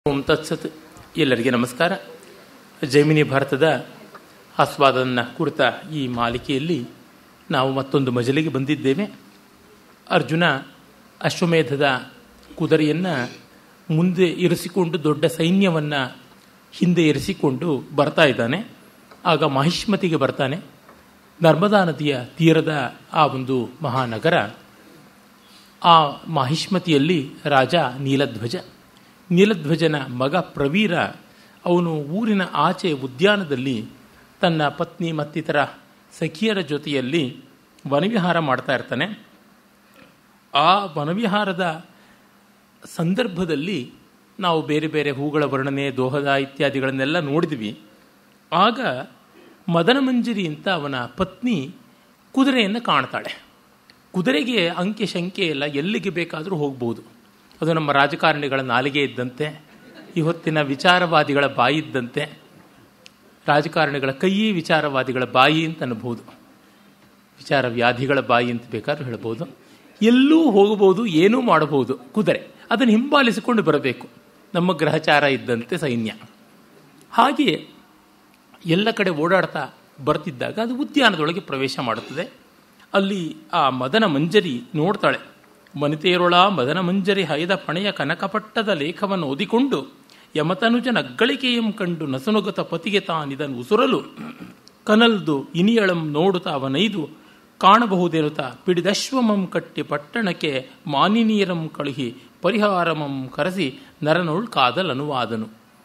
ಓಂ ತತ್ಸತ್ ಎಲ್ಲರಿಗೆ ನಮಸ್ಕಾರ ಜೈಮಿನಿ ಭಾರತದ ಆಸ್ವಾದನ ಕುರಿತ ಈ ಮಾಲಿಕೆಯಲ್ಲಿ ನಾವು ಮತ್ತೊಂದು ಮಜಲಿಗೆ ಬಂದಿದ್ದೇವೆ ಅರ್ಜುನ ಅಶ್ವಮೇಧದ ಕುದುರೆಯನ್ನು ಮುಂದೆ ಇರಿಸಿಕೊಂಡು ದೊಡ್ಡ ಸೈನ್ಯವನ್ನು ಹಿಂದೆ ಇರಿಸಿಕೊಂಡು ಬರ್ತಾ ಇದ್ದಾನೆ ಆಗ ಮಹಿಷ್ಮತಿಗೆ ಬರ್ತಾನೆ ನರ್ಮದಾ ನದಿಯ ತೀರದ ಆ ಒಂದು ಮಹಾನಗರ ಆ ಮಹಿಷ್ಮತಿಯಲ್ಲಿ ರಾಜ ನೀಲಧ್ವಜ ನೀಲಧ್ವಜನ ಮಗ ಪ್ರವೀರ ಅವನು ಊರಿನ ಆಚೆ ಉದ್ಯಾನದಲ್ಲಿ ತನ್ನ ಪತ್ನಿ ಮತ್ತಿತರ ಸಖಿಯರ ಜೊತೆಯಲ್ಲಿ ವನವಿಹಾರ ಮಾಡ್ತಾ ಇರ್ತಾನೆ ಆ ವನವಿಹಾರದ ಸಂದರ್ಭದಲ್ಲಿ ನಾವು ಬೇರೆ ಬೇರೆ ಹೂಗಳ ವರ್ಣನೆ ದೋಹದ ಇತ್ಯಾದಿಗಳನ್ನೆಲ್ಲ ನೋಡಿದ್ವಿ ಆಗ ಮದನಮಂಜರಿ ಅಂತ ಅವನ ಪತ್ನಿ ಕುದುರೆಯನ್ನು ಕಾಣ್ತಾಳೆ ಕುದುರೆಗೆ ಅಂಕೆ ಶಂಕೆ ಎಲ್ಲ ಎಲ್ಲಿಗೆ ಬೇಕಾದರೂ ಹೋಗ್ಬೋದು ಅದು ನಮ್ಮ ರಾಜಕಾರಣಿಗಳ ನಾಲಿಗೆ ಇದ್ದಂತೆ ಈ ಹೊತ್ತಿನ ವಿಚಾರವಾದಿಗಳ ಬಾಯಿ ಇದ್ದಂತೆ ರಾಜಕಾರಣಿಗಳ ಕೈಯಿ ವಿಚಾರವಾದಿಗಳ ಬಾಯಿ ಅಂತ ಅನ್ಬೋದು ವಿಚಾರ ವ್ಯಾಧಿಗಳ ಬಾಯಿ ಅಂತ ಬೇಕಾದ್ರೂ ಹೇಳ್ಬೋದು ಎಲ್ಲೂ ಹೋಗಬಹುದು ಏನೂ ಮಾಡಬಹುದು ಕುದುರೆ ಅದನ್ನು ಹಿಂಬಾಲಿಸಿಕೊಂಡು ಬರಬೇಕು ನಮ್ಮ ಗ್ರಹಚಾರ ಇದ್ದಂತೆ ಸೈನ್ಯ ಹಾಗೆಯೇ ಎಲ್ಲ ಕಡೆ ಓಡಾಡ್ತಾ ಬರ್ತಿದ್ದಾಗ ಅದು ಉದ್ಯಾನದೊಳಗೆ ಪ್ರವೇಶ ಮಾಡುತ್ತದೆ ಅಲ್ಲಿ ಆ ಮದನ ಮಂಜರಿ ನೋಡ್ತಾಳೆ ಮನಿತೇರೊಳ ಮದನ ಮಂಜರಿ ಹೈದ ಪಣೆಯ ಕನಕಪಟ್ಟದ ಲೇಖವನ್ನು ಓದಿಕೊಂಡು ಯಮತನುಜನ ಅಗ್ಗಳಿಕೆಯಂ ಕಂಡು ನಸನುಗತ ಪತಿಗೆ ತಾನಿದನ್ನು ಉಸುರಲು ಕನಲ್ದು ಇನಿಯಳಂ ನೋಡುತ್ತಾ ಅವನೈದು ಕಾಣಬಹುದೆನುತ ಪಿಡಿದಶ್ವಮಂ ಕಟ್ಟಿ ಪಟ್ಟಣಕ್ಕೆ ಮಾನಿನೀಯರಂ ಕಳುಹಿ ಪರಿಹಾರಮಂ ಕರೆಸಿ ನರನೊಳ್ ಕಾದಲ್ ಅನುವಾದನು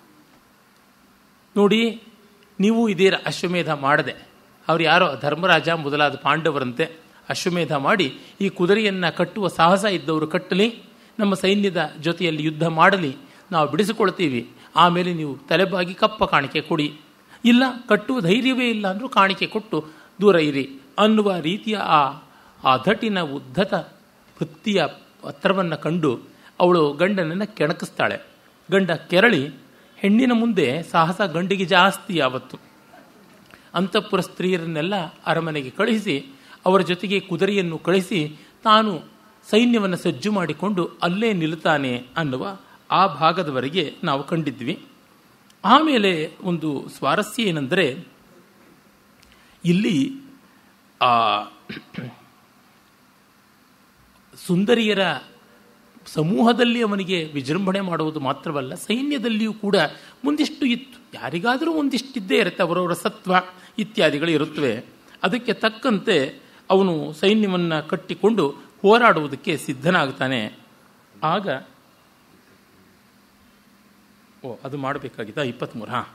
ನೋಡಿ ನೀವು ಇದೀರ ಅಶ್ವಮೇಧ ಮಾಡದೆ ಅವ್ರು ಯಾರೋ ಧರ್ಮರಾಜ ಮೊದಲಾದ ಪಾಂಡವರಂತೆ ಅಶ್ವಮೇಧ ಮಾಡಿ ಈ ಕುದುರೆಯನ್ನು ಕಟ್ಟುವ ಸಾಹಸ ಇದ್ದವರು ಕಟ್ಟಲಿ ನಮ್ಮ ಸೈನ್ಯದ ಜೊತೆಯಲ್ಲಿ ಯುದ್ಧ ಮಾಡಲಿ ನಾವು ಬಿಡಿಸಿಕೊಳ್ತೀವಿ ಆಮೇಲೆ ನೀವು ತಲೆಬಾಗಿ ಕಪ್ಪ ಕಾಣಿಕೆ ಕೊಡಿ ಇಲ್ಲ ಕಟ್ಟುವ ಧೈರ್ಯವೇ ಇಲ್ಲ ಅಂದರೂ ಕಾಣಿಕೆ ಕೊಟ್ಟು ದೂರ ಇರಿ ಅನ್ನುವ ರೀತಿಯ ಆ ಆ ಧಟಿನ ಉದ್ಧತ ವೃತ್ತಿಯ ಪತ್ರವನ್ನು ಕಂಡು ಅವಳು ಗಂಡನನ್ನು ಕೆಣಕಿಸ್ತಾಳೆ ಗಂಡ ಕೆರಳಿ ಹೆಣ್ಣಿನ ಮುಂದೆ ಸಾಹಸ ಗಂಡಿಗೆ ಜಾಸ್ತಿ ಯಾವತ್ತು ಅಂತಃಪುರ ಸ್ತ್ರೀಯರನ್ನೆಲ್ಲ ಅರಮನೆಗೆ ಕಳುಹಿಸಿ ಅವರ ಜೊತೆಗೆ ಕುದುರೆಯನ್ನು ಕಳಿಸಿ ತಾನು ಸೈನ್ಯವನ್ನು ಸಜ್ಜು ಮಾಡಿಕೊಂಡು ಅಲ್ಲೇ ನಿಲ್ಲುತ್ತಾನೆ ಅನ್ನುವ ಆ ಭಾಗದವರೆಗೆ ನಾವು ಕಂಡಿದ್ವಿ ಆಮೇಲೆ ಒಂದು ಸ್ವಾರಸ್ಯ ಏನೆಂದರೆ ಇಲ್ಲಿ ಆ ಸುಂದರಿಯರ ಸಮೂಹದಲ್ಲಿ ಅವನಿಗೆ ವಿಜೃಂಭಣೆ ಮಾಡುವುದು ಮಾತ್ರವಲ್ಲ ಸೈನ್ಯದಲ್ಲಿಯೂ ಕೂಡ ಮುಂದಿಷ್ಟು ಇತ್ತು ಯಾರಿಗಾದರೂ ಒಂದಿಷ್ಟಿದ್ದೇ ಇರುತ್ತೆ ಅವರವರ ಸತ್ವ ಇತ್ಯಾದಿಗಳು ಇರುತ್ತವೆ ಅದಕ್ಕೆ ತಕ್ಕಂತೆ ಅವನು ಸೈನ್ಯವನ್ನು ಕಟ್ಟಿಕೊಂಡು ಹೋರಾಡುವುದಕ್ಕೆ ಸಿದ್ಧನಾಗ್ತಾನೆ ಆಗ ಓ ಅದು ಮಾಡಬೇಕಾಗಿತ್ತ ಇಪ್ಪತ್ತ್ಮೂರು ಹಾಂ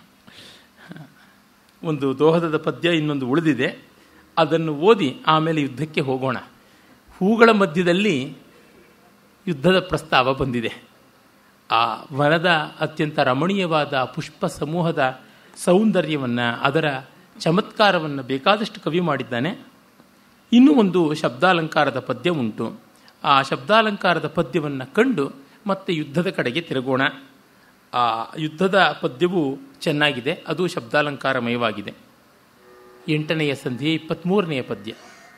ಒಂದು ದೋಹದದ ಪದ್ಯ ಇನ್ನೊಂದು ಉಳಿದಿದೆ ಅದನ್ನು ಓದಿ ಆಮೇಲೆ ಯುದ್ಧಕ್ಕೆ ಹೋಗೋಣ ಹೂಗಳ ಮಧ್ಯದಲ್ಲಿ ಯುದ್ಧದ ಪ್ರಸ್ತಾವ ಬಂದಿದೆ ಆ ವನದ ಅತ್ಯಂತ ರಮಣೀಯವಾದ ಪುಷ್ಪ ಸಮೂಹದ ಸೌಂದರ್ಯವನ್ನು ಅದರ ಚಮತ್ಕಾರವನ್ನು ಬೇಕಾದಷ್ಟು ಕವಿ ಮಾಡಿದ್ದಾನೆ ಇನ್ನೂ ಒಂದು ಶಬ್ದಾಲಂಕಾರದ ಪದ್ಯ ಉಂಟು ಆ ಶಬ್ದಾಲಂಕಾರದ ಪದ್ಯವನ್ನು ಕಂಡು ಮತ್ತೆ ಯುದ್ಧದ ಕಡೆಗೆ ತಿರುಗೋಣ ಆ ಯುದ್ಧದ ಪದ್ಯವು ಚೆನ್ನಾಗಿದೆ ಅದು ಶಬ್ದಾಲಂಕಾರಮಯವಾಗಿದೆ ಎಂಟನೆಯ ಸಂಧಿಯ ಇಪ್ಪತ್ತ್ಮೂರನೆಯ ಪದ್ಯ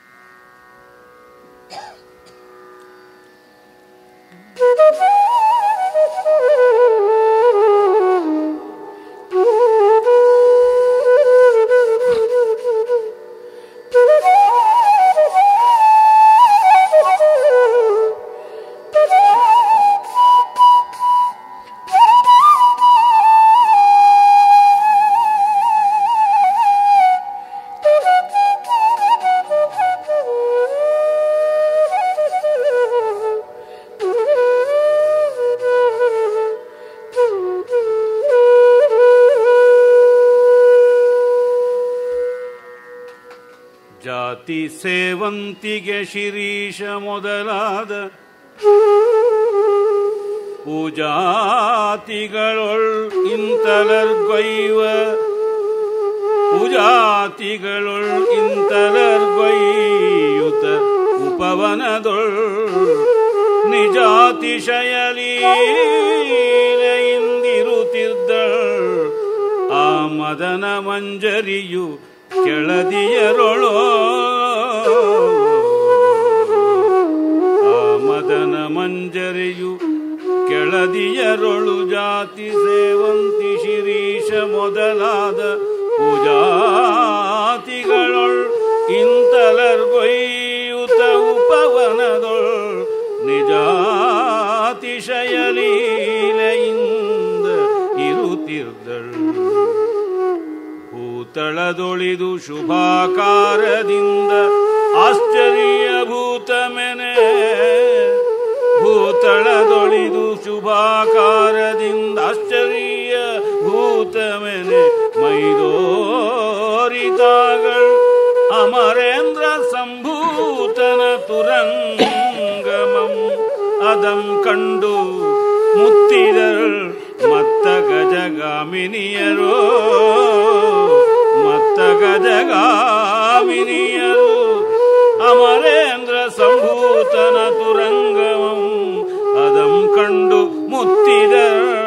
ಜಾತಿ ಸೇವಂತಿಗೆ ಶಿರೀಷ ಮೊದಲಾದ ಪೂಜಾತಿಗಳೊಳ್ ಇಂತಲರ್ಗೊಯ್ವ ಪೂಜಾತಿಗಳೊಳ್ ಇಂತಲರ್ಗೊಯ್ಯುತ ಉಪವನದೊಳ್ ನಿಜಾತಿಶಯಲೀಲೆಯಿಂದಿರುತ್ತಿದ್ದಳ್ ಆ ಮದನ ಮಂಜರಿಯು ಕೆಳದಿಯರೊಳೋ ಆ ಮದನ ಮಂಜರಿಯು ಕೆಳ ಕೆಳದಿಯರೊಳು ಜಾತಿ ಸೇವಂತಿ ಶಿರೀಷ ಮೊದಲಾದ ಪೂಜಾತಿಗಳೊಳ್ ಇಂತಲರ್ಗೊಯ್ಯುತ ಉಪವನದೊಳ್ ನಿಜಾತಿಶಯಲೀಲೆಯಿಂದ ಇರುತ್ತಿರ್ದಳು ಭೂತಳದೊಳಿದು ಶುಭಾಕಾರದಿಂದ ಆಶ್ಚರ್ಯಭೂತ ಮೆನೆ ಭೂತಳದೊಳಿದು ಶುಭಾಕಾರದಿಂದ ಆಶ್ಚರ್ಯ ಭೂತ ಮೆನೆ ಮೈದೋರಿತಾಗಳು ಅಮರೇಂದ್ರ ಸಂಭೂತನ ತುರಂಗಮಂ ಅದಂ ಕಂಡು ಮುತ್ತಿದಳ್ ಮತ್ತ ಗಜಗಾಮಿನಿಯರೋ ಮತ್ತ ಗಜಗಾಮಿನಿಯರು ಅಮರೇಂದ್ರ ಸಂಭೂತನ ತುರಂಗಮಂ ಅದಂ ಕಂಡು ಮುತ್ತಿದ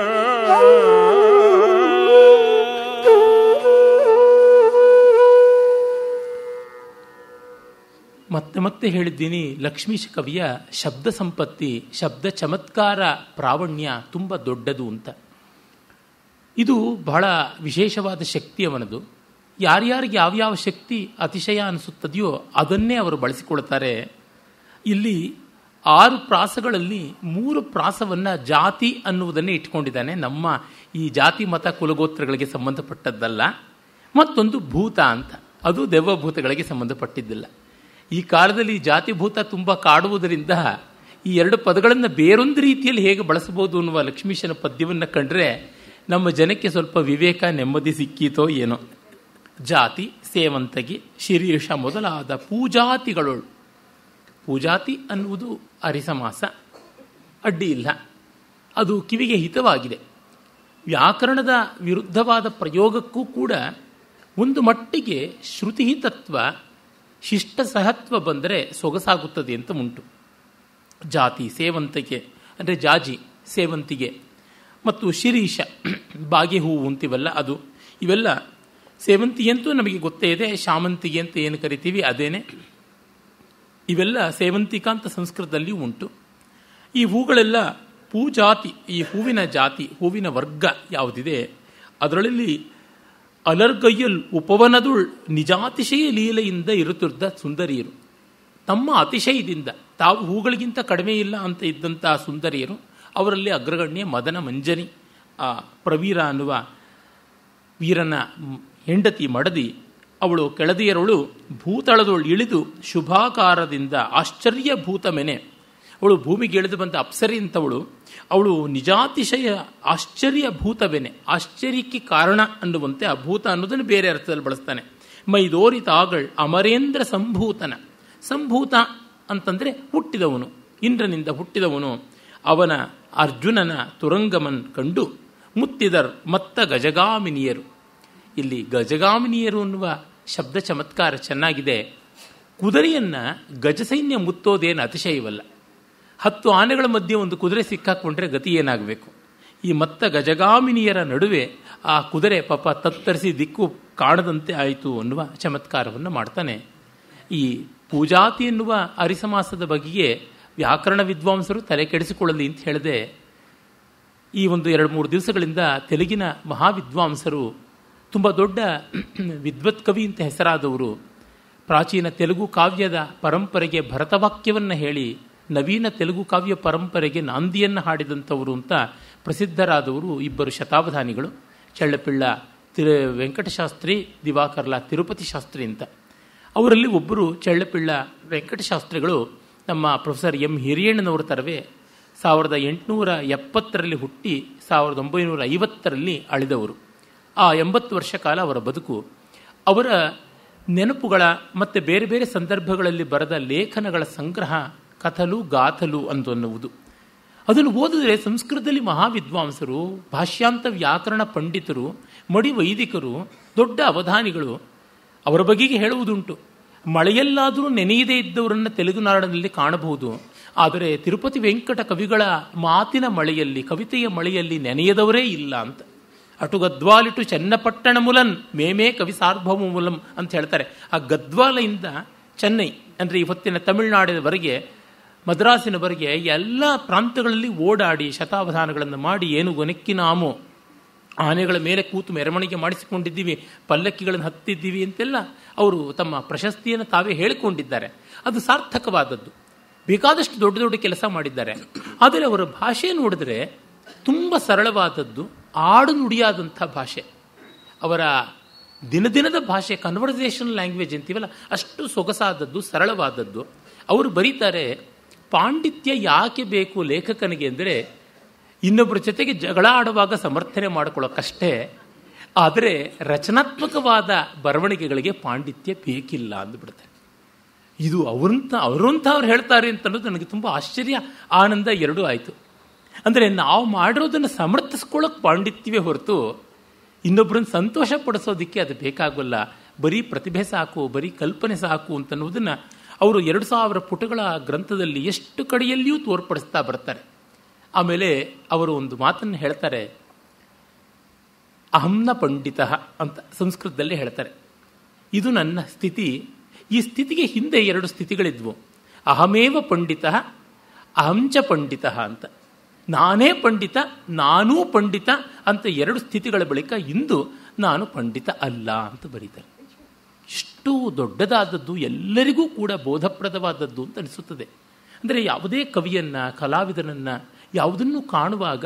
ಮತ್ತೆ ಮತ್ತೆ ಹೇಳಿದ್ದೀನಿ ಲಕ್ಷ್ಮೀಶ ಕವಿಯ ಶಬ್ದ ಸಂಪತ್ತಿ ಶಬ್ದ ಚಮತ್ಕಾರ ಪ್ರಾವಣ್ಯ ತುಂಬ ದೊಡ್ಡದು ಅಂತ ಇದು ಬಹಳ ವಿಶೇಷವಾದ ಶಕ್ತಿ ಅವನದು ಯಾರ್ಯಾರಿಗೆ ಯಾವ್ಯಾವ ಶಕ್ತಿ ಅತಿಶಯ ಅನಿಸುತ್ತದೆಯೋ ಅದನ್ನೇ ಅವರು ಬಳಸಿಕೊಳ್ತಾರೆ ಇಲ್ಲಿ ಆರು ಪ್ರಾಸಗಳಲ್ಲಿ ಮೂರು ಪ್ರಾಸವನ್ನು ಜಾತಿ ಅನ್ನುವುದನ್ನೇ ಇಟ್ಕೊಂಡಿದ್ದಾನೆ ನಮ್ಮ ಈ ಜಾತಿ ಮತ ಕುಲಗೋತ್ರಗಳಿಗೆ ಸಂಬಂಧಪಟ್ಟದ್ದಲ್ಲ ಮತ್ತೊಂದು ಭೂತ ಅಂತ ಅದು ದೆವ್ವಭೂತಗಳಿಗೆ ಸಂಬಂಧಪಟ್ಟಿದ್ದಿಲ್ಲ ಈ ಕಾಲದಲ್ಲಿ ಜಾತಿಭೂತ ತುಂಬ ಕಾಡುವುದರಿಂದ ಈ ಎರಡು ಪದಗಳನ್ನು ಬೇರೊಂದು ರೀತಿಯಲ್ಲಿ ಹೇಗೆ ಬಳಸಬಹುದು ಅನ್ನುವ ಲಕ್ಷ್ಮೀಶನ ಪದ್ಯವನ್ನು ಕಂಡ್ರೆ ನಮ್ಮ ಜನಕ್ಕೆ ಸ್ವಲ್ಪ ವಿವೇಕ ನೆಮ್ಮದಿ ಸಿಕ್ಕೀತೋ ಏನೋ ಜಾತಿ ಸೇವಂತಗಿ ಶಿರೀಷ ಮೊದಲಾದ ಪೂಜಾತಿಗಳೊಳು ಪೂಜಾತಿ ಅನ್ನುವುದು ಅರಿಸಮಾಸ ಅಡ್ಡಿ ಇಲ್ಲ ಅದು ಕಿವಿಗೆ ಹಿತವಾಗಿದೆ ವ್ಯಾಕರಣದ ವಿರುದ್ಧವಾದ ಪ್ರಯೋಗಕ್ಕೂ ಕೂಡ ಒಂದು ಮಟ್ಟಿಗೆ ಶ್ರುತಿಹಿತತ್ವ ಶಿಷ್ಟ ಸಹತ್ವ ಬಂದರೆ ಸೊಗಸಾಗುತ್ತದೆ ಅಂತ ಉಂಟು ಜಾತಿ ಸೇವಂತಿಗೆ ಅಂದರೆ ಜಾಜಿ ಸೇವಂತಿಗೆ ಮತ್ತು ಶಿರೀಷ ಬಾಗಿ ಹೂವು ಅಂತಿವಲ್ಲ ಅದು ಇವೆಲ್ಲ ಸೇವಂತಿಗೆ ನಮಗೆ ಗೊತ್ತೇ ಇದೆ ಶಾಮಂತಿಗೆ ಅಂತ ಏನು ಕರಿತೀವಿ ಅದೇನೆ ಇವೆಲ್ಲ ಸೇವಂತಿಕಾ ಅಂತ ಸಂಸ್ಕೃತದಲ್ಲಿ ಉಂಟು ಈ ಹೂಗಳೆಲ್ಲ ಪೂಜಾತಿ ಈ ಹೂವಿನ ಜಾತಿ ಹೂವಿನ ವರ್ಗ ಯಾವುದಿದೆ ಅದರಲ್ಲಿ ಅಲರ್ಗಯ್ಯಲ್ ಉಪವನದುಳ್ ನಿಜಾತಿಶಯ ಲೀಲೆಯಿಂದ ಇರುತ್ತಿದ್ದ ಸುಂದರಿಯರು ತಮ್ಮ ಅತಿಶಯದಿಂದ ತಾವು ಹೂಗಳಿಗಿಂತ ಕಡಿಮೆ ಇಲ್ಲ ಅಂತ ಇದ್ದಂಥ ಸುಂದರಿಯರು ಅವರಲ್ಲಿ ಅಗ್ರಗಣ್ಯ ಮದನ ಮಂಜನಿ ಆ ಪ್ರವೀರ ಅನ್ನುವ ವೀರನ ಹೆಂಡತಿ ಮಡದಿ ಅವಳು ಕೆಳದಿಯರವಳು ಭೂತಳದೊಳು ಇಳಿದು ಶುಭಾಕಾರದಿಂದ ಆಶ್ಚರ್ಯಭೂತ ಮೆನೆ ಅವಳು ಭೂಮಿಗೆ ಇಳಿದು ಬಂದ ಅಪ್ಸರಿ ಅಂತವಳು ಅವಳು ನಿಜಾತಿಶಯ ಆಶ್ಚರ್ಯಭೂತವೆನೆ ಆಶ್ಚರ್ಯಕ್ಕೆ ಕಾರಣ ಅನ್ನುವಂತೆ ಆ ಭೂತ ಅನ್ನೋದನ್ನು ಬೇರೆ ಅರ್ಥದಲ್ಲಿ ಬಳಸ್ತಾನೆ ಮೈದೋರಿತಾಗಳ್ ಅಮರೇಂದ್ರ ಸಂಭೂತನ ಸಂಭೂತ ಅಂತಂದರೆ ಹುಟ್ಟಿದವನು ಇಂದ್ರನಿಂದ ಹುಟ್ಟಿದವನು ಅವನ ಅರ್ಜುನನ ತುರಂಗಮನ್ ಕಂಡು ಮುತ್ತಿದರ್ ಮತ್ತ ಗಜಗಾಮಿನಿಯರು ಇಲ್ಲಿ ಗಜಗಾಮಿನಿಯರು ಅನ್ನುವ ಶಬ್ದ ಚಮತ್ಕಾರ ಚೆನ್ನಾಗಿದೆ ಕುದುರೆಯನ್ನು ಗಜಸೈನ್ಯ ಮುತ್ತೋದೇನು ಅತಿಶಯವಲ್ಲ ಹತ್ತು ಆನೆಗಳ ಮಧ್ಯೆ ಒಂದು ಕುದುರೆ ಸಿಕ್ಕಾಕೊಂಡ್ರೆ ಗತಿ ಏನಾಗಬೇಕು ಈ ಮತ್ತ ಗಜಗಾಮಿನಿಯರ ನಡುವೆ ಆ ಕುದುರೆ ಪಾಪ ತತ್ತರಿಸಿ ದಿಕ್ಕು ಕಾಣದಂತೆ ಆಯಿತು ಅನ್ನುವ ಚಮತ್ಕಾರವನ್ನು ಮಾಡ್ತಾನೆ ಈ ಪೂಜಾತಿ ಎನ್ನುವ ಅರಿಸಮಾಸದ ಬಗೆಗೆ ವ್ಯಾಕರಣ ವಿದ್ವಾಂಸರು ತಲೆ ಕೆಡಿಸಿಕೊಳ್ಳಲಿ ಅಂತ ಹೇಳಿದೆ ಈ ಒಂದು ಎರಡು ಮೂರು ದಿವಸಗಳಿಂದ ತೆಲುಗಿನ ಮಹಾವಿದ್ವಾಂಸರು ತುಂಬ ದೊಡ್ಡ ವಿದ್ವತ್ ಕವಿ ಅಂತ ಹೆಸರಾದವರು ಪ್ರಾಚೀನ ತೆಲುಗು ಕಾವ್ಯದ ಪರಂಪರೆಗೆ ಭರತವಾಕ್ಯವನ್ನು ಹೇಳಿ ನವೀನ ತೆಲುಗು ಕಾವ್ಯ ಪರಂಪರೆಗೆ ನಾಂದಿಯನ್ನು ಹಾಡಿದಂಥವರು ಅಂತ ಪ್ರಸಿದ್ಧರಾದವರು ಇಬ್ಬರು ಶತಾವಧಾನಿಗಳು ಚಳ್ಳಪಿಳ್ಳ ತಿರು ವೆಂಕಟಶಾಸ್ತ್ರಿ ದಿವಾಕರ್ಲ ತಿರುಪತಿ ಶಾಸ್ತ್ರಿ ಅಂತ ಅವರಲ್ಲಿ ಒಬ್ಬರು ಚಳ್ಳಪಿಳ್ಳ ವೆಂಕಟಶಾಸ್ತ್ರಿಗಳು ನಮ್ಮ ಪ್ರೊಫೆಸರ್ ಎಂ ಹಿರಿಯಣ್ಣನವರ ತರವೇ ಸಾವಿರದ ಎಂಟುನೂರ ಎಪ್ಪತ್ತರಲ್ಲಿ ಹುಟ್ಟಿ ಸಾವಿರದ ಒಂಬೈನೂರ ಐವತ್ತರಲ್ಲಿ ಅಳಿದವರು ಆ ಎಂಬತ್ತು ವರ್ಷ ಕಾಲ ಅವರ ಬದುಕು ಅವರ ನೆನಪುಗಳ ಮತ್ತು ಬೇರೆ ಬೇರೆ ಸಂದರ್ಭಗಳಲ್ಲಿ ಬರೆದ ಲೇಖನಗಳ ಸಂಗ್ರಹ ಕಥಲು ಗಾಥಲು ಅಂತನ್ನುವುದು ಅದನ್ನು ಓದಿದ್ರೆ ಸಂಸ್ಕೃತದಲ್ಲಿ ಮಹಾವಿದ್ವಾಂಸರು ಭಾಷ್ಯಾಂತ ವ್ಯಾಕರಣ ಪಂಡಿತರು ಮಡಿ ವೈದಿಕರು ದೊಡ್ಡ ಅವಧಾನಿಗಳು ಅವರ ಬಗೆಗೆ ಹೇಳುವುದುಂಟು ಮಳೆಯಲ್ಲಾದರೂ ನೆನೆಯದೇ ಇದ್ದವರನ್ನು ತೆಲುಗುನಾಡಿನಲ್ಲಿ ಕಾಣಬಹುದು ಆದರೆ ತಿರುಪತಿ ವೆಂಕಟ ಕವಿಗಳ ಮಾತಿನ ಮಳೆಯಲ್ಲಿ ಕವಿತೆಯ ಮಳೆಯಲ್ಲಿ ನೆನೆಯದವರೇ ಇಲ್ಲ ಅಂತ ಅಟು ಗದ್ವಾಲಿಟು ಚನ್ನಪಟ್ಟಣ ಮುಲನ್ ಮೇಮೇ ಕವಿ ಸಾರ್ವಭೌಮ ಮುಲಂ ಅಂತ ಹೇಳ್ತಾರೆ ಆ ಗದ್ವಾಲೆಯಿಂದ ಚೆನ್ನೈ ಅಂದರೆ ಇವತ್ತಿನ ತಮಿಳುನಾಡಿನವರೆಗೆ ಮದ್ರಾಸಿನವರೆಗೆ ಎಲ್ಲ ಪ್ರಾಂತಗಳಲ್ಲಿ ಓಡಾಡಿ ಶತಾವಧಾನಗಳನ್ನು ಮಾಡಿ ಏನು ಗೊನೆಕ್ಕಿನಾಮೋ ಆನೆಗಳ ಮೇಲೆ ಕೂತು ಮೆರವಣಿಗೆ ಮಾಡಿಸಿಕೊಂಡಿದ್ದೀವಿ ಪಲ್ಲಕ್ಕಿಗಳನ್ನು ಹತ್ತಿದ್ದೀವಿ ಅಂತೆಲ್ಲ ಅವರು ತಮ್ಮ ಪ್ರಶಸ್ತಿಯನ್ನು ತಾವೇ ಹೇಳಿಕೊಂಡಿದ್ದಾರೆ ಅದು ಸಾರ್ಥಕವಾದದ್ದು ಬೇಕಾದಷ್ಟು ದೊಡ್ಡ ದೊಡ್ಡ ಕೆಲಸ ಮಾಡಿದ್ದಾರೆ ಆದರೆ ಅವರ ಭಾಷೆ ನೋಡಿದ್ರೆ ತುಂಬ ಸರಳವಾದದ್ದು ಆಡು ನುಡಿಯಾದಂಥ ಭಾಷೆ ಅವರ ದಿನದಿನದ ಭಾಷೆ ಕನ್ವರ್ಸೇಷನ್ ಲ್ಯಾಂಗ್ವೇಜ್ ಅಂತೀವಲ್ಲ ಅಷ್ಟು ಸೊಗಸಾದದ್ದು ಸರಳವಾದದ್ದು ಅವರು ಬರೀತಾರೆ ಪಾಂಡಿತ್ಯ ಯಾಕೆ ಬೇಕು ಲೇಖಕನಿಗೆ ಅಂದರೆ ಇನ್ನೊಬ್ಬರ ಜೊತೆಗೆ ಜಗಳ ಆಡುವಾಗ ಸಮರ್ಥನೆ ಮಾಡ್ಕೊಳ್ಳೋಕ್ಕಷ್ಟೇ ಆದರೆ ರಚನಾತ್ಮಕವಾದ ಬರವಣಿಗೆಗಳಿಗೆ ಪಾಂಡಿತ್ಯ ಬೇಕಿಲ್ಲ ಅಂದ್ಬಿಡುತ್ತೆ ಇದು ಅವರಂತ ಅವರಂತ ಅವ್ರು ಹೇಳ್ತಾರೆ ಅಂತ ಅನ್ನೋದು ನನಗೆ ತುಂಬ ಆಶ್ಚರ್ಯ ಆನಂದ ಎರಡೂ ಆಯಿತು ಅಂದರೆ ನಾವು ಮಾಡಿರೋದನ್ನು ಸಮರ್ಥಿಸ್ಕೊಳ್ಳೋಕೆ ಪಾಂಡಿತ್ಯವೇ ಹೊರತು ಇನ್ನೊಬ್ಬರನ್ನು ಸಂತೋಷ ಪಡಿಸೋದಕ್ಕೆ ಅದು ಬೇಕಾಗಲ್ಲ ಬರೀ ಪ್ರತಿಭೆ ಸಾಕು ಬರೀ ಕಲ್ಪನೆ ಸಾಕು ಅಂತನ್ನುವುದನ್ನು ಅವರು ಎರಡು ಸಾವಿರ ಪುಟಗಳ ಗ್ರಂಥದಲ್ಲಿ ಎಷ್ಟು ಕಡೆಯಲ್ಲಿಯೂ ತೋರ್ಪಡಿಸ್ತಾ ಬರ್ತಾರೆ ಆಮೇಲೆ ಅವರು ಒಂದು ಮಾತನ್ನು ಹೇಳ್ತಾರೆ ಅಹಂನ ಪಂಡಿತ ಅಂತ ಸಂಸ್ಕೃತದಲ್ಲಿ ಹೇಳ್ತಾರೆ ಇದು ನನ್ನ ಸ್ಥಿತಿ ಈ ಸ್ಥಿತಿಗೆ ಹಿಂದೆ ಎರಡು ಸ್ಥಿತಿಗಳಿದ್ವು ಅಹಮೇವ ಪಂಡಿತ ಅಹಂಚ ಪಂಡಿತ ಅಂತ ನಾನೇ ಪಂಡಿತ ನಾನೂ ಪಂಡಿತ ಅಂತ ಎರಡು ಸ್ಥಿತಿಗಳ ಬಳಿಕ ಇಂದು ನಾನು ಪಂಡಿತ ಅಲ್ಲ ಅಂತ ಬರೀತಾರೆ ಇಷ್ಟು ದೊಡ್ಡದಾದದ್ದು ಎಲ್ಲರಿಗೂ ಕೂಡ ಬೋಧಪ್ರದವಾದದ್ದು ಅಂತ ಅನಿಸುತ್ತದೆ ಅಂದರೆ ಯಾವುದೇ ಕವಿಯನ್ನ ಕಲಾವಿದನನ್ನ ಯಾವುದನ್ನು ಕಾಣುವಾಗ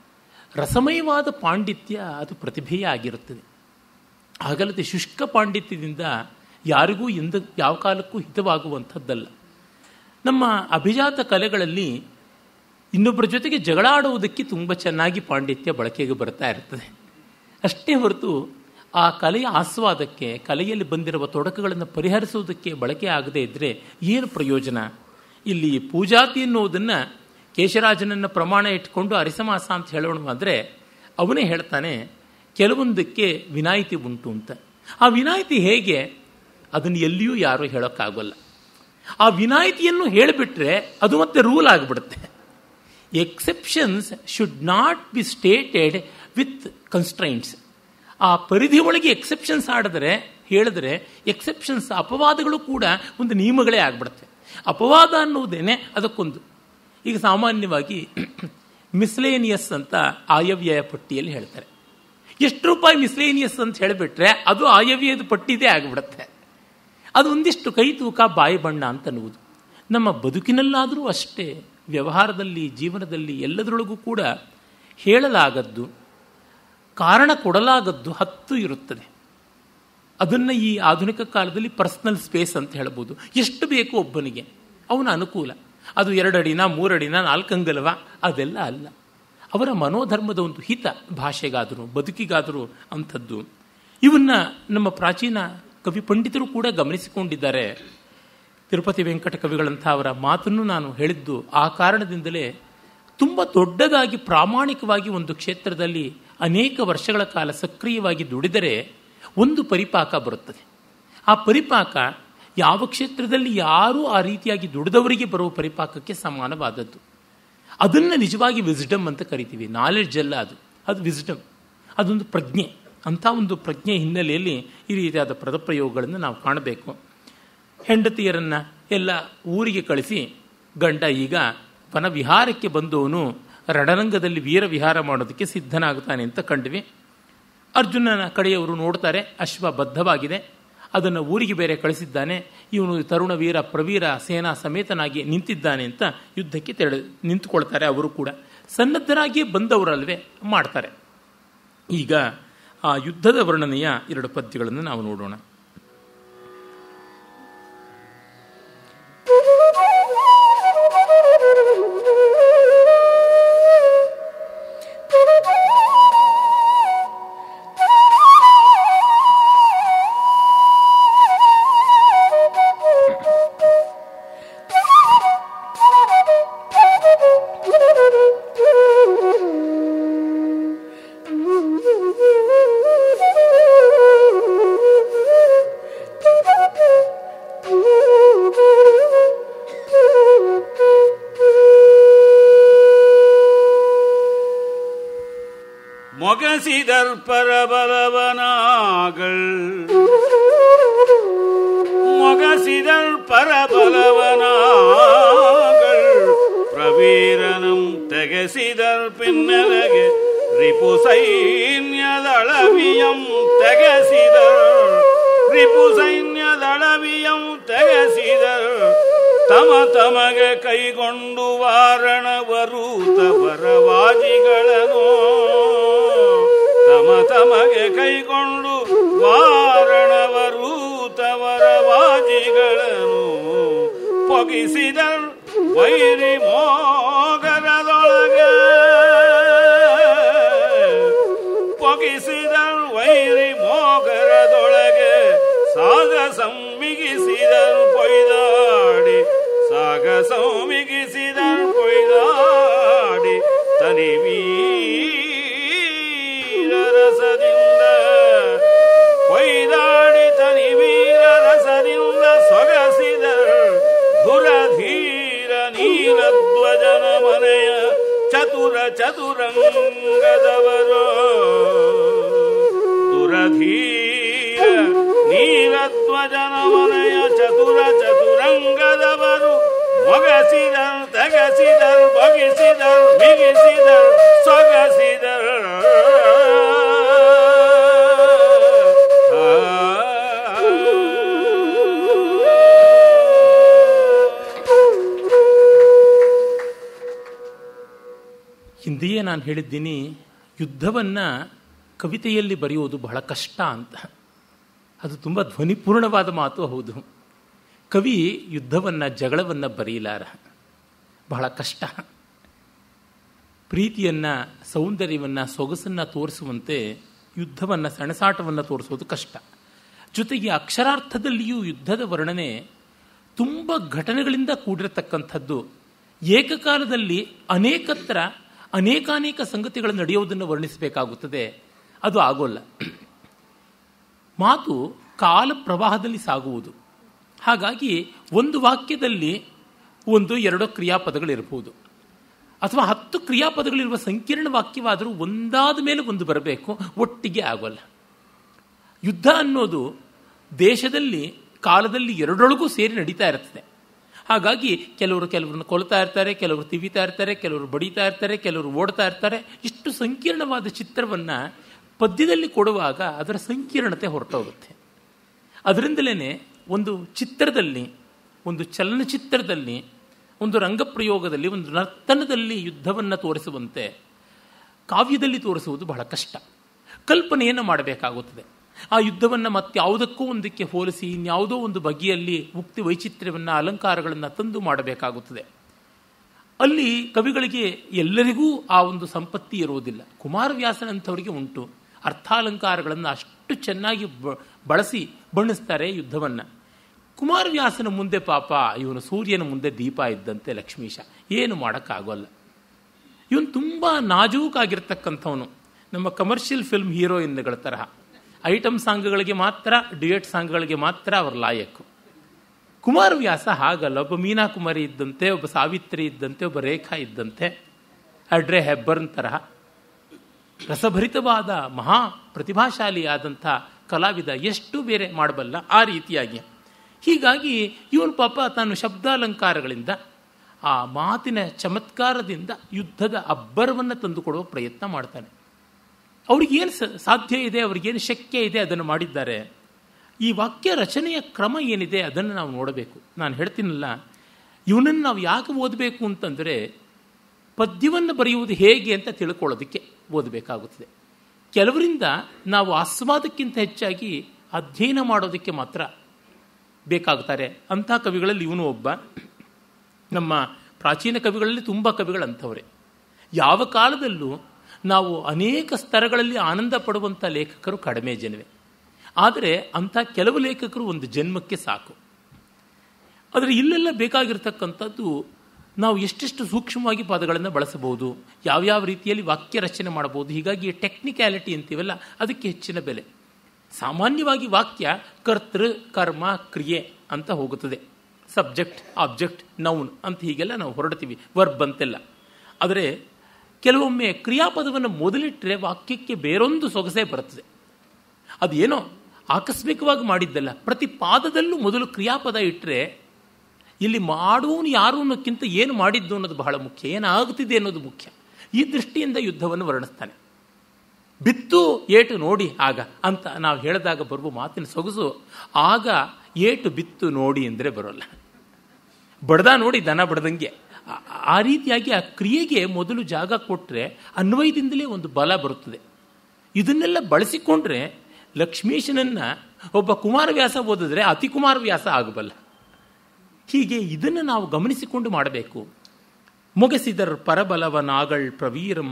ರಸಮಯವಾದ ಪಾಂಡಿತ್ಯ ಅದು ಪ್ರತಿಭೆಯೇ ಆಗಿರುತ್ತದೆ ಹಾಗಲ್ಲದೆ ಶುಷ್ಕ ಪಾಂಡಿತ್ಯದಿಂದ ಯಾರಿಗೂ ಎಂದ ಯಾವ ಕಾಲಕ್ಕೂ ಹಿತವಾಗುವಂಥದ್ದಲ್ಲ ನಮ್ಮ ಅಭಿಜಾತ ಕಲೆಗಳಲ್ಲಿ ಇನ್ನೊಬ್ಬರ ಜೊತೆಗೆ ಜಗಳ ಆಡುವುದಕ್ಕೆ ತುಂಬ ಚೆನ್ನಾಗಿ ಪಾಂಡಿತ್ಯ ಬಳಕೆಗೆ ಬರ್ತಾ ಇರ್ತದೆ ಅಷ್ಟೇ ಹೊರತು ಆ ಕಲೆಯ ಆಸ್ವಾದಕ್ಕೆ ಕಲೆಯಲ್ಲಿ ಬಂದಿರುವ ತೊಡಕುಗಳನ್ನು ಪರಿಹರಿಸುವುದಕ್ಕೆ ಬಳಕೆ ಆಗದೇ ಇದ್ದರೆ ಏನು ಪ್ರಯೋಜನ ಇಲ್ಲಿ ಪೂಜಾತಿ ಎನ್ನುವುದನ್ನು ಕೇಶರಾಜನನ್ನು ಪ್ರಮಾಣ ಇಟ್ಕೊಂಡು ಅರಿಸಮಾಸ ಅಂತ ಹೇಳೋಣ ಅಂದರೆ ಅವನೇ ಹೇಳ್ತಾನೆ ಕೆಲವೊಂದಕ್ಕೆ ವಿನಾಯಿತಿ ಉಂಟು ಅಂತ ಆ ವಿನಾಯಿತಿ ಹೇಗೆ ಅದನ್ನು ಎಲ್ಲಿಯೂ ಯಾರೂ ಹೇಳೋಕ್ಕಾಗಲ್ಲ ಆ ವಿನಾಯಿತಿಯನ್ನು ಹೇಳಿಬಿಟ್ರೆ ಅದು ಮತ್ತೆ ರೂಲ್ ಆಗಿಬಿಡುತ್ತೆ exceptions should not be stated with constraints ಆ ಪರಿಧಿ ಒಳಗೆ ಎಕ್ಸೆಪ್ಷನ್ಸ್ ಆಡಿದ್ರೆ ಹೇಳಿದ್ರೆ ಎಕ್ಸೆಪ್ಷನ್ಸ್ ಅಪವಾದಗಳು ಕೂಡ ಒಂದು ನಿಯಮಗಳೇ ಆಗ್ಬಿಡುತ್ತೆ ಅಪವಾದ ಅನ್ನುವುದೇನೆ ಅದಕ್ಕೊಂದು ಈಗ ಸಾಮಾನ್ಯವಾಗಿ ಮಿಸ್ಲೇನಿಯಸ್ ಅಂತ ಆಯವ್ಯಯ ಪಟ್ಟಿಯಲ್ಲಿ ಹೇಳ್ತಾರೆ ಎಷ್ಟು ರೂಪಾಯಿ ಮಿಸ್ಲೇನಿಯಸ್ ಅಂತ ಹೇಳಿಬಿಟ್ರೆ ಅದು ಆಯವ್ಯಯದ ಪಟ್ಟಿದೇ ಆಗಿಬಿಡುತ್ತೆ ಅದು ಒಂದಿಷ್ಟು ಕೈ ತೂಕ ಬಾಯಿ ಬಣ್ಣ ಅಂತ ಅನ್ನುವುದು ನಮ್ಮ ಬದುಕಿನಲ್ಲಾದರೂ ಅಷ್ಟೇ ವ್ಯವಹಾರದಲ್ಲಿ ಜೀವನದಲ್ಲಿ ಎಲ್ಲದರೊಳಗೂ ಕೂಡ ಹೇಳಲಾಗದ್ದು ಕಾರಣ ಕೊಡಲಾಗದ್ದು ಹತ್ತು ಇರುತ್ತದೆ ಅದನ್ನು ಈ ಆಧುನಿಕ ಕಾಲದಲ್ಲಿ ಪರ್ಸನಲ್ ಸ್ಪೇಸ್ ಅಂತ ಹೇಳ್ಬೋದು ಎಷ್ಟು ಬೇಕು ಒಬ್ಬನಿಗೆ ಅವನ ಅನುಕೂಲ ಅದು ಎರಡಡಿನ ಮೂರಡಿನ ನಾಲ್ಕಂಗಲವ ಅದೆಲ್ಲ ಅಲ್ಲ ಅವರ ಮನೋಧರ್ಮದ ಒಂದು ಹಿತ ಭಾಷೆಗಾದರೂ ಬದುಕಿಗಾದರೂ ಅಂಥದ್ದು ಇವನ್ನ ನಮ್ಮ ಪ್ರಾಚೀನ ಕವಿ ಪಂಡಿತರು ಕೂಡ ಗಮನಿಸಿಕೊಂಡಿದ್ದಾರೆ ತಿರುಪತಿ ವೆಂಕಟ ಕವಿಗಳಂಥ ಅವರ ಮಾತನ್ನು ನಾನು ಹೇಳಿದ್ದು ಆ ಕಾರಣದಿಂದಲೇ ತುಂಬ ದೊಡ್ಡದಾಗಿ ಪ್ರಾಮಾಣಿಕವಾಗಿ ಒಂದು ಕ್ಷೇತ್ರದಲ್ಲಿ ಅನೇಕ ವರ್ಷಗಳ ಕಾಲ ಸಕ್ರಿಯವಾಗಿ ದುಡಿದರೆ ಒಂದು ಪರಿಪಾಕ ಬರುತ್ತದೆ ಆ ಪರಿಪಾಕ ಯಾವ ಕ್ಷೇತ್ರದಲ್ಲಿ ಯಾರೂ ಆ ರೀತಿಯಾಗಿ ದುಡಿದವರಿಗೆ ಬರುವ ಪರಿಪಾಕಕ್ಕೆ ಸಮಾನವಾದದ್ದು ಅದನ್ನು ನಿಜವಾಗಿ ವಿಸ್ಡಮ್ ಅಂತ ಕರಿತೀವಿ ನಾಲೆಡ್ಜ್ ಅಲ್ಲ ಅದು ಅದು ವಿಸ್ಡಮ್ ಅದೊಂದು ಪ್ರಜ್ಞೆ ಅಂಥ ಒಂದು ಪ್ರಜ್ಞೆ ಹಿನ್ನೆಲೆಯಲ್ಲಿ ಈ ರೀತಿಯಾದ ಪದಪ್ರಯೋಗಗಳನ್ನು ನಾವು ಕಾಣಬೇಕು ಹೆಂಡತಿಯರನ್ನು ಎಲ್ಲ ಊರಿಗೆ ಕಳಿಸಿ ಗಂಡ ಈಗ ವನ ವಿಹಾರಕ್ಕೆ ಬಂದವನು ರಣರಂಗದಲ್ಲಿ ವೀರ ವಿಹಾರ ಮಾಡೋದಕ್ಕೆ ಸಿದ್ಧನಾಗುತ್ತಾನೆ ಅಂತ ಕಂಡ್ವಿ ಅರ್ಜುನನ ಕಡೆಯವರು ನೋಡ್ತಾರೆ ಅಶ್ವ ಬದ್ಧವಾಗಿದೆ ಅದನ್ನು ಊರಿಗೆ ಬೇರೆ ಕಳಿಸಿದ್ದಾನೆ ಇವನು ತರುಣ ವೀರ ಪ್ರವೀರ ಸೇನಾ ಸಮೇತನಾಗಿ ನಿಂತಿದ್ದಾನೆ ಅಂತ ಯುದ್ಧಕ್ಕೆ ತೆರಳ ನಿಂತುಕೊಳ್ತಾರೆ ಅವರು ಕೂಡ ಸನ್ನದ್ಧರಾಗಿಯೇ ಬಂದವರಲ್ವೇ ಮಾಡ್ತಾರೆ ಈಗ ಆ ಯುದ್ಧದ ವರ್ಣನೆಯ ಎರಡು ಪದ್ಯಗಳನ್ನು ನಾವು ನೋಡೋಣ மொகசிதர் பரபலவனாகள் மொகசிதர் பரபலவனாகள் ವೀರನಂ ತೆಗೆಸಿದರ್ ಪಿನ್ನಲೆಗೆ ರಿಪು ಸೈನ್ಯದಳವಿಯಂ ತೆಗೆಸಿದರ್ ರಿಪು ಸೈನ್ಯದಳವಿಯಂ ತೆಗೆಸಿದರ್ ತಮ ತಮಗೆ ಕೈಗೊಂಡು ವಾರಣವರೂತ ಪರವಾಜಿಗಳನ್ನು ತಮ ತಮಗೆ ಕೈಗೊಂಡು ವಾರಣವರೂತ ವರವಾಜಿಗಳನ್ನು ಪೊಗಿಸಿದರ್ ವೈರಿ ಮೋಗರದೊಳಗೆ ಪೊಗಿಸಿದರ್ ವೈರಿ ಮೋಗರದೊಳಗೆ ಸಾಗ ಸಂಮಿಗಿಸಿದರ್ ಪೊಯ್ದಾಡಿ ಸಾಗ ಸಂಮಿಗಿಸಿದರ್ ಪೊಯ್ದಾಡಿ ತನಿ ವೀರರಸದಿಂದ ಕೊಯ್ದಾಡಿ ತನಿ ವೀರರಸದಿಂದ ಸೊಗಸಿದರ್ ಧುರಧೀರ ನೀಲಧ್ವಜನ ಮನೆಯ ಚತುರ ಚತುರಂಗದವರು ದುರಧೀರ ನೀಲಧ್ವಜನ ಮನೆಯ ಚತುರ ಚತುರಂಗದವರು ಮೊಗಸಿದರು ತೆಗಸಿದರು ಬಗಿಸಿದರು ಬಿಗಿಸಿದರು ಸೊಗಸಿದರು ಹಿಂದೆಯೇ ನಾನು ಹೇಳಿದ್ದೀನಿ ಯುದ್ಧವನ್ನು ಕವಿತೆಯಲ್ಲಿ ಬರೆಯುವುದು ಬಹಳ ಕಷ್ಟ ಅಂತ ಅದು ತುಂಬ ಧ್ವನಿಪೂರ್ಣವಾದ ಮಾತು ಹೌದು ಕವಿ ಯುದ್ಧವನ್ನು ಜಗಳವನ್ನು ಬರೆಯಲಾರ ಬಹಳ ಕಷ್ಟ ಪ್ರೀತಿಯನ್ನು ಸೌಂದರ್ಯವನ್ನು ಸೊಗಸನ್ನು ತೋರಿಸುವಂತೆ ಯುದ್ಧವನ್ನು ಸೆಣಸಾಟವನ್ನು ತೋರಿಸೋದು ಕಷ್ಟ ಜೊತೆಗೆ ಅಕ್ಷರಾರ್ಥದಲ್ಲಿಯೂ ಯುದ್ಧದ ವರ್ಣನೆ ತುಂಬ ಘಟನೆಗಳಿಂದ ಕೂಡಿರತಕ್ಕಂಥದ್ದು ಏಕಕಾಲದಲ್ಲಿ ಅನೇಕತ್ರ ಅನೇಕಾನೇಕ ಸಂಗತಿಗಳು ನಡೆಯೋದನ್ನು ವರ್ಣಿಸಬೇಕಾಗುತ್ತದೆ ಅದು ಆಗೋಲ್ಲ ಮಾತು ಕಾಲ ಪ್ರವಾಹದಲ್ಲಿ ಸಾಗುವುದು ಹಾಗಾಗಿ ಒಂದು ವಾಕ್ಯದಲ್ಲಿ ಒಂದು ಎರಡೋ ಕ್ರಿಯಾಪದಗಳಿರ್ಬೋದು ಅಥವಾ ಹತ್ತು ಕ್ರಿಯಾಪದಗಳಿರುವ ಸಂಕೀರ್ಣ ವಾಕ್ಯವಾದರೂ ಒಂದಾದ ಮೇಲೆ ಒಂದು ಬರಬೇಕು ಒಟ್ಟಿಗೆ ಆಗೋಲ್ಲ ಯುದ್ಧ ಅನ್ನೋದು ದೇಶದಲ್ಲಿ ಕಾಲದಲ್ಲಿ ಎರಡರೊಳಗೂ ಸೇರಿ ನಡೀತಾ ಇರ್ತದೆ ಹಾಗಾಗಿ ಕೆಲವರು ಕೆಲವರನ್ನು ಕೊಲ್ತಾ ಇರ್ತಾರೆ ಕೆಲವರು ತಿವಿತಾ ಇರ್ತಾರೆ ಕೆಲವರು ಬಡಿತಾ ಇರ್ತಾರೆ ಕೆಲವರು ಓಡ್ತಾ ಇರ್ತಾರೆ ಇಷ್ಟು ಸಂಕೀರ್ಣವಾದ ಚಿತ್ರವನ್ನು ಪದ್ಯದಲ್ಲಿ ಕೊಡುವಾಗ ಅದರ ಸಂಕೀರ್ಣತೆ ಹೊರಟೋಗುತ್ತೆ ಅದರಿಂದಲೇ ಒಂದು ಚಿತ್ರದಲ್ಲಿ ಒಂದು ಚಲನಚಿತ್ರದಲ್ಲಿ ಒಂದು ರಂಗಪ್ರಯೋಗದಲ್ಲಿ ಒಂದು ನರ್ತನದಲ್ಲಿ ಯುದ್ಧವನ್ನು ತೋರಿಸುವಂತೆ ಕಾವ್ಯದಲ್ಲಿ ತೋರಿಸುವುದು ಬಹಳ ಕಷ್ಟ ಕಲ್ಪನೆಯನ್ನು ಮಾಡಬೇಕಾಗುತ್ತದೆ ಆ ಯುದ್ಧವನ್ನು ಮತ್ತಾವುದಕ್ಕೂ ಒಂದಕ್ಕೆ ಹೋಲಿಸಿ ಇನ್ಯಾವುದೋ ಒಂದು ಬಗೆಯಲ್ಲಿ ಮುಕ್ತಿ ವೈಚಿತ್ರ್ಯವನ್ನು ಅಲಂಕಾರಗಳನ್ನು ತಂದು ಮಾಡಬೇಕಾಗುತ್ತದೆ ಅಲ್ಲಿ ಕವಿಗಳಿಗೆ ಎಲ್ಲರಿಗೂ ಆ ಒಂದು ಸಂಪತ್ತಿ ಇರುವುದಿಲ್ಲ ಕುಮಾರವ್ಯಾಸನಂಥವರಿಗೆ ಉಂಟು ಅರ್ಥಾಲಂಕಾರಗಳನ್ನು ಅಷ್ಟು ಚೆನ್ನಾಗಿ ಬಳಸಿ ಬಣ್ಣಿಸ್ತಾರೆ ಯುದ್ಧವನ್ನು ಕುಮಾರವ್ಯಾಸನ ಮುಂದೆ ಪಾಪ ಇವನು ಸೂರ್ಯನ ಮುಂದೆ ದೀಪ ಇದ್ದಂತೆ ಲಕ್ಷ್ಮೀಶ ಏನು ಮಾಡೋಕ್ಕಾಗೋಲ್ಲ ಇವನು ತುಂಬ ನಾಜೂಕಾಗಿರ್ತಕ್ಕಂಥವನು ನಮ್ಮ ಕಮರ್ಷಿಯಲ್ ಫಿಲ್ಮ್ ಹೀರೋಯಿನ್ಗಳ ತರಹ ಐಟಮ್ ಸಾಂಗ್ಗಳಿಗೆ ಮಾತ್ರ ಡ್ಯುಯೆಟ್ ಸಾಂಗ್ಗಳಿಗೆ ಮಾತ್ರ ಅವರ ಲಾಯಕ್ಕು ಕುಮಾರವ್ಯಾಸ ಹಾಗಲ್ಲ ಒಬ್ಬ ಮೀನಾ ಕುಮಾರಿ ಇದ್ದಂತೆ ಒಬ್ಬ ಸಾವಿತ್ರಿ ಇದ್ದಂತೆ ಒಬ್ಬ ರೇಖಾ ಇದ್ದಂತೆ ಅಡ್ರೆ ಹೆಬ್ಬರ್ನ್ ತರಹ ರಸಭರಿತವಾದ ಮಹಾ ಪ್ರತಿಭಾಶಾಲಿಯಾದಂಥ ಕಲಾವಿದ ಎಷ್ಟು ಬೇರೆ ಮಾಡಬಲ್ಲ ಆ ರೀತಿಯಾಗಿ ಹೀಗಾಗಿ ಇವನು ಪಾಪ ತಾನು ಶಬ್ದಾಲಂಕಾರಗಳಿಂದ ಆ ಮಾತಿನ ಚಮತ್ಕಾರದಿಂದ ಯುದ್ಧದ ಅಬ್ಬರವನ್ನು ತಂದುಕೊಡುವ ಪ್ರಯತ್ನ ಮಾಡ್ತಾನೆ ಅವ್ರಿಗೇನು ಸಾಧ್ಯ ಇದೆ ಅವ್ರಿಗೇನು ಶಕ್ಯ ಇದೆ ಅದನ್ನು ಮಾಡಿದ್ದಾರೆ ಈ ವಾಕ್ಯ ರಚನೆಯ ಕ್ರಮ ಏನಿದೆ ಅದನ್ನು ನಾವು ನೋಡಬೇಕು ನಾನು ಹೇಳ್ತೀನಲ್ಲ ಇವನನ್ನು ನಾವು ಯಾಕೆ ಓದಬೇಕು ಅಂತಂದರೆ ಪದ್ಯವನ್ನು ಬರೆಯುವುದು ಹೇಗೆ ಅಂತ ತಿಳ್ಕೊಳ್ಳೋದಕ್ಕೆ ಓದಬೇಕಾಗುತ್ತದೆ ಕೆಲವರಿಂದ ನಾವು ಆಸ್ವಾದಕ್ಕಿಂತ ಹೆಚ್ಚಾಗಿ ಅಧ್ಯಯನ ಮಾಡೋದಕ್ಕೆ ಮಾತ್ರ ಬೇಕಾಗುತ್ತಾರೆ ಅಂಥ ಕವಿಗಳಲ್ಲಿ ಇವನು ಒಬ್ಬ ನಮ್ಮ ಪ್ರಾಚೀನ ಕವಿಗಳಲ್ಲಿ ತುಂಬ ಕವಿಗಳಂಥವ್ರೆ ಯಾವ ಕಾಲದಲ್ಲೂ ನಾವು ಅನೇಕ ಸ್ತರಗಳಲ್ಲಿ ಆನಂದ ಪಡುವಂಥ ಲೇಖಕರು ಕಡಿಮೆ ಜನವೇ ಆದರೆ ಅಂಥ ಕೆಲವು ಲೇಖಕರು ಒಂದು ಜನ್ಮಕ್ಕೆ ಸಾಕು ಆದರೆ ಇಲ್ಲೆಲ್ಲ ಬೇಕಾಗಿರ್ತಕ್ಕಂಥದ್ದು ನಾವು ಎಷ್ಟೆಷ್ಟು ಸೂಕ್ಷ್ಮವಾಗಿ ಪದಗಳನ್ನು ಬಳಸಬಹುದು ಯಾವ್ಯಾವ ರೀತಿಯಲ್ಲಿ ವಾಕ್ಯ ರಚನೆ ಮಾಡಬಹುದು ಹೀಗಾಗಿ ಟೆಕ್ನಿಕ್ಯಾಲಿಟಿ ಅಂತೀವಲ್ಲ ಅದಕ್ಕೆ ಹೆಚ್ಚಿನ ಬೆಲೆ ಸಾಮಾನ್ಯವಾಗಿ ವಾಕ್ಯ ಕರ್ತೃ ಕರ್ಮ ಕ್ರಿಯೆ ಅಂತ ಹೋಗುತ್ತದೆ ಸಬ್ಜೆಕ್ಟ್ ಆಬ್ಜೆಕ್ಟ್ ನೌನ್ ಅಂತ ಹೀಗೆಲ್ಲ ನಾವು ಹೊರಡ್ತೀವಿ ವರ್ಬ್ ಅಂತೆಲ್ಲ ಆದರೆ ಕೆಲವೊಮ್ಮೆ ಕ್ರಿಯಾಪದವನ್ನು ಮೊದಲಿಟ್ಟರೆ ವಾಕ್ಯಕ್ಕೆ ಬೇರೊಂದು ಸೊಗಸೆ ಬರುತ್ತದೆ ಅದೇನೋ ಆಕಸ್ಮಿಕವಾಗಿ ಮಾಡಿದ್ದಲ್ಲ ಪ್ರತಿ ಪಾದದಲ್ಲೂ ಮೊದಲು ಕ್ರಿಯಾಪದ ಇಟ್ಟರೆ ಇಲ್ಲಿ ಮಾಡುವವನು ಯಾರು ಅನ್ನೋಕ್ಕಿಂತ ಏನು ಮಾಡಿದ್ದು ಅನ್ನೋದು ಬಹಳ ಮುಖ್ಯ ಏನಾಗುತ್ತಿದೆ ಅನ್ನೋದು ಮುಖ್ಯ ಈ ದೃಷ್ಟಿಯಿಂದ ಯುದ್ಧವನ್ನು ವರ್ಣಿಸ್ತಾನೆ ಬಿತ್ತು ಏಟು ನೋಡಿ ಆಗ ಅಂತ ನಾವು ಹೇಳಿದಾಗ ಬರುವ ಮಾತಿನ ಸೊಗಸು ಆಗ ಏಟು ಬಿತ್ತು ನೋಡಿ ಅಂದರೆ ಬರೋಲ್ಲ ಬಡ್ದ ನೋಡಿ ದನ ಬಡ್ದಂಗೆ ಆ- ಆ ರೀತಿಯಾಗಿ ಆ ಕ್ರಿಯೆಗೆ ಮೊದಲು ಜಾಗ ಕೊಟ್ಟರೆ ಅನ್ವಯದಿಂದಲೇ ಒಂದು ಬಲ ಬರುತ್ತದೆ ಇದನ್ನೆಲ್ಲ ಬಳಸಿಕೊಂಡ್ರೆ ಲಕ್ಷ್ಮೀಶನನ್ನ ಒಬ್ಬ ಕುಮಾರವ್ಯಾಸ ಓದಿದ್ರೆ ಅತಿ ಕುಮಾರವ್ಯಾಸ ಆಗಬಲ್ಲ ಹೀಗೆ ಇದನ್ನು ನಾವು ಗಮನಿಸಿಕೊಂಡು ಮಾಡಬೇಕು ಮುಗಿಸಿದರ್ ಪರಬಲವನಾಗಳ್ ಪ್ರವೀರಂ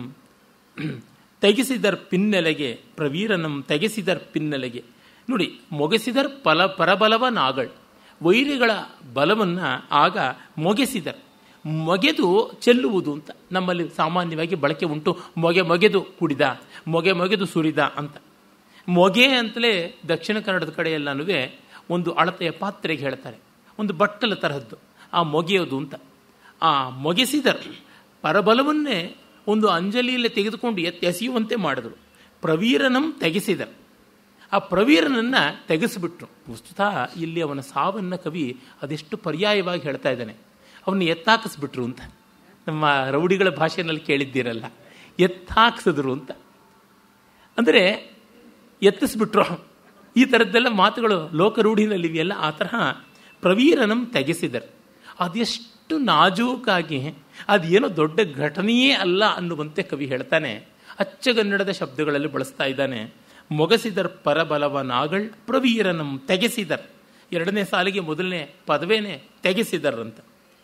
ತೆಗೆಸಿದರ್ ಪಿನ್ನೆಲೆಗೆ ಪ್ರವೀರನಂ ತೆಗೆಸಿದರ್ ಪಿನ್ನೆಲೆಗೆ ನೋಡಿ ಮೊಗೆಸಿದರ್ ಪಲ ಪರಬಲವನಾಗಳ್ ವೈರಿಗಳ ಬಲವನ್ನು ಆಗ ಮೊಗೆಸಿದರ್ ಮೊಗೆದು ಚೆಲ್ಲುವುದು ಅಂತ ನಮ್ಮಲ್ಲಿ ಸಾಮಾನ್ಯವಾಗಿ ಬಳಕೆ ಉಂಟು ಮೊಗೆ ಮೊಗೆದು ಕುಡಿದ ಮೊಗೆ ಮೊಗೆದು ಸುರಿದ ಅಂತ ಮೊಗೆ ಅಂತಲೇ ದಕ್ಷಿಣ ಕನ್ನಡದ ಕಡೆ ಎಲ್ಲನೂ ಒಂದು ಅಳತೆಯ ಪಾತ್ರೆಗೆ ಹೇಳ್ತಾರೆ ಒಂದು ಬಟ್ಟಲ ತರಹದ್ದು ಆ ಮೊಗೆಯೋದು ಅಂತ ಆ ಮೊಗೆಸಿದರ್ ಪರಬಲವನ್ನೇ ಒಂದು ಅಂಜಲಿಯಲ್ಲಿ ತೆಗೆದುಕೊಂಡು ಎತ್ತಿ ಎಸೆಯುವಂತೆ ಮಾಡಿದರು ಪ್ರವೀರನಂ ತೆಗೆಸಿದರು ಆ ಪ್ರವೀರನನ್ನು ತೆಗೆಸಿಬಿಟ್ರು ವಸ್ತುತಃ ಇಲ್ಲಿ ಅವನ ಸಾವನ್ನು ಕವಿ ಅದೆಷ್ಟು ಪರ್ಯಾಯವಾಗಿ ಹೇಳ್ತಾ ಇದ್ದಾನೆ ಅವನ್ನ ಎತ್ತಾಕಿಸ್ಬಿಟ್ರು ಅಂತ ನಮ್ಮ ರೌಡಿಗಳ ಭಾಷೆಯಲ್ಲಿ ಕೇಳಿದ್ದೀರಲ್ಲ ಎತ್ತಾಕ್ಸಿದ್ರು ಅಂತ ಅಂದರೆ ಎತ್ತಿಸ್ಬಿಟ್ರು ಈ ಥರದ್ದೆಲ್ಲ ಮಾತುಗಳು ಲೋಕರೂಢಿನಲ್ಲಿವೆಯಲ್ಲ ಆ ತರಹ ಪ್ರವೀರನಂ ತೆಗೆಸಿದರು ಅದೆಷ್ಟು ನಾಜೂಕಾಗಿ ಅದೇನೋ ದೊಡ್ಡ ಘಟನೆಯೇ ಅಲ್ಲ ಅನ್ನುವಂತೆ ಕವಿ ಹೇಳ್ತಾನೆ ಅಚ್ಚಗನ್ನಡದ ಶಬ್ದಗಳಲ್ಲಿ ಬಳಸ್ತಾ ಇದ್ದಾನೆ ಮೊಗಸಿದರ್ ಪರಬಲವನಾಗಳ್ ಪ್ರವೀರನಂ ತೆಗೆಸಿದರ್ ಎರಡನೇ ಸಾಲಿಗೆ ಮೊದಲನೇ ಪದವೇನೆ ತೆಗೆಸಿದರ್ ಅಂತ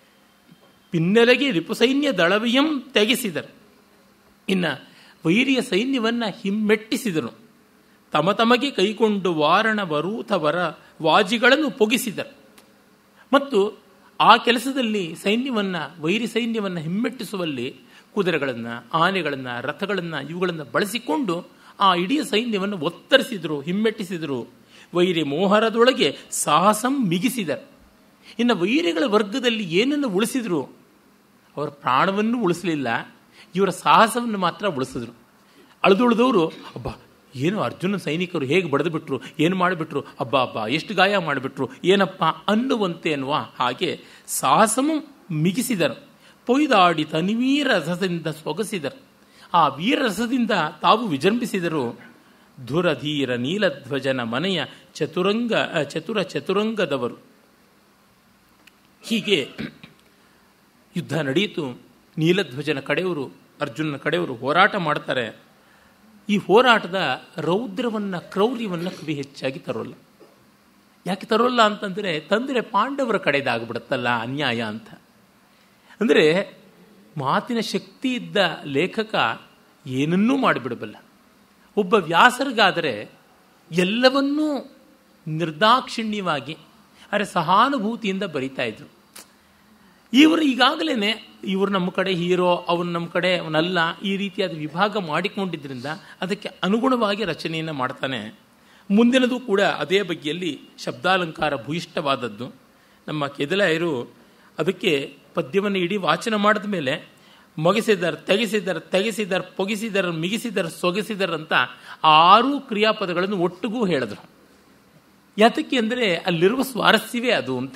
ಪಿನ್ನೆಲೆಗೆ ರಿಪುಸೈನ್ಯ ದಳವಿಯಂ ತೆಗೆಸಿದರು ಇನ್ನು ವೈರಿಯ ಸೈನ್ಯವನ್ನು ಹಿಮ್ಮೆಟ್ಟಿಸಿದನು ತಮ ತಮಗೆ ಕೈಕೊಂಡು ವಾರಣ ವರೂಥವರ ವಾಜಿಗಳನ್ನು ಪೊಗಿಸಿದರು ಮತ್ತು ಆ ಕೆಲಸದಲ್ಲಿ ಸೈನ್ಯವನ್ನು ವೈರಿ ಸೈನ್ಯವನ್ನು ಹಿಮ್ಮೆಟ್ಟಿಸುವಲ್ಲಿ ಕುದುರೆಗಳನ್ನು ಆನೆಗಳನ್ನು ರಥಗಳನ್ನು ಇವುಗಳನ್ನು ಬಳಸಿಕೊಂಡು ಆ ಇಡೀ ಸೈನ್ಯವನ್ನು ಒತ್ತರಿಸಿದರು ಹಿಮ್ಮೆಟ್ಟಿಸಿದರು ವೈರಿ ಮೋಹರದೊಳಗೆ ಸಾಹಸಂ ಮಿಗಿಸಿದರು ಇನ್ನು ವೈರಿಗಳ ವರ್ಗದಲ್ಲಿ ಏನನ್ನು ಉಳಿಸಿದ್ರು ಅವರ ಪ್ರಾಣವನ್ನು ಉಳಿಸಲಿಲ್ಲ ಇವರ ಸಾಹಸವನ್ನು ಮಾತ್ರ ಉಳಿಸಿದ್ರು ಅಳೆದುಳಿದವರು ಅಬ್ಬ ಏನು ಅರ್ಜುನ ಸೈನಿಕರು ಹೇಗೆ ಬಡಿದು ಬಿಟ್ರು ಏನು ಮಾಡಿಬಿಟ್ರು ಅಬ್ಬಾ ಅಬ್ಬಾ ಎಷ್ಟು ಗಾಯ ಮಾಡಿಬಿಟ್ರು ಏನಪ್ಪ ಅನ್ನುವಂತೆ ಅನ್ನುವ ಹಾಗೆ ಸಾಹಸಮು ಮಿಗಿಸಿದರು ಪೊಯ್ದಾಡಿ ತನಿವೀರ ರಸದಿಂದ ಸೊಗಸಿದರು ಆ ವೀರರಸದಿಂದ ತಾವು ವಿಜೃಂಭಿಸಿದರು ಧುರಧೀರ ನೀಲಧ್ವಜನ ಮನೆಯ ಚತುರಂಗ ಚತುರ ಚತುರಂಗದವರು ಹೀಗೆ ಯುದ್ಧ ನಡೆಯಿತು ನೀಲಧ್ವಜನ ಕಡೆಯವರು ಅರ್ಜುನನ ಕಡೆಯವರು ಹೋರಾಟ ಮಾಡ್ತಾರೆ ಈ ಹೋರಾಟದ ರೌದ್ರವನ್ನು ಕ್ರೌರ್ಯವನ್ನು ಕವಿ ಹೆಚ್ಚಾಗಿ ತರೋಲ್ಲ ಯಾಕೆ ತರೋಲ್ಲ ಅಂತಂದರೆ ತಂದರೆ ಪಾಂಡವರ ಕಡೆದಾಗ್ಬಿಡುತ್ತಲ್ಲ ಅನ್ಯಾಯ ಅಂತ ಅಂದರೆ ಮಾತಿನ ಶಕ್ತಿ ಇದ್ದ ಲೇಖಕ ಏನನ್ನೂ ಮಾಡಿಬಿಡಬಲ್ಲ ಒಬ್ಬ ವ್ಯಾಸರಿಗಾದರೆ ಎಲ್ಲವನ್ನೂ ನಿರ್ದಾಕ್ಷಿಣ್ಯವಾಗಿ ಅರೆ ಸಹಾನುಭೂತಿಯಿಂದ ಬರಿತಾ ಇದ್ರು ಇವರು ಈಗಾಗಲೇ ಇವರು ನಮ್ಮ ಕಡೆ ಹೀರೋ ಅವನು ನಮ್ಮ ಕಡೆ ಅವನಲ್ಲ ಈ ರೀತಿಯಾದ ವಿಭಾಗ ಮಾಡಿಕೊಂಡಿದ್ದರಿಂದ ಅದಕ್ಕೆ ಅನುಗುಣವಾಗಿ ರಚನೆಯನ್ನು ಮಾಡ್ತಾನೆ ಮುಂದಿನದು ಕೂಡ ಅದೇ ಬಗೆಯಲ್ಲಿ ಶಬ್ದಾಲಂಕಾರ ಭೂಯಿಷ್ಠವಾದದ್ದು ನಮ್ಮ ಕೆದಲಾಯರು ಅದಕ್ಕೆ ಪದ್ಯವನ್ನು ಇಡೀ ವಾಚನ ಮಾಡಿದ ಮೇಲೆ ಮೊಗೆಸಿದರ್ ತೆಗೆಸಿದರ್ ತೆಗೆಸಿದರ್ ಪೊಗಿಸಿದರ್ ಮಿಗಿಸಿದರ್ ಸೊಗೆಸಿದರ್ ಅಂತ ಆರು ಕ್ರಿಯಾಪದಗಳನ್ನು ಒಟ್ಟಿಗೂ ಹೇಳಿದ್ರು ಯಾತಕ್ಕೆ ಅಂದರೆ ಅಲ್ಲಿರುವ ಸ್ವಾರಸ್ಯವೇ ಅದು ಅಂತ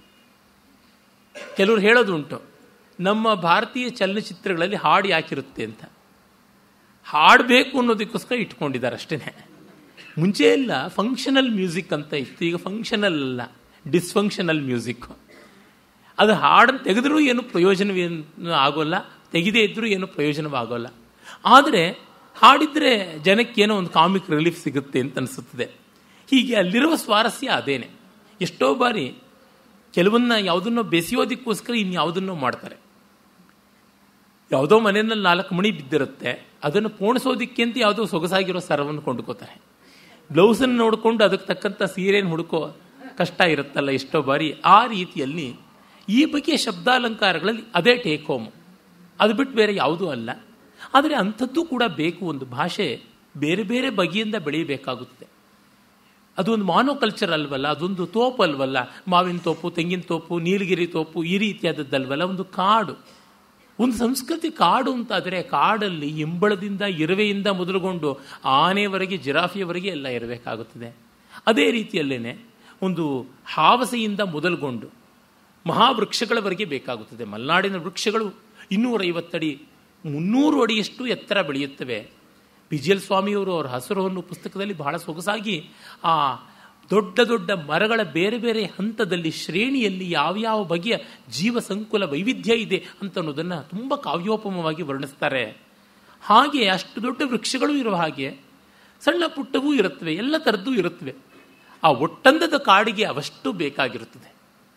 ಕೆಲವರು ಹೇಳೋದು ಉಂಟು ನಮ್ಮ ಭಾರತೀಯ ಚಲನಚಿತ್ರಗಳಲ್ಲಿ ಹಾಡು ಯಾಕಿರುತ್ತೆ ಅಂತ ಹಾಡಬೇಕು ಅನ್ನೋದಕ್ಕೋಸ್ಕರ ಇಟ್ಕೊಂಡಿದ್ದಾರೆ ಅಷ್ಟೇ ಮುಂಚೆ ಎಲ್ಲ ಫಂಕ್ಷನಲ್ ಮ್ಯೂಸಿಕ್ ಅಂತ ಇತ್ತು ಈಗ ಫಂಕ್ಷನಲ್ ಅಲ್ಲ ಡಿಸ್ಫಂಕ್ಷನಲ್ ಮ್ಯೂಸಿಕ್ ಅದು ಹಾಡನ್ನು ತೆಗೆದರೂ ಏನು ಪ್ರಯೋಜನವೇನು ಆಗೋಲ್ಲ ತೆಗೆದೇ ಇದ್ದರೂ ಏನು ಪ್ರಯೋಜನವಾಗೋಲ್ಲ ಆದರೆ ಹಾಡಿದರೆ ಜನಕ್ಕೇನೋ ಒಂದು ಕಾಮಿಕ್ ರಿಲೀಫ್ ಸಿಗುತ್ತೆ ಅಂತ ಅನಿಸುತ್ತದೆ ಹೀಗೆ ಅಲ್ಲಿರುವ ಸ್ವಾರಸ್ಯ ಅದೇನೆ ಎಷ್ಟೋ ಬಾರಿ ಕೆಲವನ್ನ ಯಾವುದನ್ನೋ ಬೆಸೆಯೋದಕ್ಕೋಸ್ಕರ ಇನ್ಯಾವುದನ್ನೋ ಮಾಡ್ತಾರೆ ಯಾವುದೋ ಮನೆಯಲ್ಲಿ ನಾಲ್ಕು ಮಣಿ ಬಿದ್ದಿರುತ್ತೆ ಅದನ್ನು ಪೋಣಿಸೋದಕ್ಕೆ ಅಂತ ಯಾವುದೋ ಸೊಗಸಾಗಿರೋ ಸರವನ್ನು ಕೊಂಡ್ಕೋತಾರೆ ಬ್ಲೌಸನ್ನು ನೋಡಿಕೊಂಡು ಅದಕ್ಕೆ ತಕ್ಕಂಥ ಸೀರೆಯನ್ನು ಹುಡುಕೋ ಕಷ್ಟ ಇರುತ್ತಲ್ಲ ಎಷ್ಟೋ ಬಾರಿ ಆ ರೀತಿಯಲ್ಲಿ ಈ ಬಗೆಯ ಶಬ್ದಾಲಂಕಾರಗಳಲ್ಲಿ ಅದೇ ಟೇಕ್ ಹೋಮ್ ಅದು ಬಿಟ್ಟು ಬೇರೆ ಯಾವುದೂ ಅಲ್ಲ ಆದರೆ ಅಂಥದ್ದು ಕೂಡ ಬೇಕು ಒಂದು ಭಾಷೆ ಬೇರೆ ಬೇರೆ ಬಗೆಯಿಂದ ಬೆಳೆಯಬೇಕಾಗುತ್ತದೆ ಅದು ಒಂದು ಮಾನೋಕಲ್ಚರ್ ಅಲ್ವಲ್ಲ ಅದೊಂದು ತೋಪು ಅಲ್ವಲ್ಲ ಮಾವಿನ ತೋಪು ತೆಂಗಿನ ತೋಪು ನೀಲಗಿರಿ ತೋಪು ಈ ರೀತಿಯಾದದ್ದಲ್ವಲ್ಲ ಒಂದು ಕಾಡು ಒಂದು ಸಂಸ್ಕೃತಿ ಕಾಡು ಅಂತಾದರೆ ಕಾಡಲ್ಲಿ ಇಂಬಳದಿಂದ ಇರುವೆಯಿಂದ ಮೊದಲುಗೊಂಡು ಆನೆವರೆಗೆ ಜಿರಾಫಿಯವರೆಗೆ ಎಲ್ಲ ಇರಬೇಕಾಗುತ್ತದೆ ಅದೇ ರೀತಿಯಲ್ಲೇನೆ ಒಂದು ಹಾವಸೆಯಿಂದ ಮೊದಲುಗೊಂಡು ಮಹಾವೃಕ್ಷಗಳವರೆಗೆ ಬೇಕಾಗುತ್ತದೆ ಮಲೆನಾಡಿನ ವೃಕ್ಷಗಳು ಇನ್ನೂರೈವತ್ತಡಿ ಮುನ್ನೂರು ಅಡಿಯಷ್ಟು ಎತ್ತರ ಬೆಳೆಯುತ್ತವೆ ಪಿ ಜಿ ಎಲ್ ಸ್ವಾಮಿಯವರು ಅವರ ಹಸಿರು ಹೊನ್ನು ಪುಸ್ತಕದಲ್ಲಿ ಬಹಳ ಸೊಗಸಾಗಿ ಆ ದೊಡ್ಡ ದೊಡ್ಡ ಮರಗಳ ಬೇರೆ ಬೇರೆ ಹಂತದಲ್ಲಿ ಶ್ರೇಣಿಯಲ್ಲಿ ಯಾವ್ಯಾವ ಬಗೆಯ ಜೀವ ಸಂಕುಲ ವೈವಿಧ್ಯ ಇದೆ ಅಂತ ಅನ್ನೋದನ್ನು ತುಂಬ ಕಾವ್ಯೋಪಮವಾಗಿ ವರ್ಣಿಸ್ತಾರೆ ಹಾಗೆ ಅಷ್ಟು ದೊಡ್ಡ ವೃಕ್ಷಗಳು ಇರುವ ಹಾಗೆ ಸಣ್ಣ ಪುಟ್ಟವೂ ಇರುತ್ತವೆ ಎಲ್ಲ ಥರದ್ದೂ ಇರುತ್ತವೆ ಆ ಒಟ್ಟಂದದ ಕಾಡಿಗೆ ಅವಷ್ಟು ಬೇಕಾಗಿರುತ್ತದೆ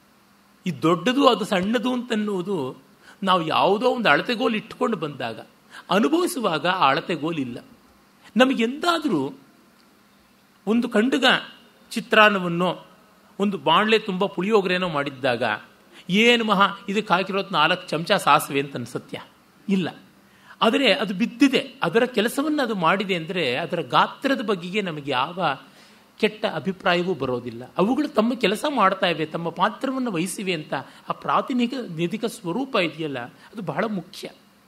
ಈ ದೊಡ್ಡದು ಅದು ಸಣ್ಣದು ಅಂತನ್ನುವುದು ನಾವು ಯಾವುದೋ ಒಂದು ಅಳತೆಗೋಲು ಇಟ್ಕೊಂಡು ಬಂದಾಗ ಅನುಭವಿಸುವಾಗ ಆ ಅಳತೆಗೋಲಿಲ್ಲ ನಮಗೆಂದಾದರೂ ಒಂದು ಕಂಡುಗ ಚಿತ್ರಾನ್ನವನ್ನು ಒಂದು ಬಾಣಲೆ ತುಂಬ ಪುಳಿಯೋಗರೆನೋ ಮಾಡಿದ್ದಾಗ ಏನು ಮಹಾ ಇದಕ್ಕೆ ಹಾಕಿರೋದು ನಾಲ್ಕು ಚಮಚ ಸಾಸಿವೆ ಅಂತ ಅನ್ಸತ್ಯ ಇಲ್ಲ ಆದರೆ ಅದು ಬಿದ್ದಿದೆ ಅದರ ಕೆಲಸವನ್ನು ಅದು ಮಾಡಿದೆ ಅಂದರೆ ಅದರ ಗಾತ್ರದ ಬಗೆಗೆ ನಮಗೆ ಯಾವ ಕೆಟ್ಟ ಅಭಿಪ್ರಾಯವೂ ಬರೋದಿಲ್ಲ ಅವುಗಳು ತಮ್ಮ ಕೆಲಸ ಮಾಡ್ತಾ ಇವೆ ತಮ್ಮ ಪಾತ್ರವನ್ನು ವಹಿಸಿವೆ ಅಂತ ಆ ಪ್ರಾತಿನಿಕ ನಿಧಿಕ ಸ್ವರೂಪ ಇದೆಯಲ್ಲ ಅದು ಬಹಳ ಮುಖ್ಯ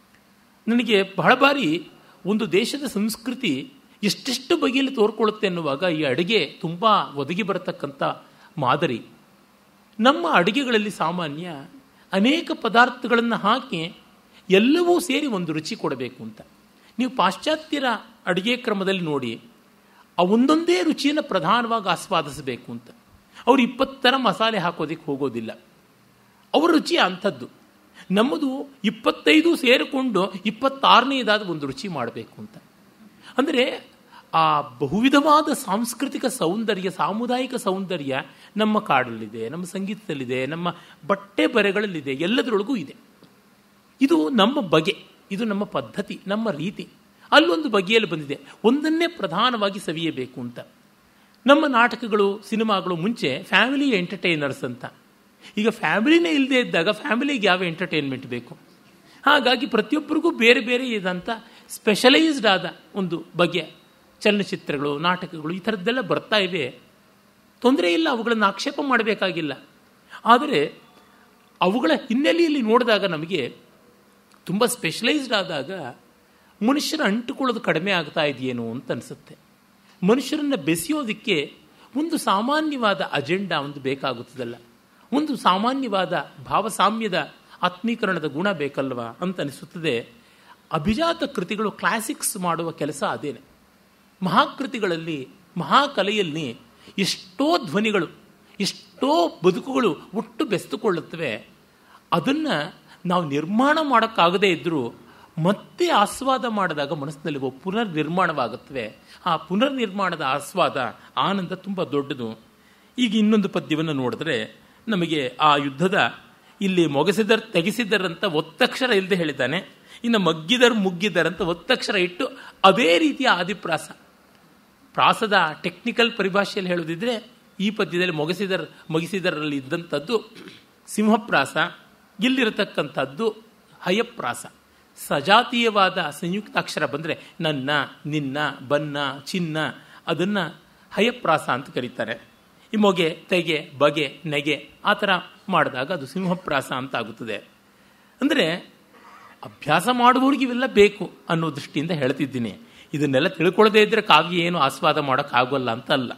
ನನಗೆ ಬಹಳ ಬಾರಿ ಒಂದು ದೇಶದ ಸಂಸ್ಕೃತಿ ಎಷ್ಟೆಷ್ಟು ಬಗೆಯಲ್ಲಿ ತೋರ್ಕೊಳ್ಳುತ್ತೆ ಅನ್ನುವಾಗ ಈ ಅಡುಗೆ ತುಂಬ ಒದಗಿ ಬರತಕ್ಕಂಥ ಮಾದರಿ ನಮ್ಮ ಅಡುಗೆಗಳಲ್ಲಿ ಸಾಮಾನ್ಯ ಅನೇಕ ಪದಾರ್ಥಗಳನ್ನು ಹಾಕಿ ಎಲ್ಲವೂ ಸೇರಿ ಒಂದು ರುಚಿ ಕೊಡಬೇಕು ಅಂತ ನೀವು ಪಾಶ್ಚಾತ್ಯರ ಅಡುಗೆ ಕ್ರಮದಲ್ಲಿ ನೋಡಿ ಆ ಒಂದೊಂದೇ ರುಚಿಯನ್ನು ಪ್ರಧಾನವಾಗಿ ಆಸ್ವಾದಿಸಬೇಕು ಅಂತ ಅವರು ಇಪ್ಪತ್ತರ ಮಸಾಲೆ ಹಾಕೋದಕ್ಕೆ ಹೋಗೋದಿಲ್ಲ ಅವರ ರುಚಿ ಅಂಥದ್ದು ನಮ್ಮದು ಇಪ್ಪತ್ತೈದು ಸೇರಿಕೊಂಡು ಇಪ್ಪತ್ತಾರನೇದಾದ ಒಂದು ರುಚಿ ಮಾಡಬೇಕು ಅಂತ ಅಂದರೆ ಆ ಬಹುವಿಧವಾದ ಸಾಂಸ್ಕೃತಿಕ ಸೌಂದರ್ಯ ಸಾಮುದಾಯಿಕ ಸೌಂದರ್ಯ ನಮ್ಮ ಕಾಡಲ್ಲಿದೆ ನಮ್ಮ ಸಂಗೀತದಲ್ಲಿದೆ ನಮ್ಮ ಬಟ್ಟೆ ಬರೆಗಳಲ್ಲಿದೆ ಎಲ್ಲದರೊಳಗೂ ಇದೆ ಇದು ನಮ್ಮ ಬಗೆ ಇದು ನಮ್ಮ ಪದ್ಧತಿ ನಮ್ಮ ರೀತಿ ಅಲ್ಲೊಂದು ಬಗೆಯಲ್ಲಿ ಬಂದಿದೆ ಒಂದನ್ನೇ ಪ್ರಧಾನವಾಗಿ ಸವಿಯಬೇಕು ಅಂತ ನಮ್ಮ ನಾಟಕಗಳು ಸಿನಿಮಾಗಳು ಮುಂಚೆ ಫ್ಯಾಮಿಲಿ ಎಂಟರ್ಟೈನರ್ಸ್ ಅಂತ ಈಗ ಫ್ಯಾಮಿಲಿನೇ ಇಲ್ಲದೆ ಇದ್ದಾಗ ಫ್ಯಾಮಿಲಿಗೆ ಯಾವ ಎಂಟರ್ಟೈನ್ಮೆಂಟ್ ಬೇಕು ಹಾಗಾಗಿ ಪ್ರತಿಯೊಬ್ಬರಿಗೂ ಬೇರೆ ಬೇರೆ ಇದಂಥ ಸ್ಪೆಷಲೈಸ್ಡ್ ಆದ ಒಂದು ಬಗೆಯ ಚಲನಚಿತ್ರಗಳು ನಾಟಕಗಳು ಈ ಥರದ್ದೆಲ್ಲ ಬರ್ತಾ ಇವೆ ತೊಂದರೆ ಇಲ್ಲ ಅವುಗಳನ್ನು ಆಕ್ಷೇಪ ಮಾಡಬೇಕಾಗಿಲ್ಲ ಆದರೆ ಅವುಗಳ ಹಿನ್ನೆಲೆಯಲ್ಲಿ ನೋಡಿದಾಗ ನಮಗೆ ತುಂಬ ಸ್ಪೆಷಲೈಸ್ಡ್ ಆದಾಗ ಮನುಷ್ಯರ ಅಂಟುಕೊಳ್ಳೋದು ಕಡಿಮೆ ಆಗ್ತಾ ಇದೆಯೇನೋ ಅಂತ ಅನಿಸುತ್ತೆ ಮನುಷ್ಯರನ್ನು ಬೆಸೆಯೋದಕ್ಕೆ ಒಂದು ಸಾಮಾನ್ಯವಾದ ಅಜೆಂಡಾ ಒಂದು ಬೇಕಾಗುತ್ತದಲ್ಲ ಒಂದು ಸಾಮಾನ್ಯವಾದ ಭಾವಸಾಮ್ಯದ ಆತ್ಮೀಕರಣದ ಗುಣ ಬೇಕಲ್ವಾ ಅಂತ ಅನಿಸುತ್ತದೆ ಅಭಿಜಾತ ಕೃತಿಗಳು ಕ್ಲಾಸಿಕ್ಸ್ ಮಾಡುವ ಕೆಲಸ ಅದೇನೆ ಮಹಾಕೃತಿಗಳಲ್ಲಿ ಮಹಾಕಲೆಯಲ್ಲಿ ಎಷ್ಟೋ ಧ್ವನಿಗಳು ಎಷ್ಟೋ ಬದುಕುಗಳು ಒಟ್ಟು ಬೆಸ್ತುಕೊಳ್ಳುತ್ತವೆ ಅದನ್ನು ನಾವು ನಿರ್ಮಾಣ ಮಾಡೋಕ್ಕಾಗದೇ ಇದ್ದರೂ ಮತ್ತೆ ಆಸ್ವಾದ ಮಾಡಿದಾಗ ಮನಸ್ಸಿನಲ್ಲಿ ಒಬ್ಬ ಪುನರ್ ನಿರ್ಮಾಣವಾಗುತ್ತವೆ ಆ ಪುನರ್ ನಿರ್ಮಾಣದ ಆಸ್ವಾದ ಆನಂದ ತುಂಬ ದೊಡ್ಡದು ಈಗ ಇನ್ನೊಂದು ಪದ್ಯವನ್ನು ನೋಡಿದ್ರೆ ನಮಗೆ ಆ ಯುದ್ಧದ ಇಲ್ಲಿ ಮೊಗಸಿದರ್ ತೆಗೆಸಿದರ್ ಅಂತ ಒತ್ತಕ್ಷರ ಇಲ್ಲದೆ ಹೇಳಿದ್ದಾನೆ ಇನ್ನು ಮಗ್ಗಿದರ್ ಮುಗ್ಗಿದರ್ ಅಂತ ಒತ್ತಕ್ಷರ ಇಟ್ಟು ಅದೇ ರೀತಿಯ ಆದಿಪ್ರಾಸ ಪ್ರಾಸದ ಟೆಕ್ನಿಕಲ್ ಪರಿಭಾಷೆಯಲ್ಲಿ ಹೇಳೋದಿದ್ರೆ ಈ ಪದ್ಯದಲ್ಲಿ ಮೊಗಸಿದರ್ ಮೊಗಿಸಿದರಲ್ಲಿ ಇದ್ದಂಥದ್ದು ಸಿಂಹಪ್ರಾಸ ಇಲ್ಲಿರತಕ್ಕಂಥದ್ದು ಹಯಪ್ರಾಸ ಸಜಾತೀಯವಾದ ಸಂಯುಕ್ತಾಕ್ಷರ ಬಂದರೆ ನನ್ನ ನಿನ್ನ ಬನ್ನ ಚಿನ್ನ ಅದನ್ನು ಹಯಪ್ರಾಸ ಅಂತ ಕರೀತಾರೆ ಈ ಮೊಗೆ ತೆಗೆ ಬಗೆ ನೆಗೆ ಆ ಥರ ಮಾಡಿದಾಗ ಅದು ಸಿಂಹಪ್ರಾಸ ಅಂತ ಆಗುತ್ತದೆ ಅಂದರೆ ಅಭ್ಯಾಸ ಮಾಡುವವ್ರಿಗೆ ಇವೆಲ್ಲ ಬೇಕು ಅನ್ನೋ ದೃಷ್ಟಿಯಿಂದ ಹೇಳ್ತಿದ್ದೀನಿ ಇದನ್ನೆಲ್ಲ ತಿಳ್ಕೊಳ್ಳದೇ ಇದ್ದರೆ ಕಾವ್ಯ ಏನು ಆಸ್ವಾದ ಮಾಡೋಕ್ಕಾಗೋಲ್ಲ ಅಂತ ಅಲ್ಲ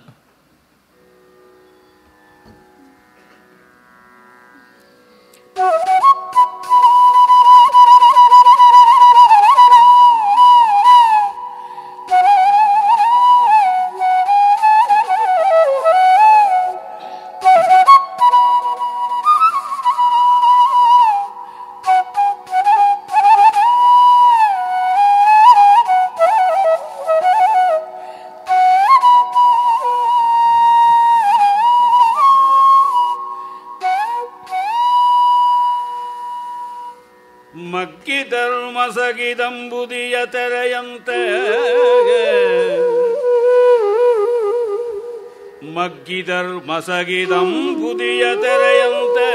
ಮಗ್ಗಿದರ್ಮಸಗಿದಂಬುದಿಯ ತೆರೆಯಂತೆ ಮಗ್ಗಿದರ್ ಮಸಗಿದಂಬುದಿಯ ತೆರೆಯಂತೆ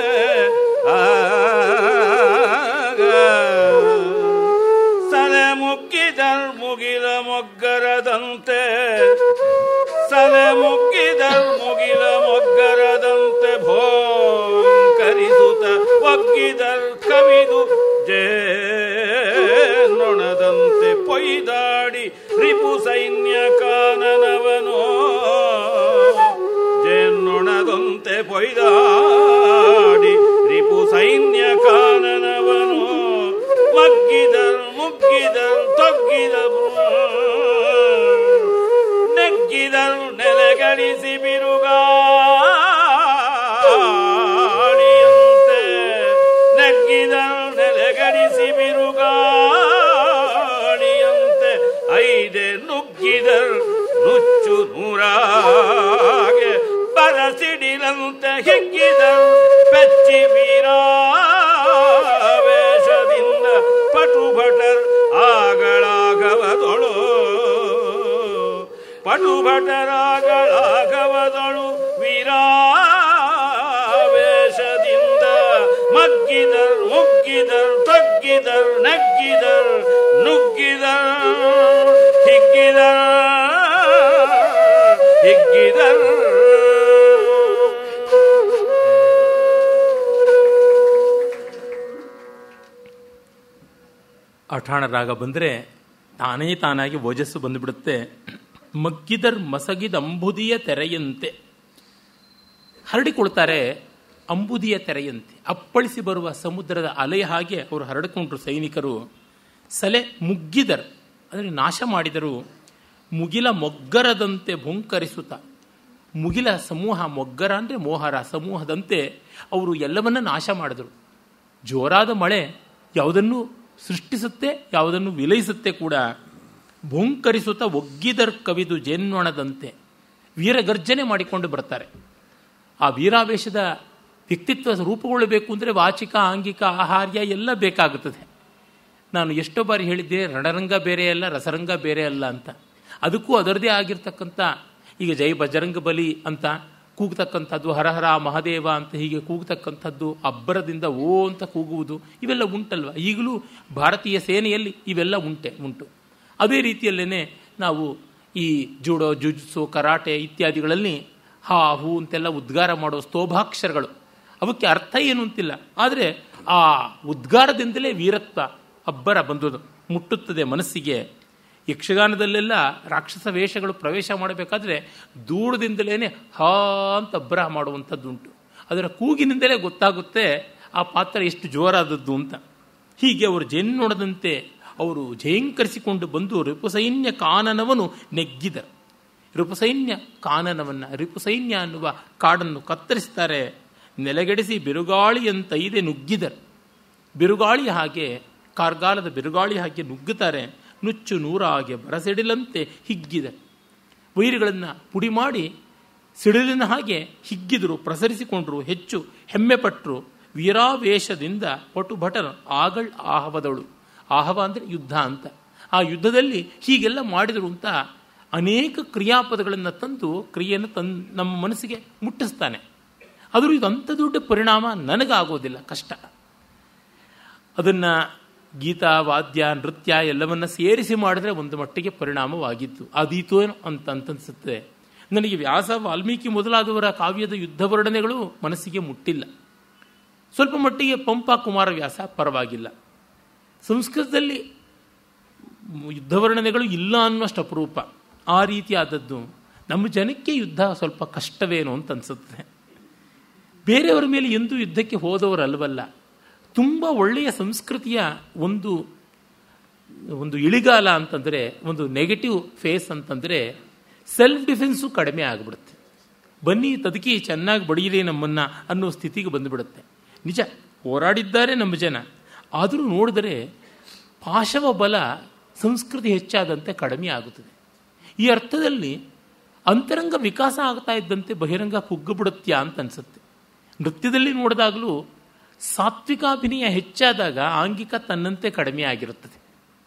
ಸಲೆ ಮುಗ್ಗಿದರ್ ಮುಗಿಲ ಮೊಗ್ಗರದಂತೆ ಸಲೆ ಮುಗ್ಗಿದರ್ ಮುಗಿಲ ಮೊಗ್ಗರದಂತೆ ಭೋಂಕರಿಸುತ್ತ ಒಗ್ಗಿದರ್ ಕವಿದು ಜೇನೊಣದಂತೆ ಪೊಯ್ದಾಡಿ ರಿಪು ಸೈನ್ಯ ಕಾನನವನೋ ಜೇನೊಣದಂತೆ ಪೊಯ್ದಾಡಿ ರಿಪು ಸೈನ್ಯ ಕಾನನವನು ಮಗ್ಗಿದರ್ ಮುಗ್ಗಿದರ್ ತೊಗ್ಗಿದರು ನೆಗ್ಗಿದರು ನೆಲೆಗಳಿಸಿ ಬಿರುಗಾಳಿಯಂತೆ ನೆಗ್ಗಿದರು ನೆಲೆಗಳಿಸಿ ಬಿರುಗಾಳಿಯಂತೆ ಐದೆ ನುಗ್ಗಿದರು ನುಚ್ಚು ನೂರಾಗೆ ಬರಸಿಡಿಲಂತೆ ಹಿಗ್ಗಿದರು ಪೆಚ್ಚಿ ವೀರಾವೇಶದಿಂದ ಪಟುಭಟರ್ ಆಗಳಾಗವದೊಳು ಪಟುಭಟರಾಗಳಾಗವದೊಳು ವೀರಾವೇಶದಿಂದ ಮಗ್ಗಿದರ್ ಮುಗ್ಗಿದರ್ ತಗ್ಗಿದರ್ ನಗ್ಗಿದರ್ ನುಗ್ಗಿದರ್ ಹಿಗ್ಗಿದರ್ ಹಿಗ್ಗಿದರ್ ಅಠಾಣ ರಾಗ ಬಂದರೆ ತಾನೇ ತಾನಾಗಿ ಓಜಸ್ಸು ಬಂದುಬಿಡುತ್ತೆ ಮಗ್ಗಿದರ್ ಮಸಗಿದ ಅಂಬುದಿಯ ತೆರೆಯಂತೆ ಹರಡಿಕೊಳ್ತಾರೆ ಅಂಬುದಿಯ ತೆರೆಯಂತೆ ಅಪ್ಪಳಿಸಿ ಬರುವ ಸಮುದ್ರದ ಅಲೆಯ ಹಾಗೆ ಅವರು ಹರಡಿಕೊಂಡ್ರು ಸೈನಿಕರು ಸಲೆ ಮುಗ್ಗಿದರು ಅಂದರೆ ನಾಶ ಮಾಡಿದರು ಮುಗಿಲ ಮೊಗ್ಗರದಂತೆ ಭುಂಕರಿಸುತ್ತ ಮುಗಿಲ ಸಮೂಹ ಮೊಗ್ಗರ ಅಂದರೆ ಮೋಹರ ಸಮೂಹದಂತೆ ಅವರು ಎಲ್ಲವನ್ನ ನಾಶ ಮಾಡಿದರು ಜೋರಾದ ಮಳೆ ಯಾವುದನ್ನು ಸೃಷ್ಟಿಸುತ್ತೆ ಯಾವುದನ್ನು ವಿಲಯಿಸುತ್ತೆ ಕೂಡ ಭುಂಕರಿಸುತ್ತಾ ಒಗ್ಗಿದರ್ ಕವಿದು ಜೇನ್ನೊಣದಂತೆ ವೀರಗರ್ಜನೆ ಮಾಡಿಕೊಂಡು ಬರ್ತಾರೆ ಆ ವೀರಾವೇಶದ ವ್ಯಕ್ತಿತ್ವ ರೂಪುಗೊಳ್ಳಬೇಕು ಅಂದರೆ ವಾಚಿಕ ಆಂಗಿಕ ಆಹಾರ್ಯ ಎಲ್ಲ ಬೇಕಾಗುತ್ತದೆ ನಾನು ಎಷ್ಟೋ ಬಾರಿ ಹೇಳಿದ್ದೆ ರಣರಂಗ ಬೇರೆ ಅಲ್ಲ ರಸರಂಗ ಬೇರೆ ಅಲ್ಲ ಅಂತ ಅದಕ್ಕೂ ಅದರದೇ ಆಗಿರ್ತಕ್ಕಂಥ ಈಗ ಜೈ ಬಜರಂಗ ಬಲಿ ಅಂತ ಕೂಗ್ತಕ್ಕಂಥದ್ದು ಹರಹರ ಮಹದೇವ ಅಂತ ಹೀಗೆ ಕೂಗ್ತಕ್ಕಂಥದ್ದು ಅಬ್ಬರದಿಂದ ಓ ಅಂತ ಕೂಗುವುದು ಇವೆಲ್ಲ ಉಂಟಲ್ವ ಈಗಲೂ ಭಾರತೀಯ ಸೇನೆಯಲ್ಲಿ ಇವೆಲ್ಲ ಉಂಟೆ ಉಂಟು ಅದೇ ರೀತಿಯಲ್ಲೇ ನಾವು ಈ ಜೂಡೋ ಜುಜುತ್ಸು ಕರಾಟೆ ಇತ್ಯಾದಿಗಳಲ್ಲಿ ಹಾ ಹೂ ಅಂತೆಲ್ಲ ಉದ್ಗಾರ ಮಾಡೋ ಸ್ತೋಭಾಕ್ಷರಗಳು ಅವಕ್ಕೆ ಅರ್ಥ ಏನು ಅಂತಿಲ್ಲ ಆದರೆ ಆ ಉದ್ಗಾರದಿಂದಲೇ ವೀರತ್ವ ಅಬ್ಬರ ಬಂದದು ಮುಟ್ಟುತ್ತದೆ ಮನಸ್ಸಿಗೆ ಯಕ್ಷಗಾನದಲ್ಲೆಲ್ಲ ರಾಕ್ಷಸ ವೇಷಗಳು ಪ್ರವೇಶ ಮಾಡಬೇಕಾದ್ರೆ ದೂರದಿಂದಲೇ ಹಾ ಅಂತ ಅಬ್ಬರ ಮಾಡುವಂಥದ್ದುಂಟು ಅದರ ಕೂಗಿನಿಂದಲೇ ಗೊತ್ತಾಗುತ್ತೆ ಆ ಪಾತ್ರ ಎಷ್ಟು ಜೋರಾದದ್ದು ಅಂತ ಹೀಗೆ ಅವರು ಜೇನ್ನೊಡದಂತೆ ಅವರು ಜಯಂಕರಿಸಿಕೊಂಡು ಬಂದು ರಿಪುಸೈನ್ಯ ಕಾನನವನು ನೆಗ್ಗಿದರು ರಿಪುಸೈನ್ಯ ಕಾನನವನ್ನು ರಿಪುಸೈನ್ಯ ಅನ್ನುವ ಕಾಡನ್ನು ಕತ್ತರಿಸ್ತಾರೆ ನೆಲೆಗೆಡಿಸಿ ಬಿರುಗಾಳಿಯಂತೈದೆ ನುಗ್ಗಿದರು ಬಿರುಗಾಳಿ ಹಾಗೆ ಕಾರ್ಗಾಲದ ಬಿರುಗಾಳಿ ಹಾಗೆ ನುಗ್ಗುತ್ತಾರೆ ನುಚ್ಚು ನೂರಾಗೆ ಬರಸಿಡಿಲಂತೆ ಹಿಗ್ಗಿದೆ ವೈರಿಗಳನ್ನು ಪುಡಿ ಮಾಡಿ ಸಿಡಿಲಿನ ಹಾಗೆ ಹಿಗ್ಗಿದರು ಪ್ರಸರಿಸಿಕೊಂಡರು ಹೆಚ್ಚು ಹೆಮ್ಮೆಪಟ್ಟರು ವೀರಾವೇಶದಿಂದ ಪಟು ಭಟನ ಆಗಳ್ ಆಹವದಳು ಆಹವ ಅಂದರೆ ಯುದ್ಧ ಅಂತ ಆ ಯುದ್ಧದಲ್ಲಿ ಹೀಗೆಲ್ಲ ಮಾಡಿದರು ಅಂತ ಅನೇಕ ಕ್ರಿಯಾಪದಗಳನ್ನು ತಂದು ಕ್ರಿಯೆಯನ್ನು ತನ್ ನಮ್ಮ ಮನಸ್ಸಿಗೆ ಮುಟ್ಟಿಸ್ತಾನೆ ಆದರೂ ಇದು ಅಂಥ ದೊಡ್ಡ ಪರಿಣಾಮ ನನಗಾಗೋದಿಲ್ಲ ಕಷ್ಟ ಅದನ್ನು ಗೀತ ವಾದ್ಯ ನೃತ್ಯ ಎಲ್ಲವನ್ನ ಸೇರಿಸಿ ಮಾಡಿದ್ರೆ ಒಂದು ಮಟ್ಟಿಗೆ ಪರಿಣಾಮವಾಗಿತ್ತು ಅದೀತೋ ಅಂತ ಅಂತನ್ಸುತ್ತೆ ನನಗೆ ವ್ಯಾಸ ವಾಲ್ಮೀಕಿ ಮೊದಲಾದವರ ಕಾವ್ಯದ ಯುದ್ಧ ವರ್ಣನೆಗಳು ಮನಸ್ಸಿಗೆ ಮುಟ್ಟಿಲ್ಲ ಸ್ವಲ್ಪ ಮಟ್ಟಿಗೆ ಪಂಪ ಕುಮಾರವ್ಯಾಸ ಪರವಾಗಿಲ್ಲ ಸಂಸ್ಕೃತದಲ್ಲಿ ಯುದ್ಧ ವರ್ಣನೆಗಳು ಇಲ್ಲ ಅನ್ನೋಷ್ಟು ಅಪರೂಪ ಆ ರೀತಿಯಾದದ್ದು ನಮ್ಮ ಜನಕ್ಕೆ ಯುದ್ಧ ಸ್ವಲ್ಪ ಕಷ್ಟವೇನೋ ಅಂತ ಅನ್ಸುತ್ತೆ ಬೇರೆಯವರ ಮೇಲೆ ಎಂದೂ ಯುದ್ಧಕ್ಕೆ ಹೋದವರಲ್ವಲ್ಲ ತುಂಬ ಒಳ್ಳೆಯ ಸಂಸ್ಕೃತಿಯ ಒಂದು ಒಂದು ಇಳಿಗಾಲ ಅಂತಂದರೆ ಒಂದು ನೆಗೆಟಿವ್ ಫೇಸ್ ಅಂತಂದರೆ ಸೆಲ್ಫ್ ಡಿಫೆನ್ಸು ಕಡಿಮೆ ಆಗಿಬಿಡುತ್ತೆ ಬನ್ನಿ ತದಕಿ ಚೆನ್ನಾಗಿ ಬಡೀರಿ ನಮ್ಮನ್ನ ಅನ್ನೋ ಸ್ಥಿತಿಗೆ ಬಂದುಬಿಡುತ್ತೆ ನಿಜ ಹೋರಾಡಿದ್ದಾರೆ ನಮ್ಮ ಜನ ಆದರೂ ನೋಡಿದರೆ ಪಾಶವ ಬಲ ಸಂಸ್ಕೃತಿ ಹೆಚ್ಚಾದಂತೆ ಕಡಿಮೆ ಆಗುತ್ತದೆ ಈ ಅರ್ಥದಲ್ಲಿ ಅಂತರಂಗ ವಿಕಾಸ ಆಗ್ತಾ ಇದ್ದಂತೆ ಬಹಿರಂಗ ಕುಗ್ಗುಬಿಡುತ್ತ್ಯಾ ಅಂತ ಅನ್ಸುತ್ತೆ ನೃತ್ಯದಲ್ಲಿ ನೋಡಿದಾಗಲೂ ಸಾತ್ವಿಕಾಭಿನಯ ಹೆಚ್ಚಾದಾಗ ಆಂಗಿಕ ತನ್ನಂತೆ ಕಡಿಮೆ ಆಗಿರುತ್ತದೆ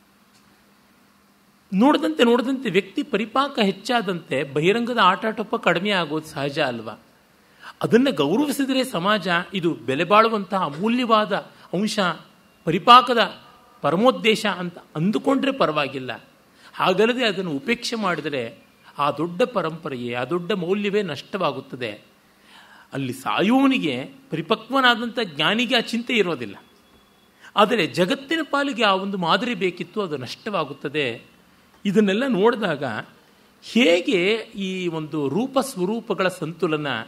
ನೋಡಿದಂತೆ ನೋಡಿದಂತೆ ವ್ಯಕ್ತಿ ಪರಿಪಾಕ ಹೆಚ್ಚಾದಂತೆ ಬಹಿರಂಗದ ಆಟಾಟೊಪ್ಪ ಕಡಿಮೆ ಆಗೋದು ಸಹಜ ಅಲ್ವಾ ಅದನ್ನು ಗೌರವಿಸಿದರೆ ಸಮಾಜ ಇದು ಬೆಲೆ ಬಾಳುವಂತಹ ಅಮೂಲ್ಯವಾದ ಅಂಶ ಪರಿಪಾಕದ ಪರಮೋದ್ದೇಶ ಅಂತ ಅಂದುಕೊಂಡ್ರೆ ಪರವಾಗಿಲ್ಲ ಹಾಗಲ್ಲದೆ ಅದನ್ನು ಉಪೇಕ್ಷೆ ಮಾಡಿದರೆ ಆ ದೊಡ್ಡ ಪರಂಪರೆಯೇ ಆ ದೊಡ್ಡ ಮೌಲ್ಯವೇ ನಷ್ಟವಾಗುತ್ತದೆ ಅಲ್ಲಿ ಸಾಯುವವನಿಗೆ ಪರಿಪಕ್ವನಾದಂಥ ಜ್ಞಾನಿಗೆ ಆ ಚಿಂತೆ ಇರೋದಿಲ್ಲ ಆದರೆ ಜಗತ್ತಿನ ಪಾಲಿಗೆ ಆ ಒಂದು ಮಾದರಿ ಬೇಕಿತ್ತು ಅದು ನಷ್ಟವಾಗುತ್ತದೆ ಇದನ್ನೆಲ್ಲ ನೋಡಿದಾಗ ಹೇಗೆ ಈ ಒಂದು ರೂಪ ಸ್ವರೂಪಗಳ ಸಂತುಲನ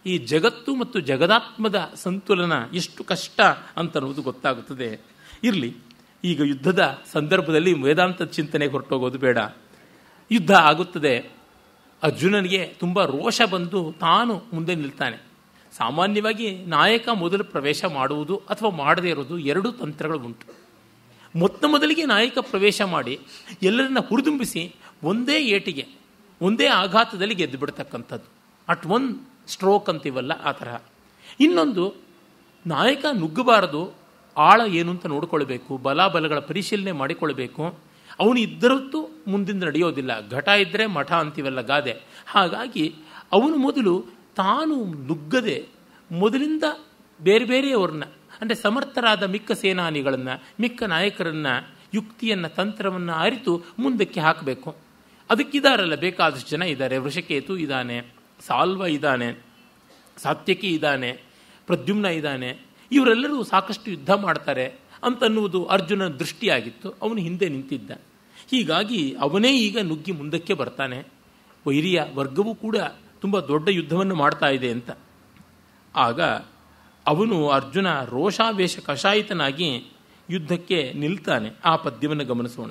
ಈ ಜಗತ್ತು ಮತ್ತು ಜಗದಾತ್ಮದ ಸಂತುಲನ ಎಷ್ಟು ಕಷ್ಟ ಅಂತನ್ನುವುದು ಗೊತ್ತಾಗುತ್ತದೆ ಇರಲಿ ಈಗ ಯುದ್ಧದ ಸಂದರ್ಭದಲ್ಲಿ ವೇದಾಂತದ ಚಿಂತನೆಗೆ ಹೊರಟೋಗೋದು ಬೇಡ ಯುದ್ಧ ಆಗುತ್ತದೆ ಅರ್ಜುನನಿಗೆ ತುಂಬ ರೋಷ ಬಂದು ತಾನು ಮುಂದೆ ನಿಲ್ತಾನೆ ಸಾಮಾನ್ಯವಾಗಿ ನಾಯಕ ಮೊದಲು ಪ್ರವೇಶ ಮಾಡುವುದು ಅಥವಾ ಮಾಡದೇ ಇರೋದು ಎರಡು ತಂತ್ರಗಳು ಉಂಟು ಮೊತ್ತ ಮೊದಲಿಗೆ ನಾಯಕ ಪ್ರವೇಶ ಮಾಡಿ ಎಲ್ಲರನ್ನ ಹುರಿದುಂಬಿಸಿ ಒಂದೇ ಏಟಿಗೆ ಒಂದೇ ಆಘಾತದಲ್ಲಿ ಗೆದ್ದು ಬಿಡ್ತಕ್ಕಂಥದ್ದು ಅಟ್ ಒನ್ ಸ್ಟ್ರೋಕ್ ಅಂತೀವಲ್ಲ ಆ ತರಹ ಇನ್ನೊಂದು ನಾಯಕ ನುಗ್ಗಬಾರದು ಆಳ ಏನು ಅಂತ ನೋಡಿಕೊಳ್ಬೇಕು ಬಲಾಬಲಗಳ ಪರಿಶೀಲನೆ ಮಾಡಿಕೊಳ್ಬೇಕು ಅವನು ಇದ್ದರತ್ತು ಮುಂದಿಂದ ನಡೆಯೋದಿಲ್ಲ ಘಟ ಇದ್ದರೆ ಮಠ ಅಂತೀವಲ್ಲ ಗಾದೆ ಹಾಗಾಗಿ ಅವನು ಮೊದಲು ತಾನು ನುಗ್ಗದೆ ಮೊದಲಿಂದ ಬೇರೆ ಬೇರೆಯವ್ರನ್ನ ಅಂದರೆ ಸಮರ್ಥರಾದ ಮಿಕ್ಕ ಸೇನಾನಿಗಳನ್ನು ಮಿಕ್ಕ ನಾಯಕರನ್ನ ಯುಕ್ತಿಯನ್ನು ತಂತ್ರವನ್ನು ಅರಿತು ಮುಂದಕ್ಕೆ ಹಾಕಬೇಕು ಅದಕ್ಕಿದಾರಲ್ಲ ಬೇಕಾದಷ್ಟು ಜನ ಇದ್ದಾರೆ ವೃಷಕೇತು ಇದ್ದಾನೆ ಸಾಲ್ವ ಇದ್ದಾನೆ ಸಾತ್ಯಕಿ ಇದ್ದಾನೆ ಪ್ರದ್ಯುಮ್ನ ಇದ್ದಾನೆ ಇವರೆಲ್ಲರೂ ಸಾಕಷ್ಟು ಯುದ್ಧ ಮಾಡ್ತಾರೆ ಅಂತನ್ನುವುದು ಅರ್ಜುನನ ದೃಷ್ಟಿಯಾಗಿತ್ತು ಅವನು ಹಿಂದೆ ನಿಂತಿದ್ದ ಹೀಗಾಗಿ ಅವನೇ ಈಗ ನುಗ್ಗಿ ಮುಂದಕ್ಕೆ ಬರ್ತಾನೆ ವೈರಿಯ ವರ್ಗವೂ ಕೂಡ ತುಂಬ ದೊಡ್ಡ ಯುದ್ಧವನ್ನು ಮಾಡ್ತಾ ಇದೆ ಅಂತ ಆಗ ಅವನು ಅರ್ಜುನ ರೋಷಾವೇಶ ಕಷಾಯಿತನಾಗಿ ಯುದ್ಧಕ್ಕೆ ನಿಲ್ತಾನೆ ಆ ಪದ್ಯವನ್ನು ಗಮನಿಸೋಣ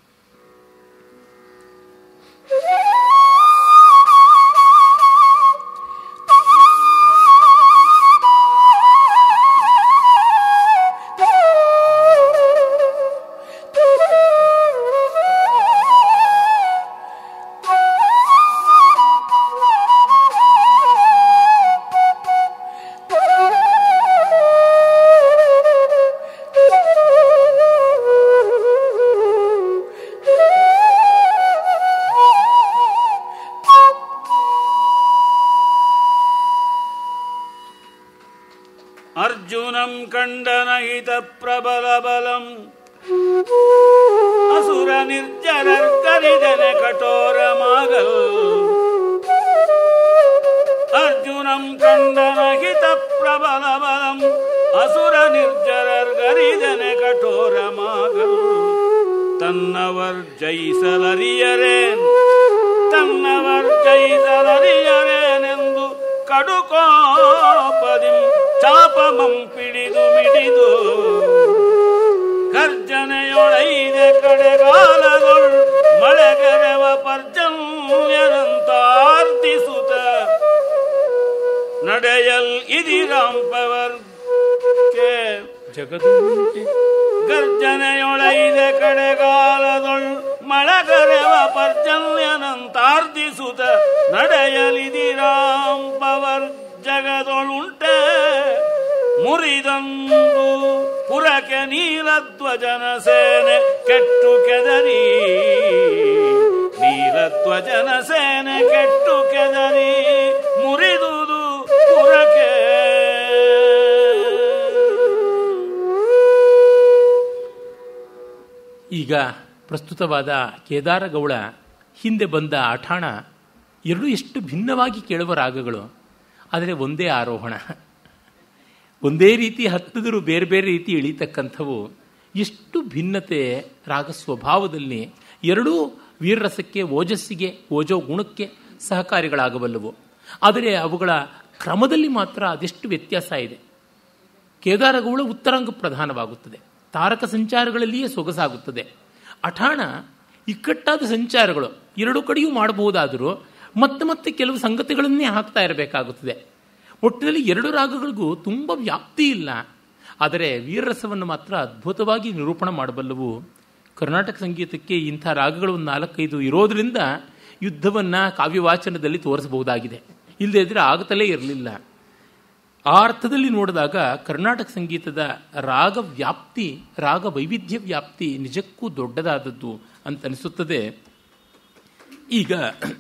ಅರ್ಜುನಂ ಕಂಡನಹಿತ ಪ್ರಬಲ ಬಲಂ ಅಸುರ ನಿರ್ಜರರ್ಕರಿದನೆ ಕಠೋರ ಮಾಗಲ್ ಅರ್ಜುನಂ ಕಂಡನಹಿತ ಪ್ರಬಲ ಬಲಂ ಅಸುರ ನಿರ್ಜರರ್ಗರಿದನೆ ಕಠೋರ ಮಾಗಲ್ ತನ್ನವರ್ ಜಯಿಸಲರಿಯರೇನ್ ತನ್ನವರ್ ಜಯಿಸಲರಿಯರೇನೆಂದು ಕಡುಕೋಪದಿ ಚಾಪಮಂ ಪಿಡಿದು ಮಿಡಿದು ಗರ್ಜನೆಯೊಳೈದೆ ಕಡೆಗಾಲಗೊಳ್ ಮಳೆಗೆರೆವ ಪರ್ಜನ್ಯನಂತಾರ್ತಿಸುತ್ತ ನಡೆಯಲ್ ಇದಿರಾಂಪವರ್ ಜಗದುಂಟೆ ಗರ್ಜನೆಯೊಳೈದೆ ಕಡೆಗಾಲದೊಳ್ ಮಳಗರೆವ ಪರ್ಜನ್ಯನಂತಾರ್ಧಿಸುತ್ತ ನಡೆಯಲಿದಿರಾಂಪವರ್ ಜಗದೊಳುಂಟೆ ಮುರಿದಂದು ಪುರಕ್ಕೆ ನೀಲಧ್ವಜನ ಸೇನೆ ಕೆಟ್ಟು ಕೆದರಿ ನೀಲಧ್ವಜನ ಸೇನೆ ಕೆಟ್ಟು ಕೆದರಿ ಮುರಿದುದು ಪುರಕ್ಕೆ ಈಗ ಪ್ರಸ್ತುತವಾದ ಕೇದಾರಗೌಳ ಹಿಂದೆ ಬಂದ ಅಠಾಣ ಎರಡೂ ಎಷ್ಟು ಭಿನ್ನವಾಗಿ ಕೇಳುವ ರಾಗಗಳು ಆದರೆ ಒಂದೇ ಆರೋಹಣ ಒಂದೇ ರೀತಿ ಹತ್ತಿದರೂ ಬೇರೆ ಬೇರೆ ರೀತಿ ಇಳಿತಕ್ಕಂಥವು ಎಷ್ಟು ಭಿನ್ನತೆ ರಾಗ ಸ್ವಭಾವದಲ್ಲಿ ಎರಡೂ ವೀರರಸಕ್ಕೆ ಓಜಸ್ಸಿಗೆ ಓಜೋ ಗುಣಕ್ಕೆ ಸಹಕಾರಿಗಳಾಗಬಲ್ಲವು ಆದರೆ ಅವುಗಳ ಕ್ರಮದಲ್ಲಿ ಮಾತ್ರ ಅದೆಷ್ಟು ವ್ಯತ್ಯಾಸ ಇದೆ ಕೇದಾರಗೌಳ ಉತ್ತರಾಂಗ ಪ್ರಧಾನವಾಗುತ್ತದೆ ತಾರಕ ಸಂಚಾರಗಳಲ್ಲಿಯೇ ಸೊಗಸಾಗುತ್ತದೆ ಅಠಾಣ ಇಕ್ಕಟ್ಟಾದ ಸಂಚಾರಗಳು ಎರಡು ಕಡೆಯೂ ಮಾಡಬಹುದಾದರೂ ಮತ್ತೆ ಮತ್ತೆ ಕೆಲವು ಸಂಗತಿಗಳನ್ನೇ ಹಾಕ್ತಾ ಇರಬೇಕಾಗುತ್ತದೆ ಒಟ್ಟಿನಲ್ಲಿ ಎರಡು ರಾಗಗಳಿಗೂ ತುಂಬ ವ್ಯಾಪ್ತಿ ಇಲ್ಲ ಆದರೆ ವೀರರಸವನ್ನು ಮಾತ್ರ ಅದ್ಭುತವಾಗಿ ನಿರೂಪಣೆ ಮಾಡಬಲ್ಲವು ಕರ್ನಾಟಕ ಸಂಗೀತಕ್ಕೆ ಇಂಥ ರಾಗಗಳು ಒಂದು ನಾಲ್ಕೈದು ಇರೋದರಿಂದ ಯುದ್ಧವನ್ನು ಕಾವ್ಯವಾಚನದಲ್ಲಿ ತೋರಿಸಬಹುದಾಗಿದೆ ಇಲ್ಲದೇ ಇದ್ರೆ ಆಗತಲೇ ಇರಲಿಲ್ಲ ಆ ಅರ್ಥದಲ್ಲಿ ನೋಡಿದಾಗ ಕರ್ನಾಟಕ ಸಂಗೀತದ ರಾಗ ವ್ಯಾಪ್ತಿ ರಾಗ ವೈವಿಧ್ಯ ವ್ಯಾಪ್ತಿ ನಿಜಕ್ಕೂ ದೊಡ್ಡದಾದದ್ದು ಅಂತ ಅನಿಸುತ್ತದೆ ಈಗ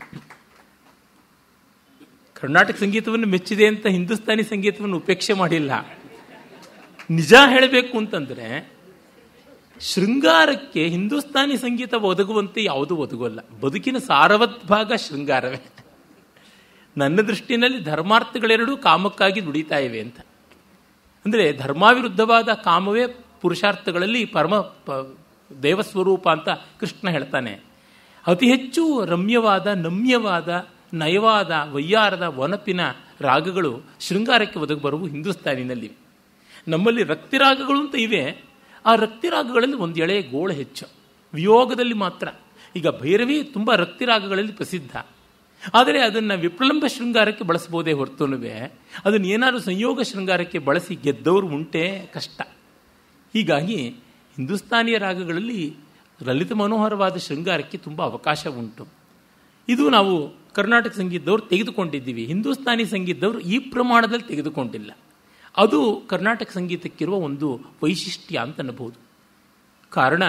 ಕರ್ನಾಟಕ ಸಂಗೀತವನ್ನು ಮೆಚ್ಚಿದೆ ಅಂತ ಹಿಂದೂಸ್ತಾನಿ ಸಂಗೀತವನ್ನು ಉಪೇಕ್ಷೆ ಮಾಡಿಲ್ಲ ನಿಜ ಹೇಳಬೇಕು ಅಂತಂದ್ರೆ ಶೃಂಗಾರಕ್ಕೆ ಹಿಂದೂಸ್ತಾನಿ ಸಂಗೀತ ಒದಗುವಂತೆ ಯಾವುದೂ ಒದಗೋಲ್ಲ ಬದುಕಿನ ಸಾರವತ್ ಭಾಗ ಶೃಂಗಾರವೇ ನನ್ನ ದೃಷ್ಟಿನಲ್ಲಿ ಧರ್ಮಾರ್ಥಗಳೆರಡೂ ಕಾಮಕ್ಕಾಗಿ ದುಡಿತಾ ಇವೆ ಅಂತ ಅಂದರೆ ಧರ್ಮಾವಿರುದ್ಧವಾದ ಕಾಮವೇ ಪುರುಷಾರ್ಥಗಳಲ್ಲಿ ಪರಮ ಪ- ದೇವಸ್ವರೂಪ ಅಂತ ಕೃಷ್ಣ ಹೇಳ್ತಾನೆ ಅತಿ ಹೆಚ್ಚು ರಮ್ಯವಾದ ನಮ್ಯವಾದ ನಯವಾದ ವಯ್ಯಾರದ ವನಪಿನ ರಾಗಗಳು ಶೃಂಗಾರಕ್ಕೆ ಒದಗಿ ಬರುವು ಹಿಂದೂಸ್ತಾನಿನಲ್ಲಿ ನಮ್ಮಲ್ಲಿ ರಕ್ತಿರಾಗಗಳು ಅಂತ ಇವೆ ಆ ರಕ್ತಿರಾಗಗಳಲ್ಲಿ ಒಂದು ಎಳೆ ಗೋಳು ಹೆಚ್ಚು ವಿಯೋಗದಲ್ಲಿ ಮಾತ್ರ ಈಗ ಭೈರವಿ ತುಂಬ ರಕ್ತಿರಾಗಗಳಲ್ಲಿ ಪ್ರಸಿದ್ಧ ಆದರೆ ಅದನ್ನು ವಿಪ್ರಲಂಬ ಶೃಂಗಾರಕ್ಕೆ ಬಳಸ್ಬೋದೇ ಹೊರತುನುವೆ ಅದನ್ನು ಏನಾದರೂ ಸಂಯೋಗ ಶೃಂಗಾರಕ್ಕೆ ಬಳಸಿ ಗೆದ್ದವರು ಉಂಟೆ ಕಷ್ಟ ಹೀಗಾಗಿ ಹಿಂದೂಸ್ತಾನಿಯ ರಾಗಗಳಲ್ಲಿ ಲಲಿತ ಮನೋಹರವಾದ ಶೃಂಗಾರಕ್ಕೆ ತುಂಬ ಅವಕಾಶ ಉಂಟು ಇದು ನಾವು ಕರ್ನಾಟಕ ಸಂಗೀತದವರು ತೆಗೆದುಕೊಂಡಿದ್ದೀವಿ ಹಿಂದೂಸ್ತಾನಿ ಸಂಗೀತದವರು ಈ ಪ್ರಮಾಣದಲ್ಲಿ ತೆಗೆದುಕೊಂಡಿಲ್ಲ ಅದು ಕರ್ನಾಟಕ ಸಂಗೀತಕ್ಕಿರುವ ಒಂದು ವೈಶಿಷ್ಟ್ಯ ಅಂತ ಅನ್ನಬಹುದು ಕಾರಣ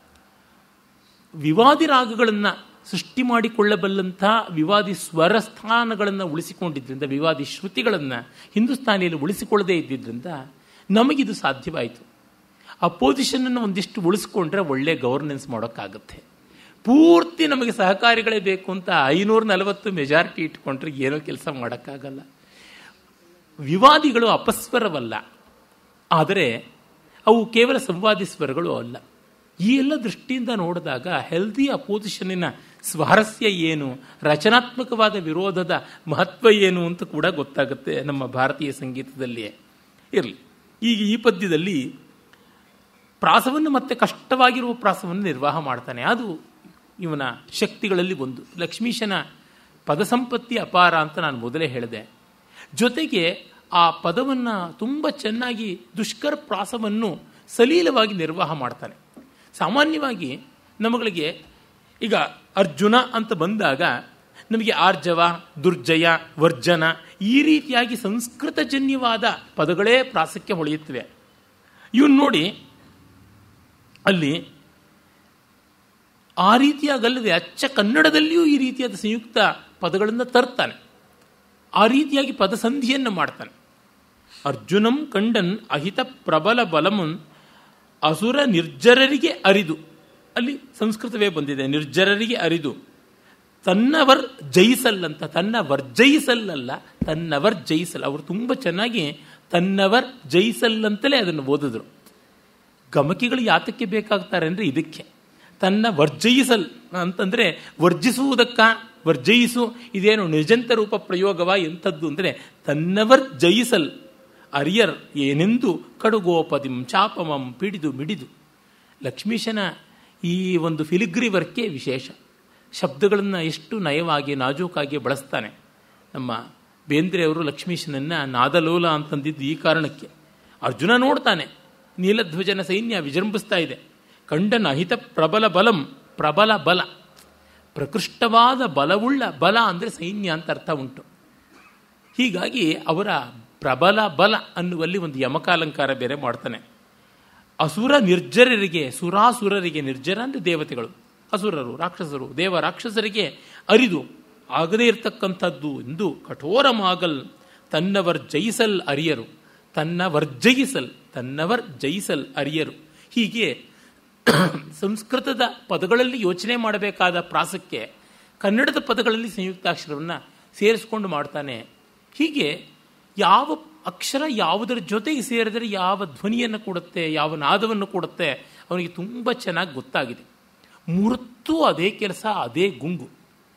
ವಿವಾದಿ ರಾಗಗಳನ್ನು ಸೃಷ್ಟಿ ಮಾಡಿಕೊಳ್ಳಬಲ್ಲಂಥ ವಿವಾದಿ ಸ್ವರ ಸ್ಥಾನಗಳನ್ನು ಉಳಿಸಿಕೊಂಡಿದ್ದರಿಂದ ವಿವಾದಿ ಶ್ರುತಿಗಳನ್ನು ಹಿಂದೂಸ್ತಾನಿಯಲ್ಲಿ ಉಳಿಸಿಕೊಳ್ಳದೇ ಇದ್ದಿದ್ದರಿಂದ ನಮಗಿದು ಸಾಧ್ಯವಾಯಿತು ಆ ಪೊಸಿಷನನ್ನು ಒಂದಿಷ್ಟು ಉಳಿಸ್ಕೊಂಡ್ರೆ ಒಳ್ಳೆ ಗವರ್ನೆನ್ಸ್ ಮಾಡೋಕ್ಕಾಗುತ್ತೆ ಪೂರ್ತಿ ನಮಗೆ ಸಹಕಾರಿಗಳೇ ಬೇಕು ಅಂತ ಐನೂರ ನಲವತ್ತು ಮೆಜಾರಿಟಿ ಇಟ್ಕೊಂಡ್ರೆ ಏನೋ ಕೆಲಸ ಮಾಡೋಕ್ಕಾಗಲ್ಲ ವಿವಾದಿಗಳು ಅಪಸ್ವರವಲ್ಲ ಆದರೆ ಅವು ಕೇವಲ ಸಂವಾದಿ ಸ್ವರಗಳು ಅಲ್ಲ ಈ ಎಲ್ಲ ದೃಷ್ಟಿಯಿಂದ ನೋಡಿದಾಗ ಹೆಲ್ದಿ ಅಪೋಸಿಷನ್ನಿನ ಸ್ವಾರಸ್ಯ ಏನು ರಚನಾತ್ಮಕವಾದ ವಿರೋಧದ ಮಹತ್ವ ಏನು ಅಂತ ಕೂಡ ಗೊತ್ತಾಗುತ್ತೆ ನಮ್ಮ ಭಾರತೀಯ ಸಂಗೀತದಲ್ಲಿಯೇ ಇರಲಿ ಈಗ ಈ ಪದ್ಯದಲ್ಲಿ ಪ್ರಾಸವನ್ನು ಮತ್ತೆ ಕಷ್ಟವಾಗಿರುವ ಪ್ರಾಸವನ್ನು ನಿರ್ವಾಹ ಮಾಡ್ತಾನೆ ಅದು ಇವನ ಶಕ್ತಿಗಳಲ್ಲಿ ಒಂದು ಲಕ್ಷ್ಮೀಶನ ಪದಸಂಪತ್ತಿ ಅಪಾರ ಅಂತ ನಾನು ಮೊದಲೇ ಹೇಳಿದೆ ಜೊತೆಗೆ ಆ ಪದವನ್ನು ತುಂಬ ಚೆನ್ನಾಗಿ ದುಷ್ಕರ ಪ್ರಾಸವನ್ನು ಸಲೀಲವಾಗಿ ನಿರ್ವಾಹ ಮಾಡ್ತಾನೆ ಸಾಮಾನ್ಯವಾಗಿ ನಮಗಳಿಗೆ ಈಗ ಅರ್ಜುನ ಅಂತ ಬಂದಾಗ ನಮಗೆ ಆರ್ಜವ ದುರ್ಜಯ ವರ್ಜನ ಈ ರೀತಿಯಾಗಿ ಸಂಸ್ಕೃತಜನ್ಯವಾದ ಪದಗಳೇ ಪ್ರಾಸಕ್ಕೆ ಹೊಳೆಯುತ್ತವೆ ಇವನು ನೋಡಿ ಅಲ್ಲಿ ಆ ರೀತಿಯಾಗಲ್ಲದೆ ಅಚ್ಚ ಕನ್ನಡದಲ್ಲಿಯೂ ಈ ರೀತಿಯಾದ ಸಂಯುಕ್ತ ಪದಗಳನ್ನು ತರ್ತಾನೆ ಆ ರೀತಿಯಾಗಿ ಪದಸಂಧಿಯನ್ನು ಮಾಡ್ತಾನೆ ಅರ್ಜುನಂ ಕಂಡನ್ ಅಹಿತ ಪ್ರಬಲ ಬಲಮನ್ ಅಸುರ ನಿರ್ಜರರಿಗೆ ಅರಿದು ಅಲ್ಲಿ ಸಂಸ್ಕೃತವೇ ಬಂದಿದೆ ನಿರ್ಜರರಿಗೆ ಅರಿದು ತನ್ನವರ್ ಜಯಿಸಲ್ ಅಂತ ತನ್ನ ವರ್ಜಯಿಸಲ್ಲಲ್ಲ ತನ್ನವರ್ ಜಯಿಸಲ್ ಅವರು ತುಂಬ ಚೆನ್ನಾಗಿ ತನ್ನವರ್ ಜಯಿಸಲ್ ಅಂತಲೇ ಅದನ್ನು ಓದಿದ್ರು ಗಮಕಿಗಳು ಯಾತಕ್ಕೆ ಬೇಕಾಗ್ತಾರೆ ಅಂದರೆ ಇದಕ್ಕೆ ತನ್ನ ವರ್ಜಯಿಸಲ್ ಅಂತಂದರೆ ವರ್ಜಿಸುವುದಕ್ಕ ವರ್ಜಯಿಸು ಇದೇನು ನಿಜಂತ ರೂಪ ಪ್ರಯೋಗವ ಎಂಥದ್ದು ಅಂದರೆ ತನ್ನವರ್ ಜಯಿಸಲ್ ಅರಿಯರ್ ಏನೆಂದು ಕಡುಗೋಪದಿಂ ಚಾಪಮಂ ಪಿಡಿದು ಮಿಡಿದು ಲಕ್ಷ್ಮೀಶನ ಈ ಒಂದು ಫಿಲಿಗ್ರಿ ವರ್ಕೆ ವಿಶೇಷ ಶಬ್ದಗಳನ್ನು ಎಷ್ಟು ನಯವಾಗಿ ನಾಜೂಕಾಗಿ ಬಳಸ್ತಾನೆ ನಮ್ಮ ಬೇಂದ್ರೆಯವರು ಲಕ್ಷ್ಮೀಶನನ್ನು ನಾದಲೋಲ ಅಂತಂದಿದ್ದು ಈ ಕಾರಣಕ್ಕೆ ಅರ್ಜುನ ನೋಡ್ತಾನೆ ನೀಲಧ್ವಜನ ಸೈನ್ಯ ವಿಜೃಂಭಿಸ್ತಾ ಇದೆ ಕಂಡನ ಅಹಿತ ಪ್ರಬಲ ಬಲಂ ಪ್ರಬಲ ಬಲ ಪ್ರಕೃಷ್ಟವಾದ ಬಲವುಳ್ಳ ಬಲ ಅಂದರೆ ಸೈನ್ಯ ಅಂತ ಅರ್ಥ ಉಂಟು ಹೀಗಾಗಿ ಅವರ ಪ್ರಬಲ ಬಲ ಅನ್ನುವಲ್ಲಿ ಒಂದು ಯಮಕಾಲಂಕಾರ ಬೇರೆ ಮಾಡ್ತಾನೆ ಅಸುರ ನಿರ್ಜರರಿಗೆ ಸುರಾಸುರರಿಗೆ ನಿರ್ಜರ ಅಂದರೆ ದೇವತೆಗಳು ಅಸುರರು ರಾಕ್ಷಸರು ದೇವ ರಾಕ್ಷಸರಿಗೆ ಅರಿದು ಆಗದೇ ಇರತಕ್ಕಂಥದ್ದು ಎಂದು ಕಠೋರ ಮಾಗಲ್ ತನ್ನವರ್ ಜಯಿಸಲ್ ಅರಿಯರು ತನ್ನ ವರ್ಜಯಿಸಲ್ ತನ್ನವರ್ ಜಯಿಸಲ್ ಅರಿಯರು ಹೀಗೆ ಸಂಸ್ಕೃತದ ಪದಗಳಲ್ಲಿ ಯೋಚನೆ ಮಾಡಬೇಕಾದ ಪ್ರಾಸಕ್ಕೆ ಕನ್ನಡದ ಪದಗಳಲ್ಲಿ ಸಂಯುಕ್ತಾಕ್ಷರವನ್ನು ಸೇರಿಸ್ಕೊಂಡು ಮಾಡ್ತಾನೆ ಹೀಗೆ ಯಾವ ಅಕ್ಷರ ಯಾವುದರ ಜೊತೆಗೆ ಸೇರಿದರೆ ಯಾವ ಧ್ವನಿಯನ್ನು ಕೊಡುತ್ತೆ ಯಾವ ನಾದವನ್ನು ಕೊಡುತ್ತೆ ಅವನಿಗೆ ತುಂಬ ಚೆನ್ನಾಗಿ ಗೊತ್ತಾಗಿದೆ ಮೂರತ್ತೂ ಅದೇ ಕೆಲಸ ಅದೇ ಗುಂಗು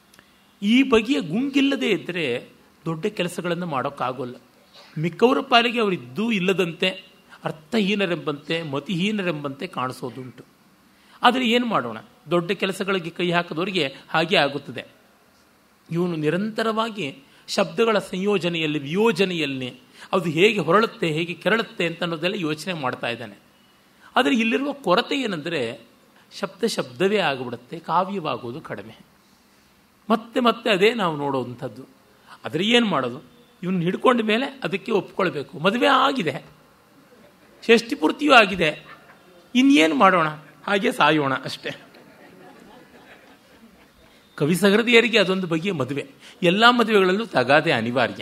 ಈ ಬಗೆಯ ಗುಂಗಿಲ್ಲದೆ ಇದ್ದರೆ ದೊಡ್ಡ ಕೆಲಸಗಳನ್ನು ಮಾಡೋಕ್ಕಾಗೋಲ್ಲ ಮಿಕ್ಕವರ ಪಾಲಿಗೆ ಅವರಿದ್ದೂ ಇಲ್ಲದಂತೆ ಅರ್ಥಹೀನರೆಂಬಂತೆ ಮತಿಹೀನರೆಂಬಂತೆ ಕಾಣಿಸೋದುಂಟು ಆದರೆ ಏನು ಮಾಡೋಣ ದೊಡ್ಡ ಕೆಲಸಗಳಿಗೆ ಕೈ ಹಾಕಿದವರಿಗೆ ಹಾಗೆ ಆಗುತ್ತದೆ ಇವನು ನಿರಂತರವಾಗಿ ಶಬ್ದಗಳ ಸಂಯೋಜನೆಯಲ್ಲಿ ವಿಯೋಜನೆಯಲ್ಲಿ ಅದು ಹೇಗೆ ಹೊರಳುತ್ತೆ ಹೇಗೆ ಕೆರಳುತ್ತೆ ಅಂತ ಅನ್ನೋದೆಲ್ಲ ಯೋಚನೆ ಮಾಡ್ತಾ ಇದ್ದಾನೆ ಆದರೆ ಇಲ್ಲಿರುವ ಕೊರತೆ ಏನಂದರೆ ಶಬ್ದ ಶಬ್ದವೇ ಆಗಿಬಿಡುತ್ತೆ ಕಾವ್ಯವಾಗೋದು ಕಡಿಮೆ ಮತ್ತೆ ಮತ್ತೆ ಅದೇ ನಾವು ನೋಡುವಂಥದ್ದು ಆದರೆ ಏನು ಮಾಡೋದು ಇವನು ಹಿಡ್ಕೊಂಡ ಮೇಲೆ ಅದಕ್ಕೆ ಒಪ್ಕೊಳ್ಬೇಕು ಮದುವೆ ಆಗಿದೆ ಷಷ್ಠಿ ಪೂರ್ತಿಯೂ ಆಗಿದೆ ಇನ್ನೇನು ಮಾಡೋಣ ಹಾಗೆ ಸಾಯೋಣ ಅಷ್ಟೇ ಕವಿ ಸಹೃದಯರಿಗೆ ಅದೊಂದು ಬಗೆಯ ಮದುವೆ ಎಲ್ಲ ಮದುವೆಗಳಲ್ಲೂ ತಗಾದೆ ಅನಿವಾರ್ಯ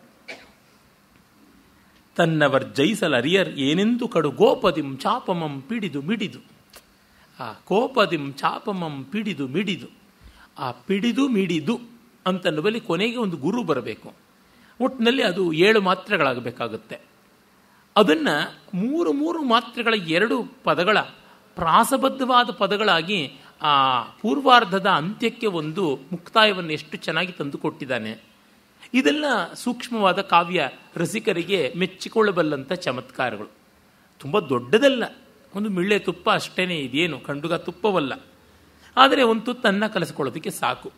ತನ್ನವರ್ ಜಯಿಸಲ್ ಅರಿಯರ್ ಏನೆಂದು ಕಡು ಗೋಪದಿಂ ಚಾಪಮಂ ಪಿಡಿದು ಮಿಡಿದು ಆ ಕೋಪದಿಂ ಚಾಪಮಂ ಪಿಡಿದು ಮಿಡಿದು ಆ ಪಿಡಿದು ಮಿಡಿದು ಅಂತನ್ನುವಲ್ಲಿ ಕೊನೆಗೆ ಒಂದು ಗುರು ಬರಬೇಕು ಒಟ್ಟಿನಲ್ಲಿ ಅದು ಏಳು ಮಾತ್ರೆಗಳಾಗಬೇಕಾಗುತ್ತೆ ಅದನ್ನು ಮೂರು ಮೂರು ಮಾತ್ರೆಗಳ ಎರಡು ಪದಗಳ ಪ್ರಾಸಬದ್ಧವಾದ ಪದಗಳಾಗಿ ಆ ಪೂರ್ವಾರ್ಧದ ಅಂತ್ಯಕ್ಕೆ ಒಂದು ಮುಕ್ತಾಯವನ್ನು ಎಷ್ಟು ಚೆನ್ನಾಗಿ ತಂದುಕೊಟ್ಟಿದ್ದಾನೆ ಇದೆಲ್ಲ ಸೂಕ್ಷ್ಮವಾದ ಕಾವ್ಯ ರಸಿಕರಿಗೆ ಮೆಚ್ಚಿಕೊಳ್ಳಬಲ್ಲಂಥ ಚಮತ್ಕಾರಗಳು ತುಂಬ ದೊಡ್ಡದಲ್ಲ ಒಂದು ಮಿಳ್ಳೆ ತುಪ್ಪ ಅಷ್ಟೇ ಇದೇನು ಕಂಡುಗ ತುಪ್ಪವಲ್ಲ ಆದರೆ ಒಂದು ತುತ್ತನ್ನ ಕಲಿಸ್ಕೊಳ್ಳೋದಕ್ಕೆ ಸಾಕು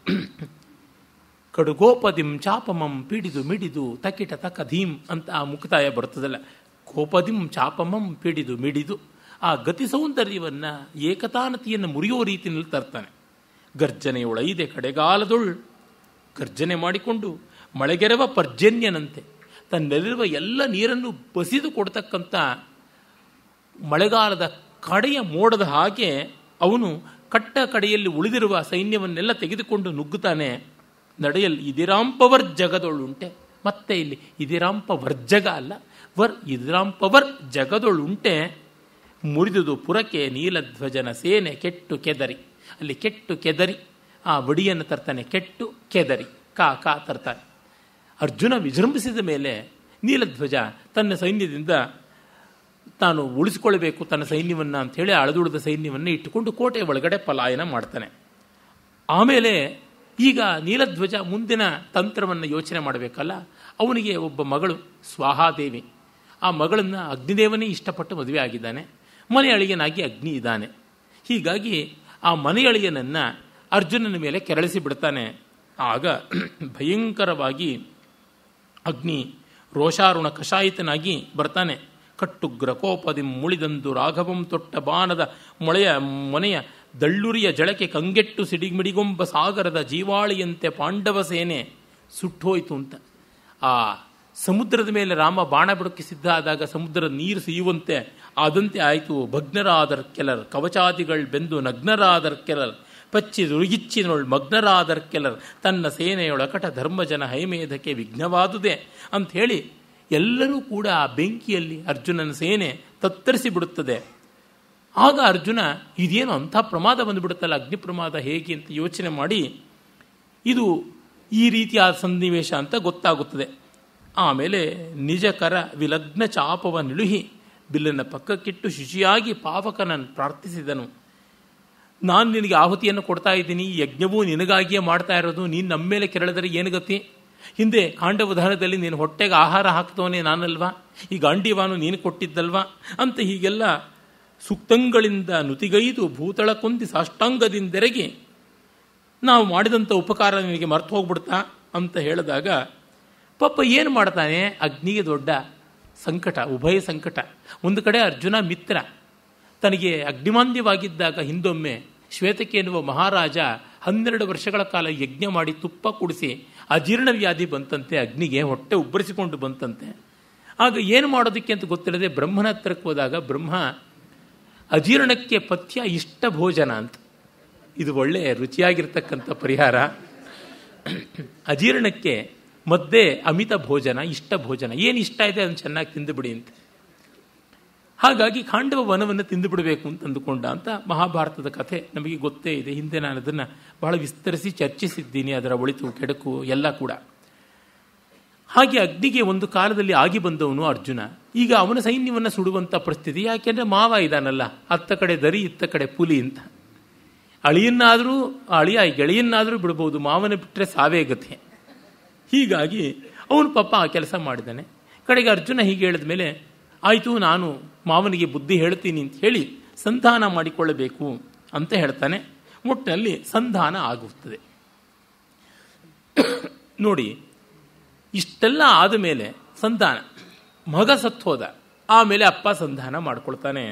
ಕಡುಗೋಪದಿಂ ಚಾಪಮಂ ಪಿಡಿದು ಮಿಡಿದು ತಕಿಟ ತಕ ಧೀಂ ಅಂತ ಆ ಮುಕ್ತಾಯ ಬರ್ತದಲ್ಲ ಕೋಪದಿಂ ಚಾಪಮಂ ಪಿಡಿದು ಮಿಡಿದು ಆ ಗತಿ ಸೌಂದರ್ಯವನ್ನು ಏಕತಾನತಿಯನ್ನು ಮುರಿಯೋ ರೀತಿಯಲ್ಲಿ ತರ್ತಾನೆ ಗರ್ಜನೆಯೊಳೈದೆ ಕಡೆಗಾಲದೊಳ್ ಗರ್ಜನೆ ಮಾಡಿಕೊಂಡು ಮಳೆಗೆರವ ಪರ್ಜನ್ಯನಂತೆ ತನ್ನಲ್ಲಿರುವ ಎಲ್ಲ ನೀರನ್ನು ಬಸಿದು ಕೊಡ್ತಕ್ಕಂಥ ಮಳೆಗಾಲದ ಕಡೆಯ ಮೋಡದ ಹಾಗೆ ಅವನು ಕಟ್ಟ ಕಡೆಯಲ್ಲಿ ಉಳಿದಿರುವ ಸೈನ್ಯವನ್ನೆಲ್ಲ ತೆಗೆದುಕೊಂಡು ನುಗ್ಗುತ್ತಾನೆ ನಡೆಯಲ್ಲಿ ಇದಿರಾಂಪವರ್ ಜಗದೊಳುಂಟೆ ಮತ್ತೆ ಇಲ್ಲಿ ಇದಿರಾಂಪ ವರ್ಜಗ ಅಲ್ಲ ವರ್ ಇದಿರಾಂಪವರ್ ಜಗದೊಳುಂಟೆ ಮುರಿದುದು ಪುರಕ್ಕೆ ನೀಲಧ್ವಜನ ಸೇನೆ ಕೆಟ್ಟು ಕೆದರಿ ಅಲ್ಲಿ ಕೆಟ್ಟು ಕೆದರಿ ಆ ವಡಿಯನ್ನು ತರ್ತಾನೆ ಕೆಟ್ಟು ಕೆದರಿ ಕಾ ಕಾ ತರ್ತಾನೆ ಅರ್ಜುನ ವಿಜೃಂಭಿಸಿದ ಮೇಲೆ ನೀಲಧ್ವಜ ತನ್ನ ಸೈನ್ಯದಿಂದ ತಾನು ಉಳಿಸಿಕೊಳ್ಬೇಕು ತನ್ನ ಸೈನ್ಯವನ್ನು ಅಂಥೇಳಿ ಅಳದುಳಿದ ಸೈನ್ಯವನ್ನು ಇಟ್ಟುಕೊಂಡು ಕೋಟೆ ಒಳಗಡೆ ಪಲಾಯನ ಮಾಡ್ತಾನೆ ಆಮೇಲೆ ಈಗ ನೀಲಧ್ವಜ ಮುಂದಿನ ತಂತ್ರವನ್ನು ಯೋಚನೆ ಮಾಡಬೇಕಲ್ಲ ಅವನಿಗೆ ಒಬ್ಬ ಮಗಳು ಸ್ವಾಹಾದೇವಿ ಆ ಮಗಳನ್ನು ಅಗ್ನಿದೇವನೇ ಇಷ್ಟಪಟ್ಟು ಮದುವೆ ಆಗಿದ್ದಾನೆ ಮನೆಯಳಿಯನಾಗಿ ಅಗ್ನಿ ಇದ್ದಾನೆ ಹೀಗಾಗಿ ಆ ಮನೆಯಳಿಯನನ್ನು ಅರ್ಜುನನ ಮೇಲೆ ಕೆರಳಿಸಿ ಬಿಡ್ತಾನೆ ಆಗ ಭಯಂಕರವಾಗಿ ಅಗ್ನಿ ರೋಷಾರುಣ ಕಷಾಯಿತನಾಗಿ ಬರ್ತಾನೆ ಕಟ್ಟುಗ್ರ ಕೋಪದಿ ಮುಳಿದಂದು ರಾಘವಂ ತೊಟ್ಟ ಬಾಣದ ಮೊಳೆಯ ಮೊನೆಯ ದಳ್ಳುರಿಯ ಜಳಕೆ ಕಂಗೆಟ್ಟು ಸಿಡಿಮಿಡಿಗೊಂಬ ಸಾಗರದ ಜೀವಾಳಿಯಂತೆ ಪಾಂಡವ ಸೇನೆ ಸುಟ್ಟೋಯ್ತು ಅಂತ ಆ ಸಮುದ್ರದ ಮೇಲೆ ರಾಮ ಬಾಣ ಬಿಡಕ್ಕೆ ಸಿದ್ಧ ಆದಾಗ ಸಮುದ್ರದ ನೀರು ಸಿಯುವಂತೆ ಆದಂತೆ ಆಯಿತು ಭಗ್ನರಾದರ್ ಕೆಲರ್ ಕವಚಾದಿಗಳು ಬೆಂದು ನಗ್ನರಾದರ್ ಕೆಲರ್ ಪಚ್ಚಿ ದುರುಗಿಚ್ಚಿನೊಳ್ ಮಗ್ನರಾದರ್ ಕೆಲರ್ ತನ್ನ ಸೇನೆಯೊಳಕಟ ಧರ್ಮಜನ ಹೈಮೇಧಕ್ಕೆ ವಿಘ್ನವಾದುದೇ ಅಂಥೇಳಿ ಎಲ್ಲರೂ ಕೂಡ ಆ ಬೆಂಕಿಯಲ್ಲಿ ಅರ್ಜುನನ ಸೇನೆ ತತ್ತರಿಸಿ ಬಿಡುತ್ತದೆ ಆಗ ಅರ್ಜುನ ಇದೇನು ಅಂಥ ಪ್ರಮಾದ ಬಂದುಬಿಡುತ್ತಲ್ಲ ಅಗ್ನಿ ಪ್ರಮಾದ ಹೇಗೆ ಅಂತ ಯೋಚನೆ ಮಾಡಿ ಇದು ಈ ರೀತಿಯಾದ ಸನ್ನಿವೇಶ ಅಂತ ಗೊತ್ತಾಗುತ್ತದೆ ಆಮೇಲೆ ನಿಜಕರ ವಿಲಗ್ನ ಚಾಪವ ನಿಳುಹಿ ಬಿಲ್ಲನ್ನು ಪಕ್ಕಕ್ಕಿಟ್ಟು ಶುಚಿಯಾಗಿ ಪಾವಕನನ್ನು ಪ್ರಾರ್ಥಿಸಿದನು ನಾನು ನಿನಗೆ ಆಹುತಿಯನ್ನು ಕೊಡ್ತಾ ಇದ್ದೀನಿ ಈ ಯಜ್ಞವೂ ನಿನಗಾಗಿಯೇ ಮಾಡ್ತಾ ಇರೋದು ನೀನು ನಮ್ಮ ಮೇಲೆ ಕೆರಳಿದರೆ ಏನು ಗತಿ ಹಿಂದೆ ಕಾಂಡವಧಾನದಲ್ಲಿ ನೀನು ಹೊಟ್ಟೆಗೆ ಆಹಾರ ಹಾಕ್ತವನೇ ನಾನಲ್ವಾ ಈ ಗಾಂಡಿವಾನು ನೀನು ಕೊಟ್ಟಿದ್ದಲ್ವಾ ಅಂತ ಹೀಗೆಲ್ಲ ಸುಕ್ತಂಗಳಿಂದ ನುತಿಗೈದು ಭೂತಳ ಕೊಂದಿ ಸಾಷ್ಟಾಂಗದಿಂದೆರಗಿ ನಾವು ಮಾಡಿದಂಥ ಉಪಕಾರ ನಿನಗೆ ಮರ್ತು ಹೋಗ್ಬಿಡ್ತಾ ಅಂತ ಹೇಳಿದಾಗ ಪಾಪ ಏನು ಮಾಡ್ತಾನೆ ಅಗ್ನಿಗೆ ದೊಡ್ಡ ಸಂಕಟ ಉಭಯ ಸಂಕಟ ಒಂದು ಕಡೆ ಅರ್ಜುನ ಮಿತ್ರ ತನಗೆ ಅಗ್ನಿಮಾಂದ್ಯವಾಗಿದ್ದಾಗ ಹಿಂದೊಮ್ಮೆ ಶ್ವೇತಕ್ಕೆ ಎನ್ನುವ ಮಹಾರಾಜ ಹನ್ನೆರಡು ವರ್ಷಗಳ ಕಾಲ ಯಜ್ಞ ಮಾಡಿ ತುಪ್ಪ ಕುಡಿಸಿ ಅಜೀರ್ಣ ವ್ಯಾಧಿ ಬಂತಂತೆ ಅಗ್ನಿಗೆ ಹೊಟ್ಟೆ ಉಬ್ಬರಿಸಿಕೊಂಡು ಬಂತಂತೆ ಆಗ ಏನು ಮಾಡೋದಕ್ಕೆ ಅಂತ ಗೊತ್ತಿಲ್ಲದೆ ಬ್ರಹ್ಮನ ಹತ್ರಕ್ಕೆ ಹೋದಾಗ ಬ್ರಹ್ಮ ಅಜೀರ್ಣಕ್ಕೆ ಪಥ್ಯ ಇಷ್ಟ ಭೋಜನ ಅಂತ ಇದು ಒಳ್ಳೆ ರುಚಿಯಾಗಿರ್ತಕ್ಕಂಥ ಪರಿಹಾರ ಅಜೀರ್ಣಕ್ಕೆ ಮದ್ದೆ ಅಮಿತ ಭೋಜನ ಇಷ್ಟ ಭೋಜನ ಏನು ಇಷ್ಟ ಇದೆ ಅದನ್ನು ಚೆನ್ನಾಗಿ ತಿಂದುಬಿಡಿ ಅಂತ ಹಾಗಾಗಿ ಖಾಂಡವ ವನವನ್ನು ತಿಂದು ಬಿಡಬೇಕು ಅಂತ ಅಂದುಕೊಂಡ ಅಂತ ಮಹಾಭಾರತದ ಕಥೆ ನಮಗೆ ಗೊತ್ತೇ ಇದೆ ಹಿಂದೆ ನಾನು ಅದನ್ನು ಬಹಳ ವಿಸ್ತರಿಸಿ ಚರ್ಚಿಸಿದ್ದೀನಿ ಅದರ ಒಳಿತು ಕೆಡಕು ಎಲ್ಲ ಕೂಡ ಹಾಗೆ ಅಗ್ನಿಗೆ ಒಂದು ಕಾಲದಲ್ಲಿ ಆಗಿ ಬಂದವನು ಅರ್ಜುನ ಈಗ ಅವನ ಸೈನ್ಯವನ್ನು ಸುಡುವಂಥ ಪರಿಸ್ಥಿತಿ ಯಾಕೆಂದರೆ ಮಾವ ಇದಾನಲ್ಲ ಅತ್ತ ಕಡೆ ದರಿ ಇತ್ತ ಕಡೆ ಪುಲಿ ಅಂತ ಅಳಿಯನ್ನಾದರೂ ಅಳಿಯ ಗೆಳೆಯನ್ನಾದರೂ ಬಿಡ್ಬೋದು ಮಾವನ ಬಿಟ್ಟರೆ ಸಾವೇ ಗತಿ ಹೀಗಾಗಿ ಅವನು ಪಾಪ ಆ ಕೆಲಸ ಮಾಡಿದ್ದಾನೆ ಕಡೆಗೆ ಅರ್ಜುನ ಹೀಗೆ ಹೇಳಿದ ಮೇಲೆ ಆಯಿತು ನಾನು ಮಾವನಿಗೆ ಬುದ್ಧಿ ಹೇಳ್ತೀನಿ ಅಂತ ಹೇಳಿ ಸಂಧಾನ ಮಾಡಿಕೊಳ್ಳಬೇಕು ಅಂತ ಹೇಳ್ತಾನೆ ಒಟ್ಟಿನಲ್ಲಿ ಸಂಧಾನ ಆಗುತ್ತದೆ ನೋಡಿ ಇಷ್ಟೆಲ್ಲ ಆದ ಮೇಲೆ ಸಂಧಾನ ಮಗ ಸತ್ತೋದ ಆಮೇಲೆ ಅಪ್ಪ ಸಂಧಾನ ಮಾಡ್ಕೊಳ್ತಾನೆ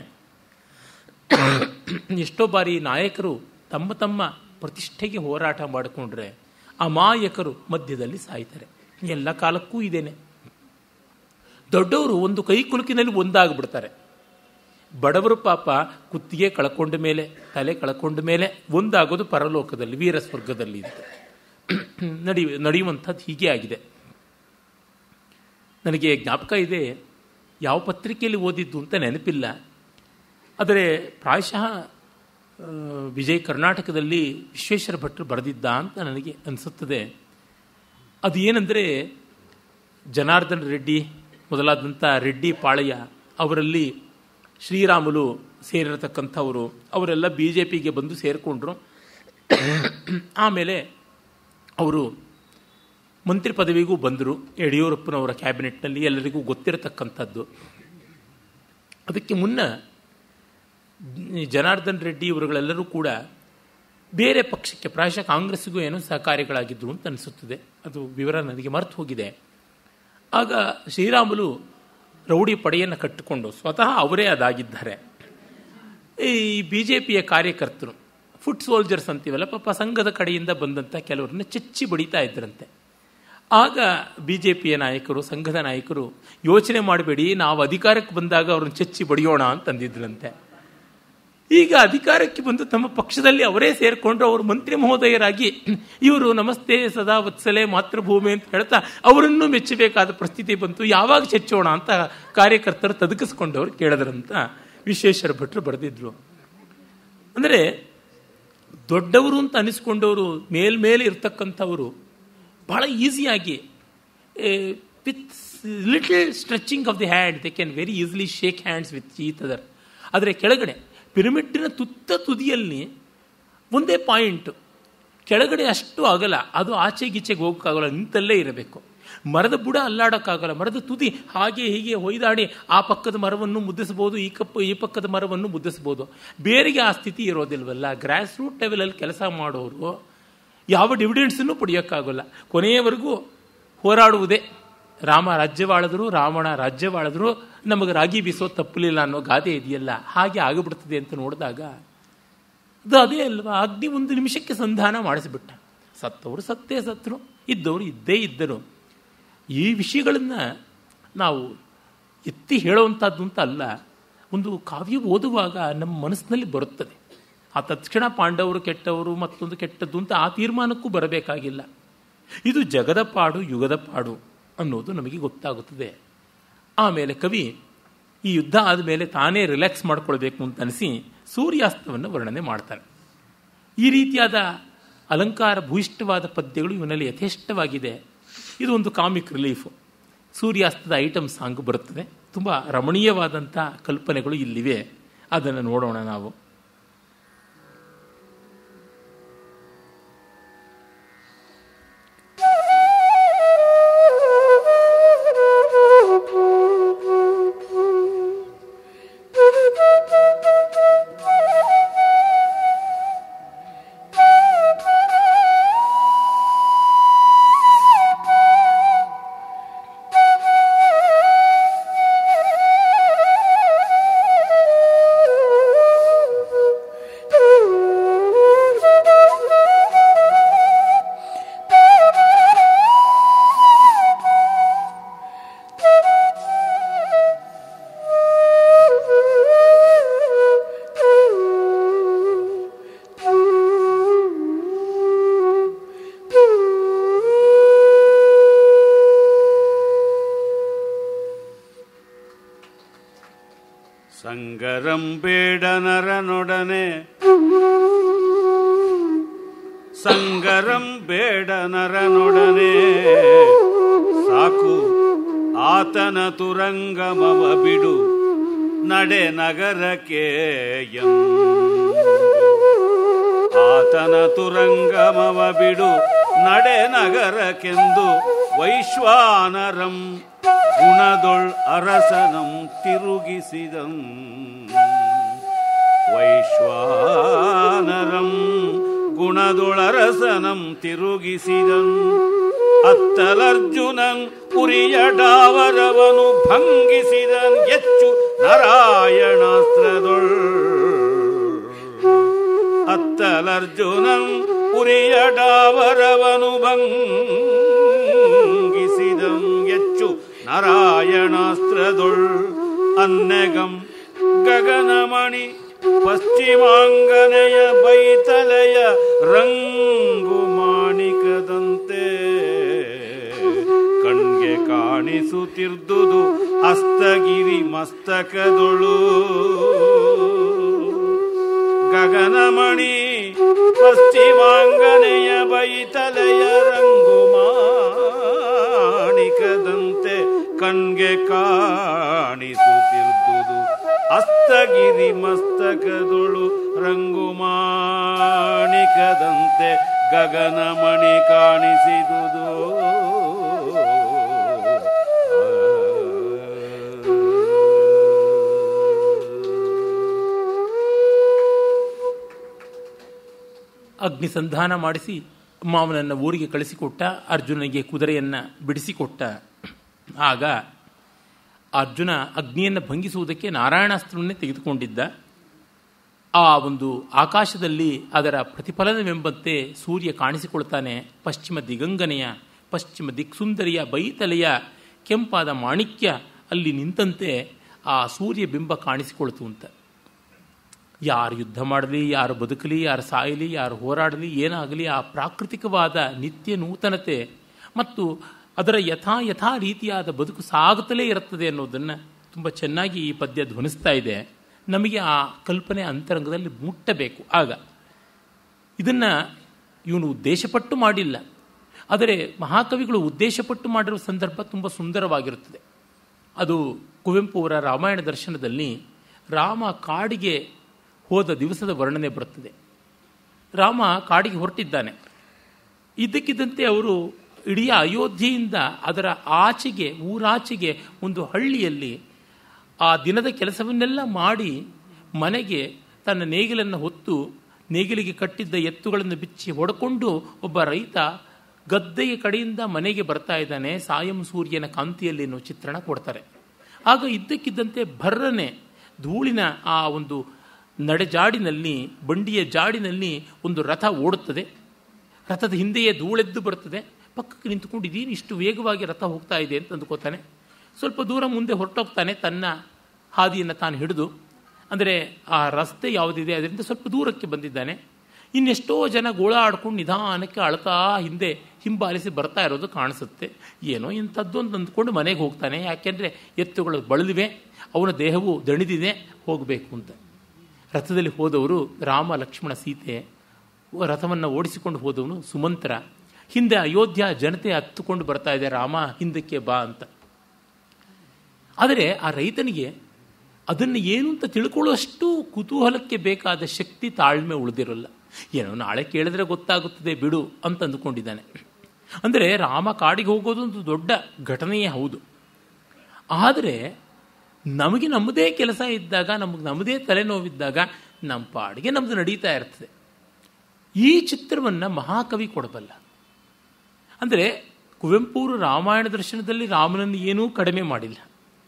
ಎಷ್ಟೋ ಬಾರಿ ನಾಯಕರು ತಮ್ಮ ತಮ್ಮ ಪ್ರತಿಷ್ಠೆಗೆ ಹೋರಾಟ ಮಾಡಿಕೊಂಡ್ರೆ ಅಮಾಯಕರು ಮಧ್ಯದಲ್ಲಿ ಸಾಯ್ತಾರೆ ಎಲ್ಲ ಕಾಲಕ್ಕೂ ಇದೇನೆ ದೊಡ್ಡವರು ಒಂದು ಕೈ ಕುಲುಕಿನಲ್ಲಿ ಒಂದಾಗ್ಬಿಡ್ತಾರೆ ಬಡವರು ಪಾಪ ಕುತ್ತಿಗೆ ಕಳ್ಕೊಂಡ ಮೇಲೆ ತಲೆ ಕಳ್ಕೊಂಡ ಮೇಲೆ ಒಂದಾಗೋದು ಪರಲೋಕದಲ್ಲಿ ವೀರ ಸ್ವರ್ಗದಲ್ಲಿ ಅಂತ ನಡಿ ನಡೆಯುವಂಥದ್ದು ಹೀಗೆ ಆಗಿದೆ ನನಗೆ ಜ್ಞಾಪಕ ಇದೆ ಯಾವ ಪತ್ರಿಕೆಯಲ್ಲಿ ಓದಿದ್ದು ಅಂತ ನೆನಪಿಲ್ಲ ಆದರೆ ಪ್ರಾಯಶಃ ವಿಜಯ್ ಕರ್ನಾಟಕದಲ್ಲಿ ವಿಶ್ವೇಶ್ವರ ಭಟ್ರು ಬರೆದಿದ್ದ ಅಂತ ನನಗೆ ಅನಿಸುತ್ತದೆ ಅದು ಏನಂದರೆ ಜನಾರ್ದನ್ ರೆಡ್ಡಿ ಮೊದಲಾದಂಥ ರೆಡ್ಡಿ ಪಾಳಯ್ಯ ಅವರಲ್ಲಿ ಶ್ರೀರಾಮುಲು ಸೇರಿರತಕ್ಕಂಥವರು ಅವರೆಲ್ಲ ಬಿ ಜೆ ಪಿಗೆ ಬಂದು ಸೇರಿಕೊಂಡ್ರು ಆಮೇಲೆ ಅವರು ಮಂತ್ರಿ ಪದವಿಗೂ ಬಂದರು ಯಡಿಯೂರಪ್ಪನವರ ಕ್ಯಾಬಿನೆಟ್ನಲ್ಲಿ ಎಲ್ಲರಿಗೂ ಗೊತ್ತಿರತಕ್ಕಂಥದ್ದು ಅದಕ್ಕೆ ಮುನ್ನ ಜನಾರ್ದನ್ ರೆಡ್ಡಿ ಇವರುಗಳೆಲ್ಲರೂ ಕೂಡ ಬೇರೆ ಪಕ್ಷಕ್ಕೆ ಪ್ರಾಯಶಃ ಕಾಂಗ್ರೆಸ್ಸಿಗೂ ಏನೋ ಸಹಕಾರಿಗಳಾಗಿದ್ದರು ಅಂತ ಅನಿಸುತ್ತದೆ ಅದು ವಿವರ ನನಗೆ ಮರೆತು ಹೋಗಿದೆ ಆಗ ಶ್ರೀರಾಮುಲು ರೌಡಿ ಪಡೆಯನ್ನು ಕಟ್ಟಿಕೊಂಡು ಸ್ವತಃ ಅವರೇ ಅದಾಗಿದ್ದಾರೆ ಈ ಬಿ ಜೆ ಪಿಯ ಕಾರ್ಯಕರ್ತರು ಫುಟ್ ಸೋಲ್ಜರ್ಸ್ ಅಂತೀವಲ್ಲ ಪಾಪ ಸಂಘದ ಕಡೆಯಿಂದ ಬಂದಂಥ ಕೆಲವರನ್ನ ಚಚ್ಚಿ ಬಡಿತಾ ಇದ್ರಂತೆ ಆಗ ಬಿ ಜೆ ಪಿಯ ನಾಯಕರು ಸಂಘದ ನಾಯಕರು ಯೋಚನೆ ಮಾಡಬೇಡಿ ನಾವು ಅಧಿಕಾರಕ್ಕೆ ಬಂದಾಗ ಅವ್ರನ್ನ ಚಚ್ಚಿ ಬಡಿಯೋಣ ಅಂತಂದಿದ್ರಂತೆ ಈಗ ಅಧಿಕಾರಕ್ಕೆ ಬಂದು ತಮ್ಮ ಪಕ್ಷದಲ್ಲಿ ಅವರೇ ಸೇರಿಕೊಂಡು ಅವರು ಮಂತ್ರಿ ಮಹೋದಯರಾಗಿ ಇವರು ನಮಸ್ತೆ ಸದಾ ವತ್ಸಲೆ ಮಾತೃಭೂಮಿ ಅಂತ ಹೇಳ್ತಾ ಅವರನ್ನು ಮೆಚ್ಚಬೇಕಾದ ಪರಿಸ್ಥಿತಿ ಬಂತು ಯಾವಾಗ ಚಚ್ಚೋಣ ಅಂತ ಕಾರ್ಯಕರ್ತರು ತದಕಿಸ್ಕೊಂಡವ್ರು ಕೇಳಿದ್ರಂತ ವಿಶ್ವೇಶ್ವರ ಭಟ್ರು ಬರೆದಿದ್ರು ಅಂದರೆ ದೊಡ್ಡವರು ಅಂತ ಅನಿಸ್ಕೊಂಡವರು ಮೇಲ್ಮೇಲೆ ಇರ್ತಕ್ಕಂಥವರು ಬಹಳ ಈಸಿಯಾಗಿ with little stretching of the hand they can very easily shake hands with each other ಆದರೆ ಕೆಳಗಡೆ ಪಿರಮಿಡ್ಡಿನ ತುತ್ತ ತುದಿಯಲ್ಲಿ ಒಂದೇ ಪಾಯಿಂಟ್ ಕೆಳಗಡೆ ಅಷ್ಟು ಆಗಲ್ಲ ಅದು ಆಚೆ ಗೀಚೆಗೆ ಹೋಗೋಕ್ಕಾಗಲ್ಲ ನಿಂತಲ್ಲೇ ಇರಬೇಕು ಮರದ ಬುಡ ಅಲ್ಲಾಡೋಕ್ಕಾಗಲ್ಲ ಮರದ ತುದಿ ಹಾಗೆ ಹೀಗೆ ಹೊಯ್ದಾಡಿ ಆ ಪಕ್ಕದ ಮರವನ್ನು ಮುದ್ದಿಸ್ಬೋದು ಈ ಕಪ್ಪು ಈ ಪಕ್ಕದ ಮರವನ್ನು ಮುದ್ದಿಸ್ಬೋದು ಬೇರೆಗೆ ಆ ಸ್ಥಿತಿ ಇರೋದಿಲ್ವಲ್ಲ ಗ್ರಾಸ್ ರೂಟ್ ಲೆವೆಲಲ್ಲಿ ಕೆಲಸ ಮಾಡೋರು ಯಾವ ಡಿವಿಡೆಂಡ್ಸನ್ನು ಪಡೆಯೋಕ್ಕಾಗಲ್ಲ ಕೊನೆಯವರೆಗೂ ಹೋರಾಡುವುದೇ ರಾಮ ರಾಜ್ಯವಾಳಿದ್ರು ರಾವಣ ರಾಜ್ಯವಾಳಿದ್ರು ನಮಗೆ ರಾಗಿ ಬೀಸೋ ತಪ್ಪಲಿಲ್ಲ ಅನ್ನೋ ಗಾದೆ ಇದೆಯಲ್ಲ ಹಾಗೆ ಆಗಿಬಿಡ್ತದೆ ಅಂತ ನೋಡಿದಾಗ ಅದು ಅದೇ ಅಲ್ವಾ ಅಗ್ನಿ ಒಂದು ನಿಮಿಷಕ್ಕೆ ಸಂಧಾನ ಮಾಡಿಸಿಬಿಟ್ಟ ಸತ್ತವರು ಸತ್ತೇ ಸತ್ತರು ಇದ್ದವರು ಇದ್ದೇ ಇದ್ದರು ಈ ವಿಷಯಗಳನ್ನು ನಾವು ಎತ್ತಿ ಹೇಳುವಂಥದ್ದು ಅಂತ ಅಲ್ಲ ಒಂದು ಕಾವ್ಯ ಓದುವಾಗ ನಮ್ಮ ಮನಸ್ಸಿನಲ್ಲಿ ಬರುತ್ತದೆ ಆ ತಕ್ಷಣ ಪಾಂಡವರು ಕೆಟ್ಟವರು ಮತ್ತೊಂದು ಕೆಟ್ಟದ್ದು ಅಂತ ಆ ತೀರ್ಮಾನಕ್ಕೂ ಬರಬೇಕಾಗಿಲ್ಲ ಇದು ಜಗದ ಪಾಡು ಯುಗದ ಪಾಡು ಅನ್ನೋದು ನಮಗೆ ಗೊತ್ತಾಗುತ್ತದೆ ಆಮೇಲೆ ಕವಿ ಈ ಯುದ್ಧ ಆದಮೇಲೆ ತಾನೇ ರಿಲ್ಯಾಕ್ಸ್ ಮಾಡ್ಕೊಳ್ಬೇಕು ಅಂತ ಅನಿಸಿ ಸೂರ್ಯಾಸ್ತವನ್ನು ವರ್ಣನೆ ಮಾಡ್ತಾನೆ ಈ ರೀತಿಯಾದ ಅಲಂಕಾರ ಭೂಯಿಷ್ಠವಾದ ಪದ್ಯಗಳು ಇವನಲ್ಲಿ ಯಥೇಷ್ಟವಾಗಿದೆ ಇದು ಒಂದು ಕಾಮಿಕ್ ರಿಲೀಫು ಸೂರ್ಯಾಸ್ತದ ಐಟಮ್ ಸಾಂಗ್ ಬರುತ್ತದೆ ತುಂಬ ರಮಣೀಯವಾದಂಥ ಕಲ್ಪನೆಗಳು ಇಲ್ಲಿವೆ ಅದನ್ನು ನೋಡೋಣ ನಾವು ಸಂಗರಂ ಬೇಡ ನರನೊಡನೆ ಸಂಗರಂ ಬೇಡ ನರನೊಡನೆ ಸಾಕು ಆತನ ತುರಂಗಮವ ಬಿಡು ನಡೆ ನಗರಕ್ಕೆ ಎಂದು. ಆತನ ತುರಂಗಮವ ಬಿಡು ನಡೆ ನಗರಕ್ಕೆಂದು ವೈಶ್ವಾನರಂ ಗುಣದೊಳ್ ಅರಸನಂ ತಿರುಗಿಸಿದಂ ವೈಶ್ವಾನರಂ ಗುಣದೊಳರಸನಂ ತಿರುಗಿಸಿದಂ ಅತ್ತಲರ್ಜುನನ್ ಪುರಿಯಡಾವರವನು ಭಂಗಿಸಿದನ್ ಹೆಚ್ಚು ನಾರಾಯಣಾಸ್ತ್ರದೊಳ್ ಅತ್ತಲರ್ಜುನನ್ ಪುರಿಯಡಾವರವನು ಭಂಗಿಸಿದಂ ಹೆಚ್ಚು ನಾರಾಯಣಾಸ್ತ್ರದೊಳ್ ಅನ್ನೆಗಂ ಗಗನಮಣಿ ಪಶ್ಚಿಮಾಂಗನೆಯ ಬೈತಲೆಯ ರಂಗು ಮಾಣಿಕದಂತೆ ಕಣ್ಗೆ ಕಾಣಿಸುತ್ತಿರ್ದುದು ಅಸ್ತಗಿರಿ ಮಸ್ತಕದೊಳು ಗಗನಮಣಿ ಪಶ್ಚಿಮಾಂಗನೆಯ ಬೈತಲೆಯ ರಂಗು ಮಾಣಿಕದಂತೆ ಕಣ್ಗೆ ಕಾಣಿಸುತ್ತಿರ್ದುದು ಅಸ್ತಗಿರಿ ಮಸ್ತಕದೊಳು ರಂಗು ಮಾಣಿಕದಂತೆ ಗಗನಮಣಿ ಕಾಣಿಸಿದುದು ಅಗ್ನಿ ಸಂಧಾನ ಮಾಡಿಸಿ ಮಾವನನ್ನು ಊರಿಗೆ ಕಳಿಸಿಕೊಟ್ಟ ಅರ್ಜುನನಿಗೆ ಕುದುರೆಯನ್ನು ಬಿಡಿಸಿಕೊಟ್ಟ ಆಗ ಅರ್ಜುನ ಅಗ್ನಿಯನ್ನು ಭಂಗಿಸುವುದಕ್ಕೆ ನಾರಾಯಣಾಸ್ತ್ರವನ್ನೇ ತೆಗೆದುಕೊಂಡಿದ್ದ ಆ ಒಂದು ಆಕಾಶದಲ್ಲಿ ಅದರ ಪ್ರತಿಫಲನವೆಂಬಂತೆ ಸೂರ್ಯ ಕಾಣಿಸಿಕೊಳ್ತಾನೆ ಪಶ್ಚಿಮ ದಿಗಂಗನೆಯ ಪಶ್ಚಿಮ ದಿಕ್ಸುಂದರಿಯ ಬೈತಲೆಯ ಕೆಂಪಾದ ಮಾಣಿಕ್ಯ ಅಲ್ಲಿ ನಿಂತಂತೆ ಆ ಸೂರ್ಯ ಬಿಂಬ ಕಾಣಿಸಿಕೊಳ್ತು ಅಂತ ಯಾರು ಯುದ್ಧ ಮಾಡಲಿ ಯಾರು ಬದುಕಲಿ ಯಾರು ಸಾಯಲಿ ಯಾರು ಹೋರಾಡಲಿ ಏನಾಗಲಿ ಆ ಪ್ರಾಕೃತಿಕವಾದ ನಿತ್ಯ ನೂತನತೆ ಮತ್ತು ಅದರ ಯಥಾ ಯಥಾ ರೀತಿಯಾದ ಬದುಕು ಸಾಗುತ್ತಲೇ ಇರುತ್ತದೆ ಅನ್ನೋದನ್ನು ತುಂಬ ಚೆನ್ನಾಗಿ ಈ ಪದ್ಯ ಧ್ವನಿಸ್ತಾ ಇದೆ ನಮಗೆ ಆ ಕಲ್ಪನೆ ಅಂತರಂಗದಲ್ಲಿ ಮುಟ್ಟಬೇಕು ಆಗ ಇದನ್ನು ಇವನು ಉದ್ದೇಶಪಟ್ಟು ಮಾಡಿಲ್ಲ ಆದರೆ ಮಹಾಕವಿಗಳು ಉದ್ದೇಶಪಟ್ಟು ಮಾಡಿರುವ ಸಂದರ್ಭ ತುಂಬ ಸುಂದರವಾಗಿರುತ್ತದೆ ಅದು ಕುವೆಂಪು ಅವರ ರಾಮಾಯಣ ದರ್ಶನದಲ್ಲಿ ರಾಮ ಕಾಡಿಗೆ ಹೋದ ದಿವಸದ ವರ್ಣನೆ ಬರುತ್ತದೆ ರಾಮ ಕಾಡಿಗೆ ಹೊರಟಿದ್ದಾನೆ ಇದ್ದಕ್ಕಿದ್ದಂತೆ ಅವರು ಇಡೀ ಅಯೋಧ್ಯೆಯಿಂದ ಅದರ ಆಚೆಗೆ ಊರಾಚೆಗೆ ಒಂದು ಹಳ್ಳಿಯಲ್ಲಿ ಆ ದಿನದ ಕೆಲಸವನ್ನೆಲ್ಲ ಮಾಡಿ ಮನೆಗೆ ತನ್ನ ನೇಗಿಲನ್ನು ಹೊತ್ತು ನೇಗಿಲಿಗೆ ಕಟ್ಟಿದ್ದ ಎತ್ತುಗಳನ್ನು ಬಿಚ್ಚಿ ಹೊಡ್ಕೊಂಡು ಒಬ್ಬ ರೈತ ಗದ್ದೆಯ ಕಡೆಯಿಂದ ಮನೆಗೆ ಬರ್ತಾ ಇದ್ದಾನೆ ಸಾಯಂ ಸೂರ್ಯನ ಕಾಂತಿಯಲ್ಲಿ ಅನ್ನೋ ಚಿತ್ರಣ ಕೊಡ್ತಾರೆ ಆಗ ಇದ್ದಕ್ಕಿದ್ದಂತೆ ಭರ್ರನೆ ಧೂಳಿನ ಆ ಒಂದು ನಡೆಜಾಡಿನಲ್ಲಿ ಬಂಡಿಯ ಜಾಡಿನಲ್ಲಿ ಒಂದು ರಥ ಓಡುತ್ತದೆ ರಥದ ಹಿಂದೆಯೇ ಧೂಳೆದ್ದು ಬರ್ತದೆ ಪಕ್ಕಕ್ಕೆ ನಿಂತುಕೊಂಡು ಇದೇನು ಇಷ್ಟು ವೇಗವಾಗಿ ರಥ ಹೋಗ್ತಾ ಇದೆ ಅಂತ ಅಂದ್ಕೋತಾನೆ ಸ್ವಲ್ಪ ದೂರ ಮುಂದೆ ಹೊರಟೋಗ್ತಾನೆ ತನ್ನ ಹಾದಿಯನ್ನು ತಾನು ಹಿಡಿದು ಅಂದರೆ ಆ ರಸ್ತೆ ಯಾವುದಿದೆ ಅದರಿಂದ ಸ್ವಲ್ಪ ದೂರಕ್ಕೆ ಬಂದಿದ್ದಾನೆ ಇನ್ನೆಷ್ಟೋ ಜನ ಗೋಳಾಡ್ಕೊಂಡು ನಿಧಾನಕ್ಕೆ ಅಳ್ತಾ ಹಿಂದೆ ಹಿಂಬಾಲಿಸಿ ಬರ್ತಾ ಇರೋದು ಕಾಣಿಸುತ್ತೆ ಏನೋ ಇಂಥದ್ದು ಅಂತ ಅಂದ್ಕೊಂಡು ಮನೆಗೆ ಹೋಗ್ತಾನೆ ಯಾಕೆಂದರೆ ಎತ್ತುಗಳು ಬಳಲಿವೆ ಅವನ ದೇಹವು ದಣಿದಿದೆ ಹೋಗಬೇಕು ಅಂತ ರಥದಲ್ಲಿ ಹೋದವರು ರಾಮ ಲಕ್ಷ್ಮಣ ಸೀತೆ ರಥವನ್ನು ಓಡಿಸಿಕೊಂಡು ಹೋದವನು ಸುಮಂತ್ರ ಹಿಂದೆ ಅಯೋಧ್ಯ ಜನತೆ ಹತ್ತುಕೊಂಡು ಬರ್ತಾ ಇದೆ ರಾಮ ಹಿಂದಕ್ಕೆ ಬಾ ಅಂತ ಆದರೆ ಆ ರೈತನಿಗೆ ಅದನ್ನು ಏನು ಅಂತ ತಿಳ್ಕೊಳ್ಳುವಷ್ಟು ಕುತೂಹಲಕ್ಕೆ ಬೇಕಾದ ಶಕ್ತಿ ತಾಳ್ಮೆ ಉಳಿದಿರಲ್ಲ ಏನೋ ನಾಳೆ ಕೇಳಿದ್ರೆ ಗೊತ್ತಾಗುತ್ತದೆ ಬಿಡು ಅಂತ ಅಂದುಕೊಂಡಿದ್ದಾನೆ ಅಂದರೆ ರಾಮ ಕಾಡಿಗೆ ಹೋಗೋದು ಒಂದು ದೊಡ್ಡ ಘಟನೆಯೇ ಹೌದು ಆದರೆ ನಮಗೆ ನಮ್ಮದೇ ಕೆಲಸ ಇದ್ದಾಗ ನಮಗೆ ನಮ್ಮದೇ ತಲೆನೋವಿದ್ದಾಗ ನಮ್ಮ ಪಾಡಿಗೆ ನಮ್ಮದು ನಡೀತಾ ಇರ್ತದೆ ಈ ಚಿತ್ರವನ್ನು ಮಹಾಕವಿ ಕೊಡಬಲ್ಲ ಅಂದರೆ ಕುವೆಂಪುರು ರಾಮಾಯಣ ದರ್ಶನದಲ್ಲಿ ರಾಮನನ್ನು ಏನೂ ಕಡಿಮೆ ಮಾಡಿಲ್ಲ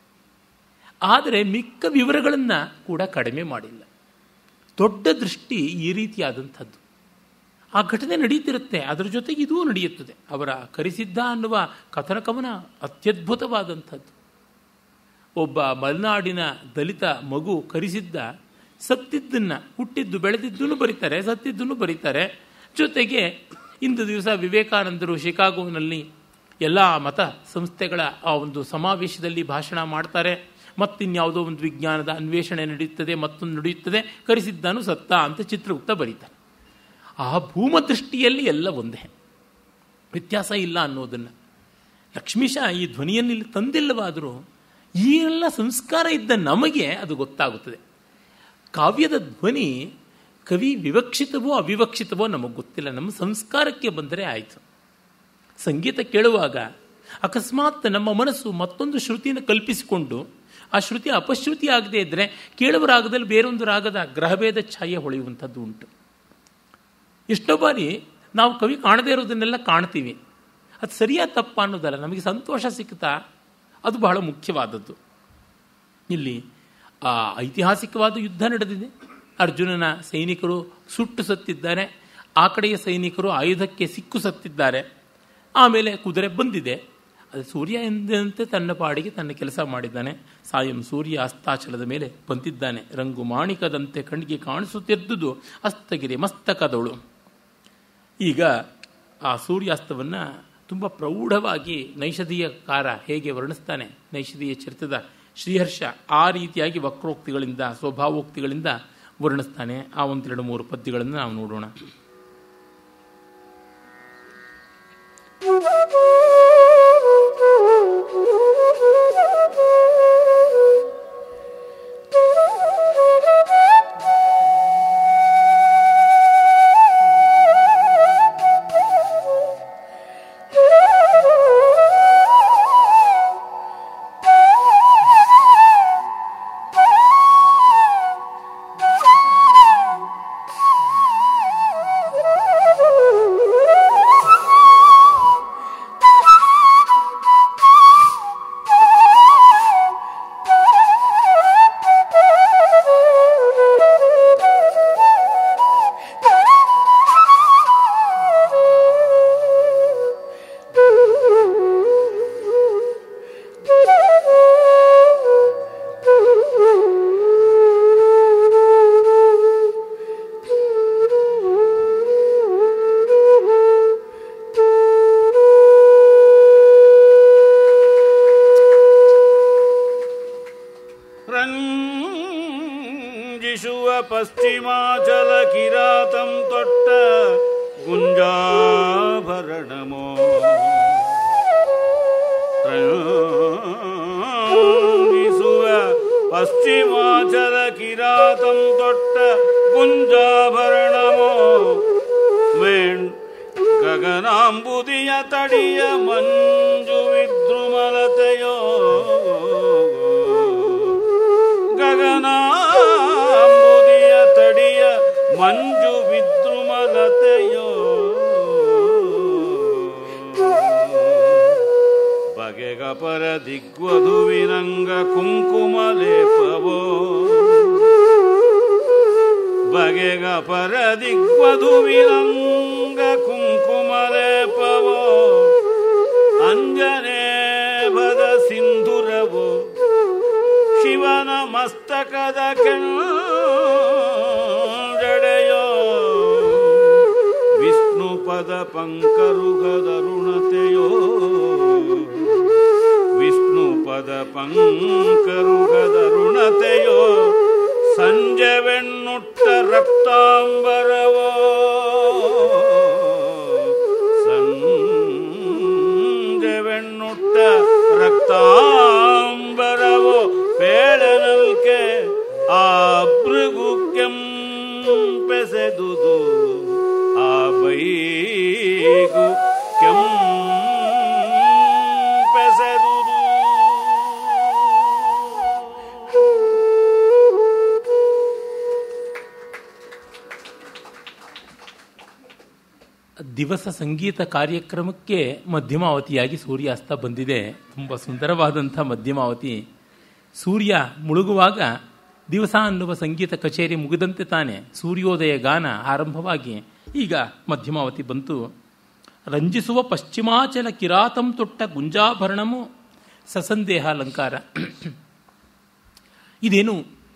ಆದರೆ ಮಿಕ್ಕ ವಿವರಗಳನ್ನು ಕೂಡ ಕಡಿಮೆ ಮಾಡಿಲ್ಲ ದೊಡ್ಡ ದೃಷ್ಟಿ ಈ ರೀತಿಯಾದಂಥದ್ದು ಆ ಘಟನೆ ನಡೀತಿರುತ್ತೆ ಅದರ ಜೊತೆಗೆ ಇದೂ ನಡೆಯುತ್ತದೆ ಅವರ ಕರಿಸಿದ್ದ ಅನ್ನುವ ಕಥನಕವನ ಅತ್ಯದ್ಭುತವಾದಂಥದ್ದು ಒಬ್ಬ ಮಲೆನಾಡಿನ ದಲಿತ ಮಗು ಕರಿಸಿದ್ದ ಸತ್ತಿದ್ದನ್ನು ಹುಟ್ಟಿದ್ದು ಬೆಳೆದಿದ್ದನ್ನು ಬರೀತಾರೆ ಸತ್ತಿದ್ದನ್ನು ಬರೀತಾರೆ ಜೊತೆಗೆ ಇಂದು ದಿವಸ ವಿವೇಕಾನಂದರು ಶಿಕಾಗೋನಲ್ಲಿ ಎಲ್ಲ ಮತ ಸಂಸ್ಥೆಗಳ ಆ ಒಂದು ಸಮಾವೇಶದಲ್ಲಿ ಭಾಷಣ ಮಾಡ್ತಾರೆ ಮತ್ತಿನ್ಯಾವುದೋ ಒಂದು ವಿಜ್ಞಾನದ ಅನ್ವೇಷಣೆ ನಡೆಯುತ್ತದೆ ಮತ್ತೊಂದು ನಡೆಯುತ್ತದೆ ಕರಿಸಿದ್ದಾನು ಸತ್ತ ಅಂತ ಚಿತ್ರಗುಪ್ತ ಬರೀತಾರೆ ಆ ಭೂಮದೃಷ್ಟಿಯಲ್ಲಿ ಎಲ್ಲ ಒಂದೇ ವ್ಯತ್ಯಾಸ ಇಲ್ಲ ಅನ್ನೋದನ್ನು ಲಕ್ಷ್ಮೀಶ ಈ ಧ್ವನಿಯನ್ನು ಇಲ್ಲಿ ತಂದಿಲ್ಲವಾದರೂ ಈ ಎಲ್ಲ ಸಂಸ್ಕಾರ ಇದ್ದ ನಮಗೆ ಅದು ಗೊತ್ತಾಗುತ್ತದೆ ಕಾವ್ಯದ ಧ್ವನಿ ಕವಿ ವಿವಕ್ಷಿತವೋ ಅವಿವಕ್ಷಿತವೋ ನಮಗೆ ಗೊತ್ತಿಲ್ಲ ನಮ್ಮ ಸಂಸ್ಕಾರಕ್ಕೆ ಬಂದರೆ ಆಯಿತು ಸಂಗೀತ ಕೇಳುವಾಗ ಅಕಸ್ಮಾತ್ ನಮ್ಮ ಮನಸ್ಸು ಮತ್ತೊಂದು ಶ್ರುತಿಯನ್ನು ಕಲ್ಪಿಸಿಕೊಂಡು ಆ ಶ್ರುತಿ ಅಪಶ್ರುತಿ ಆಗದೇ ಇದ್ದರೆ ಕೇಳುವ ರಾಗದಲ್ಲಿ ಬೇರೊಂದು ರಾಗದ ಗ್ರಹಭೇದ ಛಾಯೆ ಹೊಳೆಯುವಂಥದ್ದು ಉಂಟು ಎಷ್ಟೋ ಬಾರಿ ನಾವು ಕವಿ ಕಾಣದೇ ಇರೋದನ್ನೆಲ್ಲ ಕಾಣ್ತೀವಿ ಅದು ಸರಿಯಾದ ತಪ್ಪ ಅನ್ನೋದಲ್ಲ ನಮಗೆ ಸಂತೋಷ ಸಿಗ್ತಾ ಅದು ಬಹಳ ಮುಖ್ಯವಾದದ್ದು ಇಲ್ಲಿ ಆ ಐತಿಹಾಸಿಕವಾದ ಯುದ್ಧ ನಡೆದಿದೆ ಅರ್ಜುನನ ಸೈನಿಕರು ಸುಟ್ಟು ಸತ್ತಿದ್ದಾರೆ ಆ ಕಡೆಯ ಸೈನಿಕರು ಆಯುಧಕ್ಕೆ ಸಿಕ್ಕು ಸತ್ತಿದ್ದಾರೆ ಆಮೇಲೆ ಕುದುರೆ ಬಂದಿದೆ ಅದು ಸೂರ್ಯ ಎಂದಂತೆ ತನ್ನ ಪಾಡಿಗೆ ತನ್ನ ಕೆಲಸ ಮಾಡಿದ್ದಾನೆ ಸಾಯಂ ಸೂರ್ಯ ಅಸ್ತಾಚಲದ ಮೇಲೆ ಬಂದಿದ್ದಾನೆ ರಂಗು ಮಾಣಿಕದಂತೆ ಕಣ್ಣಿಗೆ ಕಾಣಿಸುತ್ತಿದ್ದುದು ಅಸ್ತಗಿರಿ ಮಸ್ತಕದವಳು ಈಗ ಆ ಸೂರ್ಯಾಸ್ತವನ್ನು ತುಂಬ ಪ್ರೌಢವಾಗಿ ನೈಷಧೀಯಕಾರ ಹೇಗೆ ವರ್ಣಿಸ್ತಾನೆ ನೈಷಧೀಯ ಚರಿತ್ರದ ಶ್ರೀಹರ್ಷ ಆ ರೀತಿಯಾಗಿ ವಕ್ರೋಕ್ತಿಗಳಿಂದ ಸ್ವಭಾವೋಕ್ತಿಗಳಿಂದ ವರ್ಣಿಸ್ತಾನೆ ಆ ಒಂದೆರಡು ಮೂರು ಪದ್ಯಗಳನ್ನು ನಾವು ನೋಡೋಣ Thank you. ಪಶ್ಚಿಮಾಚಲ ಕಿರಾತಂ ತೊಟ್ಟ ಗುಂಜಾಭರಣಮೋ ರಂಗಿಸುವ ಪಶ್ಚಿಮಾಚಲ ಕಿರಾತಂ ತೊಟ್ಟ ಗುಂಜಾಭರಣಮೋ ವೇಣ್ ಗಗನಾಂಬುದಿಯ ತಡಿಯ ಮಂಜು ವಿದ್ರುಮಲತೆಯೋ ಗಗನಾಂಬುದಿಯ ತಡಿಯ ಮಂಜು ವಿದ್ರುಮಲತೆಯೋ ಬಗೆಗ ಪರ ದಿಗ್ವಧುವಿನಂಗ ಕುಂಕುಮ ಲೇಪವೋ ಬಗೆಗ ಪರ ದಿಗ್ವಧುವಿನಂಗ ಕುಂಕುಮ ಲೇಪವೋ ಅಂಜನೇಭದ ಸಿಂಧುರವು ಶಿವನ ಮಸ್ತಕದ ಕೆಂಜಡೆಯೋ ವಿಷ್ಣು ಪದ ಪಂಕರುಗದರುಣತೆಯೋ ವಿಷ್ಣು ಪದ ಪಂಕರುಗದರುಣತೆಯೋ ಸಂಜೆವೆನ್ನುಟ್ಟ ರಕ್ತಾಂಬರವೋ ಸಂಜೆವೆನ್ನುಟ್ಟ ರಕ್ತಾಂಬರವೋ ಪೇಳನಲ್ಕೆ ಆ ಭೃಗು ಕೆಂಪೆಸೆದುದು ಆ ಬೈಗು ಕೆಂಪೆಸೆದುದು ದಿವಸ ಸಂಗೀತ ಕಾರ್ಯಕ್ರಮಕ್ಕೆ ಮಧ್ಯಮಾವತಿಯಾಗಿ ಸೂರ್ಯಾಸ್ತ ಬಂದಿದೆ ತುಂಬ ಸುಂದರವಾದಂಥ ಮಧ್ಯಮಾವತಿ ಸೂರ್ಯ ಮುಳುಗುವಾಗ ದಿವಸ ಅನ್ನುವ ಸಂಗೀತ ಕಚೇರಿ ಮುಗಿದಂತೆ ತಾನೆ ಸೂರ್ಯೋದಯ ಗಾನ ಆರಂಭವಾಗಿ ಈಗ ಮಧ್ಯಮಾವತಿ ಬಂತು ರಂಜಿಸುವ ಪಶ್ಚಿಮಾಚಲ ಕಿರಾತಂ ತೊಟ್ಟ ಗುಂಜಾಭರಣಮು ಸಸಂದೇಹ ಅಲಂಕಾರ ಇದೇನು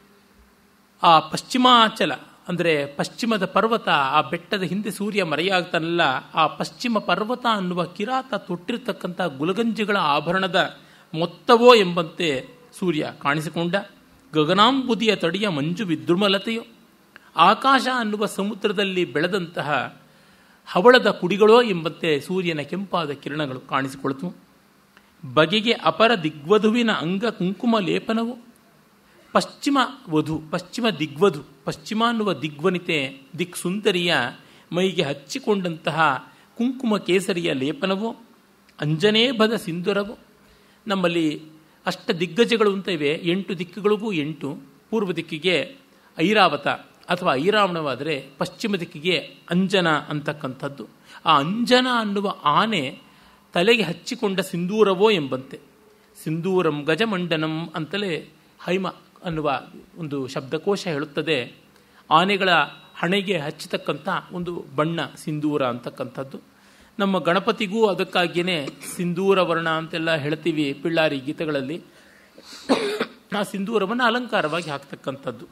ಆ ಪಶ್ಚಿಮಾಚಲ ಅಂದರೆ ಪಶ್ಚಿಮದ ಪರ್ವತ ಆ ಬೆಟ್ಟದ ಹಿಂದೆ ಸೂರ್ಯ ಮರೆಯಾಗ್ತಾನಲ್ಲ ಆ ಪಶ್ಚಿಮ ಪರ್ವತ ಅನ್ನುವ ಕಿರಾತ ತೊಟ್ಟಿರ್ತಕ್ಕಂಥ ಗುಲಗಂಜಿಗಳ ಆಭರಣದ ಮೊತ್ತವೋ ಎಂಬಂತೆ ಸೂರ್ಯ ಕಾಣಿಸಿಕೊಂಡ ಗಗನಾಂಬುದಿಯ ತಡಿಯ ಮಂಜು ವಿದ್ರುಮಲತೆಯೋ ಆಕಾಶ ಅನ್ನುವ ಸಮುದ್ರದಲ್ಲಿ ಬೆಳೆದಂತಹ ಹವಳದ ಕುಡಿಗಳೋ ಎಂಬಂತೆ ಸೂರ್ಯನ ಕೆಂಪಾದ ಕಿರಣಗಳು ಕಾಣಿಸಿಕೊಳ್ತು ಬಗೆಗೆ ಅಪರ ದಿಗ್ವಧುವಿನ ಅಂಗ ಕುಂಕುಮ ಲೇಪನವು ಪಶ್ಚಿಮ ವಧು ಪಶ್ಚಿಮ ದಿಗ್ವಧು ಪಶ್ಚಿಮ ಅನ್ನುವ ದಿಗ್ವನಿತೆ ದಿಕ್ ಸುಂದರಿಯ ಮೈಗೆ ಹಚ್ಚಿಕೊಂಡಂತಹ ಕುಂಕುಮ ಕೇಸರಿಯ ಲೇಪನವು ಅಂಜನೇಭದ ಸಿಂಧುರವು ನಮ್ಮಲ್ಲಿ ಅಷ್ಟ ದಿಗ್ಗಜಗಳು ಅಂತ ಇವೆ ಎಂಟು ದಿಕ್ಕುಗಳಿಗೂ ಎಂಟು ಪೂರ್ವ ದಿಕ್ಕಿಗೆ ಐರಾವತ ಅಥವಾ ಐರಾವಣವಾದರೆ ಪಶ್ಚಿಮ ದಿಕ್ಕಿಗೆ ಅಂಜನ ಅಂತಕ್ಕಂಥದ್ದು ಆ ಅಂಜನ ಅನ್ನುವ ಆನೆ ತಲೆಗೆ ಹಚ್ಚಿಕೊಂಡ ಸಿಂಧೂರವೋ ಎಂಬಂತೆ ಸಿಂಧೂರಂ ಗಜಮಂಡನಂ ಅಂತಲೇ ಹೈಮ ಅನ್ನುವ ಒಂದು ಶಬ್ದಕೋಶ ಹೇಳುತ್ತದೆ ಆನೆಗಳ ಹಣೆಗೆ ಹಚ್ಚತಕ್ಕಂಥ ಒಂದು ಬಣ್ಣ ಸಿಂಧೂರ ಅಂತಕ್ಕಂಥದ್ದು ನಮ್ಮ ಗಣಪತಿಗೂ ಅದಕ್ಕಾಗಿಯೇ ಸಿಂಧೂರ ವರ್ಣ ಅಂತೆಲ್ಲ ಹೇಳ್ತೀವಿ ಪಿಳ್ಳಾರಿ ಗೀತೆಗಳಲ್ಲಿ ಆ ಸಿಂಧೂರವನ್ನು ಅಲಂಕಾರವಾಗಿ ಹಾಕ್ತಕ್ಕಂಥದ್ದು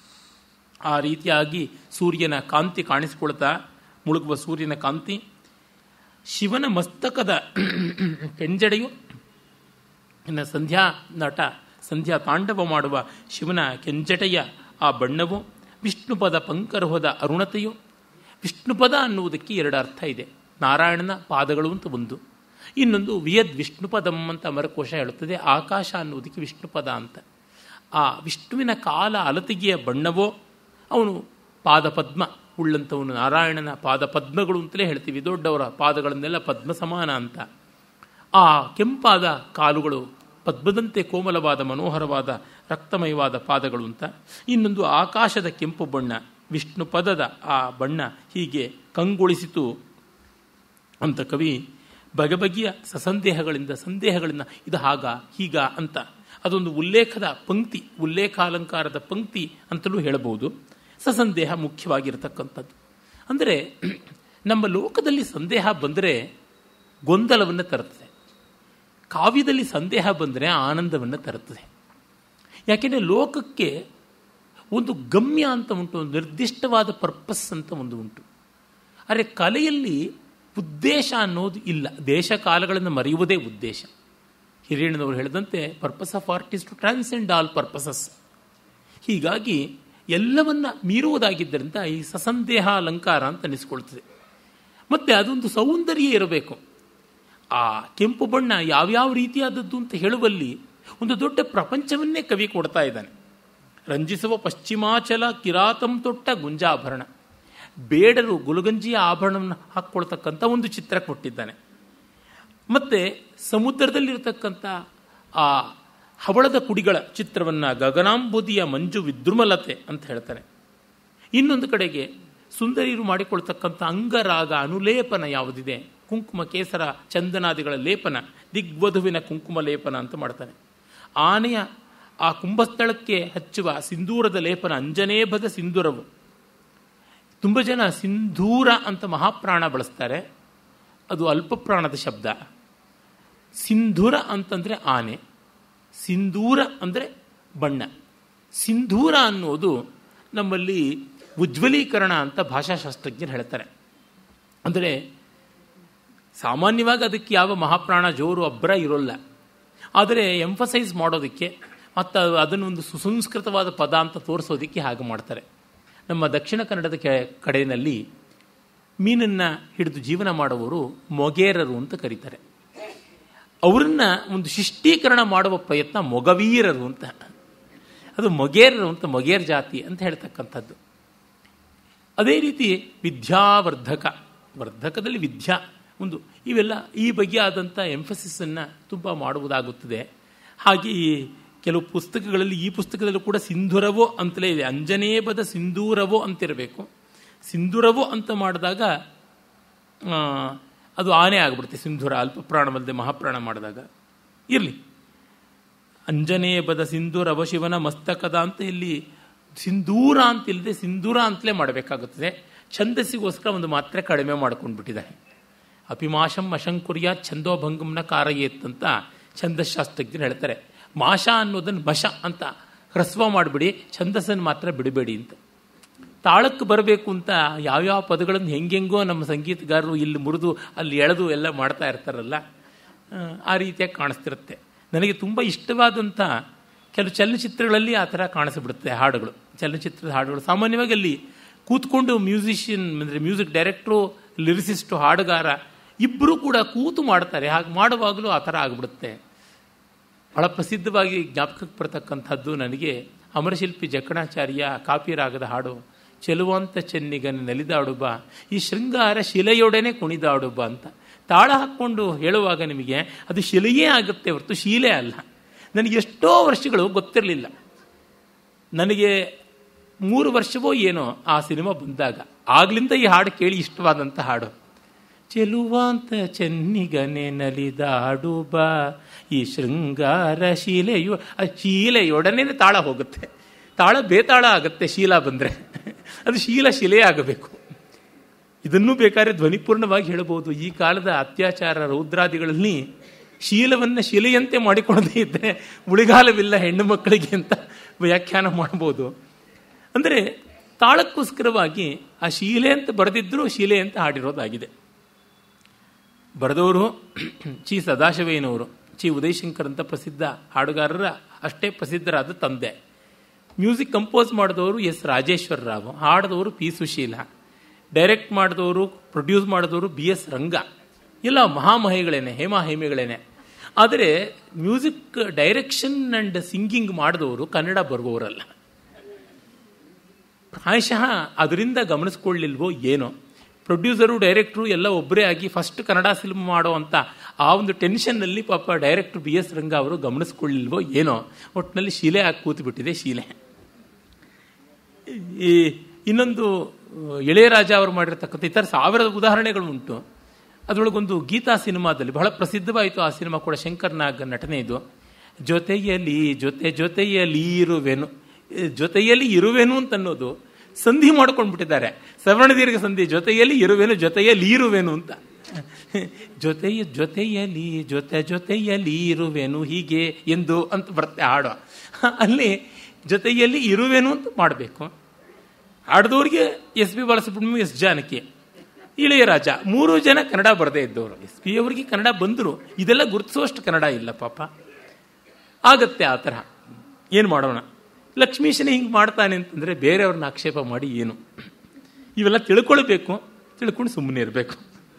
ಆ ರೀತಿಯಾಗಿ ಸೂರ್ಯನ ಕಾಂತಿ ಕಾಣಿಸಿಕೊಳ್ತಾ ಮುಳುಗುವ ಸೂರ್ಯನ ಕಾಂತಿ ಶಿವನ ಮಸ್ತಕದ ಕೆಂಜಡೆಯು ಇನ್ನು ಸಂಧ್ಯಾ ನಟ ಸಂಧ್ಯಾ ತಾಂಡವ ಮಾಡುವ ಶಿವನ ಕೆಂಜಟೆಯ ಆ ಬಣ್ಣವು ವಿಷ್ಣುಪದ ಪಂಕರಹೋದ ಅರುಣತೆಯು ವಿಷ್ಣುಪದ ಅನ್ನುವುದಕ್ಕೆ ಎರಡು ಅರ್ಥ ಇದೆ ನಾರಾಯಣನ ಪಾದಗಳು ಅಂತ ಒಂದು ಇನ್ನೊಂದು ವಿಯದ್ ವಿಷ್ಣುಪದಂ ಅಂತ ಅಮರಕೋಶ ಹೇಳುತ್ತದೆ ಆಕಾಶ ಅನ್ನುವುದಕ್ಕೆ ವಿಷ್ಣುಪದ ಅಂತ ಆ ವಿಷ್ಣುವಿನ ಕಾಲ ಅಲತಿಗೆಯ ಬಣ್ಣವೋ ಅವನು ಪಾದಪದ್ಮ ಉಳ್ಳಂಥವನು ನಾರಾಯಣನ ಪಾದಪದ್ಮಗಳು ಅಂತಲೇ ಹೇಳ್ತೀವಿ ದೊಡ್ಡವರ ಪಾದಗಳನ್ನೆಲ್ಲ ಪದ್ಮ ಸಮಾನ ಅಂತ ಆ ಕೆಂಪಾದ ಕಾಲುಗಳು ಪದ್ಮದಂತೆ ಕೋಮಲವಾದ ಮನೋಹರವಾದ ರಕ್ತಮಯವಾದ ಪಾದಗಳು ಅಂತ ಇನ್ನೊಂದು ಆಕಾಶದ ಕೆಂಪು ಬಣ್ಣ ವಿಷ್ಣು ಪದದ ಆ ಬಣ್ಣ ಹೀಗೆ ಕಂಗೊಳಿಸಿತು ಅಂತ ಕವಿ ಬಗೆಬಗೆಯ ಸಸಂದೇಹಗಳಿಂದ ಸಂದೇಹಗಳಿಂದ ಇದು ಹಾಗ ಹೀಗ ಅಂತ ಅದೊಂದು ಉಲ್ಲೇಖದ ಪಂಕ್ತಿ ಉಲ್ಲೇಖಾಲಂಕಾರದ ಪಂಕ್ತಿ ಅಂತಲೂ ಹೇಳಬಹುದು ಸಸಂದೇಹ ಮುಖ್ಯವಾಗಿರತಕ್ಕಂಥದ್ದು ಅಂದರೆ ನಮ್ಮ ಲೋಕದಲ್ಲಿ ಸಂದೇಹ ಬಂದರೆ ಗೊಂದಲವನ್ನು ತರುತ್ತದೆ ಕಾವ್ಯದಲ್ಲಿ ಸಂದೇಹ ಬಂದರೆ ಆನಂದವನ್ನು ತರುತ್ತದೆ ಯಾಕೆಂದರೆ ಲೋಕಕ್ಕೆ ಒಂದು ಗಮ್ಯ ಅಂತ ಉಂಟು ಒಂದು ನಿರ್ದಿಷ್ಟವಾದ ಪರ್ಪಸ್ ಅಂತ ಒಂದು ಉಂಟು ಆದರೆ ಕಲೆಯಲ್ಲಿ ಉದ್ದೇಶ ಅನ್ನೋದು ಇಲ್ಲ ದೇಶ ಕಾಲಗಳನ್ನು ಮರೆಯುವುದೇ ಉದ್ದೇಶ ಹಿರಿಯಣ್ಣನವರು ಹೇಳಿದಂತೆ purpose of art is to transcend all purposes ಹೀಗಾಗಿ ಎಲ್ಲವನ್ನ ಮೀರುವುದಾಗಿದ್ದರಿಂದ ಈ ಸಸಂದೇಹ ಅಲಂಕಾರ ಅಂತ ಅನಿಸ್ಕೊಳ್ತದೆ ಮತ್ತು ಅದೊಂದು ಸೌಂದರ್ಯ ಇರಬೇಕು ಆ ಕೆಂಪು ಬಣ್ಣ ಯಾವ್ಯಾವ ರೀತಿಯಾದದ್ದು ಅಂತ ಹೇಳುವಲ್ಲಿ ಒಂದು ದೊಡ್ಡ ಪ್ರಪಂಚವನ್ನೇ ಕವಿ ಕೊಡ್ತಾ ಇದ್ದಾನೆ ರಂಜಿಸುವ ಪಶ್ಚಿಮಾಚಲ ಕಿರಾತಂ ತೊಟ್ಟ ಗುಂಜಾಭರಣ ಬೇಡರು ಗುಲಗಂಜಿಯ ಆಭರಣವನ್ನು ಹಾಕ್ಕೊಳ್ತಕ್ಕಂಥ ಒಂದು ಚಿತ್ರ ಕೊಟ್ಟಿದ್ದಾನೆ ಮತ್ತು ಸಮುದ್ರದಲ್ಲಿರ್ತಕ್ಕಂಥ ಆ ಹವಳದ ಕುಡಿಗಳ ಚಿತ್ರವನ್ನು ಗಗನಾಂಬುದಿಯ ಮಂಜು ವಿದ್ರುಮಲತೆ ಅಂತ ಹೇಳ್ತಾನೆ ಇನ್ನೊಂದು ಕಡೆಗೆ ಸುಂದರಿಯರು ಮಾಡಿಕೊಳ್ತಕ್ಕಂಥ ಅಂಗರಾಗ ಅನುಲೇಪನ ಯಾವುದಿದೆ ಕುಂಕುಮ ಕೇಸರ ಚಂದನಾದಿಗಳ ಲೇಪನ ದಿಗ್ವಧುವಿನ ಕುಂಕುಮ ಲೇಪನ ಅಂತ ಮಾಡ್ತಾನೆ ಆನೆಯ ಆ ಕುಂಭಸ್ಥಳಕ್ಕೆ ಹಚ್ಚುವ ಸಿಂಧೂರದ ಲೇಪನ ಅಂಜನೇಭದ ಸಿಂಧೂರವು ತುಂಬ ಜನ ಸಿಂಧೂರ ಅಂತ ಮಹಾಪ್ರಾಣ ಬಳಸ್ತಾರೆ ಅದು ಅಲ್ಪಪ್ರಾಣದ ಶಬ್ದ ಸಿಂಧೂರ ಅಂತಂದರೆ ಆನೆ ಸಿಂಧೂರ ಅಂದರೆ ಬಣ್ಣ ಸಿಂಧೂರ ಅನ್ನೋದು ನಮ್ಮಲ್ಲಿ ಉಜ್ವಲೀಕರಣ ಅಂತ ಭಾಷಾಶಾಸ್ತ್ರಜ್ಞರು ಹೇಳ್ತಾರೆ ಅಂದರೆ ಸಾಮಾನ್ಯವಾಗಿ ಅದಕ್ಕೆ ಯಾವ ಮಹಾಪ್ರಾಣ ಜೋರು ಅಬ್ಬರ ಇರೋಲ್ಲ ಆದರೆ ಎಂಫಸೈಸ್ ಮಾಡೋದಕ್ಕೆ ಮತ್ತು ಅದನ್ನು ಒಂದು ಸುಸಂಸ್ಕೃತವಾದ ಪದ ಅಂತ ತೋರಿಸೋದಕ್ಕೆ ಹಾಗೆ ಮಾಡ್ತಾರೆ ನಮ್ಮ ದಕ್ಷಿಣ ಕನ್ನಡದ ಕೆ ಕಡೆಯಲ್ಲಿ ಮೀನನ್ನು ಹಿಡಿದು ಜೀವನ ಮಾಡುವವರು ಮೊಗೇರರು ಅಂತ ಕರೀತಾರೆ ಅವರನ್ನ ಒಂದು ಶಿಷ್ಟೀಕರಣ ಮಾಡುವ ಪ್ರಯತ್ನ ಮೊಗವೀರರು ಅಂತ ಅದು ಮೊಗೇರರು ಅಂತ ಮೊಗೇರ್ ಜಾತಿ ಅಂತ ಹೇಳ್ತಕ್ಕಂಥದ್ದು ಅದೇ ರೀತಿ ವಿದ್ಯಾವರ್ಧಕ ವರ್ಧಕದಲ್ಲಿ ವಿದ್ಯಾ ಒಂದು ಇವೆಲ್ಲ ಈ ಬಗೆಯಾದಂಥ ಎಂಫಸಿಸನ್ನು ತುಂಬ ಮಾಡುವುದಾಗುತ್ತದೆ ಹಾಗೆ ಈ ಕೆಲವು ಪುಸ್ತಕಗಳಲ್ಲಿ ಈ ಪುಸ್ತಕದಲ್ಲೂ ಕೂಡ ಸಿಂಧುರವೋ ಅಂತಲೇ ಇದೆ ಅಂಜನೇಬದ ಸಿಂಧೂರವೋ ಅಂತಿರಬೇಕು ಸಿಂಧೂರವೋ ಅಂತ ಮಾಡಿದಾಗ ಅದು ಆನೆ ಆಗಿಬಿಡುತ್ತೆ ಸಿಂಧೂರ ಅಲ್ಪ ಪ್ರಾಣವಲ್ಲದೆ ಮಹಾಪ್ರಾಣ ಮಾಡಿದಾಗ ಇರಲಿ ಅಂಜನೇಬದ ಸಿಂಧೂರವ ಶಿವನ ಮಸ್ತಕದ ಅಂತ ಇಲ್ಲಿ ಸಿಂಧೂರ ಅಂತಿಲ್ಲದೆ ಸಿಂಧೂರ ಅಂತಲೇ ಮಾಡಬೇಕಾಗುತ್ತದೆ ಛಂದಸ್ಸಿಗೋಸ್ಕರ ಒಂದು ಮಾತ್ರೆ ಕಡಿಮೆ ಮಾಡ್ಕೊಂಡು ಬಿಟ್ಟಿದ್ದಾರೆ ಅಪಿಮಾಶಂ ಅಶಂಕುರ್ಯ ಛಂದೋಭಂಗಂನ ಕಾರಯೇತ್ ಅಂತ ಛಂದಶಾಸ್ತ್ರಜ್ಞರು ಹೇಳ್ತಾರೆ ಮಾಷ ಅನ್ನೋದನ್ನು ಮಶ ಅಂತ ಹ್ರಸ್ವ ಮಾಡಿಬಿಡಿ ಛಂದಸ್ಸನ್ನು ಮಾತ್ರ ಬಿಡಬೇಡಿ ಅಂತ ತಾಳಕ್ಕೆ ಬರಬೇಕು ಅಂತ ಯಾವ್ಯಾವ ಪದಗಳನ್ನು ಹೆಂಗೆಂಗೋ ನಮ್ಮ ಸಂಗೀತಗಾರರು ಇಲ್ಲಿ ಮುರಿದು ಅಲ್ಲಿ ಎಳೆದು ಎಲ್ಲ ಮಾಡ್ತಾ ಇರ್ತಾರಲ್ಲ ಆ ರೀತಿಯಾಗಿ ಕಾಣಿಸ್ತಿರುತ್ತೆ ನನಗೆ ತುಂಬ ಇಷ್ಟವಾದಂಥ ಕೆಲವು ಚಲನಚಿತ್ರಗಳಲ್ಲಿ ಆ ಥರ ಕಾಣಿಸ್ಬಿಡುತ್ತೆ ಹಾಡುಗಳು ಚಲನಚಿತ್ರದ ಹಾಡುಗಳು ಸಾಮಾನ್ಯವಾಗಿ ಅಲ್ಲಿ ಕೂತ್ಕೊಂಡು ಮ್ಯೂಸಿಷಿಯನ್ ಅಂದರೆ ಮ್ಯೂಸಿಕ್ ಡೈರೆಕ್ಟ್ರು ಲಿರಿಸಿಸ್ಟು ಹಾಡುಗಾರ ಇಬ್ಬರು ಕೂಡ ಕೂತು ಮಾಡ್ತಾರೆ ಹಾಗೆ ಮಾಡುವಾಗಲೂ ಆ ಥರ ಆಗಿಬಿಡುತ್ತೆ ಬಹಳ ಪ್ರಸಿದ್ಧವಾಗಿ ಜ್ಞಾಪಕಕ್ಕೆ ಬರ್ತಕ್ಕಂಥದ್ದು ನನಗೆ ಅಮರಶಿಲ್ಪಿ ಜಕಣಾಚಾರ್ಯ ಕಾಪಿರಾಗದ ಹಾಡು ಚೆಲುವಂತ ಚೆನ್ನಿಗನ ನಲಿದಾಡುಬ ಈ ಶೃಂಗಾರ ಶಿಲೆಯೊಡನೆ ಕುಣಿದಾಡುಬ ಅಂತ ತಾಳ ಹಾಕ್ಕೊಂಡು ಹೇಳುವಾಗ ನಿಮಗೆ ಅದು ಶಿಲೆಯೇ ಆಗುತ್ತೆ ಹೊರತು ಶೀಲೆ ಅಲ್ಲ ನನಗೆ ಎಷ್ಟೋ ವರ್ಷಗಳು ಗೊತ್ತಿರಲಿಲ್ಲ ನನಗೆ ಮೂರು ವರ್ಷವೋ ಏನೋ ಆ ಸಿನಿಮಾ ಬಂದಾಗ ಆಗ್ಲಿಂದ ಈ ಹಾಡು ಕೇಳಿ ಇಷ್ಟವಾದಂಥ ಹಾಡು ಚೆಲುವಾಂತ ಚೆನ್ನಿಗನೆ ನಲಿದಾಡು ಬಾ ಈ ಶೃಂಗಾರ ಶೀಲೆಯು ಆ ಶೀಲೆಯೊಡನೆ ತಾಳ ಹೋಗುತ್ತೆ ತಾಳ ಬೇತಾಳ ಆಗುತ್ತೆ ಶೀಲ ಬಂದರೆ ಅದು ಶೀಲ ಶಿಲೆ ಆಗಬೇಕು ಇದನ್ನೂ ಬೇಕಾದ್ರೆ ಧ್ವನಿಪೂರ್ಣವಾಗಿ ಹೇಳಬಹುದು ಈ ಕಾಲದ ಅತ್ಯಾಚಾರ ರೌದ್ರಾದಿಗಳಲ್ಲಿ ಶೀಲವನ್ನು ಶಿಲೆಯಂತೆ ಮಾಡಿಕೊಳ್ಳದೇ ಇದ್ದರೆ ಉಳಿಗಾಲವಿಲ್ಲ ಹೆಣ್ಣು ಮಕ್ಕಳಿಗೆ ಅಂತ ವ್ಯಾಖ್ಯಾನ ಮಾಡ್ಬೋದು ಅಂದರೆ ತಾಳಕ್ಕೋಸ್ಕರವಾಗಿ ಆ ಶೀಲೆ ಅಂತ ಬರೆದಿದ್ದರೂ ಶೀಲೆ ಅಂತ ಹಾಡಿರೋದಾಗಿದೆ ಬರೆದವರು ಚಿ ಸದಾಶಿವಯ್ಯನವರು ಚಿ ಉದಯಶಂಕರ್ ಅಂತ ಪ್ರಸಿದ್ಧ ಹಾಡುಗಾರರ ಅಷ್ಟೇ ಪ್ರಸಿದ್ಧರಾದ ತಂದೆ ಮ್ಯೂಸಿಕ್ ಕಂಪೋಸ್ ಮಾಡಿದವರು ಎಸ್ ರಾಜೇಶ್ವರ ರಾವ್ ಹಾಡಿದವರು ಪಿ ಸುಶೀಲ ಡೈರೆಕ್ಟ್ ಮಾಡಿದವರು ಪ್ರೊಡ್ಯೂಸ್ ಮಾಡಿದವರು ಬಿ ಎಸ್ ರಂಗ ಎಲ್ಲ ಮಹಾಮಹಿಗಳೇನೆ ಹೇಮಾ ಹೇಮೆಗಳೇನೆ ಆದರೆ ಮ್ಯೂಸಿಕ್ ಡೈರೆಕ್ಷನ್ ಆ್ಯಂಡ್ ಸಿಂಗಿಂಗ್ ಮಾಡಿದವರು ಕನ್ನಡ ಬರುವವರಲ್ಲ ಪ್ರಾಯಶಃ ಅದರಿಂದ ಗಮನಿಸ್ಕೊಳ್ಳಿಲ್ವೋ ಏನೋ ಪ್ರೊಡ್ಯೂಸರು ಡೈರೆಕ್ಟ್ರು ಎಲ್ಲ ಒಬ್ಬರೇ ಆಗಿ ಫಸ್ಟ್ ಕನ್ನಡ ಫಿಲ್ಮ್ ಮಾಡೋ ಅಂತ ಆ ಒಂದು ಟೆನ್ಷನ್ನಲ್ಲಿ ಪಾಪ ಡೈರೆಕ್ಟ್ರು ಬಿ ಎಸ್ ರಂಗ ಅವರು ಗಮನಿಸ್ಕೊಳ್ಳಿಲ್ವೋ ಏನೋ ಒಟ್ಟಿನಲ್ಲಿ ಶಿಲೆ ಹಾಕಿ ಕೂತ್ಬಿಟ್ಟಿದೆ ಶಿಲೆ ಈ ಇನ್ನೊಂದು ಇಳೆಯರಾಜ ಅವರು ಮಾಡಿರ್ತಕ್ಕಂಥ ಇತರ ಸಾವಿರದ ಉದಾಹರಣೆಗಳು ಉಂಟು ಅದರೊಳಗೊಂದು ಗೀತಾ ಸಿನಿಮಾದಲ್ಲಿ ಬಹಳ ಪ್ರಸಿದ್ಧವಾಯಿತು ಆ ಸಿನಿಮಾ ಕೂಡ ಶಂಕರ್ ನಾಗ್ ನಟನೆ ಇದು ಜೊತೆಯಲ್ಲಿ ಜೊತೆ ಜೊತೆಯಲ್ಲಿ ಇರುವೆನು ಜೊತೆಯಲ್ಲಿ ಇರುವೆನು ಅಂತ ಅನ್ನೋದು ಸಂಧಿ ಮಾಡ್ಕೊಂಡ್ಬಿಟ್ಟಿದ್ದಾರೆ ಸವರ್ಣ ದೀರ್ಘ ಸಂಧಿ ಜೊತೆಯಲ್ಲಿ ಇರುವೆನು ಜೊತೆಯಲ್ಲಿ ಇರುವೆನು ಅಂತ ಜೊತೆಯ ಜೊತೆಯಲ್ಲಿ ಜೊತೆ ಜೊತೆಯಲ್ಲಿ ಇರುವೆನು ಹೀಗೆ ಎಂದು ಅಂತ ಬರುತ್ತೆ ಹಾಡು ಅಲ್ಲಿ ಜೊತೆಯಲ್ಲಿ ಇರುವೆನು ಅಂತ ಮಾಡಬೇಕು ಹಾಡ್ದವ್ರಿಗೆ S P Balasubrahmanya S Janaki Ilaiyaraaja ಮೂರು ಜನ ಕನ್ನಡ ಬರದೇ ಇದ್ದವರು ಎಸ್ ಪಿ ಅವರಿಗೆ ಕನ್ನಡ ಬಂದರು ಇದೆಲ್ಲ ಗುರುತಿಸುವಷ್ಟು ಕನ್ನಡ ಇಲ್ಲ ಪಾಪ ಆಗತ್ತೆ ಆ ಥರ ಏನು ಮಾಡೋಣ ಲಕ್ಷ್ಮೀಶನೇ ಹಿಂಗೆ ಮಾಡ್ತಾನೆ ಅಂತಂದರೆ ಬೇರೆಯವ್ರನ್ನ ಆಕ್ಷೇಪ ಮಾಡಿ ಏನು ಇವೆಲ್ಲ ತಿಳ್ಕೊಳ್ಬೇಕು ತಿಳ್ಕೊಂಡು ಸುಮ್ಮನೆ ಇರಬೇಕು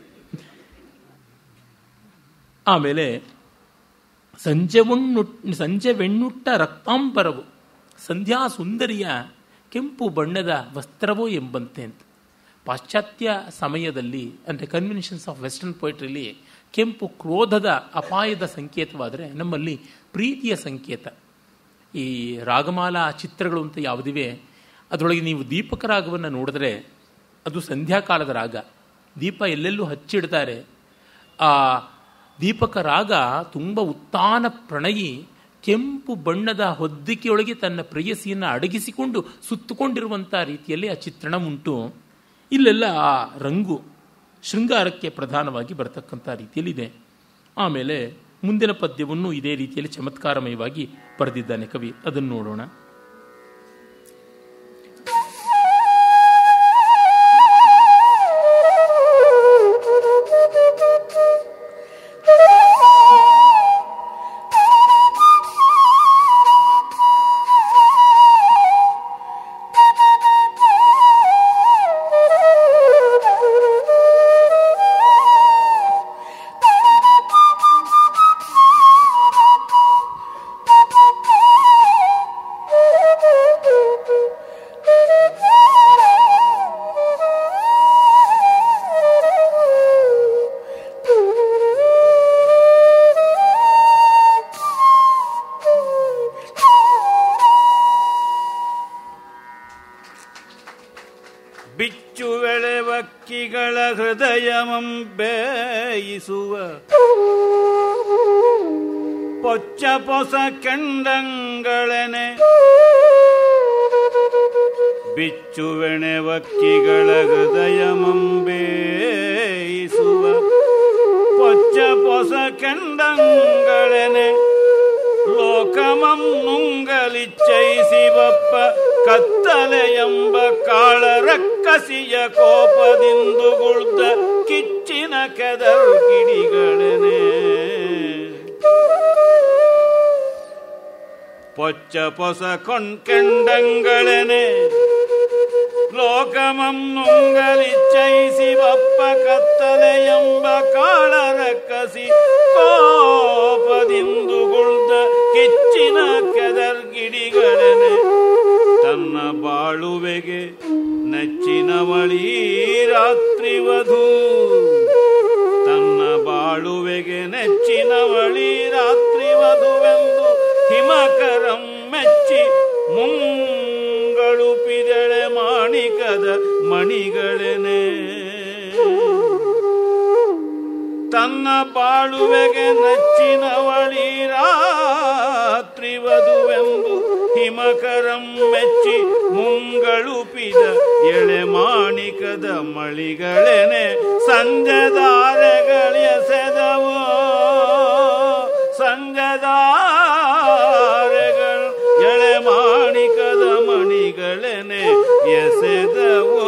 ಆಮೇಲೆ ಸಂಜೆವಣ್ಣು ಸಂಜೆವೆಣ್ಣುಟ್ಟ ರಕ್ತಾಂಬರವು ಸಂಧ್ಯಾ ಸುಂದರಿಯ ಕೆಂಪು ಬಣ್ಣದ ವಸ್ತ್ರವೋ ಎಂಬಂತೆ ಅಂತ ಪಾಶ್ಚಾತ್ಯ ಸಮಯದಲ್ಲಿ ಅಂದರೆ ಕನ್ವೆನ್ಷನ್ಸ್ ಆಫ್ ವೆಸ್ಟರ್ನ್ ಪೊಯಿಟ್ರಿಲಿ ಕೆಂಪು ಕ್ರೋಧದ ಅಪಾಯದ ಸಂಕೇತವಾದರೆ ನಮ್ಮಲ್ಲಿ ಪ್ರೀತಿಯ ಸಂಕೇತ ಈ ರಾಗಮಾಲಾ ಚಿತ್ರಗಳು ಅಂತ ಯಾವುದಿವೆ ಅದರೊಳಗೆ ನೀವು ದೀಪಕ ರಾಗವನ್ನು ನೋಡಿದ್ರೆ ಅದು ಸಂಧ್ಯಾಕಾಲದ ರಾಗ ದೀಪ ಎಲ್ಲೆಲ್ಲೂ ಹಚ್ಚಿಡ್ತಾರೆ ಆ ದೀಪಕ ರಾಗ ತುಂಬ ಉತ್ತಾನ ಪ್ರಣಯಿ ಕೆಂಪು ಬಣ್ಣದ ಹೊದ್ದಿಕೆಯೊಳಗೆ ತನ್ನ ಪ್ರೇಯಸಿಯನ್ನು ಅಡಗಿಸಿಕೊಂಡು ಸುತ್ತುಕೊಂಡಿರುವಂಥ ರೀತಿಯಲ್ಲಿ ಆ ಚಿತ್ರಣ ಉಂಟು ಇಲ್ಲೆಲ್ಲ ಆ ರಂಗು ಶೃಂಗಾರಕ್ಕೆ ಪ್ರಧಾನವಾಗಿ ಬರತಕ್ಕಂಥ ರೀತಿಯಲ್ಲಿದೆ ಆಮೇಲೆ ಮುಂದಿನ ಪದ್ಯವನ್ನು ಇದೇ ರೀತಿಯಲ್ಲಿ ಚಮತ್ಕಾರಮಯವಾಗಿ ಬರೆದಿದ್ದಾನೆ ಕವಿ ಅದನ್ನು ನೋಡೋಣ ಬಿಚ್ಚುವೆಳೆವಕ್ಕಿಗಳ ಹೃದಯಮಂ ಬೇಯಿಸುವ ಪೊಚ್ಚ ಪೊಸ ಕೆಂಡಂಗಳನೆ ಬಿಚ್ಚುವೆಣೆವಕ್ಕಿಗಳ ಹೃದಯಮಂ ಬೇಯಿಸುವ ಪೊಚ್ಚ ಪೊಸ ಕೆಂಡಂಗಳನೆ ಲೋಕಮಂ ನುಂಗಲಿಚ್ಚೈಸಿ ಬಪ್ಪ ಕತ್ತಲೆ ಎಂಬ ಕಾಳ ರಕ್ಕಸಿಯ ಕೋಪದಿಂದುಗುಳ್ದ ಕಿಚ್ಚಿನ ಕೆದರ್ ಕಿಡಿಗಳನೆ ಪೊಚ್ಚ ಪೊಸ ಕೊಂಡ್ಕೆಂಡಂಗಳನೆ ಲೋಕಮಂ ನುಂಗಲಿಚ್ಚೈಸಿ ಬಪ್ಪ ಕತ್ತಲೆ ಎಂಬ ಕಾಳ ರಕ್ಕಸಿ ಕೋಪದಿಂದುಗುಳ್ದ ಕಿಚ್ಚಿನ ಕೆದರ್ಗಿಡಿಗಳನೆ ತನ್ನ ಬಾಳುವೆಗೆ ನೆಚ್ಚಿನವಳಿ ರಾತ್ರಿ ವಧು ತನ್ನ ಬಾಳುವೆಗೆ ನೆಚ್ಚಿನವಳಿ ರಾತ್ರಿ ವಧುವೆಂದು ಹಿಮಕರಂ ಮೆಚ್ಚಿ ಮುಂಗಳುಪಿದೆಳೆ ಮಾಣಿಕದ ಮಣಿಗಳನೆ ತನ್ನ ಬಾಳುವೆಗೆ ನಚ್ಚಿನವಳಿ ರಾತ್ರಿ ವಧುವೆಂದು ಹಿಮಕರಂ ಮೆಚ್ಚಿ ಮುಂಗಳುಪಿದ ಎಳೆ ಮಾಣಿಕದ ಮಳಿಗಳೇನೆ ಸಂಜದಾರೆಗಳೆಸೆದವೋ ಸಂಜದಾರೆಗಳು ಎಳೆ ಮಾಣಿಕದ ಮಣಿಗಳೇನೆ ಎಸೆದವೋ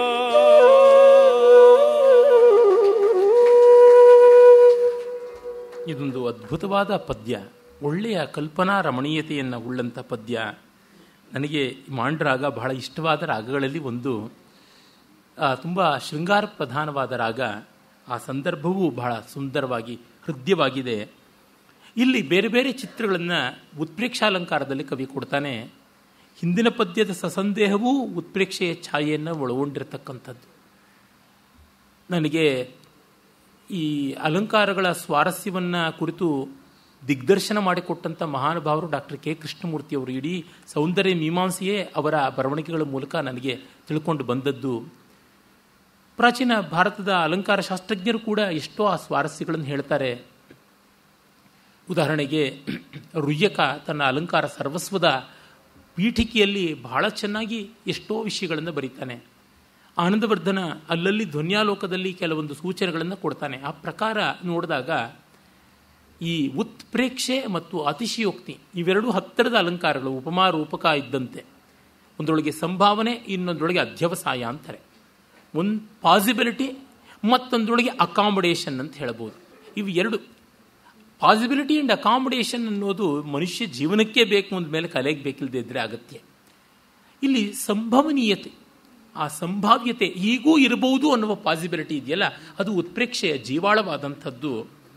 ಇದೊಂದು ಅದ್ಭುತವಾದ ಪದ್ಯ ಒಳ್ಳೆಯ ಕಲ್ಪನಾ ರಮಣೀಯತೆಯನ್ನು ಉಳ್ಳಂಥ ಪದ್ಯ ನನಗೆ ಮಾಂಡ್ರಾಗ ಬಹಳ ಇಷ್ಟವಾದ ರಾಗಗಳಲ್ಲಿ ಒಂದು ತುಂಬ ಶೃಂಗಾರ ಪ್ರಧಾನವಾದ ರಾಗ ಆ ಸಂದರ್ಭವೂ ಬಹಳ ಸುಂದರವಾಗಿ ಹೃದಯವಾಗಿದೆ ಇಲ್ಲಿ ಬೇರೆ ಬೇರೆ ಚಿತ್ರಗಳನ್ನು ಉತ್ಪ್ರೇಕ್ಷಾಲಂಕಾರದಲ್ಲಿ ಕವಿ ಕೊಡ್ತಾನೆ ಹಿಂದಿನ ಪದ್ಯದ ಸಸಂದೇಹವೂ ಉತ್ಪ್ರೇಕ್ಷೆಯ ಛಾಯೆಯನ್ನು ಒಳಗೊಂಡಿರತಕ್ಕಂಥದ್ದು ನನಗೆ ಈ ಅಲಂಕಾರಗಳ ಸ್ವಾರಸ್ಯವನ್ನು ಕುರಿತು ದಿಗ್ದರ್ಶನ ಮಾಡಿಕೊಟ್ಟಂಥ ಮಹಾನುಭಾವರು ಡಾಕ್ಟರ್ ಕೆ ಕೃಷ್ಣಮೂರ್ತಿಯವರು ಇಡೀ ಸೌಂದರ್ಯ ಮೀಮಾಂಸೆಯೇ ಅವರ ಬರವಣಿಗೆಗಳ ಮೂಲಕ ನನಗೆ ತಿಳ್ಕೊಂಡು ಬಂದದ್ದು ಪ್ರಾಚೀನ ಭಾರತದ ಅಲಂಕಾರ ಶಾಸ್ತ್ರಜ್ಞರು ಕೂಡ ಎಷ್ಟೋ ಆ ಸ್ವಾರಸ್ಯಗಳನ್ನು ಹೇಳ್ತಾರೆ ಉದಾಹರಣೆಗೆ ರುಯ್ಯಕ ತನ್ನ ಅಲಂಕಾರ ಸರ್ವಸ್ವದ ಪೀಠಿಕೆಯಲ್ಲಿ ಬಹಳ ಚೆನ್ನಾಗಿ ಎಷ್ಟೋ ವಿಷಯಗಳನ್ನು ಬರೀತಾನೆ ಆನಂದವರ್ಧನ ಅಲ್ಲಲ್ಲಿ ಧ್ವನ್ಯಾಲೋಕದಲ್ಲಿ ಕೆಲವೊಂದು ಸೂಚನೆಗಳನ್ನು ಕೊಡ್ತಾನೆ ಆ ಪ್ರಕಾರ ನೋಡಿದಾಗ ಈ ಉತ್ಪ್ರೇಕ್ಷೆ ಮತ್ತು ಅತಿಶಯೋಕ್ತಿ ಇವೆರಡೂ ಹತ್ತಿರದ ಅಲಂಕಾರಗಳು ಉಪಮಾ ರೂಪಕ ಇದ್ದಂತೆ ಒಂದರೊಳಗೆ ಸಂಭಾವನೆ ಇನ್ನೊಂದರೊಳಗೆ ಅಧ್ಯವಸಾಯ ಅಂತಾರೆ ಒಂದು ಪಾಸಿಬಿಲಿಟಿ ಮತ್ತೊಂದರೊಳಗೆ ಅಕಾಮಡೇಷನ್ ಅಂತ ಹೇಳ್ಬೋದು ಇವು ಎರಡು ಪಾಸಿಬಿಲಿಟಿ ಆ್ಯಂಡ್ ಅಕಾಮಿಡೇಷನ್ ಅನ್ನೋದು ಮನುಷ್ಯ ಜೀವನಕ್ಕೆ ಬೇಕು ಅಂದ ಮೇಲೆ ಕಲೆಗೆ ಬೇಕಿಲ್ಲದೆ ಇದ್ದರೆ ಅಗತ್ಯ ಇಲ್ಲಿ ಸಂಭವನೀಯತೆ ಆ ಸಂಭಾವ್ಯತೆ ಹೀಗೂ ಇರಬಹುದು ಅನ್ನುವ ಪಾಸಿಬಿಲಿಟಿ ಇದೆಯಲ್ಲ ಅದು ಉತ್ಪ್ರೇಕ್ಷೆಯ ಜೀವಾಳವಾದಂಥದ್ದು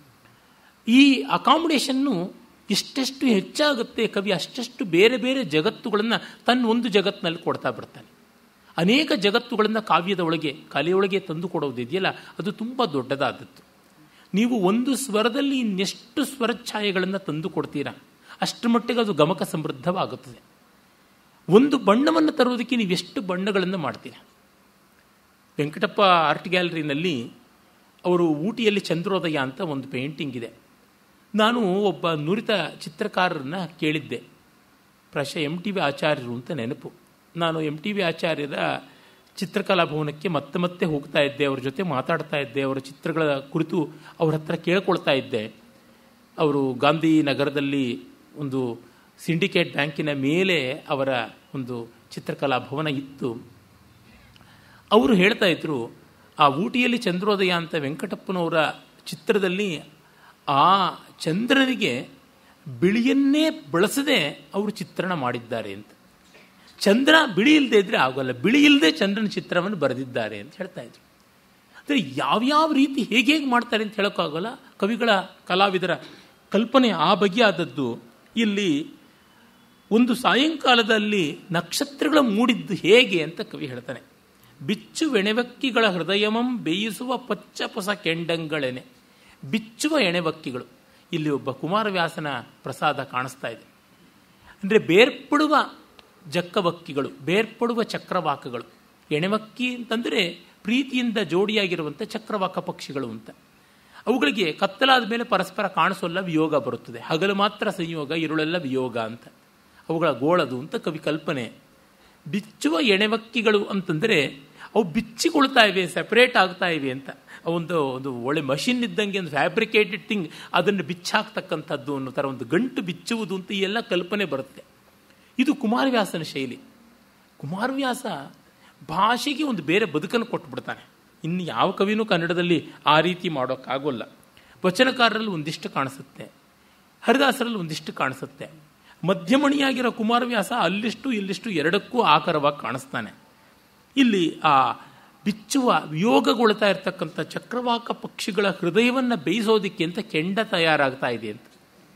ಈ ಅಕಾಮಿಡೇಷನ್ನು ಎಷ್ಟೆಷ್ಟು ಹೆಚ್ಚಾಗುತ್ತೆ ಕವಿ ಅಷ್ಟೆಷ್ಟು ಬೇರೆ ಬೇರೆ ಜಗತ್ತುಗಳನ್ನು ತನ್ನ ಒಂದು ಜಗತ್ತಿನಲ್ಲಿ ಕೊಡ್ತಾ ಬರ್ತಾನೆ ಅನೇಕ ಜಗತ್ತುಗಳನ್ನು ಕಾವ್ಯದ ಒಳಗೆ ಕಲೆಯೊಳಗೆ ತಂದು ಕೊಡೋದಿದೆಯಲ್ಲ ಅದು ತುಂಬ ದೊಡ್ಡದಾದದ್ದು ನೀವು ಒಂದು ಸ್ವರದಲ್ಲಿ ಇನ್ನೆಷ್ಟು ಸ್ವರಛಾಯೆಗಳನ್ನು ತಂದು ಕೊಡ್ತೀರಾ ಅಷ್ಟರ ಮಟ್ಟಿಗೆ ಅದು ಗಮಕ ಸಮೃದ್ಧವಾಗುತ್ತದೆ ಒಂದು ಬಣ್ಣವನ್ನು ತರುವುದಕ್ಕೆ ನೀವು ಎಷ್ಟು ಬಣ್ಣಗಳನ್ನು ಮಾಡ್ತೀರಾ ವೆಂಕಟಪ್ಪ ಆರ್ಟ್ ಗ್ಯಾಲರಿನಲ್ಲಿ ಅವರು ಊಟಿಯಲ್ಲಿ ಚಂದ್ರೋದಯ ಅಂತ ಒಂದು ಪೇಂಟಿಂಗ್ ಇದೆ ನಾನು ಒಬ್ಬ ನುರಿತ ಚಿತ್ರಕಾರರನ್ನ ಕೇಳಿದ್ದೆ ಪ್ರಾಯಶಃ ಎಮ್ ಟಿ ವಿ ಆಚಾರ್ಯರು ಅಂತ ನೆನಪು ನಾನು ಎಮ್ ಟಿ ವಿ ಆಚಾರ್ಯರ ಚಿತ್ರಕಲಾ ಭವನಕ್ಕೆ ಮತ್ತೆ ಮತ್ತೆ ಹೋಗ್ತಾ ಇದ್ದೆ ಅವ್ರ ಜೊತೆ ಮಾತಾಡ್ತಾ ಇದ್ದೆ ಅವರ ಚಿತ್ರಗಳ ಕುರಿತು ಅವ್ರ ಹತ್ರ ಕೇಳ್ಕೊಳ್ತಾ ಇದ್ದೆ ಅವರು ಗಾಂಧಿ ನಗರದಲ್ಲಿ ಒಂದು ಸಿಂಡಿಕೇಟ್ ಬ್ಯಾಂಕಿನ ಮೇಲೆ ಅವರ ಒಂದು ಚಿತ್ರಕಲಾ ಭವನ ಇತ್ತು ಅವರು ಹೇಳ್ತಾ ಇದ್ರು ಆ ಊಟಿಯಲ್ಲಿ ಚಂದ್ರೋದಯ ಅಂತ ವೆಂಕಟಪ್ಪನವರ ಚಿತ್ರದಲ್ಲಿ ಆ ಚಂದ್ರನಿಗೆ ಬಿಳಿಯನ್ನೇ ಬಳಸದೆ ಅವರು ಚಿತ್ರಣ ಮಾಡಿದ್ದಾರೆ ಅಂತ ಚಂದ್ರ ಬಿಳಿ ಇಲ್ಲದೆ ಇದ್ರೆ ಆಗೋಲ್ಲ ಬಿಳಿ ಇಲ್ಲದೆ ಚಂದ್ರನ ಚಿತ್ರವನ್ನು ಬರೆದಿದ್ದಾರೆ ಅಂತ ಹೇಳ್ತಾ ಇದ್ರು ಅಂದರೆ ಯಾವ್ಯಾವ ರೀತಿ ಹೇಗೆ ಹೇಗೆ ಮಾಡ್ತಾರೆ ಅಂತ ಹೇಳೋಕ್ಕಾಗಲ್ಲ ಕವಿಗಳ ಕಲಾವಿದರ ಕಲ್ಪನೆ ಆ ಬಗೆಯಾದದ್ದು ಇಲ್ಲಿ ಒಂದು ಸಾಯಂಕಾಲದಲ್ಲಿ ನಕ್ಷತ್ರಗಳ ಮೂಡಿದ್ದು ಹೇಗೆ ಅಂತ ಕವಿ ಹೇಳ್ತಾನೆ ಬಿಚ್ಚು ಎಣೆವಕ್ಕಿಗಳ ಹೃದಯಮಂ ಬೇಯಿಸುವ ಪಚ್ಚ ಪೊಸ ಕೆಂಡಂಗಳೆನೆ ಬಿಚ್ಚುವ ಎಣೆವಕ್ಕಿಗಳು ಇಲ್ಲಿ ಒಬ್ಬ ಕುಮಾರವ್ಯಾಸನ ಪ್ರಸಾದ ಕಾಣಿಸ್ತಾ ಇದೆ ಅಂದರೆ ಬೇರ್ಪಡುವ ಜಕ್ಕವಕ್ಕಿಗಳು ಬೇರ್ಪಡುವ ಚಕ್ರವಾಕಗಳು ಎಣೆವಕ್ಕಿ ಅಂತಂದರೆ ಪ್ರೀತಿಯಿಂದ ಜೋಡಿಯಾಗಿರುವಂಥ ಚಕ್ರವಾಕ ಪಕ್ಷಿಗಳು ಅಂತ ಅವುಗಳಿಗೆ ಕತ್ತಲಾದ ಮೇಲೆ ಪರಸ್ಪರ ಕಾಣಿಸೋಲ್ಲ ವಿಯೋಗ ಬರುತ್ತದೆ ಹಗಲು ಮಾತ್ರ ಸಂಯೋಗ ಇರುಳೆಲ್ಲ ವಿಯೋಗ ಅಂತ ಅವುಗಳ ಗೋಳದು ಅಂತ ಕವಿ ಕಲ್ಪನೆ ಬಿಚ್ಚುವ ಎಣೆವಕ್ಕಿಗಳು ಅಂತಂದರೆ ಅವು ಬಿಚ್ಚಿಕೊಳ್ತಾ ಇವೆ ಸೆಪರೇಟ್ ಆಗ್ತಾ ಇವೆ ಅಂತ ಒಂದು ಒಂದು ಒಳ್ಳೆ ಮಷಿನ್ ಇದ್ದಂಗೆ ಒಂದು ಫ್ಯಾಬ್ರಿಕೇಟೆಡ್ ಥಿಂಗ್ ಅದನ್ನು ಬಿಚ್ಚಾಕ್ತಕ್ಕಂಥದ್ದು ಅನ್ನೋ ಥರ ಒಂದು ಗಂಟು ಬಿಚ್ಚುವುದು ಅಂತ ಈ ಎಲ್ಲ ಕಲ್ಪನೆ ಬರುತ್ತೆ ಇದು ಕುಮಾರವ್ಯಾಸನ ಶೈಲಿ ಕುಮಾರವ್ಯಾಸ ಭಾಷೆಗೆ ಒಂದು ಬೇರೆ ಬದುಕನ್ನು ಕೊಟ್ಟುಬಿಡ್ತಾನೆ ಇನ್ನು ಯಾವ ಕವಿನೂ ಕನ್ನಡದಲ್ಲಿ ಆ ರೀತಿ ಮಾಡೋಕ್ಕಾಗೋಲ್ಲ ವಚನಕಾರರಲ್ಲಿ ಒಂದಿಷ್ಟು ಕಾಣಿಸುತ್ತೆ ಹರಿದಾಸರಲ್ಲಿ ಒಂದಿಷ್ಟು ಕಾಣಿಸುತ್ತೆ ಮಧ್ಯಮಣಿಯಾಗಿರೋ ಕುಮಾರವ್ಯಾಸ ಅಲ್ಲಿಷ್ಟು ಇಲ್ಲಿಷ್ಟು ಎರಡಕ್ಕೂ ಆಕರವಾಗಿ ಕಾಣಿಸ್ತಾನೆ ಇಲ್ಲಿ ಆ ಬಿಚ್ಚುವ ವಿಯೋಗಗೊಳ್ತಾ ಇರತಕ್ಕಂಥ ಚಕ್ರವಾಕ ಪಕ್ಷಿಗಳ ಹೃದಯವನ್ನು ಬೇಯಿಸೋದಿಕ್ಕೆ ಅಂತ ಕೆಂಡ ತಯಾರಾಗ್ತಾ ಇದೆ ಅಂತ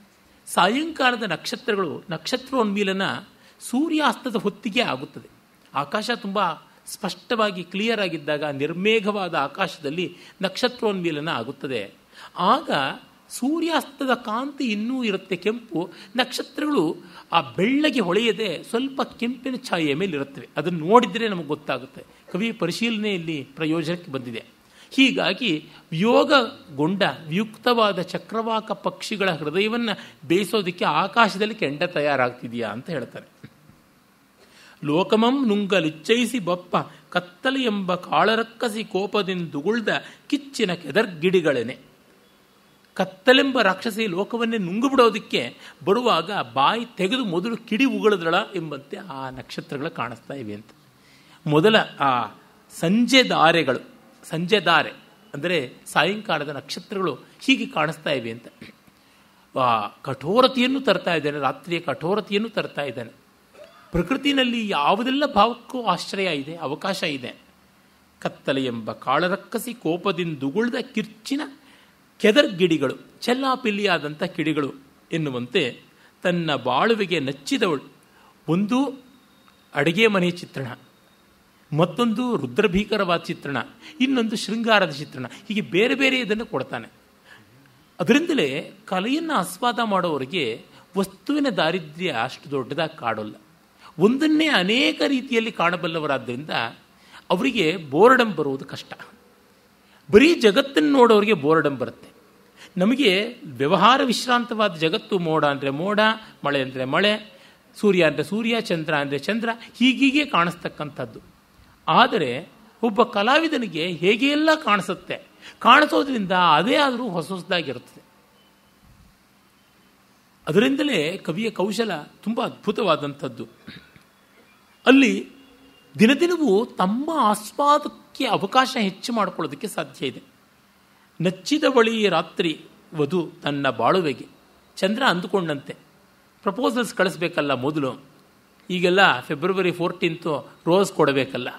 ಸಾಯಂಕಾಲದ ನಕ್ಷತ್ರಗಳು ನಕ್ಷತ್ರೋನ್ಮೀಲನ ಸೂರ್ಯಾಸ್ತದ ಹೊತ್ತಿಗೆ ಆಗುತ್ತದೆ ಆಕಾಶ ತುಂಬ ಸ್ಪಷ್ಟವಾಗಿ ಕ್ಲಿಯರ್ ಆಗಿದ್ದಾಗ ನಿರ್ಮೇಘವಾದ ಆಕಾಶದಲ್ಲಿ ನಕ್ಷತ್ರೋನ್ಮೀಲನ ಆಗುತ್ತದೆ ಆಗ ಸೂರ್ಯಾಸ್ತದ ಕಾಂತಿ ಇನ್ನೂ ಇರುತ್ತೆ ಕೆಂಪು ನಕ್ಷತ್ರಗಳು ಆ ಬೆಳ್ಳಗೆ ಹೊಳೆಯದೆ ಸ್ವಲ್ಪ ಕೆಂಪಿನ ಛಾಯೆಯ ಮೇಲೆ ಇರುತ್ತವೆ ಅದನ್ನು ನೋಡಿದರೆ ನಮಗೆ ಗೊತ್ತಾಗುತ್ತೆ ಕವಿ ಪರಿಶೀಲನೆಯಲ್ಲಿ ಪ್ರಯೋಜನಕ್ಕೆ ಬಂದಿದೆ ಹೀಗಾಗಿ ವಿಯೋಗಗೊಂಡ ವಿಯುಕ್ತವಾದ ಚಕ್ರವಾಕ ಪಕ್ಷಿಗಳ ಹೃದಯವನ್ನು ಬೇಯಿಸೋದಕ್ಕೆ ಆಕಾಶದಲ್ಲಿ ಕೆಂಡ ತಯಾರಾಗ್ತಿದೆಯಾ ಅಂತ ಹೇಳ್ತಾರೆ ಲೋಕಮಂ ನುಂಗಲಿಚ್ಚೈಸಿ ಬಪ್ಪ ಕತ್ತಲೆ ಎಂಬ ಕಾಳರಕ್ಕಸಿ ಕೋಪದಿಂದುಗುಳ್ದ ಕಿಚ್ಚಿನ ಕೆದರ್ಗಿಡಿಗಳೇನೆ ಕತ್ತಲೆಂಬ ರಾಕ್ಷಸಿ ಲೋಕವನ್ನೇ ನುಂಗು ಬಿಡೋದಕ್ಕೆ ಬರುವಾಗ ಬಾಯಿ ತೆಗೆದು ಮೊದಲು ಕಿಡಿ ಉಗಳಿದಳ ಎಂಬಂತೆ ಆ ನಕ್ಷತ್ರಗಳು ಕಾಣಿಸ್ತಾ ಇವೆ ಅಂತ ಮೊದಲ ಆ ಸಂಜೆ ದಾರೆಗಳು ಸಂಜೆ ದಾರೆ ಅಂದರೆ ಸಾಯಂಕಾಲದ ನಕ್ಷತ್ರಗಳು ಹೀಗೆ ಕಾಣಿಸ್ತಾ ಇವೆ ಅಂತ ಆ ಕಠೋರತೆಯನ್ನು ತರ್ತಾ ಇದ್ದಾನೆ ರಾತ್ರಿಯ ಕಠೋರತೆಯನ್ನು ತರ್ತಾ ಇದ್ದಾನೆ ಪ್ರಕೃತಿನಲ್ಲಿ ಯಾವುದೆಲ್ಲ ಭಾವಕ್ಕೂ ಆಶ್ರಯ ಇದೆ ಅವಕಾಶ ಇದೆ ಕತ್ತಲೆ ಎಂಬ ಕಾಳರಕ್ಕಸಿ ಕೋಪದಿಂದುಗುಳ್ದ ಕಿರ್ಚಿನ ಕೆದರ್ಗಿಡಿಗಳು ಚೆಲ್ಲಾಪಿಲ್ಲಿಯಾದಂಥ ಕಿಡಿಗಳು ಎನ್ನುವಂತೆ ತನ್ನ ಬಾಳುವೆಗೆ ನಚ್ಚಿದವಳು ಒಂದು ಅಡುಗೆ ಮನೆ ಚಿತ್ರಣ ಮತ್ತೊಂದು ರುದ್ರಭೀಕರವಾದ ಚಿತ್ರಣ ಇನ್ನೊಂದು ಶೃಂಗಾರದ ಚಿತ್ರಣ ಹೀಗೆ ಬೇರೆ ಬೇರೆ ಇದನ್ನು ಕೊಡ್ತಾನೆ ಅದರಿಂದಲೇ ಕಲೆಯನ್ನು ಆಸ್ವಾದ ಮಾಡೋರಿಗೆ ವಸ್ತುವಿನ ದಾರಿದ್ರ್ಯ ಅಷ್ಟು ದೊಡ್ಡದಾಗಿ ಕಾಡೋಲ್ಲ ಒಂದನ್ನೇ ಅನೇಕ ರೀತಿಯಲ್ಲಿ ಕಾಣಬಲ್ಲವರಾದ್ದರಿಂದ ಅವರಿಗೆ ಬೋರ್ಡಮ್ ಬರುವುದು ಕಷ್ಟ ಬರೀ ಜಗತ್ತನ್ನು ನೋಡೋರಿಗೆ ಬೋರ್ಡಮ್ ಬರುತ್ತೆ ನಮಗೆ ವ್ಯವಹಾರ ವಿಶ್ರಾಂತವಾದ ಜಗತ್ತು ಮೋಡ ಅಂದರೆ ಮೋಡ ಮಳೆ ಅಂದರೆ ಮಳೆ ಸೂರ್ಯ ಅಂದರೆ ಸೂರ್ಯ ಚಂದ್ರ ಅಂದರೆ ಚಂದ್ರ ಹೀಗೀಗೆ ಕಾಣಿಸ್ತಕ್ಕಂಥದ್ದು ಆದರೆ ಒಬ್ಬ ಕಲಾವಿದನಿಗೆ ಹೇಗೆ ಎಲ್ಲ ಕಾಣಿಸುತ್ತೆ ಕಾಣಿಸೋದ್ರಿಂದ ಅದೇ ಆದರೂ ಹೊಸ ಹೊಸದಾಗಿರುತ್ತದೆ ಅದರಿಂದಲೇ ಕವಿಯ ಕೌಶಲ ತುಂಬ ಅದ್ಭುತವಾದಂಥದ್ದು ಅಲ್ಲಿ ದಿನದಿನವೂ ತಮ್ಮ ಆಸ್ವಾದಕ್ಕೆ ಅವಕಾಶ ಹೆಚ್ಚು ಮಾಡಿಕೊಳ್ಳೋದಕ್ಕೆ ಸಾಧ್ಯ ಇದೆ ನಚ್ಚಿದ ಬಳಿ ರಾತ್ರಿ ವಧು ತನ್ನ ಬಾಳುವೆಗೆ ಚಂದ್ರ ಅಂದುಕೊಂಡಂತೆ ಪ್ರಪೋಸಲ್ಸ್ ಕಳಿಸ್ಬೇಕಲ್ಲ ಮೊದಲು ಈಗೆಲ್ಲ ಫೆಬ್ರವರಿ ಫೋರ್ಟೀನ್ತು ರೋಸ್ ಕೊಡಬೇಕಲ್ಲ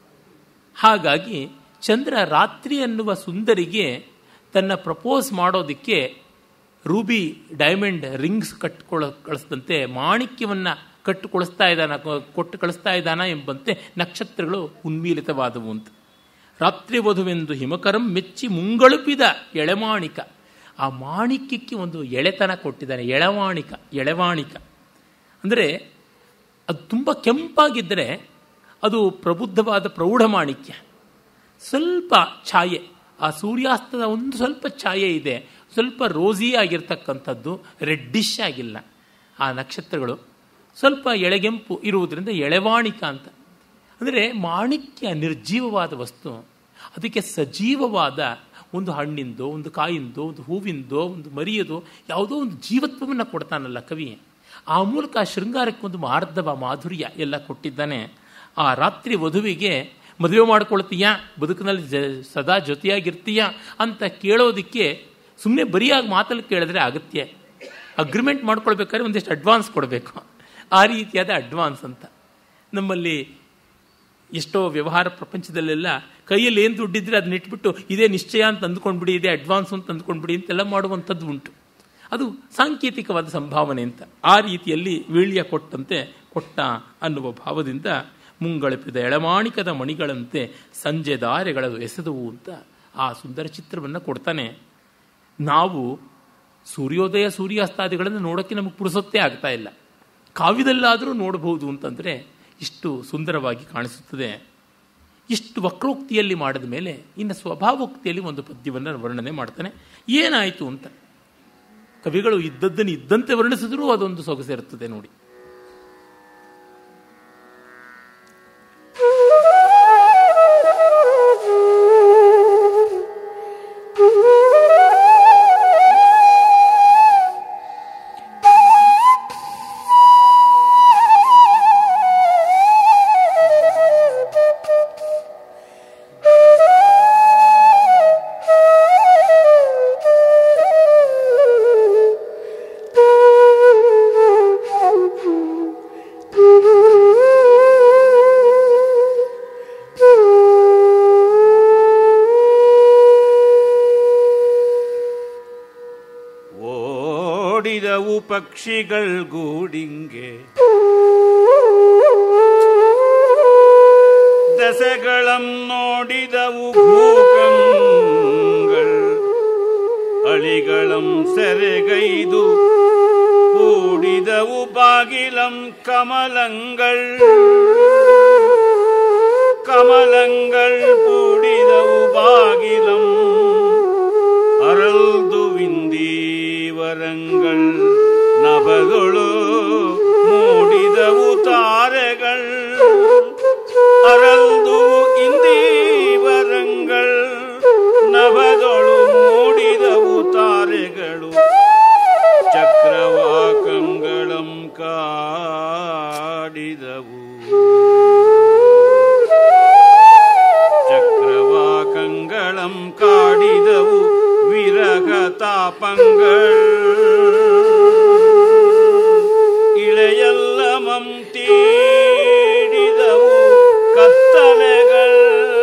ಹಾಗಾಗಿ ಚಂದ್ರ ರಾತ್ರಿ ಅನ್ನುವ ಸುಂದರಿಗೆ ತನ್ನ ಪ್ರಪೋಸ್ ಮಾಡೋದಕ್ಕೆ ರೂಬಿ ಡೈಮಂಡ್ ರಿಂಗ್ಸ್ ಕಟ್ಕೊಳ ಕಳಿಸಿದಂತೆ ಮಾಣಿಕ್ಯವನ್ನು ಕಟ್ಟು ಕೊಳಿಸ್ತಾ ಇದ್ದಾನ ಕೊಟ್ಟು ಕಳಿಸ್ತಾ ಇದ್ದಾನ ಎಂಬಂತೆ ನಕ್ಷತ್ರಗಳು ಉನ್ಮೀಲಿತವಾದವು ಅಂತ ರಾತ್ರಿ ವಧುವೆಂದು ಹಿಮಕರಂ ಮೆಚ್ಚಿ ಮುಂಗಳುಪಿದ ಎಳೆಮಾಣಿಕ ಆ ಮಾಣಿಕ್ಯಕ್ಕೆ ಒಂದು ಎಳೆತನ ಕೊಟ್ಟಿದ್ದಾನೆ ಎಳವಾಣಿಕ ಎಳೆವಾಣಿಕ ಅಂದರೆ ಅದು ತುಂಬ ಕೆಂಪಾಗಿದ್ದರೆ ಅದು ಪ್ರಬುದ್ಧವಾದ ಪ್ರೌಢ ಮಾಣಿಕ್ಯ ಸ್ವಲ್ಪ ಛಾಯೆ ಆ ಸೂರ್ಯಾಸ್ತದ ಒಂದು ಸ್ವಲ್ಪ ಛಾಯೆ ಇದೆ ಸ್ವಲ್ಪ ರೋಸಿ ಆಗಿರ್ತಕ್ಕಂಥದ್ದು ರೆಡ್ಡಿಶ್ ಆಗಿಲ್ಲ ಆ ನಕ್ಷತ್ರಗಳು ಸ್ವಲ್ಪ ಎಳೆಗೆಂಪು ಇರುವುದರಿಂದ ಎಳೆವಾಣಿಕ ಅಂತ ಅಂದರೆ ಮಾಣಿಕ್ಯ ನಿರ್ಜೀವವಾದ ವಸ್ತು ಅದಕ್ಕೆ ಸಜೀವವಾದ ಒಂದು ಹಣ್ಣಿಂದೋ ಒಂದು ಕಾಯಿಂದೋ ಒಂದು ಹೂವಿಂದೋ ಒಂದು ಮರಿಯದೋ ಯಾವುದೋ ಒಂದು ಜೀವತ್ವವನ್ನು ಕೊಡ್ತಾನಲ್ಲ ಕವಿ ಆ ಮೂಲಕ ಆ ಶೃಂಗಾರಕ್ಕೆ ಒಂದು ಮಾರ್ಧವ ಮಾಧುರ್ಯ ಎಲ್ಲ ಕೊಟ್ಟಿದ್ದಾನೆ ಆ ರಾತ್ರಿ ವಧುವಿಗೆ ಮದುವೆ ಮಾಡ್ಕೊಳ್ತೀಯಾ ಬದುಕಿನಲ್ಲಿ ಜ ಸದಾ ಜೊತೆಯಾಗಿರ್ತೀಯ ಅಂತ ಕೇಳೋದಕ್ಕೆ ಸುಮ್ಮನೆ ಬರಿಯಾಗಿ ಮಾತಲ್ಲಿ ಕೇಳಿದ್ರೆ ಅಗತ್ಯ ಅಗ್ರಿಮೆಂಟ್ ಮಾಡ್ಕೊಳ್ಬೇಕಾದ್ರೆ ಒಂದಿಷ್ಟು ಅಡ್ವಾನ್ಸ್ ಕೊಡಬೇಕು ಆ ರೀತಿಯಾದ ಅಡ್ವಾನ್ಸ್ ಅಂತ ನಮ್ಮಲ್ಲಿ ಎಷ್ಟೋ ವ್ಯವಹಾರ ಪ್ರಪಂಚದಲ್ಲೆಲ್ಲ ಕೈಯಲ್ಲಿ ಏನು ದುಡ್ಡಿದ್ರೆ ಅದನ್ನ ಇಟ್ಬಿಟ್ಟು ಇದೇ ನಿಶ್ಚಯ ಅಂತ ಅಂದ್ಕೊಂಡ್ಬಿಡಿ ಇದೇ ಅಡ್ವಾನ್ಸ್ ಅಂತ ಅಂದ್ಕೊಂಡ್ಬಿಡಿ ಅಂತೆಲ್ಲ ಮಾಡುವಂಥದ್ದು ಉಂಟು ಅದು ಸಾಂಕೇತಿಕವಾದ ಸಂಭಾವನೆ ಅಂತ ಆ ರೀತಿಯಲ್ಲಿ ವೀಳ್ಯ ಕೊಟ್ಟಂತೆ ಕೊಟ್ಟ ಅನ್ನುವ ಭಾವದಿಂದ ಮುಂಗಳಪಿದ ಎಳಮಾಣಿಕದ ಮಣಿಗಳಂತೆ ಸಂಜೆ ದಾರೆಗಳ ಎಸೆದವು ಅಂತ ಆ ಸುಂದರ ಚಿತ್ರವನ್ನು ಕೊಡ್ತಾನೆ ನಾವು ಸೂರ್ಯೋದಯ ಸೂರ್ಯಾಸ್ತಾದಿಗಳನ್ನು ನೋಡೋಕ್ಕೆ ನಮಗೆ ಪುರುಸೊತ್ತೇ ಆಗ್ತಾ ಇಲ್ಲ ಕಾವ್ಯದಲ್ಲಾದರೂ ನೋಡಬಹುದು ಅಂತಂದರೆ ಇಷ್ಟು ಸುಂದರವಾಗಿ ಕಾಣಿಸುತ್ತದೆ ಇಷ್ಟು ವಕ್ರೋಕ್ತಿಯಲ್ಲಿ ಮಾಡಿದ ಮೇಲೆ ಇನ್ನು ಸ್ವಭಾವೋಕ್ತಿಯಲ್ಲಿ ಒಂದು ಪದ್ಯವನ್ನು ವರ್ಣನೆ ಮಾಡ್ತಾನೆ ಏನಾಯಿತು ಅಂತ ಕವಿಗಳು ಇದ್ದದ್ದನ್ನು ಇದ್ದಂತೆ ವರ್ಣಿಸಿದ್ರೂ ಅದೊಂದು ಸೊಗಸಿರುತ್ತದೆ ನೋಡಿ ಓಡಿದವು ಪಕ್ಷಿಗಳ್ ಗೂಡಿಂಗೆ ದಸೆಗಳಂ ನೋಡಿದವು ಭೂಕಂಗಳ್ ಅಳಿಗಳಂ ಸೆರೆಗೈದು ಕೂಡಿದವು ಬಾಗಿಲಂ ಕಮಲಂಗಳ್ ಕಮಲಂಗಳ್ ಕೂಡಿದವು ಬಾಗಿಲಂ ಅರಲ್ದು ವಿಂದೀವರಂಗಳ್ ನಭಗಳು ಮೂಡಿದವು ತಾರೆಗಳ್ ಅರಲ್ದು ಇಂದೀವರಂಗಳ್ ನಭದೊಳು ಮೂಡಿದವು ತಾರೆಗಳು ಚಕ್ರವಾಕಂಗಳಂ ಕಾಡಿದವು ಚಕ್ರವಾಕಂಗಳಂ ಕಾಡಿದವು ವಿರಗ ತಾಪಂಗಳ್ ಇಳೆಯಲ್ಲಮಂ ತೀಡಿದವು ಕತ್ತಲೆಗಳ್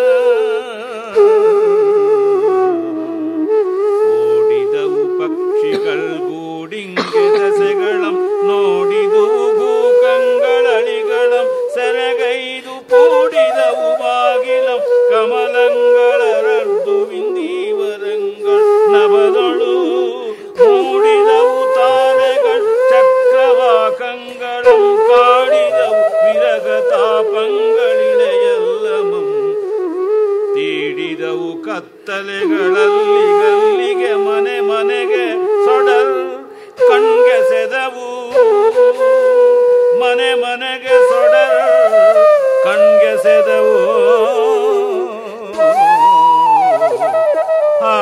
ಓಡಿದವು ಪಕ್ಷಿಗಳ್ ಗೂಡಿಂಗೆ ದಸೆಗಳಂ ನೋಡಿದುವು ಭೂಕಂಗಳಳಿಗಳಂ ಸೆರೆಗೈದು ಕೂಡಿದವು ಬಾಗಿಲಂ ಕಮಲಂಗಳರದ್ದು ವಿಂದೀವರಂಗಳ್ ನಭದೊಳು ಮೂಡಿದವು ತಾರೆಗಳ್ ಚಕ್ರವಾಕಂಗಳಂ ಕಾಡಿದವು ವಿರಗ ತಾಪಂಗಳಿಳೆಯಲ್ಲಮಂ ತೀಡಿದವು ಕತ್ತಲೆಗಳಲ್ಲಿ ಗಲ್ಲಿಗೆ ಮನೆ ಮನೆಗೆ ಸೊಡಲ್ ಕಣ್ಗೆ ಸೆದವು ಮನೆ ಮನೆಗೆ ಸೊಡಲ್ ಕಣ್ಗೆ ಸೆದವು ಆ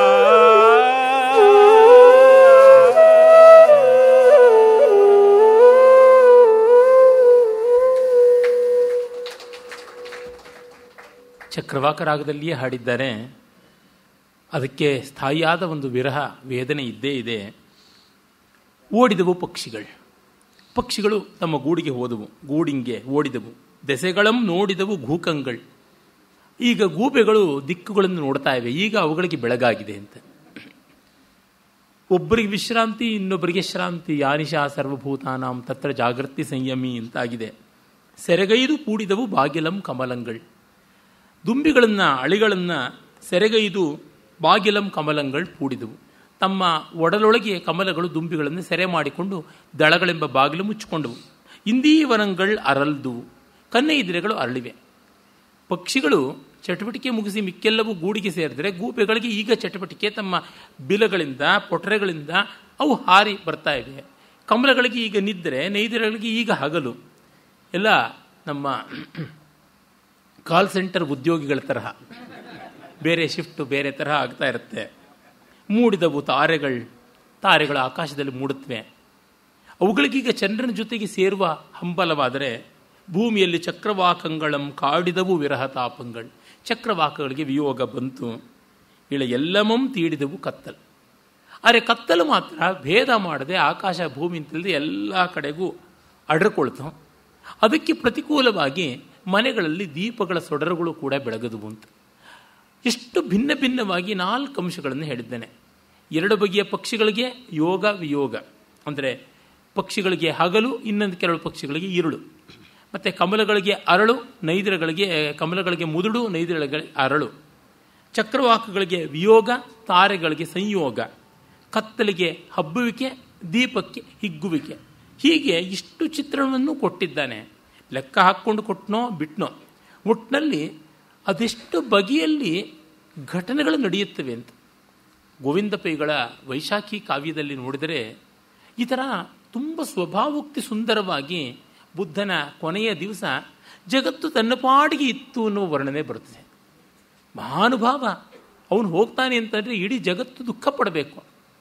ಚಕ್ರವಾಕ ರಾಗದಲ್ಲಿಯೇ ಹಾಡಿದ್ದಾರೆ ಅದಕ್ಕೆ ಸ್ಥಾಯಿಯಾದ ಒಂದು ವಿರಹ ವೇದನೆ ಇದ್ದೇ ಇದೆ ಓಡಿದವು ಪಕ್ಷಿಗಳು ಪಕ್ಷಿಗಳು ತಮ್ಮ ಗೂಡಿಗೆ ಹೋದವು ಗೂಡಿಂಗೆ ಓಡಿದವು ದೆಸೆಗಳಂ ನೋಡಿದವು ಗೂಕಂಗಳು ಈಗ ಗೂಬೆಗಳು ದಿಕ್ಕುಗಳನ್ನು ನೋಡ್ತಾ ಇವೆ ಈಗ ಅವುಗಳಿಗೆ ಬೆಳಗಾಗಿದೆ ಅಂತ ಒಬ್ಬರಿಗೆ ವಿಶ್ರಾಂತಿ ಇನ್ನೊಬ್ಬರಿಗೆ ಶ್ರಾಂತಿ ಯಾನಿಶಾ ಸರ್ವಭೂತಾನಾಂ ತತ್ರ ಜಾಗೃತಿ ಸಂಯಮಿ ಅಂತಾಗಿದೆ ಸೆರೆಗೈದು ಕೂಡಿದವು ಬಾಗಿಲಂ ಕಮಲಂಗಳು ದುಂಬಿಗಳನ್ನು ಅಳಿಗಳನ್ನು ಸೆರೆಗೈದು ಬಾಗಿಲಂ ಕಮಲಂಗಳು ಕೂಡಿದವು ತಮ್ಮ ಒಡಲೊಳಗೆ ಕಮಲಗಳು ದುಂಬಿಗಳನ್ನು ಸೆರೆ ಮಾಡಿಕೊಂಡು ದಳಗಳೆಂಬ ಬಾಗಿಲು ಮುಚ್ಚಿಕೊಂಡವು ಇಂದೀವನங்கள் ಅರಲ್ದುವು ಕನ್ನೆಯಿದಿರೆಗಳು ಅರಳಿವೆ ಪಕ್ಷಿಗಳು ಚಟುವಟಿಕೆ ಮುಗಿಸಿ ಮಿಕ್ಕೆಲ್ಲವೂ ಗೂಡಿಗೆ ಸೇರಿದರೆ ಗೂಬೆಗಳಿಗೆ ಈಗ ಚಟುವಟಿಕೆ ತಮ್ಮ ಬಿಲಗಳಿಂದ ಪೊಟರೆಗಳಿಂದ ಅವು ಹಾರಿ ಬರ್ತಾ ಇವೆ ಕಮಲಗಳಿಗೆ ಈಗ ನಿದ್ರೆ ನೈದಿರಗಳಿಗೆ ಈಗ ಹಗಲು ಎಲ್ಲ ನಮ್ಮ ಕಾಲ್ ಸೆಂಟರ್ ಉದ್ಯೋಗಿಗಳ ತರಹ ಬೇರೆ ಶಿಫ್ಟು ಬೇರೆ ತರಹ ಆಗ್ತಾ ಇರುತ್ತೆ ಮೂಡಿದವು ತಾರೆಗಳು ತಾರೆಗಳು ಆಕಾಶದಲ್ಲಿ ಮೂಡುತ್ತವೆ ಅವುಗಳಿಗೀಗ ಚಂದ್ರನ ಜೊತೆಗೆ ಸೇರುವ ಹಂಬಲವಾದರೆ ಭೂಮಿಯಲ್ಲಿ ಚಕ್ರವಾಕಂಗಳಂ ಕಾಡಿದವು ವಿರಹ ತಾಪಂಗಳು ಚಕ್ರವಾಕಗಳಿಗೆ ವಿಯೋಗ ಬಂತು ಇಳ ಎಲ್ಲಮಂ ತೀಡಿದವು ಕತ್ತಲು ಆದರೆ ಕತ್ತಲು ಮಾತ್ರ ಭೇದ ಮಾಡದೆ ಆಕಾಶ ಭೂಮಿ ಅಂತಲ್ಲದೆ ಎಲ್ಲ ಕಡೆಗೂ ಅಡರ್ಕೊಳ್ತು ಅದಕ್ಕೆ ಪ್ರತಿಕೂಲವಾಗಿ ಮನೆಗಳಲ್ಲಿ ದೀಪಗಳ ಸೊಡರುಗಳು ಕೂಡ ಬೆಳಗದುವು ಅಂತ ಎಷ್ಟು ಭಿನ್ನ ಭಿನ್ನವಾಗಿ ನಾಲ್ಕು ಅಂಶಗಳನ್ನು ಹೇಳಿದ್ದೇನೆ ಎರಡು ಬಗೆಯ ಪಕ್ಷಿಗಳಿಗೆ ಯೋಗ ವಿಯೋಗ ಅಂದರೆ ಪಕ್ಷಿಗಳಿಗೆ ಹಗಲು ಇನ್ನೊಂದು ಕೆಲವು ಪಕ್ಷಿಗಳಿಗೆ ഇരുಳು ಮತ್ತು ಕಮಲಗಳಿಗೆ ಅರಳು ನೈದಿರಗಳಿಗೆ ಕಮಲಗಳಿಗೆ ಮುದುಡು ನೈದಿರಗಳಿಗೆ ಅರಳು ಚಕ್ರವಾಕಗಳಿಗೆ ವಿಯೋಗ ತಾರೆಗಳಿಗೆ ಸಂಯೋಗ ಕತ್ತಲಿಗೆ ಹಬ್ಬುವಿಕೆ ದೀಪಕ್ಕೆ ಹಿಗ್ಗುವಿಕೆ ಹೀಗೆ ಇಷ್ಟು ಚಿತ್ರಣವನ್ನು ಕೊಟ್ಟಿದ್ದಾನೆ ಲೆಕ್ಕ ಹಾಕ್ಕೊಂಡು ಕೊಟ್ಟನೋ ಬಿಟ್ನೋ ಒಟ್ಟಿನಲ್ಲಿ ಅದೆಷ್ಟು ಬಗೆಯಲ್ಲಿ ಘಟನೆಗಳು ನಡೆಯುತ್ತವೆ ಅಂತ ಗೋವಿಂದ ಪೈಗಳ ವೈಶಾಖಿ ಕಾವ್ಯದಲ್ಲಿ ನೋಡಿದರೆ ಈ ಥರ ತುಂಬ ಸ್ವಭಾವೋಕ್ತಿ ಸುಂದರವಾಗಿ ಬುದ್ಧನ ಕೊನೆಯ ದಿವಸ ಜಗತ್ತು ತನ್ನ ಪಾಡಿಗೆ ಇತ್ತು ಅನ್ನುವ ವರ್ಣನೆ ಬರುತ್ತದೆ ಮಹಾನುಭಾವ ಅವನು ಹೋಗ್ತಾನೆ ಅಂತಂದರೆ ಇಡೀ ಜಗತ್ತು ದುಃಖ ಪಡಬೇಕು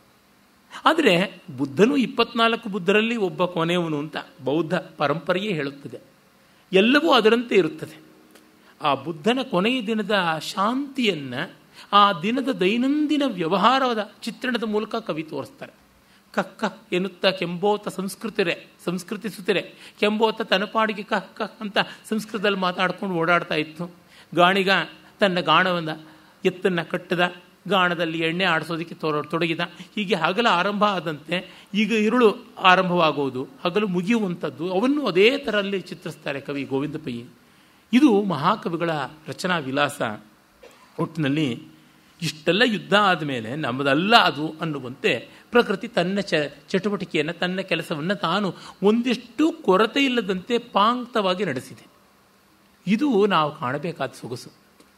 ಆದರೆ ಬುದ್ಧನು ಇಪ್ಪತ್ನಾಲ್ಕು ಬುದ್ಧರಲ್ಲಿ ಒಬ್ಬ ಕೊನೆಯವನು ಅಂತ ಬೌದ್ಧ ಪರಂಪರೆಯೇ ಹೇಳುತ್ತದೆ ಎಲ್ಲವೂ ಅದರಂತೆ ಇರುತ್ತದೆ ಆ ಬುದ್ಧನ ಕೊನೆಯ ದಿನದ ಶಾಂತಿಯನ್ನು ಆ ದಿನದ ದೈನಂದಿನ ವ್ಯವಹಾರದ ಚಿತ್ರಣದ ಮೂಲಕ ಕವಿ ತೋರಿಸ್ತಾರೆ ಕಕ್ಕ ಎನ್ನುತ್ತಾ ಕೆಂಬೋತ ಸಂಸ್ಕೃತಿರೆ ಸಂಸ್ಕೃತಿಸುತ್ತಿರೆ ಕೆಂಬೋತ ತನ್ನ ಪಾಡಿಗೆ ಕಹ್ ಕಹ್ ಅಂತ ಸಂಸ್ಕೃತದಲ್ಲಿ ಮಾತಾಡ್ಕೊಂಡು ಓಡಾಡ್ತಾ ಇತ್ತು ಗಾಣಿಗ ತನ್ನ ಗಾಣವನ್ನು ಎತ್ತನ್ನು ಕಟ್ಟದ ಗಾಣದಲ್ಲಿ ಎಣ್ಣೆ ಆಡಿಸೋದಕ್ಕೆ ತೊ ತೊಡಗಿದ ಹೀಗೆ ಹಗಲ ಆರಂಭ ಆದಂತೆ ಈಗ ഇരുಳು ಆರಂಭವಾಗುವುದು ಹಗಲು ಮುಗಿಯುವಂಥದ್ದು ಅವನ್ನು ಅದೇ ಥರಲ್ಲಿ ಚಿತ್ರಿಸ್ತಾರೆ ಕವಿ ಗೋವಿಂದ ಪೈ ಇದು ಮಹಾಕವಿಗಳ ರಚನಾ ವಿಲಾಸ ಒಟ್ಟಿನಲ್ಲಿ ಇಷ್ಟೆಲ್ಲ ಯುದ್ಧ ಆದಮೇಲೆ ನಮ್ಮದಲ್ಲ ಅದು ಅನ್ನುವಂತೆ ಪ್ರಕೃತಿ ತನ್ನ ಚ ಚಟುವಟಿಕೆಯನ್ನು ತನ್ನ ಕೆಲಸವನ್ನು ತಾನು ಒಂದಿಷ್ಟು ಕೊರತೆ ಇಲ್ಲದಂತೆ ಪಾಂಕ್ತವಾಗಿ ನಡೆಸಿದೆ ಇದು ನಾವು ಕಾಣಬೇಕಾದ ಸೊಗಸು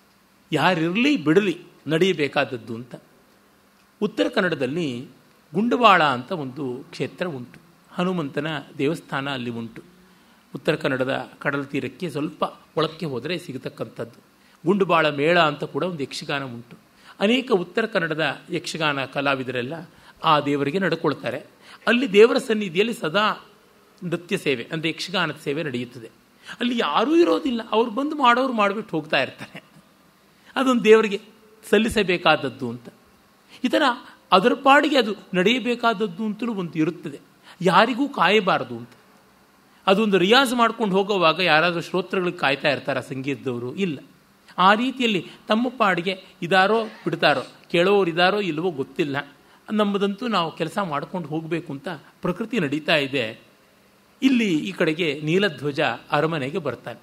ಯಾರಿರಲಿ ಬಿಡಲಿ ನಡೆಯಬೇಕಾದದ್ದು ಅಂತ ಉತ್ತರ ಕನ್ನಡದಲ್ಲಿ ಗುಂಡವಾಳ ಅಂತ ಒಂದು ಕ್ಷೇತ್ರ ಉಂಟು ಹನುಮಂತನ ದೇವಸ್ಥಾನ ಅಲ್ಲಿ ಉಂಟು ಉತ್ತರ ಕನ್ನಡದ ಕಡಲ ತೀರಕ್ಕೆ ಸ್ವಲ್ಪ ಒಳಕ್ಕೆ ಹೋದರೆ ಸಿಗತಕ್ಕಂಥದ್ದು ಗುಂಡುಬಾಳ ಮೇಳ ಅಂತ ಕೂಡ ಒಂದು ಯಕ್ಷಗಾನ ಉಂಟು ಅನೇಕ ಉತ್ತರ ಕನ್ನಡದ ಯಕ್ಷಗಾನ ಕಲಾವಿದರೆಲ್ಲ ಆ ದೇವರಿಗೆ ನಡ್ಕೊಳ್ತಾರೆ ಅಲ್ಲಿ ದೇವರ ಸನ್ನಿಧಿಯಲ್ಲಿ ಸದಾ ನೃತ್ಯ ಸೇವೆ ಅಂದರೆ ಯಕ್ಷಗಾನದ ಸೇವೆ ನಡೆಯುತ್ತದೆ ಅಲ್ಲಿ ಯಾರೂ ಇರೋದಿಲ್ಲ ಅವ್ರು ಬಂದು ಮಾಡೋರು ಮಾಡಿಬಿಟ್ಟು ಹೋಗ್ತಾ ಇರ್ತಾರೆ ಅದೊಂದು ದೇವರಿಗೆ ಸಲ್ಲಿಸಬೇಕಾದದ್ದು ಅಂತ ಈ ಥರ ಅದರ ಪಾಡಿಗೆ ಅದು ನಡೆಯಬೇಕಾದದ್ದು ಅಂತಲೂ ಒಂದು ಇರುತ್ತದೆ ಯಾರಿಗೂ ಕಾಯಬಾರದು ಅಂತ ಅದೊಂದು ರಿಯಾಜ್ ಮಾಡ್ಕೊಂಡು ಹೋಗುವಾಗ ಯಾರಾದರೂ ಶ್ರೋತ್ರಗಳಿಗೆ ಕಾಯ್ತಾ ಇರ್ತಾರ ಸಂಗೀತದವರು ಇಲ್ಲ ಆ ರೀತಿಯಲ್ಲಿ ತಮ್ಮ ಪಾಡಿಗೆ ಇದಾರೋ ಬಿಡ್ತಾರೋ ಕೇಳೋರು ಇದಾರೋ ಇಲ್ಲವೋ ಗೊತ್ತಿಲ್ಲ ನಮ್ಮದಂತೂ ನಾವು ಕೆಲಸ ಮಾಡ್ಕೊಂಡು ಹೋಗಬೇಕು ಅಂತ ಪ್ರಕೃತಿ ನಡೀತಾ ಇದೆ ಇಲ್ಲಿ ಈ ಕಡೆಗೆ ನೀಲಧ್ವಜ ಅರಮನೆಗೆ ಬರ್ತಾನೆ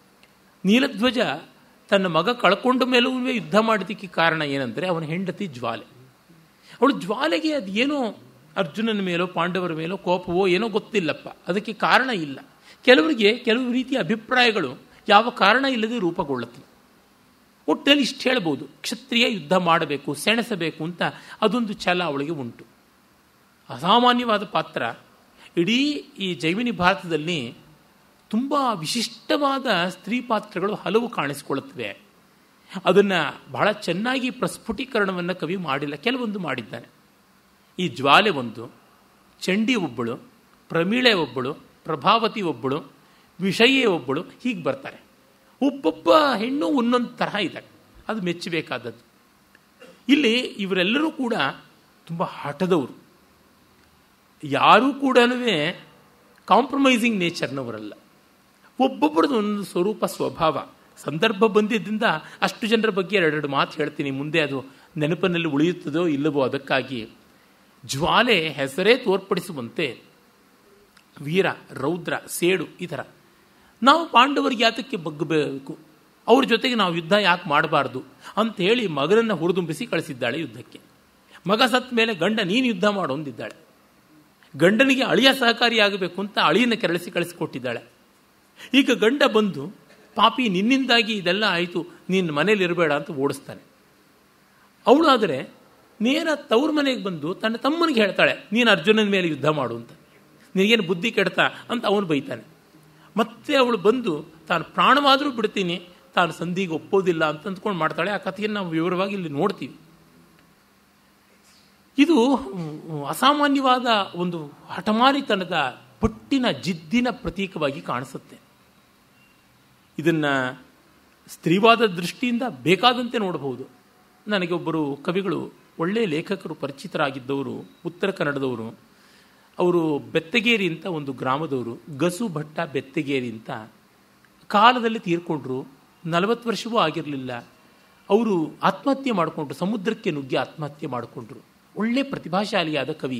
ನೀಲಧ್ವಜ ತನ್ನ ಮಗ ಕಳ್ಕೊಂಡ ಮೇಲೂ ಯುದ್ಧ ಮಾಡೋದಕ್ಕೆ ಕಾರಣ ಏನಂದರೆ ಅವನ ಹೆಂಡತಿ ಜ್ವಾಲೆ ಅವಳು ಜ್ವಾಲೆಗೆ ಅದು ಏನೋ ಅರ್ಜುನನ ಮೇಲೋ ಪಾಂಡವರ ಮೇಲೋ ಕೋಪವೋ ಏನೋ ಗೊತ್ತಿಲ್ಲಪ್ಪ ಅದಕ್ಕೆ ಕಾರಣ ಇಲ್ಲ ಕೆಲವರಿಗೆ ಕೆಲವು ರೀತಿಯ ಅಭಿಪ್ರಾಯಗಳು ಯಾವ ಕಾರಣ ಇಲ್ಲದೆ ರೂಪುಗೊಳ್ಳುತ್ತವೆ ಒಟ್ಟಲ್ಲಿ ಇಷ್ಟು ಹೇಳ್ಬೋದು ಕ್ಷತ್ರಿಯ ಯುದ್ಧ ಮಾಡಬೇಕು ಸೆಣಸಬೇಕು ಅಂತ ಅದೊಂದು ಛಲ ಅವಳಿಗೆ ಉಂಟು ಅಸಾಮಾನ್ಯವಾದ ಪಾತ್ರ ಇಡೀ ಈ ಜೈವಿನಿ ಭಾರತದಲ್ಲಿ ತುಂಬ ವಿಶಿಷ್ಟವಾದ ಸ್ತ್ರೀ ಪಾತ್ರಗಳು ಹಲವು ಕಾಣಿಸಿಕೊಳ್ಳುತ್ತವೆ ಅದನ್ನು ಬಹಳ ಚೆನ್ನಾಗಿ ಪ್ರಸ್ಫುಟೀಕರಣವನ್ನು ಕವಿ ಮಾಡಿಲ್ಲ ಕೆಲವೊಂದು ಮಾಡಿದ್ದಾನೆ ಈ ಜ್ವಾಲೆ ಒಂದು ಚಂಡಿ ಒಬ್ಬಳು ಪ್ರಮೀಳೆ ಒಬ್ಬಳು ಪ್ರಭಾವತಿ ಒಬ್ಬಳು ವಿಷಯೇ ಒಬ್ಬಳು ಹೀಗೆ ಬರ್ತಾರೆ ಒಬ್ಬೊಬ್ಬ ಹೆಣ್ಣು ಒಂದೊಂದು ತರಹ ಇದೆ ಅದು ಮೆಚ್ಚಬೇಕಾದದ್ದು ಇಲ್ಲಿ ಇವರೆಲ್ಲರೂ ಕೂಡ ತುಂಬ ಹಠದವರು ಯಾರೂ ಕೂಡ ಕಾಂಪ್ರಮೈಸಿಂಗ್ ನೇಚರ್ನವರಲ್ಲ ಒಬ್ಬೊಬ್ಬರದ್ದು ಒಂದು ಸ್ವರೂಪ ಸ್ವಭಾವ ಸಂದರ್ಭ ಬಂದಿದ್ದರಿಂದ ಅಷ್ಟು ಜನರ ಬಗ್ಗೆ ಎರಡೆರಡು ಮಾತು ಹೇಳ್ತೀನಿ ಮುಂದೆ ಅದು ನೆನಪಿನಲ್ಲಿ ಉಳಿಯುತ್ತದೋ ಇಲ್ಲವೋ ಅದಕ್ಕಾಗಿ ಜ್ವಾಲೆ ಹೆಸರೇ ತೋರ್ಪಡಿಸುವಂತೆ ವೀರ ರೌದ್ರ ಸೇಡು ಈ ಥರ ನಾವು ಪಾಂಡವರಿಗೆ ಯಾತಕ್ಕೆ ಬಗ್ಗಬೇಕು ಅವ್ರ ಜೊತೆಗೆ ನಾವು ಯುದ್ಧ ಯಾಕೆ ಮಾಡಬಾರ್ದು ಅಂತ ಹೇಳಿ ಮಗನನ್ನು ಹುರಿದುಂಬಿಸಿ ಕಳಿಸಿದ್ದಾಳೆ ಯುದ್ಧಕ್ಕೆ ಮಗ ಸತ್ತ ಮೇಲೆ ಗಂಡ ನೀನು ಯುದ್ಧ ಮಾಡು ಅಂದಿದ್ದಾಳೆ ಗಂಡನಿಗೆ ಅಳಿಯ ಸಹಕಾರಿಯಾಗಬೇಕು ಅಂತ ಅಳಿಯನ್ನ ಕೆರಳಿಸಿ ಕಳಿಸಿಕೊಟ್ಟಿದ್ದಾಳೆ ಈಗ ಗಂಡ ಬಂದು ಪಾಪಿ ನಿನ್ನಿಂದಾಗಿ ಇದೆಲ್ಲ ಆಯಿತು ನೀನು ಮನೇಲಿ ಇರಬೇಡ ಅಂತ ಓಡಿಸ್ತಾನೆ ಅವಳಾದರೆ ನೇರ ತವ್ರ ಮನೆಗೆ ಬಂದು ತನ್ನ ತಮ್ಮನಿಗೆ ಹೇಳ್ತಾಳೆ ನೀನು ಅರ್ಜುನನ ಮೇಲೆ ಯುದ್ಧ ಮಾಡು ಅಂತ ನಿನಗೇನು ಬುದ್ಧಿ ಕೆಡ್ತಾ ಅಂತ ಅವನು ಬೈತಾನೆ ಮತ್ತೆ ಅವಳು ಬಂದು ತಾನು ಪ್ರಾಣವಾದರೂ ಬಿಡ್ತೀನಿ ತಾನು ಸಂಧಿಗೆ ಒಪ್ಪೋದಿಲ್ಲ ಅಂತ ಅಂದ್ಕೊಂಡು ಮಾಡ್ತಾಳೆ ಆ ಕಥೆಯನ್ನು ನಾವು ವಿವರವಾಗಿ ಇಲ್ಲಿ ನೋಡ್ತೀವಿ ಇದು ಅಸಾಮಾನ್ಯವಾದ ಒಂದು ಹಠಮಾರಿತನದ ಪಟ್ಟಿನ ಜಿದ್ದಿನ ಪ್ರತೀಕವಾಗಿ ಕಾಣಿಸುತ್ತೆ ಇದನ್ನು ಸ್ತ್ರೀವಾದ ದೃಷ್ಟಿಯಿಂದ ಬೇಕಾದಂತೆ ನೋಡಬಹುದು ನನಗೆ ಒಬ್ಬರು ಕವಿಗಳು ಒಳ್ಳೆಯ ಲೇಖಕರು ಪರಿಚಿತರಾಗಿದ್ದವರು ಉತ್ತರ ಕನ್ನಡದವರು ಅವರು ಬೆತ್ತಗೇರಿ ಅಂತ ಒಂದು ಗ್ರಾಮದವರು ಗಸು ಭಟ್ಟ ಬೆತ್ತಗೇರಿ ಅಂತ ಕಾಲದಲ್ಲಿ ತೀರ್ಕೊಂಡ್ರು ನಲವತ್ತು ವರ್ಷವೂ ಆಗಿರಲಿಲ್ಲ ಅವರು ಆತ್ಮಹತ್ಯೆ ಮಾಡಿಕೊಂಡ್ರು ಸಮುದ್ರಕ್ಕೆ ನುಗ್ಗಿ ಆತ್ಮಹತ್ಯೆ ಮಾಡಿಕೊಂಡ್ರು ಒಳ್ಳೆ ಪ್ರತಿಭಾಶಾಲಿಯಾದ ಕವಿ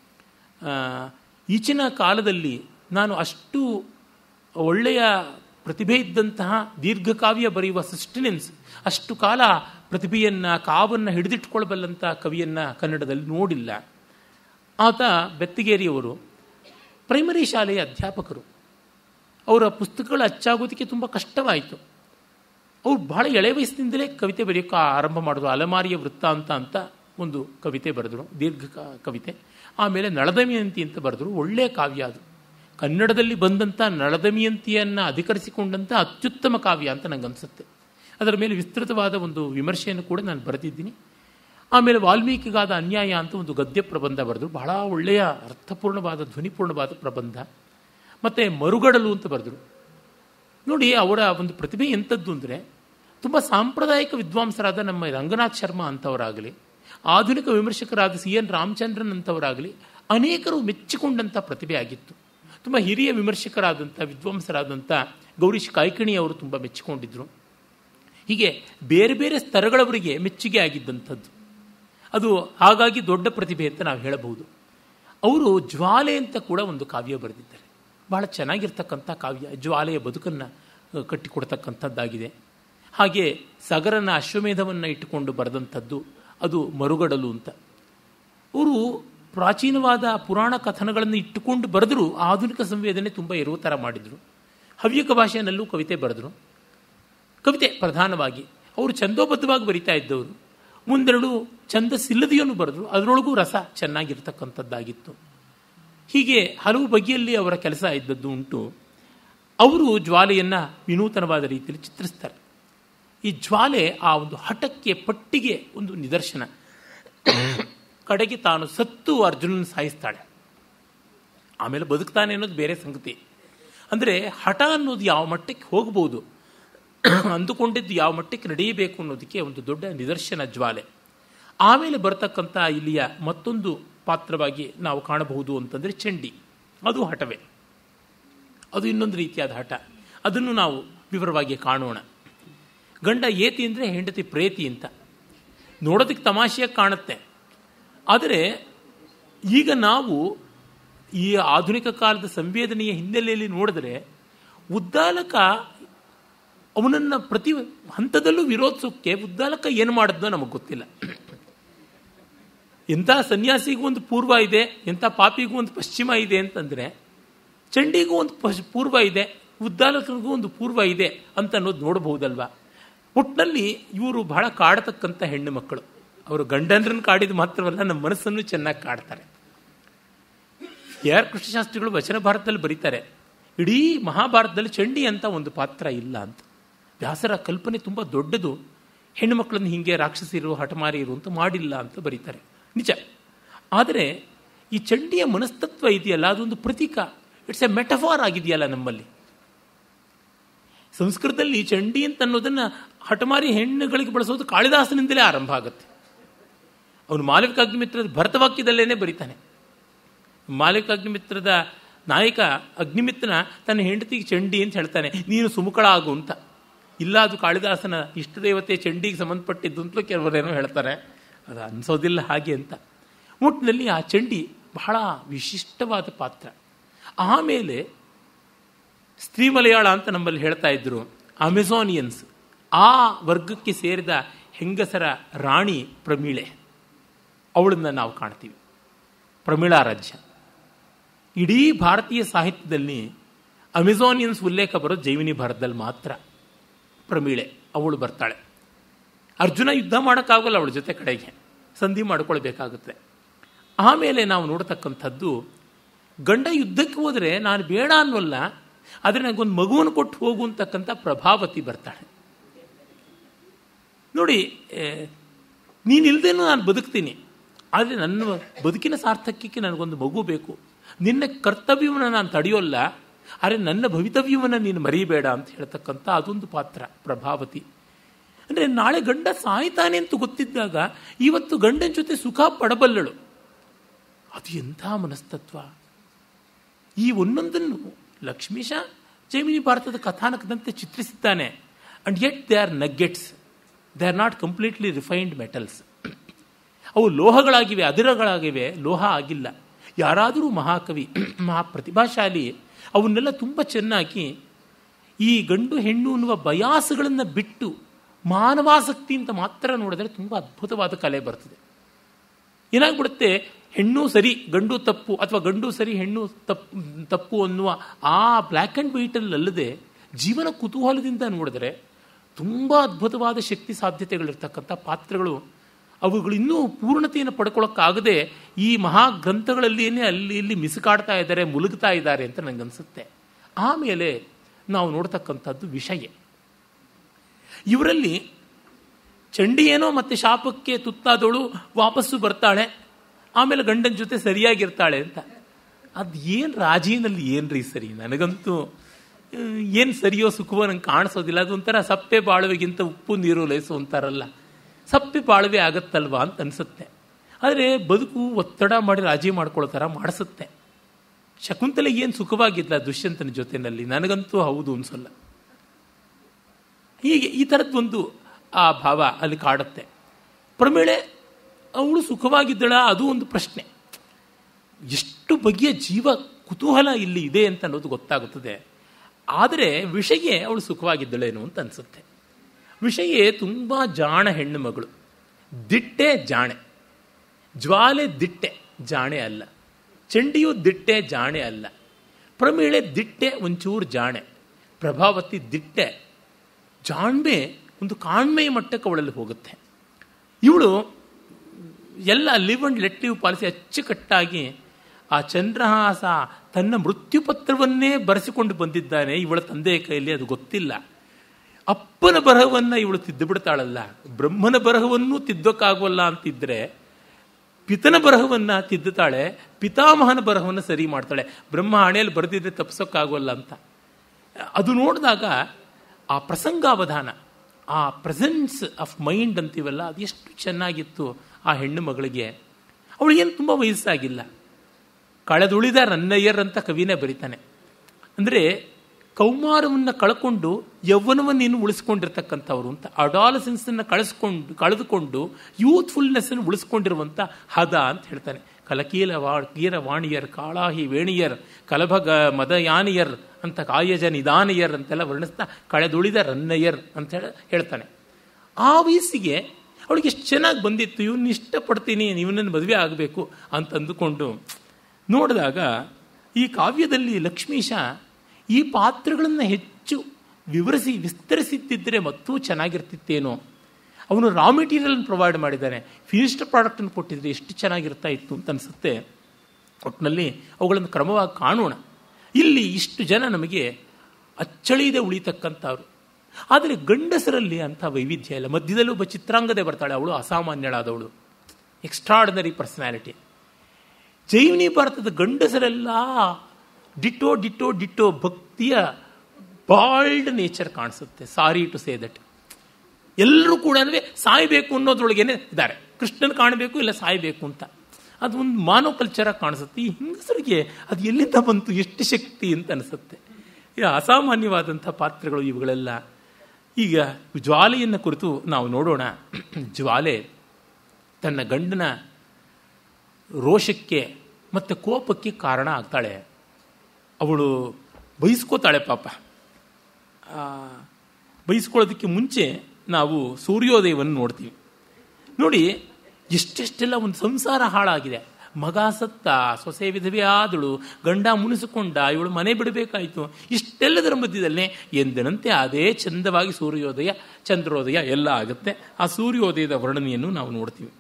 ಈಚಿನ ಕಾಲದಲ್ಲಿ ನಾನು ಅಷ್ಟು ಒಳ್ಳೆಯ ಪ್ರತಿಭೆ ಇದ್ದಂತಹ ದೀರ್ಘಕಾವ್ಯ ಬರೆಯುವ ಸಸ್ಟಿನೆನ್ಸ್ ಅಷ್ಟು ಕಾಲ ಪ್ರತಿಭೆಯನ್ನು ಕಾವನ್ನು ಹಿಡಿದಿಟ್ಕೊಳ್ಬಲ್ಲಂಥ ಕವಿಯನ್ನು ಕನ್ನಡದಲ್ಲಿ ನೋಡಿಲ್ಲ ಆತ ಬೆತ್ತಗೇರಿಯವರು ಪ್ರೈಮರಿ ಶಾಲೆಯ ಅಧ್ಯಾಪಕರು ಅವರ ಪುಸ್ತಕಗಳು ಅಚ್ಚಾಗೋದಕ್ಕೆ ತುಂಬ ಕಷ್ಟವಾಯಿತು ಅವ್ರು ಬಹಳ ಎಳೆ ವಯಸ್ಸಿನಿಂದಲೇ ಕವಿತೆ ಬರೆಯೋಕ್ಕೆ ಆರಂಭ ಮಾಡಿದ್ರು ಅಲಮಾರಿಯ ವೃತ್ತಾಂತ ಅಂತ ಒಂದು ಕವಿತೆ ಬರೆದರು ದೀರ್ಘ ಕವಿತೆ ಆಮೇಲೆ ನಳದಮಯಂತಿ ಅಂತ ಬರೆದರು ಒಳ್ಳೆಯ ಕಾವ್ಯ ಅದು ಕನ್ನಡದಲ್ಲಿ ಬಂದಂಥ ನಳದಮಯಂತಿಯನ್ನು ಅಧಿಕರಿಸಿಕೊಂಡಂಥ ಅತ್ಯುತ್ತಮ ಕಾವ್ಯ ಅಂತ ನನಗನ್ಸುತ್ತೆ ಅದರ ಮೇಲೆ ವಿಸ್ತೃತವಾದ ಒಂದು ವಿಮರ್ಶೆಯನ್ನು ಕೂಡ ನಾನು ಬರೆದಿದ್ದೀನಿ ಆಮೇಲೆ ವಾಲ್ಮೀಕಿಗಾದ ಅನ್ಯಾಯ ಅಂತ ಒಂದು ಗದ್ಯ ಪ್ರಬಂಧ ಬರೆದರು ಬಹಳ ಒಳ್ಳೆಯ ಅರ್ಥಪೂರ್ಣವಾದ ಧ್ವನಿಪೂರ್ಣವಾದ ಪ್ರಬಂಧ ಮತ್ತು ಮರುಗಡಲು ಅಂತ ಬರೆದರು ನೋಡಿ ಅವರ ಒಂದು ಪ್ರತಿಭೆ ಎಂಥದ್ದು ಅಂದರೆ ತುಂಬ ಸಾಂಪ್ರದಾಯಿಕ ವಿದ್ವಾಂಸರಾದ ನಮ್ಮ ರಂಗನಾಥ್ ಶರ್ಮಾ ಅಂತವರಾಗಲಿ ಆಧುನಿಕ ವಿಮರ್ಶಕರಾದ ಸಿ ಎನ್ ರಾಮಚಂದ್ರನ್ ಅಂತವರಾಗಲಿ ಅನೇಕರು ಮೆಚ್ಚಿಕೊಂಡಂಥ ಪ್ರತಿಭೆ ಆಗಿತ್ತು ತುಂಬ ಹಿರಿಯ ವಿಮರ್ಶಕರಾದಂಥ ವಿದ್ವಾಂಸರಾದಂಥ ಗೌರೀಶ್ ಕಾಯ್ಕಿಣಿ ಅವರು ತುಂಬ ಮೆಚ್ಚಿಕೊಂಡಿದ್ದರು ಹೀಗೆ ಬೇರೆ ಬೇರೆ ಸ್ತರಗಳವರಿಗೆ ಮೆಚ್ಚುಗೆ ಆಗಿದ್ದಂಥದ್ದು ಅದು ಹಾಗಾಗಿ ದೊಡ್ಡ ಪ್ರತಿಭೆ ಅಂತ ನಾವು ಹೇಳಬಹುದು ಅವರು ಜ್ವಾಲೆ ಅಂತ ಕೂಡ ಒಂದು ಕಾವ್ಯ ಬರೆದಿದ್ದಾರೆ ಬಹಳ ಚೆನ್ನಾಗಿರ್ತಕ್ಕಂಥ ಕಾವ್ಯ ಜ್ವಾಲೆಯ ಬದುಕನ್ನು ಕಟ್ಟಿಕೊಡ್ತಕ್ಕಂಥದ್ದಾಗಿದೆ ಹಾಗೆ ಸಗರನ ಅಶ್ವಮೇಧವನ್ನು ಇಟ್ಟುಕೊಂಡು ಬರೆದಂಥದ್ದು ಅದು ಮರುಗಡಲು ಅಂತ ಅವರು ಪ್ರಾಚೀನವಾದ ಪುರಾಣ ಕಥನಗಳನ್ನು ಇಟ್ಟುಕೊಂಡು ಬರೆದರೂ ಆಧುನಿಕ ಸಂವೇದನೆ ತುಂಬ ಇರುವ ಥರ ಮಾಡಿದರು ಹವ್ಯಕ ಭಾಷೆಯಲ್ಲೂ ಕವಿತೆ ಬರೆದರು ಕವಿತೆ ಪ್ರಧಾನವಾಗಿ ಅವರು ಛಂದೋಬದ್ಧವಾಗಿ ಬರಿತಾ ಇದ್ದವರು ಮುಂದೆರಡು ಛಂದಸ್ಸಿಲ್ಲದೆಯನ್ನು ಬರೆದರು ಅದರೊಳಗೂ ರಸ ಚೆನ್ನಾಗಿರ್ತಕ್ಕಂಥದ್ದಾಗಿತ್ತು ಹೀಗೆ ಹಲವು ಬಗೆಯಲ್ಲಿ ಅವರ ಕೆಲಸ ಇದ್ದದ್ದು ಉಂಟು ಅವರು ಜ್ವಾಲೆಯನ್ನು ವಿನೂತನವಾದ ರೀತಿಯಲ್ಲಿ ಚಿತ್ರಿಸ್ತಾರೆ ಈ ಜ್ವಾಲೆ ಆ ಒಂದು ಹಠಕ್ಕೆ ಪಟ್ಟಿಗೆ ಒಂದು ನಿದರ್ಶನ ಕಡೆಗೆ ತಾನು ಸತ್ತು ಅರ್ಜುನನ ಸಾಯಿಸ್ತಾಳೆ ಆಮೇಲೆ ಬದುಕ್ತಾನೆ ಅನ್ನೋದು ಬೇರೆ ಸಂಗತಿ ಅಂದರೆ ಹಠ ಅನ್ನೋದು ಯಾವ ಮಟ್ಟಕ್ಕೆ ಹೋಗ್ಬೋದು ಅಂದುಕೊಂಡಿದ್ದು ಯಾವ ಮಟ್ಟಕ್ಕೆ ನಡೆಯಬೇಕು ಅನ್ನೋದಕ್ಕೆ ಒಂದು ದೊಡ್ಡ ನಿದರ್ಶನ ಜ್ವಾಲೆ ಆಮೇಲೆ ಬರ್ತಕ್ಕಂಥ ಇಲ್ಲಿಯ ಮತ್ತೊಂದು ಪಾತ್ರವಾಗಿ ನಾವು ಕಾಣಬಹುದು ಅಂತಂದರೆ ಚಂಡಿ ಅದು ಹಠವೇ ಅದು ಇನ್ನೊಂದು ರೀತಿಯಾದ ಹಠ ಅದನ್ನು ನಾವು ವಿವರವಾಗಿ ಕಾಣೋಣ ಗಂಡ ಏತಿ ಅಂದರೆ ಹೆಂಡತಿ ಪ್ರೇತಿ ಅಂತ ನೋಡೋದಕ್ಕೆ ತಮಾಷೆಯಾಗಿ ಕಾಣುತ್ತೆ ಆದರೆ ಈಗ ನಾವು ಈ ಆಧುನಿಕ ಕಾಲದ ಸಂವೇದನೆಯ ಹಿನ್ನೆಲೆಯಲ್ಲಿ ನೋಡಿದ್ರೆ ಉದ್ದಾಲಕ ಅವನನ್ನು ಪ್ರತಿ ಹಂತದಲ್ಲೂ ವಿರೋಧಿಸೋಕ್ಕೆ ಉದ್ದಾಲಕ ಏನು ಮಾಡಿದ್ನೋ ನಮಗೆ ಗೊತ್ತಿಲ್ಲ ಎಂಥ ಸನ್ಯಾಸಿಗೂ ಒಂದು ಪೂರ್ವ ಇದೆ ಎಂಥ ಪಾಪಿಗೂ ಒಂದು ಪಶ್ಚಿಮ ಇದೆ ಅಂತಂದರೆ ಚಂಡಿಗೂ ಒಂದು ಪಶ್ ಪೂರ್ವ ಇದೆ ಉದ್ದಾಲಕನಿಗೂ ಒಂದು ಪೂರ್ವ ಇದೆ ಅಂತ ಅನ್ನೋದು ನೋಡಬಹುದಲ್ವಾ ಒಟ್ಟಿನಲ್ಲಿ ಇವರು ಬಹಳ ಕಾಡತಕ್ಕಂಥ ಹೆಣ್ಣು ಮಕ್ಕಳು ಅವರು ಗಂಡನರನ್ನು ಕಾಡಿದ ಮಾತ್ರವಲ್ಲ ನಮ್ಮ ಮನಸ್ಸನ್ನು ಚೆನ್ನಾಗಿ ಕಾಡ್ತಾರೆ ಕೆ ಆರ್ ಕೃಷ್ಣಶಾಸ್ತ್ರಿಗಳು ವಚನ ಭಾರತದಲ್ಲಿ ಬರೀತಾರೆ ಇಡೀ ಮಹಾಭಾರತದಲ್ಲಿ ಚಂಡಿ ಅಂತ ಒಂದು ಪಾತ್ರ ಇಲ್ಲ ಅಂತ ವ್ಯಾಸರ ಕಲ್ಪನೆ ತುಂಬ ದೊಡ್ಡದು ಹೆಣ್ಣು ಮಕ್ಕಳನ್ನು ಹೀಗೆ ರಾಕ್ಷಸಿರು ಹಠಮಾರಿರು ಅಂತ ಮಾಡಿಲ್ಲ ಅಂತ ಬರೀತಾರೆ ನಿಜ ಆದರೆ ಈ ಚಂಡಿಯ ಮನಸ್ತತ್ವ ಇದೆಯಲ್ಲ ಅದೊಂದು ಪ್ರತೀಕ ಇಟ್ಸ್ ಎ ಮೆಟಫಾರ್ ಆಗಿದೆಯಲ್ಲ ನಮ್ಮಲ್ಲಿ ಸಂಸ್ಕೃತದಲ್ಲಿ ಚಂಡಿ ಅಂತ ಅನ್ನೋದನ್ನು ಹಠಮಾರಿ ಹೆಣ್ಣುಗಳಿಗೆ ಬಳಸೋದು ಕಾಳಿದಾಸನಿಂದಲೇ ಆರಂಭ ಆಗುತ್ತೆ ಅವನು ಮಾಲವಿಕ ಅಗ್ನಿಮಿತ್ರದ ಭರತವಾಕ್ಯದಲ್ಲೇನೆ ಬರೀತಾನೆ ಮಾಲವಿಕ ಅಗ್ನಿಮಿತ್ರದ ನಾಯಕ ಅಗ್ನಿಮಿತ್ರನ ತನ್ನ ಹೆಂಡತಿಗೆ ಚಂಡಿ ಅಂತ ಹೇಳ್ತಾನೆ ನೀನು ಸುಮುಖಳ ಆಗು ಅಂತ ಇಲ್ಲ ಅದು ಕಾಳಿದಾಸನ ಇಷ್ಟ ದೇವತೆ ಚಂಡಿಗೆ ಸಂಬಂಧಪಟ್ಟಿದ್ದು ಅಂತಲೂ ಕೆಲವರೇನೋ ಹೇಳ್ತಾರೆ ಅದು ಅನಿಸೋದಿಲ್ಲ ಹಾಗೆ ಅಂತ ಒಟ್ಟಿನಲ್ಲಿ ಆ ಚಂಡಿ ಬಹಳ ವಿಶಿಷ್ಟವಾದ ಪಾತ್ರ ಆಮೇಲೆ ಸ್ತ್ರೀ ಮಲಯಾಳ ಅಂತ ನಮ್ಮಲ್ಲಿ ಹೇಳ್ತಾ ಇದ್ರು ಅಮೆಝಾನಿಯನ್ಸ್ ಆ ವರ್ಗಕ್ಕೆ ಸೇರಿದ ಹೆಂಗಸರ ರಾಣಿ ಪ್ರಮೀಳೆ ಅವಳನ್ನ ನಾವು ಕಾಣ್ತೀವಿ ಪ್ರಮೀಳಾ ರಾಜ್ಯ ಇಡೀ ಭಾರತೀಯ ಸಾಹಿತ್ಯದಲ್ಲಿ ಅಮೆಝಾನಿಯನ್ಸ್ ಉಲ್ಲೇಖ ಬರೋದು ಜೈವಿನಿ ಭಾರತದಲ್ಲಿ ಮಾತ್ರ ಪ್ರಮೀಳೆ ಅವಳು ಬರ್ತಾಳೆ ಅರ್ಜುನ ಯುದ್ಧ ಮಾಡೋಕ್ಕಾಗಲ್ಲ ಅವಳ ಜೊತೆ ಕಡೆಗೆ ಸಂಧಿ ಮಾಡ್ಕೊಳ್ಬೇಕಾಗುತ್ತೆ ಆಮೇಲೆ ನಾವು ನೋಡ್ತಕ್ಕಂಥದ್ದು ಗಂಡ ಯುದ್ಧಕ್ಕೆ ಹೋದರೆ ನಾನು ಬೇಡ ಅನ್ನೋಲ್ಲ ಆದರೆ ನನಗೊಂದು ಮಗುವನ್ನು ಕೊಟ್ಟು ಹೋಗು ಅಂತಕ್ಕಂಥ ಪ್ರಭಾವತಿ ಬರ್ತಾಳೆ ನೋಡಿ ನೀನಿಲ್ದೇನೂ ನಾನು ಬದುಕ್ತೀನಿ ಆದರೆ ನನ್ನ ಬದುಕಿನ ಸಾರ್ಥಕ್ಯಕ್ಕೆ ನನಗೊಂದು ಮಗು ಬೇಕು ನಿನ್ನ ಕರ್ತವ್ಯವನ್ನು ನಾನು ತಡೆಯೋಲ್ಲ ಆದರೆ ನನ್ನ ಭವಿತವ್ಯವನ್ನು ನೀನು ಮರೀಬೇಡ ಅಂತ ಹೇಳ್ತಕ್ಕಂಥ ಅದೊಂದು ಪಾತ್ರ ಪ್ರಭಾವತಿ ಅಂದರೆ ನಾಳೆ ಗಂಡ ಸಾಯ್ತಾನೆ ಅಂತ ಗೊತ್ತಿದ್ದಾಗ ಇವತ್ತು ಗಂಡನ ಜೊತೆ ಸುಖ ಪಡಬಲ್ಲಳು ಅದು ಎಂಥ ಮನಸ್ತತ್ವ ಈ ಒಂದೊಂದನ್ನು ಲಕ್ಷ್ಮೀಶ ಜೈಮಿನಿ ಭಾರತದ ಕಥಾನಕದಂತೆ ಚಿತ್ರಿಸಿದ್ದಾನೆ and yet they are nuggets they are not completely refined metals ಅವು ಲೋಹಗಳಾಗಿವೆ ಅದಿರಗಳಾಗಿವೆ ಲೋಹ ಆಗಿಲ್ಲ ಯಾರಾದರೂ ಮಹಾಕವಿ ಮಹಾ ಪ್ರತಿಭಾಶಾಲಿ ಅವನ್ನೆಲ್ಲ ತುಂಬ ಚೆನ್ನಾಗಿ ಈ ಗಂಡು ಹೆಣ್ಣು ಅನ್ನುವ ಬಯಾಸಗಳನ್ನು ಬಿಟ್ಟು ಮಾನವಾಸಕ್ತಿ ಅಂತ ಮಾತ್ರ ನೋಡಿದ್ರೆ ತುಂಬ ಅದ್ಭುತವಾದ ಕಲೆ ಬರ್ತದೆ ಏನಾಗ್ಬಿಡುತ್ತೆ ಹೆಣ್ಣು ಸರಿ ಗಂಡು ತಪ್ಪು ಅಥವಾ ಗಂಡು ಸರಿ ಹೆಣ್ಣು ತಪ್ಪು ತಪ್ಪು ಅನ್ನುವ ಆ ಬ್ಲ್ಯಾಕ್ ಆ್ಯಂಡ್ ವೈಟಲ್ಲಿ ಅಲ್ಲದೆ ಜೀವನ ಕುತೂಹಲದಿಂದ ನೋಡಿದ್ರೆ ತುಂಬ ಅದ್ಭುತವಾದ ಶಕ್ತಿ ಸಾಧ್ಯತೆಗಳಿರ್ತಕ್ಕಂಥ ಪಾತ್ರಗಳು ಅವುಗಳು ಇನ್ನೂ ಪೂರ್ಣತೆಯನ್ನು ಪಡ್ಕೊಳ್ಳೋಕ್ಕಾಗದೆ ಈ ಮಹಾಗ್ರಂಥಗಳಲ್ಲಿಯೇ ಅಲ್ಲಿ ಇಲ್ಲಿ ಮಿಸುಕಾಡ್ತಾ ಇದ್ದಾರೆ ಮುಳುಗ್ತಾ ಇದ್ದಾರೆ ಅಂತ ನನಗನ್ಸುತ್ತೆ ಆಮೇಲೆ ನಾವು ನೋಡ್ತಕ್ಕಂಥದ್ದು ವಿಷಯ ಇವರಲ್ಲಿ ಚಂಡಿ ಏನೋ ಮತ್ತೆ ಶಾಪಕ್ಕೆ ತುತ್ತಾದವಳು ವಾಪಸ್ಸು ಬರ್ತಾಳೆ ಆಮೇಲೆ ಗಂಡನ ಜೊತೆ ಸರಿಯಾಗಿರ್ತಾಳೆ ಅಂತ ಅದು ಏನು ರಾಜಿನಲ್ಲಿ ಏನ್ರಿ ಸರಿ ನನಗಂತೂ ಏನು ಸರಿಯೋ ಸುಖವೋ ನಂಗೆ ಕಾಣಿಸೋದಿಲ್ಲ ಅದೊಂಥರ ಸಪ್ಪೆ ಬಾಳುವೆಗಿಂತ ಉಪ್ಪು ನೀರು ಲೈಸು ಅಂತಾರಲ್ಲ ಸಪ್ಪೆ ಬಾಳುವೆ ಆಗತ್ತಲ್ವಾ ಅಂತ ಅನಿಸುತ್ತೆ ಆದರೆ ಬದುಕು ಒತ್ತಡ ಮಾಡಿ ರಾಜಿ ಮಾಡ್ಕೊಳ್ಳೋ ಥರ ಮಾಡಿಸುತ್ತೆ ಶಕುಂತಲೆ ಏನು ಸುಖವಾಗಿಲ್ಲ ದುಷ್ಯಂತನ ಜೊತೆಯಲ್ಲಿ ನನಗಂತೂ ಹೌದು ಅನ್ಸಲ್ಲ ಹೀಗೆ ಈ ಥರದ್ದೊಂದು ಆ ಭಾವ ಅಲ್ಲಿ ಕಾಡುತ್ತೆ ಪ್ರಮೇಳೆ ಅವಳು ಸುಖವಾಗಿದ್ದಳ ಅದು ಒಂದು ಪ್ರಶ್ನೆ ಎಷ್ಟು ಬಗೆಯ ಜೀವ ಕುತೂಹಲ ಇಲ್ಲಿ ಇದೆ ಅಂತ ಅನ್ನೋದು ಗೊತ್ತಾಗುತ್ತದೆ ಆದರೆ ವಿಷಯ ಅವಳು ಸುಖವಾಗಿದ್ದಳೇನು ಅಂತ ಅನಿಸುತ್ತೆ ವಿಷಯ ತುಂಬ ಜಾಣ ಹೆಣ್ಣು ಮಗಳು ದಿಟ್ಟೆ ಜಾಣೆ ಜ್ವಾಲೆ ದಿಟ್ಟೆ ಜಾಣೆ ಅಲ್ಲ ಚಂಡಿಯು ದಿಟ್ಟೆ ಜಾಣೆ ಅಲ್ಲ ಪ್ರಮೀಳೆ ದಿಟ್ಟೆ ಒಂಚೂರು ಜಾಣೆ ಪ್ರಭಾವತಿ ದಿಟ್ಟೆ ಜಾಣ್ಮೆ ಒಂದು ಕಾಣ್ಮೆಯ ಮಟ್ಟಕ್ಕೆ ಅವಳಲ್ಲಿ ಹೋಗುತ್ತೆ ಇವಳು ಎಲ್ಲ live and let live policy ಅಚ್ಚುಕಟ್ಟಾಗಿ ಆ ಚಂದ್ರಹಾಸ ತನ್ನ ಮೃತ್ಯುಪತ್ರವನ್ನೇ ಬರೆಸಿಕೊಂಡು ಬಂದಿದ್ದಾನೆ ಇವಳ ತಂದೆಯ ಕೈಯಲ್ಲಿ ಅದು ಗೊತ್ತಿಲ್ಲ ಅಪ್ಪನ ಬರಹವನ್ನು ಇವಳು ತಿದ್ದು ಬಿಡ್ತಾಳಲ್ಲ ಬ್ರಹ್ಮನ ಬರಹವನ್ನೂ ತಿದ್ದೋಕ್ಕಾಗೋಲ್ಲ ಅಂತಿದ್ರೆ ಪಿತನ ಬರಹವನ್ನು ತಿದ್ದುತ್ತಾಳೆ ಪಿತಾಮಹನ ಬರಹವನ್ನು ಸರಿ ಮಾಡ್ತಾಳೆ ಬ್ರಹ್ಮ ಹಣೆಯಲ್ಲಿ ಬರೆದಿದ್ರೆ ತಪ್ಪಿಸೋಕ್ಕಾಗೋಲ್ಲ ಅಂತ ಅದು ನೋಡಿದಾಗ ಆ ಪ್ರಸಂಗಾವಧಾನ ಆ ಪ್ರೆಸೆನ್ಸ್ ಆಫ್ ಮೈಂಡ್ ಅಂತೀವಲ್ಲ ಅದು ಎಷ್ಟು ಚೆನ್ನಾಗಿತ್ತು ಆ ಹೆಣ್ಣು ಮಗಳಿಗೆ ಅವಳಿಗೇನು ತುಂಬ ವಯಸ್ಸಾಗಿಲ್ಲ ಕಳೆದುಳಿದ ರನ್ನಯ್ಯರ್ ಅಂತ ಕವಿನೇ ಬರೀತಾನೆ ಅಂದರೆ ಕೌಮಾರವನ್ನು ಕಳ್ಕೊಂಡು ಯೌವನವನ್ನು ಇನ್ನು ಉಳಿಸ್ಕೊಂಡಿರ್ತಕ್ಕಂಥವ್ರು ಅಂತ ಅಡಾಲಸೆನ್ಸನ್ನು ಕಳಿಸ್ಕೊಂಡು ಕಳೆದುಕೊಂಡು ಯೂತ್ಫುಲ್ನೆಸ್ಸನ್ನು ಉಳಿಸ್ಕೊಂಡಿರುವಂಥ ಹದ ಅಂತ ಹೇಳ್ತಾನೆ ಕಲಕೀಲ ವಾ ಕೀರ ವಾಣಿಯರ್ ಕಾಳಾಹಿ ವೇಣಿಯರ್ ಕಲಭಗ ಮದಯಾನಿಯರ್ ಅಂತ ಕಾಯಜ ನಿಧಾನಿಯರ್ ಅಂತೆಲ್ಲ ವರ್ಣಿಸ್ತಾ ಕಳೆದುಳಿದ ರನ್ನಯ್ಯರ್ ಅಂತ ಹೇಳಿ ಹೇಳ್ತಾನೆ ಆ ವಯಸ್ಸಿಗೆ ಅವಳಿಗೆ ಎಷ್ಟು ಚೆನ್ನಾಗಿ ಬಂದಿತ್ತು ಇವನ್ನ ಇಷ್ಟಪಡ್ತೀನಿ ಇವನನ್ನು ಮದುವೆ ಆಗಬೇಕು ಅಂತ ಅಂದುಕೊಂಡು ನೋಡಿದಾಗ ಈ ಕಾವ್ಯದಲ್ಲಿ ಲಕ್ಷ್ಮೀಶ ಈ ಪಾತ್ರಗಳನ್ನು ಹೆಚ್ಚು ವಿವರಿಸಿ ವಿಸ್ತರಿಸಿದ್ದಿದ್ದರೆ ಮತ್ತೂ ಚೆನ್ನಾಗಿರ್ತಿತ್ತೇನೋ ಅವನು ರಾ ಮೆಟೀರಿಯಲ್ ಪ್ರೊವೈಡ್ ಮಾಡಿದ್ದಾನೆ ಫಿನಿಶ್ಡ್ ಪ್ರಾಡಕ್ಟನ್ನು ಕೊಟ್ಟಿದ್ರೆ ಎಷ್ಟು ಚೆನ್ನಾಗಿರ್ತಾ ಇತ್ತು ಅಂತ ಅನಿಸುತ್ತೆ ಒಟ್ಟಿನಲ್ಲಿ ಅವುಗಳನ್ನು ಕ್ರಮವಾಗಿ ಕಾಣೋಣ ಇಲ್ಲಿ ಇಷ್ಟು ಜನ ನಮಗೆ ಅಚ್ಚಳಿಯದೆ ಉಳಿತಕ್ಕಂಥವ್ರು ಆದರೆ ಗಂಡಸರಲ್ಲಿ ಅಂಥ ವೈವಿಧ್ಯ ಇಲ್ಲ ಮಧ್ಯದಲ್ಲೂ ಒಬ್ಬ ಚಿತ್ರಾಂಗದೆ ಬರ್ತಾಳೆ ಅವಳು ಅಸಾಮಾನ್ಯಳಾದವಳು ಎಕ್ಸ್ಟ್ರಾರ್ಡಿನರಿ ಪರ್ಸನಾಲಿಟಿ ಜೈವಿನಿ ಭಾರತದ ಗಂಡಸರೆಲ್ಲ ಡಿಟೋ ಡಿಟೋ ಡಿಟೋ ಭಕ್ತಿಯ ಬಾಲ್ಡ್ ನೇಚರ್ ಕಾಣಿಸುತ್ತೆ ಸಾರಿ ಟು ಸೇ ದಟ್ ಎಲ್ಲರೂ ಕೂಡ ಸಾಯಬೇಕು ಅನ್ನೋದ್ರೊಳಗೇನೆ ಇದ್ದಾರೆ ಕೃಷ್ಣನ ಕಾಣಬೇಕು ಇಲ್ಲ ಸಾಯಬೇಕು ಅಂತ ಅದು ಒಂದು ಮಾನವ ಕಲ್ಚರಾಗಿ ಕಾಣಿಸುತ್ತೆ ಈ ಹೆಂಗಸರಿಗೆ ಅದು ಎಲ್ಲಿಂದ ಬಂತು ಎಷ್ಟು ಶಕ್ತಿ ಅಂತ ಅನಿಸುತ್ತೆ ಈ ಅಸಾಮಾನ್ಯವಾದಂಥ ಪಾತ್ರಗಳು ಇವುಗಳೆಲ್ಲ ಈಗ ಜ್ವಾಲೆಯನ್ನು ಕುರಿತು ನಾವು ನೋಡೋಣ ಜ್ವಾಲೆ ತನ್ನ ಗಂಡನ ರೋಷಕ್ಕೆ ಮತ್ತು ಕೋಪಕ್ಕೆ ಕಾರಣ ಆಗ್ತಾಳೆ ಅವಳು ಬಯಸ್ಕೋತಾಳೆ ಪಾಪ ಆ, ಬಯಸ್ಕೊಳ್ಳೋದಕ್ಕೆ ಮುಂಚೆ ನಾವು ಸೂರ್ಯೋದಯವನ್ನು ನೋಡ್ತೀವಿ ನೋಡಿ ಎಷ್ಟೆಷ್ಟೆಲ್ಲ ಒಂದು ಸಂಸಾರ ಹಾಳಾಗಿದೆ ಮಗ ಸತ್ತ ಸೊಸೆ ವಿಧವೆ ಆದಳು ಗಂಡ ಮುನಿಸಿಕೊಂಡ ಇವಳು ಮನೆ ಬಿಡಬೇಕಾಯಿತು ಇಷ್ಟೆಲ್ಲದರ ಮಧ್ಯದಲ್ಲೇ ಎಂದಿನಂತೆ ಅದೇ ಚಂದವಾಗಿ ಸೂರ್ಯೋದಯ ಚಂದ್ರೋದಯ ಎಲ್ಲ ಆಗುತ್ತೆ ಆ ಸೂರ್ಯೋದಯದ ವರ್ಣನೆಯನ್ನು ನಾವು ನೋಡ್ತೀವಿ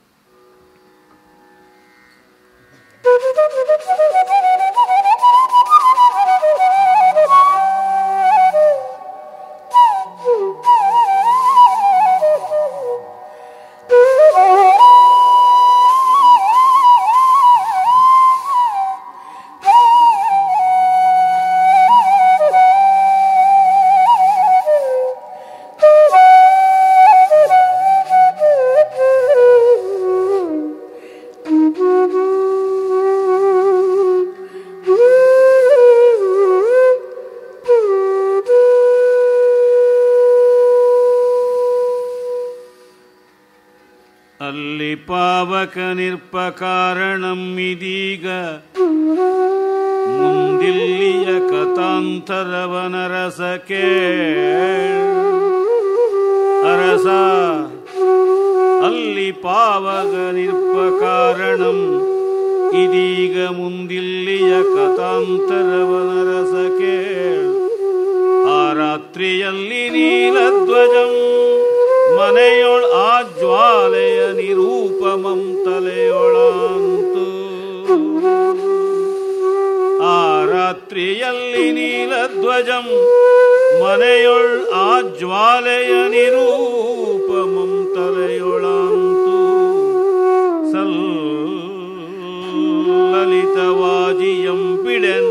ಅಲ್ಲಿ ಪಾವಕ ನಿರ್ಪಕಾರಣಂ ಇದೀಗ ಮುಂದಿಲ್ಲಿಯ ಕಥಾಂತರವನರಸ ಅರಸ ಅಲ್ಲಿ ಪಾವಕ ನಿರ್ಪಕಾರಣಂ ಇದೀಗ ಮುಂದಿಲ್ಲಿಯ ಕಥಾಂತರವನರಸ ಆ ರಾತ್ರಿಯಲ್ಲಿ ನೀಲಧ್ವಜಂ ಮನೆಯೊಳ ಆ ಜ್ವಾಲೆಯ ನಿರೂಪಮಂ ತಲೆಯೊಳಂತು ಆ ರಾತ್ರಿಯಲ್ಲಿ ನೀಲಧ್ವಜಂ ಮನೆಯೊಳ್ ಆ ಜ್ವಾಲೆಯ ನಿರೂಪಮಂ ತಲೆಯೊಳಂತು ಸಲ್ಲಲಿತವಾಜಿಯಂ ಬಿಡೆನ್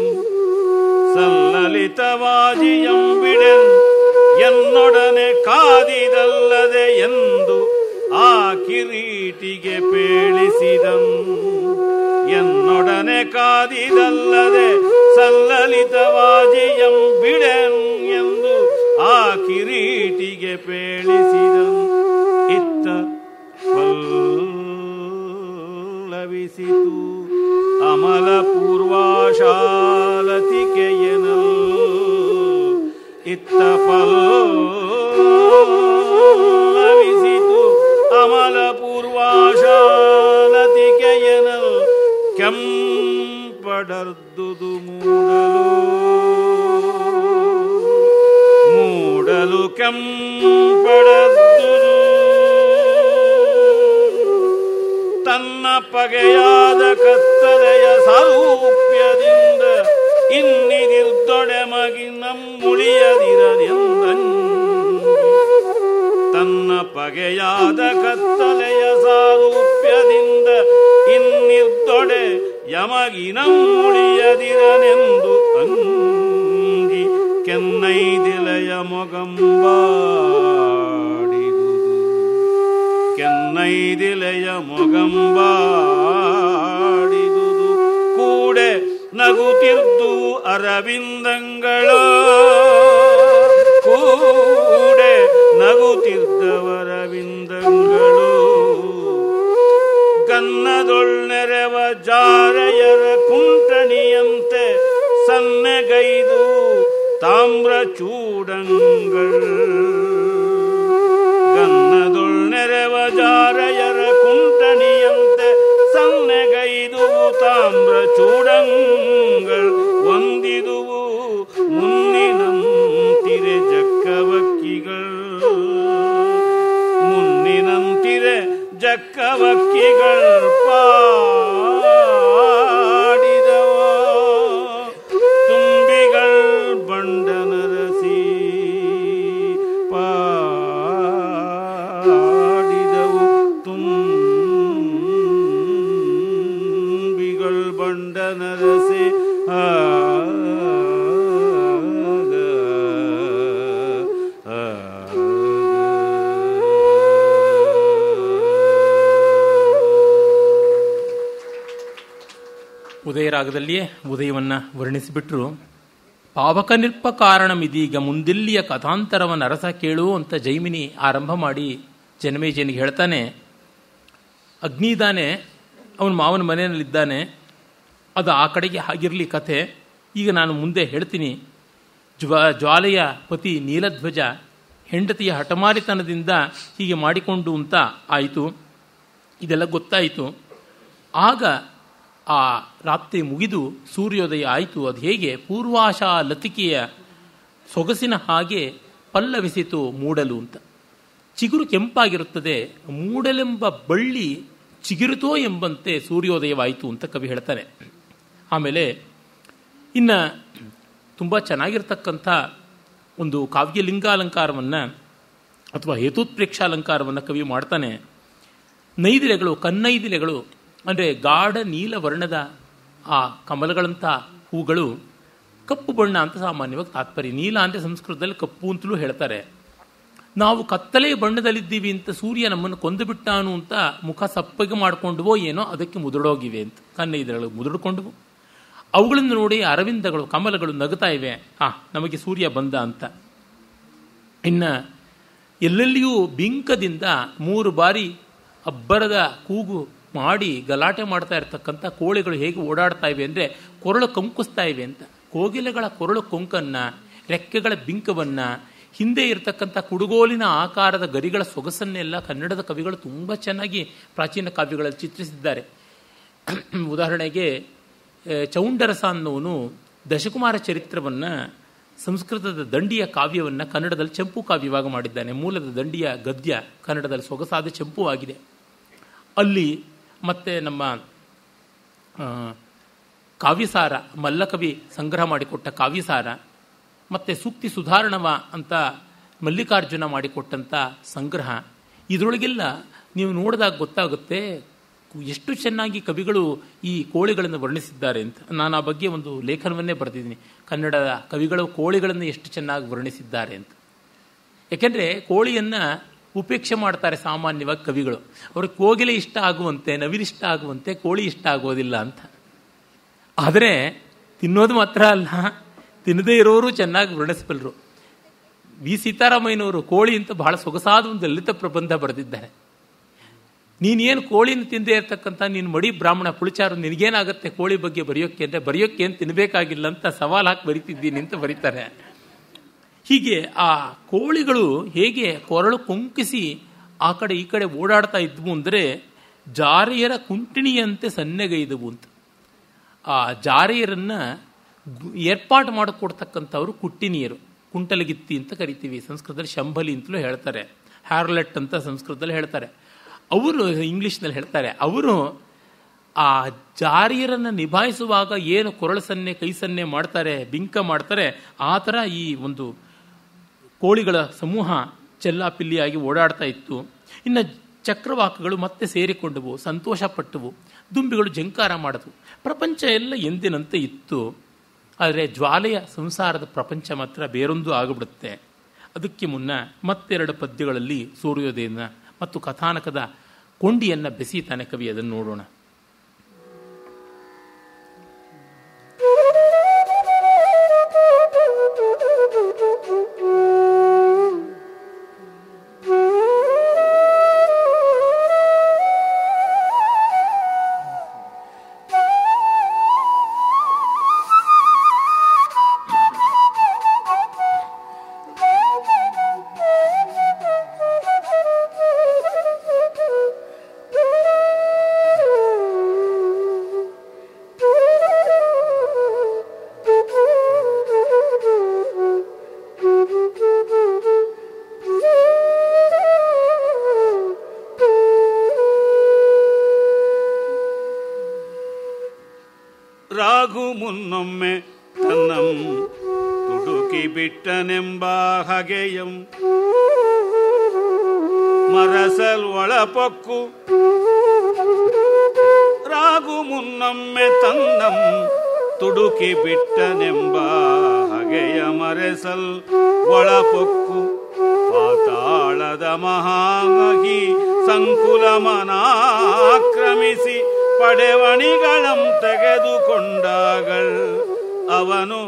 ಸಲ್ಲಲಿತವಾಜಿಯಂ ಬಿಡೆನ್ ಎನ್ನೊಡನೆ ಕಾದಿದಲ್ಲದೆ ಎಂದು ಆ ಕಿರೀಟಿಗೆ ಪೇಳಿಸಿದಂ ಎನ್ನೊಡನೆ ಕಾದಿದಲ್ಲದೆ ಸಲ್ಲಲಿತವಾಜಿಯಂ ಬಿಡೆನ್ ಎಂದು ಆ ಕಿರೀಟಿಗೆ ಪೇಳಿಸಿದಂ ಇತ್ತ ಪಲ್ಲವಿಸಿತು ಅಮಲ ಪೂರ್ವಾಶಾಲತಿಕೆಯನಲ್ ಇತ್ತ ಪಲ್ಲವಿಸಿತು ಅಮಲ ಪೂರ್ವಾಶಾಲತಿಕೆಯನಲ್ ಕೆಂಪಡರ್ದುದು ಮೂಡಲು ಮೂಡಲು ಕೆಂಪಡರ್ದುದು ತನ್ನ ಪಗೆಯಾದ ಕತ್ತಲೆಯ ಸಾರೂಪ್ಯದಿಂದ ಇನ್ನಿದಿರ್ದೊಡೆ ಮಗಿ ನಮ್ಮುಳಿಯದಿರದೆಂದ ತನ್ನ ಪಗೆಯಾದ ಕತ್ತಲೆಯ ಸಾರೂಪ್ಯದಿಂದ ಇನ್ನಿರ್ದೊಡೆ ಯಮಗಿ ನಮ್ಮುಳಿಯದಿರನೆಂದು ಅಂಗಿ ಕೆನ್ನೈದಿಲೆಯ ಮೊಗಂಬಾಡಿದುದು ಕೆನ್ನೈದಿಲೆಯ ಮೊಗಂಬಾಡಿದುದು ಕೂಡೆ ನಗುತ್ತಿರ್ದು ಅರವಿಂದಂಗಳ ಕೂಡೆ ನಗುತ್ತಿದ್ದವರವಿಂದಂಗಳು ಗನ್ನದೊಳ್ನೆರೆವ ಜಾರೆಯರ ಕುಂಟಣಿಯಂತೆ ಸನ್ನೆಗೈದು ತಾಮ್ರ ಚೂಡಂಗಳು ಗನ್ನದೊಳ್ನೆರೆವ ಜಾರೆಯರ ಕುಂಟಣಿಯಂತೆ ಸನ್ನೆಗೈದುವು ತಾಮ್ರ ಚೂಡಂಗಳು ಒಂದಿದುವು ಮುನ್ನಿನಂತಿರೆ ಜಕ್ಕವಕ್ಕಿಗಳು ಮುನ್ನಿನಂತಿರೆ ಜಕ್ಕವಕ್ಕಿಗಳು ಪಾಡಿದವ ತುಂಬಿಗಳ್ ಬಂಡನರಸಿ ಪಾಡಿದವು ತುಂಬಿಗಳ್ ಬಂಡನರಸಿ ಆಗ ಆಗ ರಾಗದಲ್ಲಿಯೇ ಉದಯವನ್ನು ವರ್ಣಿಸಿಬಿಟ್ರು ಪಾವಕ ನಿರ್ಪ ಕಾರಣಮಿದೀಗ ಮುಂದಿಲ್ಲಿಯ ಕಥಾಂತರವನ್ನು ಅರಸ ಕೇಳು ಅಂತ ಜೈಮಿನಿ ಆರಂಭ ಮಾಡಿ ಜನಮೇಜನಿಗೆ ಹೇಳ್ತಾನೆ ಅಗ್ನಿ ಇದ್ದಾನೆ ಅವನ ಮಾವನ ಮನೆಯಲ್ಲಿದ್ದಾನೆ ಅದು ಆ ಕಡೆಗೆ ಆಗಿರಲಿ ಕಥೆ ಈಗ ನಾನು ಮುಂದೆ ಹೇಳ್ತೀನಿ ಜ್ವ ಜ್ವಾಲೆಯ ಪತಿ ನೀಲಧ್ವಜ ಹೆಂಡತಿಯ ಹಠಮಾರಿತನದಿಂದ ಹೀಗೆ ಮಾಡಿಕೊಂಡು ಅಂತ ಆಯಿತು ಇದೆಲ್ಲ ಗೊತ್ತಾಯಿತು ಆಗ ಆ ರಾತ್ರಿ ಮುಗಿದು ಸೂರ್ಯೋದಯ ಆಯಿತು ಅದು ಹೇಗೆ ಪೂರ್ವಾಶಾ ಲತಿಕೆಯ ಸೊಗಸಿನ ಹಾಗೆ ಪಲ್ಲವಿಸಿತು ಮೂಡಲು ಅಂತ ಚಿಗುರು ಕೆಂಪಾಗಿರುತ್ತದೆ ಮೂಡಲೆಂಬ ಬಳ್ಳಿ ಚಿಗುರುತೋ ಎಂಬಂತೆ ಸೂರ್ಯೋದಯವಾಯಿತು ಅಂತ ಕವಿ ಹೇಳ್ತಾನೆ ಆಮೇಲೆ ಇನ್ನು ತುಂಬ ಚೆನ್ನಾಗಿರ್ತಕ್ಕಂಥ ಒಂದು ಕಾವ್ಯಲಿಂಗಾಲಂಕಾರವನ್ನು ಅಥವಾ ಹೇತುತ್ಪ್ರೇಕ್ಷಾಲಂಕಾರವನ್ನು ಕವಿ ಮಾಡ್ತಾನೆ ನೈದಿಲೆಗಳು ಕನ್ನೈದಿಲೆಗಳು ಅಂದರೆ ಗಾಢ ನೀಲ ವರ್ಣದ ಆ ಕಮಲಗಳಂಥ ಹೂಗಳು ಕಪ್ಪು ಬಣ್ಣ ಅಂತ ಸಾಮಾನ್ಯವಾಗಿ ತಾತ್ಪರ್ಯ ನೀಲ ಅಂದರೆ ಸಂಸ್ಕೃತದಲ್ಲಿ ಕಪ್ಪು ಅಂತಲೂ ಹೇಳ್ತಾರೆ ನಾವು ಕತ್ತಲೆ ಬಣ್ಣದಲ್ಲಿದ್ದೀವಿ ಅಂತ ಸೂರ್ಯ ನಮ್ಮನ್ನು ಕೊಂದು ಬಿಟ್ಟಾನು ಅಂತ ಮುಖ ಸಪ್ಪಗೆ ಮಾಡಿಕೊಂಡುವೋ ಏನೋ ಅದಕ್ಕೆ ಮುದುಡೋಗಿವೆ ಅಂತ ಕನ್ನೈದಿಲೆಗಳು ಮುದುಡ್ಕೊಂಡವು ಅವುಗಳನ್ನು ನೋಡಿ ಅರವಿಂದಗಳು ಕಮಲಗಳು ನಗುತ್ತಾ ಇವೆ ಆ ನಮಗೆ ಸೂರ್ಯ ಬಂದ ಅಂತ ಇನ್ನು ಎಲ್ಲೆಲ್ಲಿಯೂ ಬಿಂಕದಿಂದ ಮೂರು ಬಾರಿ ಅಬ್ಬರದ ಕೂಗು ಮಾಡಿ ಗಲಾಟೆ ಮಾಡ್ತಾ ಇರ್ತಕ್ಕಂಥ ಕೋಳಿಗಳು ಹೇಗೆ ಓಡಾಡ್ತಾ ಇವೆ ಅಂದರೆ ಕೊರಳು ಕಂಕುಸ್ತಾ ಇವೆ ಅಂತ ಕೋಗಿಲೆಗಳ ಕೊರಳು ಕೊಂಕನ್ನು ರೆಕ್ಕೆಗಳ ಬಿಂಕವನ್ನು ಹಿಂದೆ ಇರತಕ್ಕಂಥ ಕುಡುಗೋಲಿನ ಆಕಾರದ ಗರಿಗಳ ಸೊಗಸನ್ನೆಲ್ಲ ಕನ್ನಡದ ಕವಿಗಳು ತುಂಬ ಚೆನ್ನಾಗಿ ಪ್ರಾಚೀನ ಕಾವ್ಯಗಳಲ್ಲಿ ಚಿತ್ರಿಸಿದ್ದಾರೆ ಉದಾಹರಣೆಗೆ ಚೌಂಡರಸ ಅನ್ನೋನು ದಶಕುಮಾರ ಚರಿತ್ರವನ್ನು ಸಂಸ್ಕೃತದ ದಂಡಿಯ ಕಾವ್ಯವನ್ನು ಕನ್ನಡದಲ್ಲಿ ಚಂಪು ಕಾವ್ಯವಾಗಿ ಮಾಡಿದ್ದಾನೆ ಮೂಲದ ದಂಡಿಯ ಗದ್ಯ ಕನ್ನಡದಲ್ಲಿ ಸೊಗಸಾದ ಚಂಪುವಾಗಿದೆ ಅಲ್ಲಿ ಮತ್ತೆ ನಮ್ಮ ಕಾವ್ಯಸಾರ ಮಲ್ಲಕವಿ ಸಂಗ್ರಹ ಮಾಡಿಕೊಟ್ಟ ಕಾವ್ಯಸಾರ ಮತ್ತು ಸೂಕ್ತಿ ಸುಧಾರಣವ ಅಂತ ಮಲ್ಲಿಕಾರ್ಜುನ ಮಾಡಿಕೊಟ್ಟಂಥ ಸಂಗ್ರಹ ಇದರೊಳಗೆಲ್ಲ ನೀವು ನೋಡಿದಾಗ ಗೊತ್ತಾಗುತ್ತೆ ಎಷ್ಟು ಚೆನ್ನಾಗಿ ಕವಿಗಳು ಈ ಕೋಳಿಗಳನ್ನು ವರ್ಣಿಸಿದ್ದಾರೆ ಅಂತ ನಾನು ಆ ಬಗ್ಗೆ ಒಂದು ಲೇಖನವನ್ನೇ ಬರೆದಿದ್ದೀನಿ ಕನ್ನಡದ ಕವಿಗಳು ಕೋಳಿಗಳನ್ನು ಎಷ್ಟು ಚೆನ್ನಾಗಿ ವರ್ಣಿಸಿದ್ದಾರೆ ಅಂತ ಯಾಕೆಂದರೆ ಕೋಳಿಯನ್ನು ಉಪೇಕ್ಷೆ ಮಾಡ್ತಾರೆ ಸಾಮಾನ್ಯವಾಗಿ ಕವಿಗಳು ಅವ್ರಿಗೆ ಕೋಗಿಲೆ ಇಷ್ಟ ಆಗುವಂತೆ ನವಿಲಿಷ್ಟ ಆಗುವಂತೆ ಕೋಳಿ ಇಷ್ಟ ಆಗೋದಿಲ್ಲ ಅಂತ ಆದರೆ ತಿನ್ನೋದು ಮಾತ್ರ ಅಲ್ಲ ತಿನ್ನದೇ ಇರೋರು ಚೆನ್ನಾಗಿ ವರ್ಣಿಸಬಲ್ಲರು ವಿ ಸೀತಾರಾಮಯ್ಯನವರು ಕೋಳಿ ಅಂತ ಬಹಳ ಸೊಗಸಾದ ಒಂದು ಲಲಿತ ಪ್ರಬಂಧ ಬರೆದಿದ್ದಾರೆ ನೀನೇನು ಕೋಳಿನ ತಿಂದೇ ಇರ್ತಕ್ಕಂಥ ನೀನು ಮಡಿ ಬ್ರಾಹ್ಮಣ ಪುಳಿಚಾರು ನಿನಗೇನಾಗುತ್ತೆ ಕೋಳಿ ಬಗ್ಗೆ ಬರೆಯೋಕ್ಕೆ ಅಂದರೆ ಬರೆಯೋಕ್ಕೆ ಏನು ತಿನ್ನಬೇಕಾಗಿಲ್ಲ ಅಂತ ಸವಾಲು ಹಾಕಿ ಬರಿತಿದ್ದೀನಿ ಅಂತ ಬರೀತಾರೆ ಹೀಗೆ ಆ ಕೋಳಿಗಳು ಹೇಗೆ ಕೊರಳು ಕೊಂಕಿಸಿ ಆ ಕಡೆ ಈ ಕಡೆ ಓಡಾಡ್ತಾ ಇದ್ವು ಅಂದರೆ ಜಾರಿಯರ ಕುಂಟಿಣಿಯಂತೆ ಸನ್ನೆಗೈದವು ಅಂತ ಆ ಜಾರಿಯರನ್ನು ಏರ್ಪಾಟು ಮಾಡಿಕೊಡ್ತಕ್ಕಂಥವ್ರು ಕುಟ್ಟಿನಿಯರು ಕುಂಟಲಗಿತ್ತಿ ಅಂತ ಕರಿತೀವಿ ಸಂಸ್ಕೃತದಲ್ಲಿ ಶಂಭಲಿ ಅಂತಲೂ ಹೇಳ್ತಾರೆ ಹ್ಯಾರ್ಲೆಟ್ ಅಂತ ಸಂಸ್ಕೃತದಲ್ಲಿ ಹೇಳ್ತಾರೆ ಅವರು ಇಂಗ್ಲೀಷ್ನಲ್ಲಿ ಹೇಳ್ತಾರೆ ಅವರು ಆ ಜಾರಿಯರನ್ನು ನಿಭಾಯಿಸುವಾಗ ಏನು ಕೊರಳು ಸನ್ನೆ ಕೈ ಸನ್ನೆ ಮಾಡ್ತಾರೆ ಬಿಂಕ ಮಾಡ್ತಾರೆ ಆ ಥರ ಈ ಒಂದು ಕೋಳಿಗಳ ಸಮೂಹ ಚೆಲ್ಲಾಪಿಲ್ಲಿಯಾಗಿ ಓಡಾಡ್ತಾ ಇತ್ತು ಇನ್ನು ಚಕ್ರವಾಕಗಳು ಮತ್ತೆ ಸೇರಿಕೊಂಡವು ಸಂತೋಷಪಟ್ಟವು ದುಂಬಿಗಳು ಜಂಕಾರ ಮಾಡಿದ್ವು ಪ್ರಪಂಚ ಎಲ್ಲ ಎಂದಿನಂತೆ ಇತ್ತು ಆದರೆ ಜ್ವಾಲೆಯ ಸಂಸಾರದ ಪ್ರಪಂಚ ಮಾತ್ರ ಬೇರೊಂದು ಆಗಿಬಿಡುತ್ತೆ ಅದಕ್ಕೆ ಮುನ್ನ ಮತ್ತೆರಡು ಪದ್ಯಗಳಲ್ಲಿ ಸೂರ್ಯೋದಯನ ಮತ್ತು ಕಥಾನಕದ ಕೊಂಡಿಯನ್ನು ಬೆಸೀತಾನೆ ಕವಿ ಅದನ್ನು ನೋಡೋಣ ರಾಘು ಮುನ್ನೊಮ್ಮೆ ತನ್ನಂ ತುಡುಕಿ ಬಿಟ್ಟನೆಂಬ ಹಗೆಯಂ ಮರಸಲ್ ಒಳಪೊಕ್ಕು ರಾಗು ಮುನ್ನೊಮ್ಮೆ ತನ್ನಂ ತುಡುಕಿ ಬಿಟ್ಟನೆಂಬ ಹಗೆಯ ಮರೆಸಲ್ ಒಳಪೊಕ್ಕು ಪಾತಾಳದ ಮಹಾಮಹಿ ಸಂಕುಲ ಮನಾಕ್ರಮಿಸಿ ಪಡೆವಣಿಗಳಂ ತೆಗೆದುಕೊಂಡಾಗಳ್ ಅವನು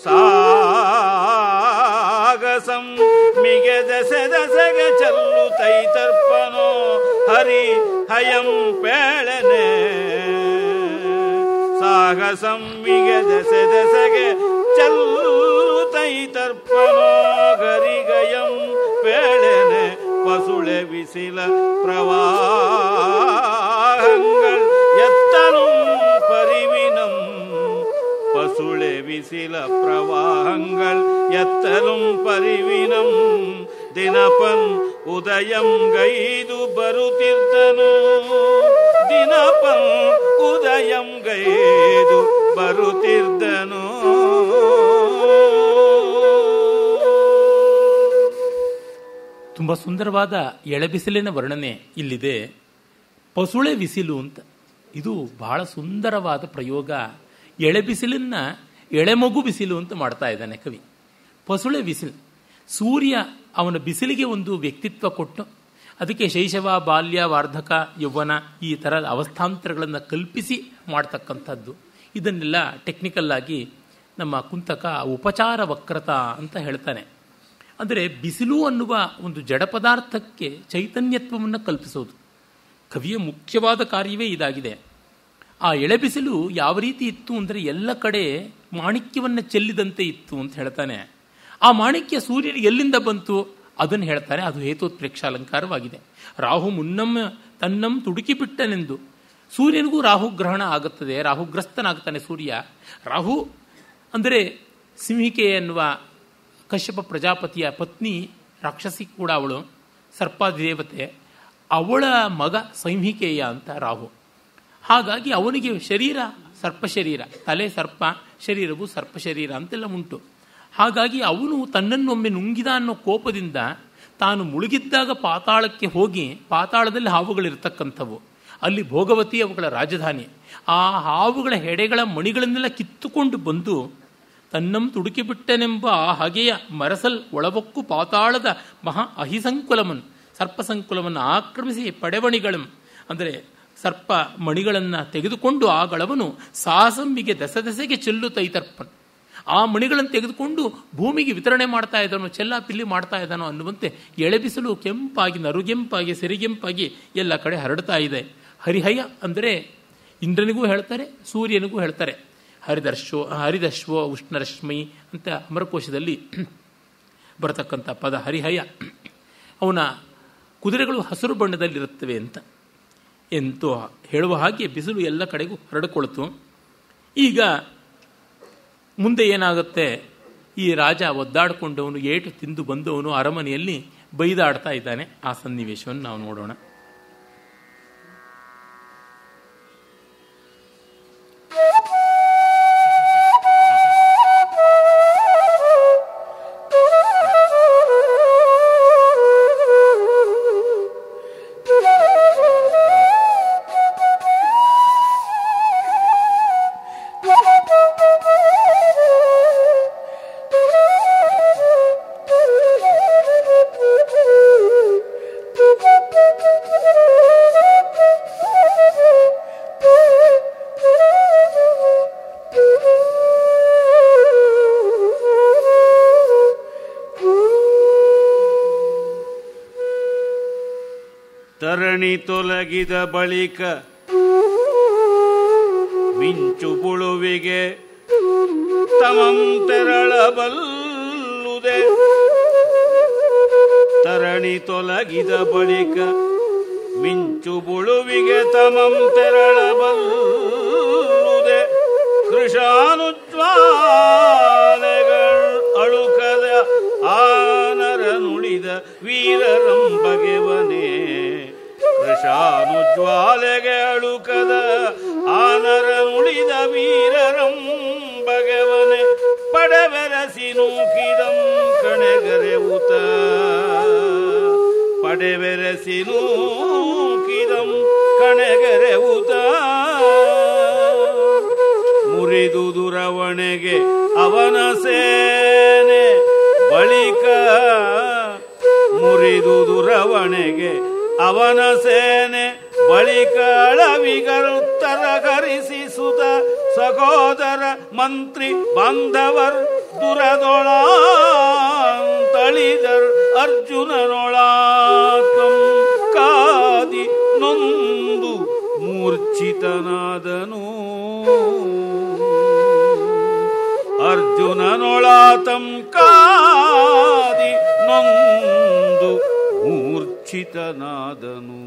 ಸಾಗಸಂ ಮಿಗೆ ದಸೆ ದಸೆಗೆ ಚೆಲ್ಲು ತೈತರ್ಪನೋ ಹರಿ ಹಯಂ ಪೇಳನೆ ಸಾಗಸಂ ಮಿಗೆ ದಸೆ ದಸೆಗೆ ಚೆಲ್ಲು ತೈತರ್ಪನೋ ಗರಿಗಯಂ പേടനെ പസുളെ വിസില പ്രവാഹങ്ങൾ എത്തലും പരിവിനം പസുളെ വിസില പ്രവാഹങ്ങൾ എത്തലും പരിവിനം ദിനപൻ ഉദയം ഗൈതു ബരുതിർത്തനു ദിനപൻ ഉദയം ഗൈതു ബരുതിർത്തനു ತುಂಬ ಸುಂದರವಾದ ಎಳೆಬಿಸಿಲಿನ ವರ್ಣನೆ ಇಲ್ಲಿದೆ ಪಸುಳೆ ಬಿಸಿಲು ಅಂತ ಇದು ಬಹಳ ಸುಂದರವಾದ ಪ್ರಯೋಗ ಎಳೆಬಿಸಿಲನ್ನ ಎಳೆಮಗು ಬಿಸಿಲು ಅಂತ ಮಾಡ್ತಾ ಇದ್ದಾನೆ ಕವಿ ಪಸುಳೆ ಬಿಸಿಲು ಸೂರ್ಯ ಅವನ ಬಿಸಿಲಿಗೆ ಒಂದು ವ್ಯಕ್ತಿತ್ವ ಕೊಟ್ಟು ಅದಕ್ಕೆ ಶೈಶವ ಬಾಲ್ಯ ವಾರ್ಧಕ ಯೌವನ ಈ ಥರದ ಅವಸ್ಥಾಂತರಗಳನ್ನು ಕಲ್ಪಿಸಿ ಮಾಡ್ತಕ್ಕಂಥದ್ದು ಇದನ್ನೆಲ್ಲ ಟೆಕ್ನಿಕಲ್ ಆಗಿ ನಮ್ಮ ಕುಂತಕ ಉಪಚಾರ ವಕ್ರತ ಅಂತ ಹೇಳ್ತಾನೆ ಅಂದರೆ ಬಿಸಿಲು ಅನ್ನುವ ಒಂದು ಜಡ ಪದಾರ್ಥಕ್ಕೆ ಚೈತನ್ಯತ್ವವನ್ನು ಕಲ್ಪಿಸೋದು ಕವಿಯ ಮುಖ್ಯವಾದ ಕಾರ್ಯವೇ ಇದಾಗಿದೆ ಆ ಎಳೆಬಿಸಿಲು ಯಾವ ರೀತಿ ಇತ್ತು ಅಂದರೆ ಎಲ್ಲ ಕಡೆ ಮಾಣಿಕ್ಯವನ್ನು ಚೆಲ್ಲಿದಂತೆ ಇತ್ತು ಅಂತ ಹೇಳ್ತಾನೆ ಆ ಮಾಣಿಕ್ಯ ಸೂರ್ಯನಿಗೆ ಎಲ್ಲಿಂದ ಬಂತು ಅದನ್ನು ಹೇಳ್ತಾರೆ ಅದು ಹೇತೋತ್ಪ್ರೇಕ್ಷ ಅಲಂಕಾರವಾಗಿದೆ ರಾಹು ಮುನ್ನಮ್ಮ ತನ್ನಂ ತುಡುಕಿ ಬಿಟ್ಟನೆಂದು ಸೂರ್ಯನಿಗೂ ರಾಹುಗ್ರಹಣ ಆಗುತ್ತದೆ ರಾಹುಗ್ರಸ್ತನಾಗ್ತಾನೆ ಸೂರ್ಯ ರಾಹು ಅಂದರೆ ಸಿಂಹಿಕೆ ಎನ್ನುವ ಕಶ್ಯಪ ಪ್ರಜಾಪತಿಯ ಪತ್ನಿ ರಾಕ್ಷಸಿ ಕೂಡ ಅವಳು ಸರ್ಪಾದೇವತೆ ಅವಳ ಮಗ ಸಂಹಿಕೆಯ ಅಂತ ರಾಹು ಹಾಗಾಗಿ ಅವನಿಗೆ ಶರೀರ ಸರ್ಪ ಶರೀರ ತಲೆ ಸರ್ಪ ಶರೀರವು ಸರ್ಪ ಶರೀರ ಅಂತೆಲ್ಲ ಉಂಟು ಹಾಗಾಗಿ ಅವನು ತನ್ನನ್ನೊಮ್ಮೆ ನುಂಗಿದ ಅನ್ನೋ ಕೋಪದಿಂದ ತಾನು ಮುಳುಗಿದ್ದಾಗ ಪಾತಾಳಕ್ಕೆ ಹೋಗಿ ಪಾತಾಳದಲ್ಲಿ ಹಾವುಗಳಿರ್ತಕ್ಕಂಥವು ಅಲ್ಲಿ ಭೋಗವತಿ ಅವುಗಳ ರಾಜಧಾನಿ ಆ ಹಾವುಗಳ ಹೆಡೆಗಳ ಮಣಿಗಳನ್ನೆಲ್ಲ ಕಿತ್ತುಕೊಂಡು ಬಂದು ತನ್ನಂ ತುಡುಕಿ ಬಿಟ್ಟನೆಂಬ ಹಾಗೆಯ ಮರಸಲ್ ಒಳಬೊಕ್ಕು ಪಾತಾಳದ ಮಹಾ ಅಹಿಸಂಕುಲಮನ್ ಸರ್ಪ ಸಂಕುಲವನ್ನು ಆಕ್ರಮಿಸಿ ಪಡೆವಣಿಗಳಂ ಅಂದರೆ ಸರ್ಪ ಮಣಿಗಳನ್ನು ತೆಗೆದುಕೊಂಡು ಆ ಗಳವನು ಸಾಹಸಂಬಿಗೆ ದಸದಸೆಗೆ ಚೆಲ್ಲು ತೈತರ್ಪನ್ ಆ ಮಣಿಗಳನ್ನು ತೆಗೆದುಕೊಂಡು ಭೂಮಿಗೆ ವಿತರಣೆ ಮಾಡ್ತಾ ಇದ್ದಾನೋ ಚೆಲ್ಲ ಪಿಲ್ಲಿ ಮಾಡ್ತಾ ಇದ್ದಾನೋ ಅನ್ನುವಂತೆ ಎಳೆಬಿಸಲು ಕೆಂಪಾಗಿ ನರುಗೆಂಪಾಗಿ ಸೆರಿಗೆಂಪಾಗಿ ಎಲ್ಲ ಕಡೆ ಹರಡ್ತಾ ಇದೆ ಹರಿಹಯ ಅಂದರೆ ಇಂದ್ರನಿಗೂ ಹೇಳ್ತಾರೆ ಸೂರ್ಯನಿಗೂ ಹೇಳ್ತಾರೆ ಹರಿದರ್ಶೋ ಹರಿದಶ್ವೋ ಉಷ್ಣರಶ್ಮಿ ಅಂತ ಅಮರಕೋಶದಲ್ಲಿ ಬರತಕ್ಕಂಥ ಪದ ಹರಿಹಯ ಅವನ ಕುದುರೆಗಳು ಹಸಿರು ಬಣ್ಣದಲ್ಲಿರುತ್ತವೆ ಅಂತ ಎಂತೂ ಹೇಳುವ ಹಾಗೆ ಬಿಸಿಲು ಎಲ್ಲ ಕಡೆಗೂ ಹರಡಿಕೊಳ್ತು ಈಗ ಮುಂದೆ ಏನಾಗುತ್ತೆ ಈ ರಾಜ ಒದ್ದಾಡಿಕೊಂಡವನು ಏಟು ತಿಂದು ಬಂದವನು ಅರಮನೆಯಲ್ಲಿ ಬೈದಾಡ್ತಾ ಇದ್ದಾನೆ ಆ ಸನ್ನಿವೇಶವನ್ನು ನಾವು ನೋಡೋಣ ತರಣಿ ತೊಲಗಿದ ಬಳಿಕ ಮಿಂಚು ಬುಳುವಿಗೆ ತಮಂ ತೆರಳಬಲ್ಲುದೆ ತರಣಿ ತೊಲಗಿದ ಬಳಿಕ ಮಿಂಚು ಬುಳುವಿಗೆ ತಮಂ ತೆರಳಬಲ್ಲುದೆ ಕೃಷಾನುಜ್ವಾಲೆಗಳು ಅಳುಕದ ಆನರ ನುಡಿದ ವೀರರಂ ಬಗೆವನೇ ಕೃಷಾನುಜ್ವಾಲೆಗೆ ಅಳುಕದ ಆನರ ನುಡಿದ ವೀರರಂ ಬಗೆವನೆ ಪಡೆವೆರಸಿ ನೂಕಿದಂ ಕಣೆಗರೆವುತ ಪಡೆವೆರಸಿ ನೂಕಿದಂ ಕಣೆಗರೆವುತ ಮುರಿದು ದುರವಣೆಗೆ ಅವನ ಸೇನೆ ಬಳಿಕ ಮುರಿದು ದುರವಣೆಗೆ ಅವನ ಸೇನೆ ಬಳಿಕ ಅಳವಿಗರುತ್ತರ ಕರಿಸಿ ಸುತ ಸಹೋದರ ಮಂತ್ರಿ ಬಾಂಧವರ್ ದುರದೊಳ ತಳಿದರ್ ಅರ್ಜುನನೊಳಾತಂ ಕಾದಿ ನೊಂದು ಮೂರ್ಛಿತನಾದನು ಅರ್ಜುನನೊಳಾತಂ ಕಾದಿ ನೊಂದು ಮೂರ್ಛಿತನಾದನು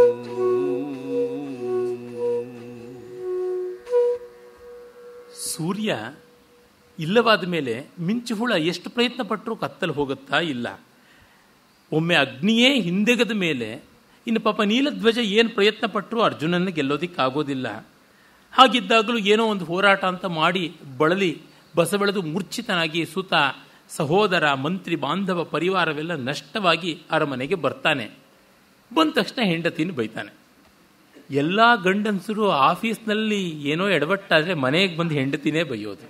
ಸೂರ್ಯ ಇಲ್ಲವಾದ ಮೇಲೆ ಮಿಂಚು ಹುಳ ಎಷ್ಟು ಪ್ರಯತ್ನ ಪಟ್ಟರೂ ಕತ್ತಲು ಹೋಗುತ್ತಾ ಇಲ್ಲ ಒಮ್ಮೆ ಅಗ್ನಿಯೇ ಹಿಂದೆಗದ ಮೇಲೆ ಇನ್ನು ಪಾಪ ನೀಲಧ್ವಜ ಏನು ಪ್ರಯತ್ನ ಪಟ್ಟರೂ ಅರ್ಜುನನ ಗೆಲ್ಲೋದಿಕ್ಕಾಗೋದಿಲ್ಲ ಹಾಗಿದ್ದಾಗಲೂ ಏನೋ ಒಂದು ಹೋರಾಟ ಅಂತ ಮಾಡಿ ಬಳಲಿ ಬಸಬೆಳೆದು ಮೂರ್ಛಿತನಾಗಿ ಸುತ ಸಹೋದರ ಮಂತ್ರಿ ಬಾಂಧವ ಪರಿವಾರವೆಲ್ಲ ನಷ್ಟವಾಗಿ ಅರಮನೆಗೆ ಬರ್ತಾನೆ ಬಂದ ತಕ್ಷಣ ಹೆಂಡತಿನ ಬೈತಾನೆ ಎಲ್ಲ ಗಂಡನ್ಸರು ಆಫೀಸ್ನಲ್ಲಿ ಏನೋ ಎಡವಟ್ಟಾದರೆ ಮನೆಗೆ ಬಂದು ಹೆಂಡತಿನೇ ಬೈಯೋದು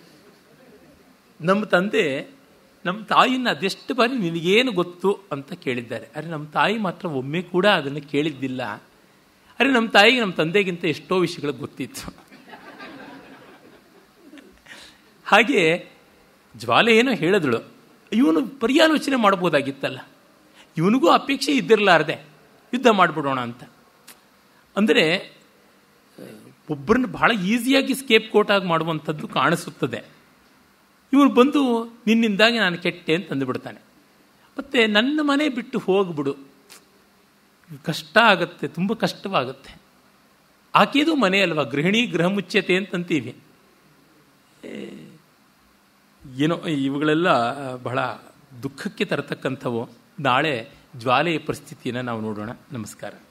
ನಮ್ಮ ತಂದೆ ನಮ್ಮ ತಾಯಿನ ಅದೆಷ್ಟು ಬಾರಿ ನಿನಗೇನು ಗೊತ್ತು ಅಂತ ಕೇಳಿದ್ದಾರೆ ಅರೆ ನಮ್ಮ ತಾಯಿ ಮಾತ್ರ ಒಮ್ಮೆ ಕೂಡ ಅದನ್ನು ಕೇಳಿದ್ದಿಲ್ಲ ಅರೆ ನಮ್ಮ ತಾಯಿಗೆ ನಮ್ಮ ತಂದೆಗಿಂತ ಎಷ್ಟೋ ವಿಷಯಗಳು ಗೊತ್ತಿತ್ತು ಹಾಗೆ ಜ್ವಾಲೆ ಏನೋ ಹೇಳಿದಳು ಇವನು ಪರ್ಯಾಲೋಚನೆ ಮಾಡ್ಬೋದಾಗಿತ್ತಲ್ಲ ಇವನಿಗೂ ಅಪೇಕ್ಷೆ ಇದ್ದಿರಲಾರ್ದೆ ಯುದ್ಧ ಮಾಡಿಬಿಡೋಣ ಅಂತ ಅಂದರೆ ಒಬ್ಬರನ್ನ ಬಹಳ ಈಸಿಯಾಗಿ ಸ್ಕೇಪ್ ಕೋಟಾಗಿ ಮಾಡುವಂಥದ್ದು ಕಾಣಿಸುತ್ತದೆ ಇವನು ಬಂದು ನಿನ್ನಿಂದಾಗಿ ನಾನು ಕೆಟ್ಟೆ ಅಂತ ಅಂದುಬಿಡ್ತಾನೆ ಮತ್ತು ನನ್ನ ಮನೆ ಬಿಟ್ಟು ಹೋಗ್ಬಿಡು ಕಷ್ಟ ಆಗುತ್ತೆ ತುಂಬ ಕಷ್ಟವಾಗುತ್ತೆ ಆಕೆದು ಮನೆ ಅಲ್ವಾ ಗೃಹಿಣಿ ಗೃಹ ಮುಚ್ಚತೆ ಅಂತಂತೀವಿ ಏನೋ ಇವುಗಳೆಲ್ಲ ಬಹಳ ದುಃಖಕ್ಕೆ ತರತಕ್ಕಂಥವು ನಾಳೆ ಜ್ವಾಲೆಯ ಪರಿಸ್ಥಿತಿಯನ್ನು ನಾವು ನೋಡೋಣ ನಮಸ್ಕಾರ